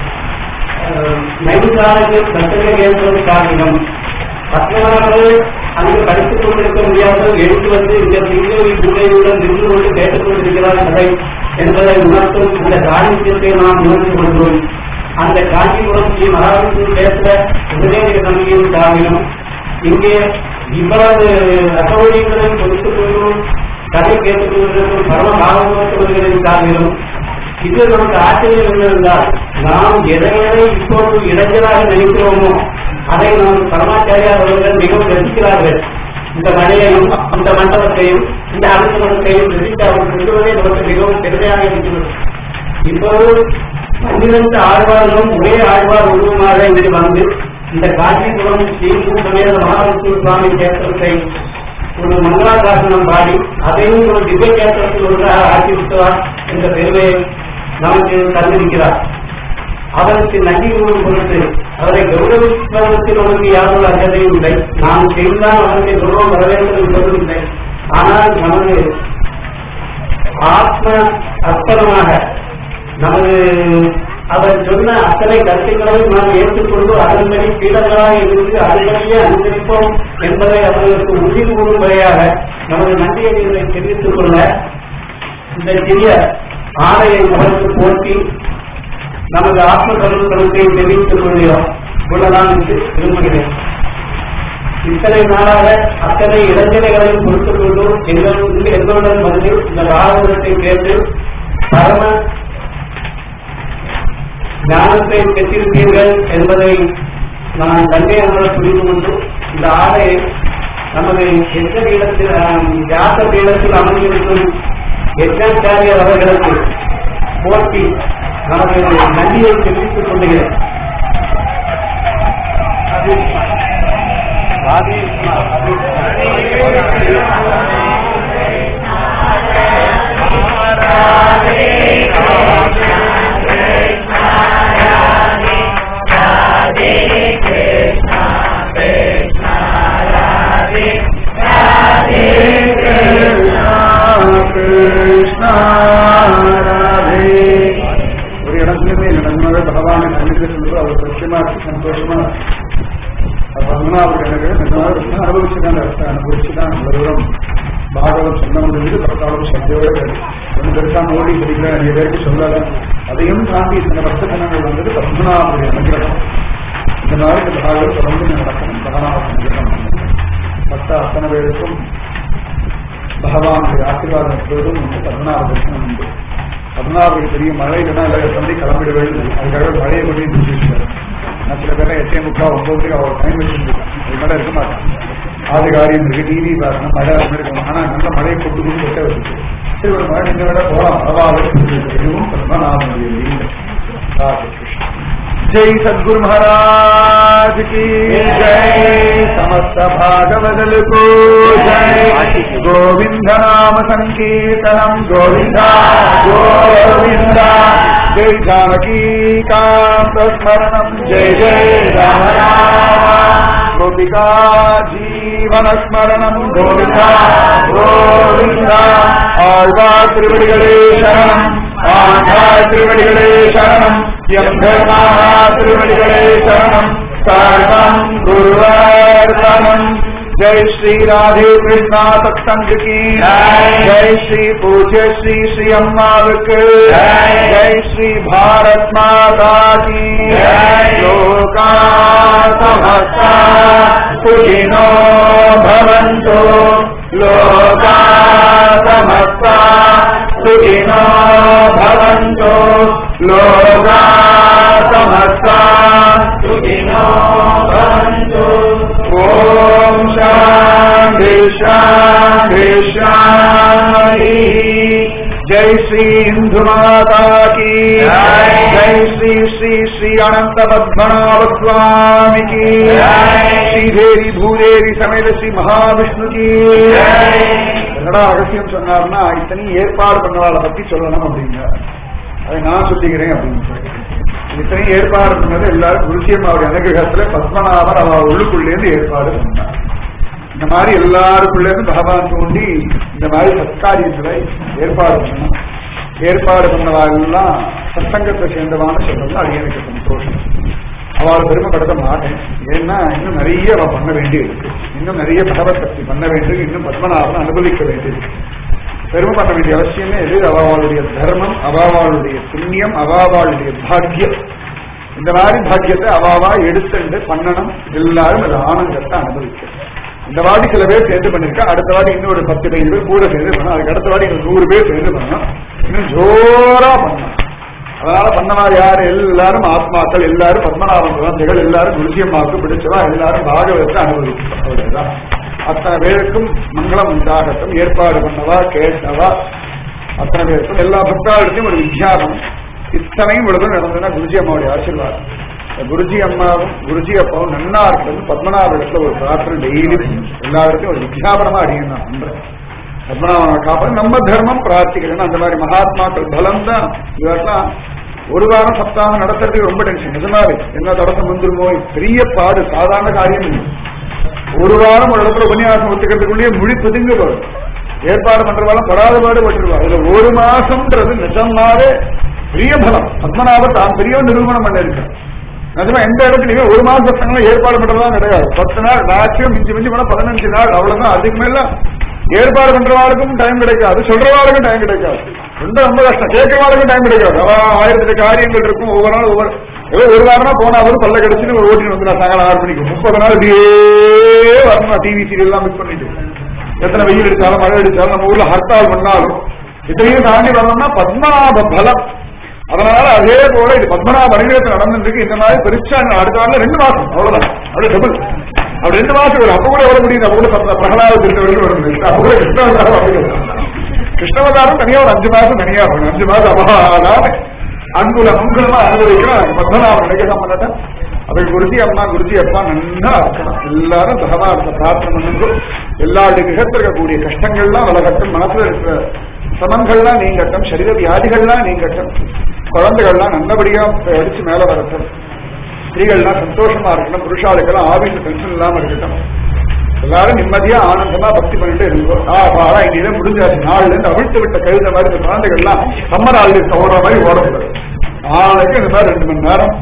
Speaker 4: நைசாரத்தில் சத்திர கேட்பது காரணம் பத்மநாபர்கள் அங்கு படித்துக் கொண்டிருக்க முடியாமல் எடுத்து வந்து இந்த சிங்கவி பூஜையுடன் நின்று கொண்டு கேட்டுக் கொண்டிருக்கிறார் கதை என்பதை உணர்த்தும் இந்த காரியத்தை நாம் உணர்ந்து கொண்டோம் அந்த காஞ்சிபுரம் ஸ்ரீ மகாவிஷ்ணு பேசுற உபதேச சமயம் காரணம் இங்கே இவ்வளவு அசௌகரியங்களையும் கொடுத்துக் கொண்டும் கதை கேட்டுக் கொண்டிருக்கும் பரம பாகவதர்களின் காரணம் இது நமக்கு ஆச்சரியம் என்னவென்றால் நாம் எதை எதை இப்போது இடைஞ்சலாக நினைக்கிறோமோ அதை நாம் பரமாச்சாரியார் அவர்கள் மிகவும் ரசிக்கிறார்கள் இந்த மலையையும் இந்த மண்டபத்தையும் இந்த அடுத்த மண்டபத்தையும் ரசித்து அவர்கள் சொல்லுவதே நமக்கு மிகவும் பெருமையாக இருக்கிறது இப்போது பன்னிரண்டு ஆழ்வார்களும் ஒரே ஆழ்வார் உருவமாக இங்கு வந்து இந்த காஞ்சிபுரம் ஸ்ரீ சமேத மகாவிஷ்ணு சுவாமி கேத்திரத்தை ஒரு மங்களாசாசனம் பாடி அதையும் ஒரு திவ்ய கேத்திரத்தில் ஒன்றாக ஆக்கி விட்டுவார் என்ற பெருமையை நமக்கு தந்திருக்கிறார் அவருக்கு நன்றி கூறும் பொருட்டு அவரை கௌரவிப்பதற்கு நமக்கு யாரும் அகதையும் இல்லை நாம் செய்தால் அவருக்கு கௌரவம் வர வேண்டும் என்பதும் இல்லை ஆனால் நமது ஆத்ம அர்ப்பணமாக நமது அவர் சொன்ன அத்தனை கருத்துக்களையும் நாம் ஏற்றுக்கொண்டு அதன்படி பீடங்களாக இருந்து அதன்படியே அனுசரிப்போம் என்பதை அவர்களுக்கு உறுதி கூறும்படியாக நமது நன்றியை நீங்கள் தெரிவித்துக் கொள்ள இந்த சிறிய ஆடையை முகத்து போட்டி நமது ஆத்ம கருத்துக்களுக்கு தெரிவித்துக் கொள்கிறோம் கொள்ளலாம் என்று விரும்புகிறேன் இத்தனை நாளாக அத்தனை இளைஞர்களையும் கொடுத்துக் கொண்டு எங்களுடன் எங்களுடன் வந்து இந்த பாகவதத்தை கேட்டு பரம ஞானத்தை பெற்றிருப்பீர்கள் என்பதை நான் தந்தை அவர்கள் புரிந்து கொண்டு இந்த ஆடையை நமது எந்த பீடத்தில் வியாச பீடத்தில் அமர்ந்திருக்கும் யஜ்னாச்சாரியர் அவர்களுக்கு போட்டி நமது நன்றியை தெரிவித்துக் கொள்கிறேன்
Speaker 1: கிருஷ்ணா ராதே ஒரு இடத்துலயுமே நன்மை பகவானை சந்திக்க சொல்றது அவர் சத்தியமா இருக்கு சந்தோஷமா பண்ணா அப்படி எனக்கு நிஜமாக ரொம்ப அனுபவிச்சுதான் அனுபவிச்சுதான் ஒருவரும் பாகவம் சொன்னவங்க மீது பரத்தாலும் சத்தியோட ஒன்று பெருசா மோடி படிக்கல நிறைய பேருக்கு சொல்லல அதையும் தாண்டி இத்தனை வருஷத்தனங்கள் வந்தது பத்மநாபுடைய அனுகிரகம் இந்த மாதிரி இந்த பாகவம் தொடர்ந்து நடக்கணும் பகவான அனுகிரகம் மற்ற அத்தனை பேருக்கும் பகவானுடைய ஆசீர்வாதம் எப்போதும் உண்டு பத்மநாப தரிசனம் உண்டு பத்மநாபுக்கு பெரிய மழை இல்லைன்னா எல்லாரும் தம்பி கிளம்பிடுவேன் அதுக்காக மழையை கொண்டு முடிச்சிருக்காரு நான் சில பேரை எட்டே முக்கா ஒன்பதுக்கு அவர் டைம் வச்சிருந்துருக்கேன் அது மேலே இருக்க மாட்டான் ஆதி காரியம் இருக்கு டிவி பார்க்கணும் மழை அது மாதிரி இருக்கணும் ஆனா நல்ல மழையை கொண்டு கொண்டு கொட்ட வச்சுச்சு சரி ஒரு மழை இந்த விட போகலாம் பரவாயில்ல எதுவும் பத்மநாபனுடைய லீலை ராதே கிருஷ்ணா जय सदगुरु महाराज की जय समस्त भागवदल को जय गोविंद नाम सङ्कीर्तनम् गोविन्दा गोविन्दा जय जानकी कान्तस्मरणम् जय जय राम राम गोपिका जीवनस्मरणम् गोविन्दा गोविन्दा ஆழ்வார் திருவடிகளே சரணம் ஆண்டாள் திருவடிகளே சரணம் எம் தர்மாகா திருவடிகளே சரணம் சர்வம் குருவர்தனம் जय श्री राधे कृष्णा सत्संग की जय श्री पूज्य श्री श्री अम्मावक जय श्री भारत माता की लोका समस्ता सुखिनो भवन्तु लोका समस्ता सुखिनो भवन्तु लोका समस्ता सुखिनो भवन्तु ॐ शान्ति शान्ति शान्ति जय श्री इंदु माता की जय श्री श्री श्री अनंत पद्मनाभ स्वामी की श्रीदेवी भूदेवी समेत श्री महाविष्णु की என்னடா அவசியம் சொன்னார்னா இத்தனையும் ஏற்பாடு பண்ணவாளை பத்தி சொல்லணும் அப்படிங்க அதை நான் சொல்லிக்கிறேன் அப்படின்னு சொல்லி இத்தனையும் ஏற்பாடு பண்ணது எல்லாரும் குருசியம்மாவுடைய அனுகிரகத்துல பத்மநாபர் அவ உள்ளுக்குள்ளேருந்து ஏற்பாடு பண்ணார் இந்த மாதிரி எல்லாருக்குள்ள இருந்து பகவான் தோண்டி இந்த மாதிரி சத்காரியங்களை ஏற்பாடு பண்ணணும் ஏற்பாடு பண்ணவாள்லாம் சத்சங்கத்தை சேர்ந்தவான்னு சொல்றது அது எனக்கு சந்தோஷம் அவள் பெருமைப்படுத்த மாட்டேன் ஏன்னா இன்னும் நிறைய அவ பண்ண வேண்டி இருக்கு இன்னும் நிறைய பகவத் சக்தி பண்ண வேண்டியது இன்னும் பத்மநாபன் அனுபவிக்க வேண்டியது பெருமை பண்ண வேண்டிய அவசியமே இது அவாவாளுடைய தர்மம் அவாவாளுடைய புண்ணியம் அவாவாளுடைய பாக்கியம் இந்த மாதிரி பாக்கியத்தை அவாவா எடுத்துட்டு பண்ணணும் எல்லாரும் அது ஆனந்தத்தை அனுபவிக்கணும் இந்த வாட்டி சில பேர் சேர்ந்து பண்ணிருக்கா அடுத்த வாட்டி இன்னொரு பத்து பதினஞ்சு பேர் கூட சேர்ந்து பண்ணணும் அதுக்கு அடுத்த வாட்டி இன்னும் நூறு பேர் சேர்ந்து பண்ணணும் இன்னும் ஜோரா பண்ணணும் அதனால பண்ணவார் யார் எல்லாரும் ஆத்மாக்கள் எல்லாரும் பத்மநாபன் குழந்தைகள் எல்லாரும் குருஜியம்மாவுக்கு பிடிச்சவா எல்லாரும் பாகவத்தை அனுபவிக்கும் அவ்வளவுதான் அத்தனை பேருக்கும் மங்களம் உண்டாகட்டும் ஏற்பாடு பண்ணவா கேட்டவா அத்தனை பேருக்கும் எல்லா பக்தாளுக்கும் ஒரு வித்தியாசம் இத்தனையும் இவ்வளவு நடந்ததுன்னா குருஜி அம்மாவுடைய ஆசீர்வாதம் இந்த குருஜி அம்மாவும் குருஜி அப்பாவும் நன்னா இருக்கிறது பத்மநாப இடத்துல ஒரு பிரார்த்தனை டெய்லி எல்லாருக்கும் ஒரு வித்யாபனமா அடியும் நான் பண்றேன் பத்மநாபனை காப்பாடு நம்ம தர்மம் பிரார்த்திக்கிறேன் அந்த மாதிரி மகாத்மாக்கள் பலம் தான் இவரெல்லாம் ஒரு வாரம் சப்தாகம் நடத்துறதுக்கு ரொம்ப டென்ஷன் நிஜமாவே என்ன தடசம் வந்துருமோ பெரிய பாடு சாதாரண காரியம் இல்லை ஒரு வாரம் ஒரு இடத்துல உபன்யாசம் ஒத்துக்கிறதுக்குள்ளேயே முழி பிதுங்க போடும் ஏற்பாடு பண்றவாலும் படாத பாடு பட்டுருவா இதுல ஒரு மாசம்ன்றது நிஜமாவே பெரிய பலம் பத்மநாபர் தான் பெரிய நிரூபணம் பண்ணிருக்கேன் நிஜமா எந்த இடத்துலயுமே ஒரு மாசம் சத்தங்களும் ஏற்பாடு பண்றதா கிடையாது பத்து நாள் மேக்சிமம் மிஞ்சி மிஞ்சி போனா பதினஞ்சு நாள் அவ்வளவுதான் அதுக்கு மேல ஏற்பாடு பண்றவாளுக்கும் டைம் கிடைக்காது சொல்றவாளுக்கும் டைம் கிடைக்காது ரொம்ப ரொம்ப கஷ்டம் கேட்கறவாளுக்கும் டைம் கிடைக்காது அவ ஆயிரத்தி எட்டு காரியங்கள் இருக்கும் ஒவ்வொரு நாள் ஒவ்வொரு ஏதோ ஒரு வாரமா போனா போது பல்ல கிடைச்சுன்னு ஒரு ஓட்டி வந்து நான் சாயங்காலம் ஆறு மணிக்கு முப்பது நாள் இப்படியே வரணும் டிவி சீரியல் எல்லாம் மிஸ் பண்ணிட்டு எத்தனை வெயில் அடிச்சாலும் மழை அடிச்சாலும் நம்ம ஊர்ல ஹர்த்தால் பண்ணாலும் இதையும் தாண்டி வரணும்னா பத்மநாப பலம் அதனால அதே போல இது பத்மநாப அனுகிரகத்தில் நடந்துருக்கு இந்த மாதிரி பெருசா அடுத்த வாரம் ரெண்டு மாசம் அவ்வளவுதான் அப்படியே டபுள் அப்படி ரெண்டு மாசம் வரும் அப்ப கூட வர முடியும் அப்ப கூட பத்ம- பிரகலாத திருத்தவர்கள் வரும் அப்ப கூட கிருஷ்ணவதாரம் அப்படி வரும். கிருஷ்ணவதாரம் தனியா ஒரு அஞ்சு மாசம் தனியா வரும் அஞ்சு மாசம் அபாதான் அங்குல மங்குலமா அனுபவிக்கிறோம் பத்மநாப அனுகிரகம் பண்ணத அதுக்கு குருஜி அம்மா குருஜி அப்பா நன்னா இருக்கணும் எல்லாரும் பகவான பிரார்த்தனை பண்ணுங்க எல்லாருடைய கிரகத்தில் இருக்கக்கூடிய கஷ்டங்கள்லாம் விலகட்டும் மனசுல இருக்கிற சமங்கள்லாம் நீங்கட்டும் சரீர வியாதிகள்லாம் நீங்கட்டும் குழந்தைகள்லாம் நல்லபடியா அடிச்சு மேல வரட்டும் ஸ்திரீகள்லாம் சந்தோஷமா இருக்கணும் புருஷாளுக்கெல்லாம் ஆபீஸ் டென்ஷன் இல்லாம இருக்கட்டும் எல்லாரும் நிம்மதியா ஆனந்தமா பக்தி பண்ணிட்டு இருக்கோம் ஆ பாரா இன்னையில முடிஞ்சாச்சு நாள்ல இருந்து அவிழ்த்து விட்ட கழுத மாதிரி இந்த குழந்தைகள்லாம் சம்மர் ஆளுநர் ஓடுற மாதிரி ஓடக்கூடாது நாளைக்கு இந்த மாதிரி ரெண்டு மணி நேரம்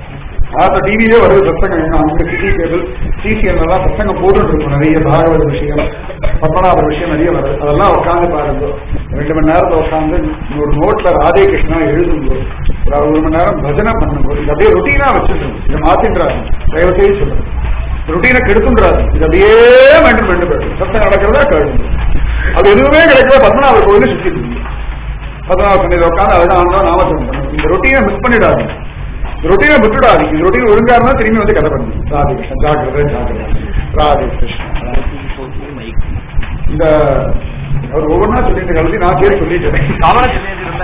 Speaker 1: ஆத்த டிவிலே வருது சத்தங்கம் எங்க அங்க சிடி கேபிள் சிசிஎல் எல்லாம் சத்தங்கம் போட்டுட்டு இருக்கும் நிறைய பாகவத விஷயம் பத்மநாப விஷயம் நிறைய வருது அதெல்லாம் உட்காந்து பாருங்க ரெண்டு மணி நேரத்துல உட்காந்து ஒரு நோட்ல ராதே கிருஷ்ணா எழுதும்போது ஒரு ஒரு மணி நேரம் பஜனை பண்ணும்போது இது அப்படியே ருட்டீனா வச்சுட்டு இதை மாத்தின்றாரு தயவு செய்து சொல்றேன் ருட்டீனை கெடுத்துன்றாரு இது அப்படியே மெயின்டைன் பண்ணிட்டு போயிடும் சத்தம் நடக்கிறதா கேள்வி அது எதுவுமே கிடைக்கல பத்மநாபர் கோயில சுத்திட்டு இருக்கு பத்மநாப சன்னிதியில் உட்காந்து அதுதான் ஆனந்தம் நாமஜபம் பண்ணணும் இந்த ரொட்டீனை மிஸ் பண்ணிடாது ரொட்டீனை விட்டுடாது இந்த ரொட்டீன் ஒழுங்கா இருந்தா திரும்பி வந்து கதை பண்ணணும் ராதே கிருஷ்ணன் ஜாக்கிரதை ஜாக்கிரதை ராதே கிருஷ்ணன் இந்த அவர் ஒவ்வொன்றா சொல்லிட்டு கலந்து நான் பேர் சொல்லிட்டேன்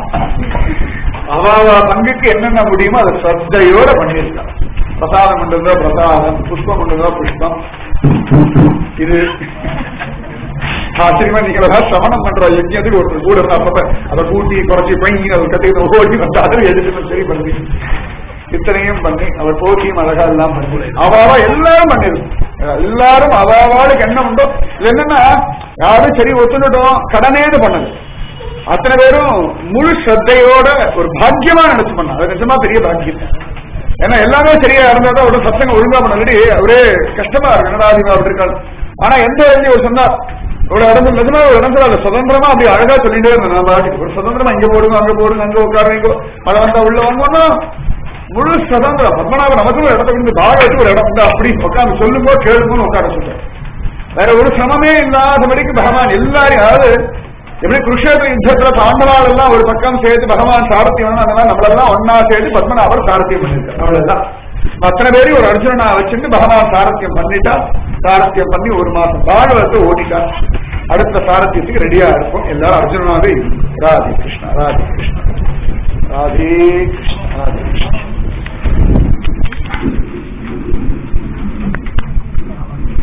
Speaker 1: அவ அவ பங்குக்கு என்னென்ன முடியுமோ அதை ஸ்ரத்தையோட பண்ணியிருக்கா பிரசாதம் கொண்டதோ பிரசாதம் புஷ்பம் கொண்டதோ புஷ்பம் இது ஆச்சரியமா நீங்க எல்லாம் சமணம் பண்ற யஜ்யத்துக்கு ஒருத்தர் கூட இருந்தா அப்பப்ப அதை கூட்டி குறைச்சி பையன் அதை கத்துக்கிட்டு ஓடி வந்தாலும் எதுக்கு சரி பண்ணி இத்தனையும் பண்ணி அவர் போக்கியும் அழகா எல்லாம் பண்ணி அவாவா எல்லாரும் பண்ணிருக்கும் எல்லாரும் அவாவாளுக்கு என்ன உண்டோ இது என்னன்னா யாரும் சரி ஒத்துக்கிட்டோம் கடனேன்னு பண்ணது அத்தனை பேரும் முழு ஸ்ரத்தையோட ஒரு பாக்கியமா நினைச்சு பண்ண அது நிஜமா பெரிய பாக்கியம் ஏன்னா எல்லாமே சரியா இருந்தாதான் ஒரு சத்தங்க ஒழுங்கா பண்ணி ஒரே கஷ்டமா இருக்கு என்னடா அப்படி இருக்காது ஆனா எந்த இடத்துலயும் ஒரு சொன்னா ஒரு இடத்துல நிஜமா ஒரு இடத்துல அது சுதந்திரமா அப்படி அழகா சொல்லிட்டே இருந்தேன் நான் பாட்டுக்கு ஒரு சுதந்திரமா இங்க போடுங்க அங்க போடுங்க அங்க உட்காருங்க மழை வந்தா உள்ள வாங்கணும்னா முழு சுதந்திரம் பத்மநாப நமக்கு ஒரு இடத்த இருந்து பாகத்துக்கு ஒரு இடம் உண்டா அப்படி உட்காந்து சொல்லுங்க கேளுங்கன்னு உட்கார சொல்றேன் வேற ஒரு சிரமமே இல்லாதபடிக்கு பகவான் எல்லாரையும் அதாவது எப்படி குருஷேத்திர யுத்தத்துல பாண்டவாள் எல்லாம் ஒரு பக்கம் சேர்த்து பகவான் சாரத்தியம் அந்த மாதிரி நம்மளெல்லாம் ஒன்னா சேர்த்து பத்மநாபர் சாரத்தியம் பண்ணிருக்கார் அவ்வளவுதான் அத்தனை பேரையும் ஒரு அர்ஜுனனா வச்சுட்டு பகவான் சாரத்தியம் பண்ணிட்டா சாரத்தியம் பண்ணி ஒரு மாசம் பாகவத்தை ஓடிட்டார் அடுத்த சாரத்தியத்துக்கு ரெடியா இருக்கும் எல்லாரும் அர்ஜுனனாவே இருக்கும். ராதே கிருஷ்ணா ராதே கிருஷ்ணா ராதே கிருஷ்ணா ராதே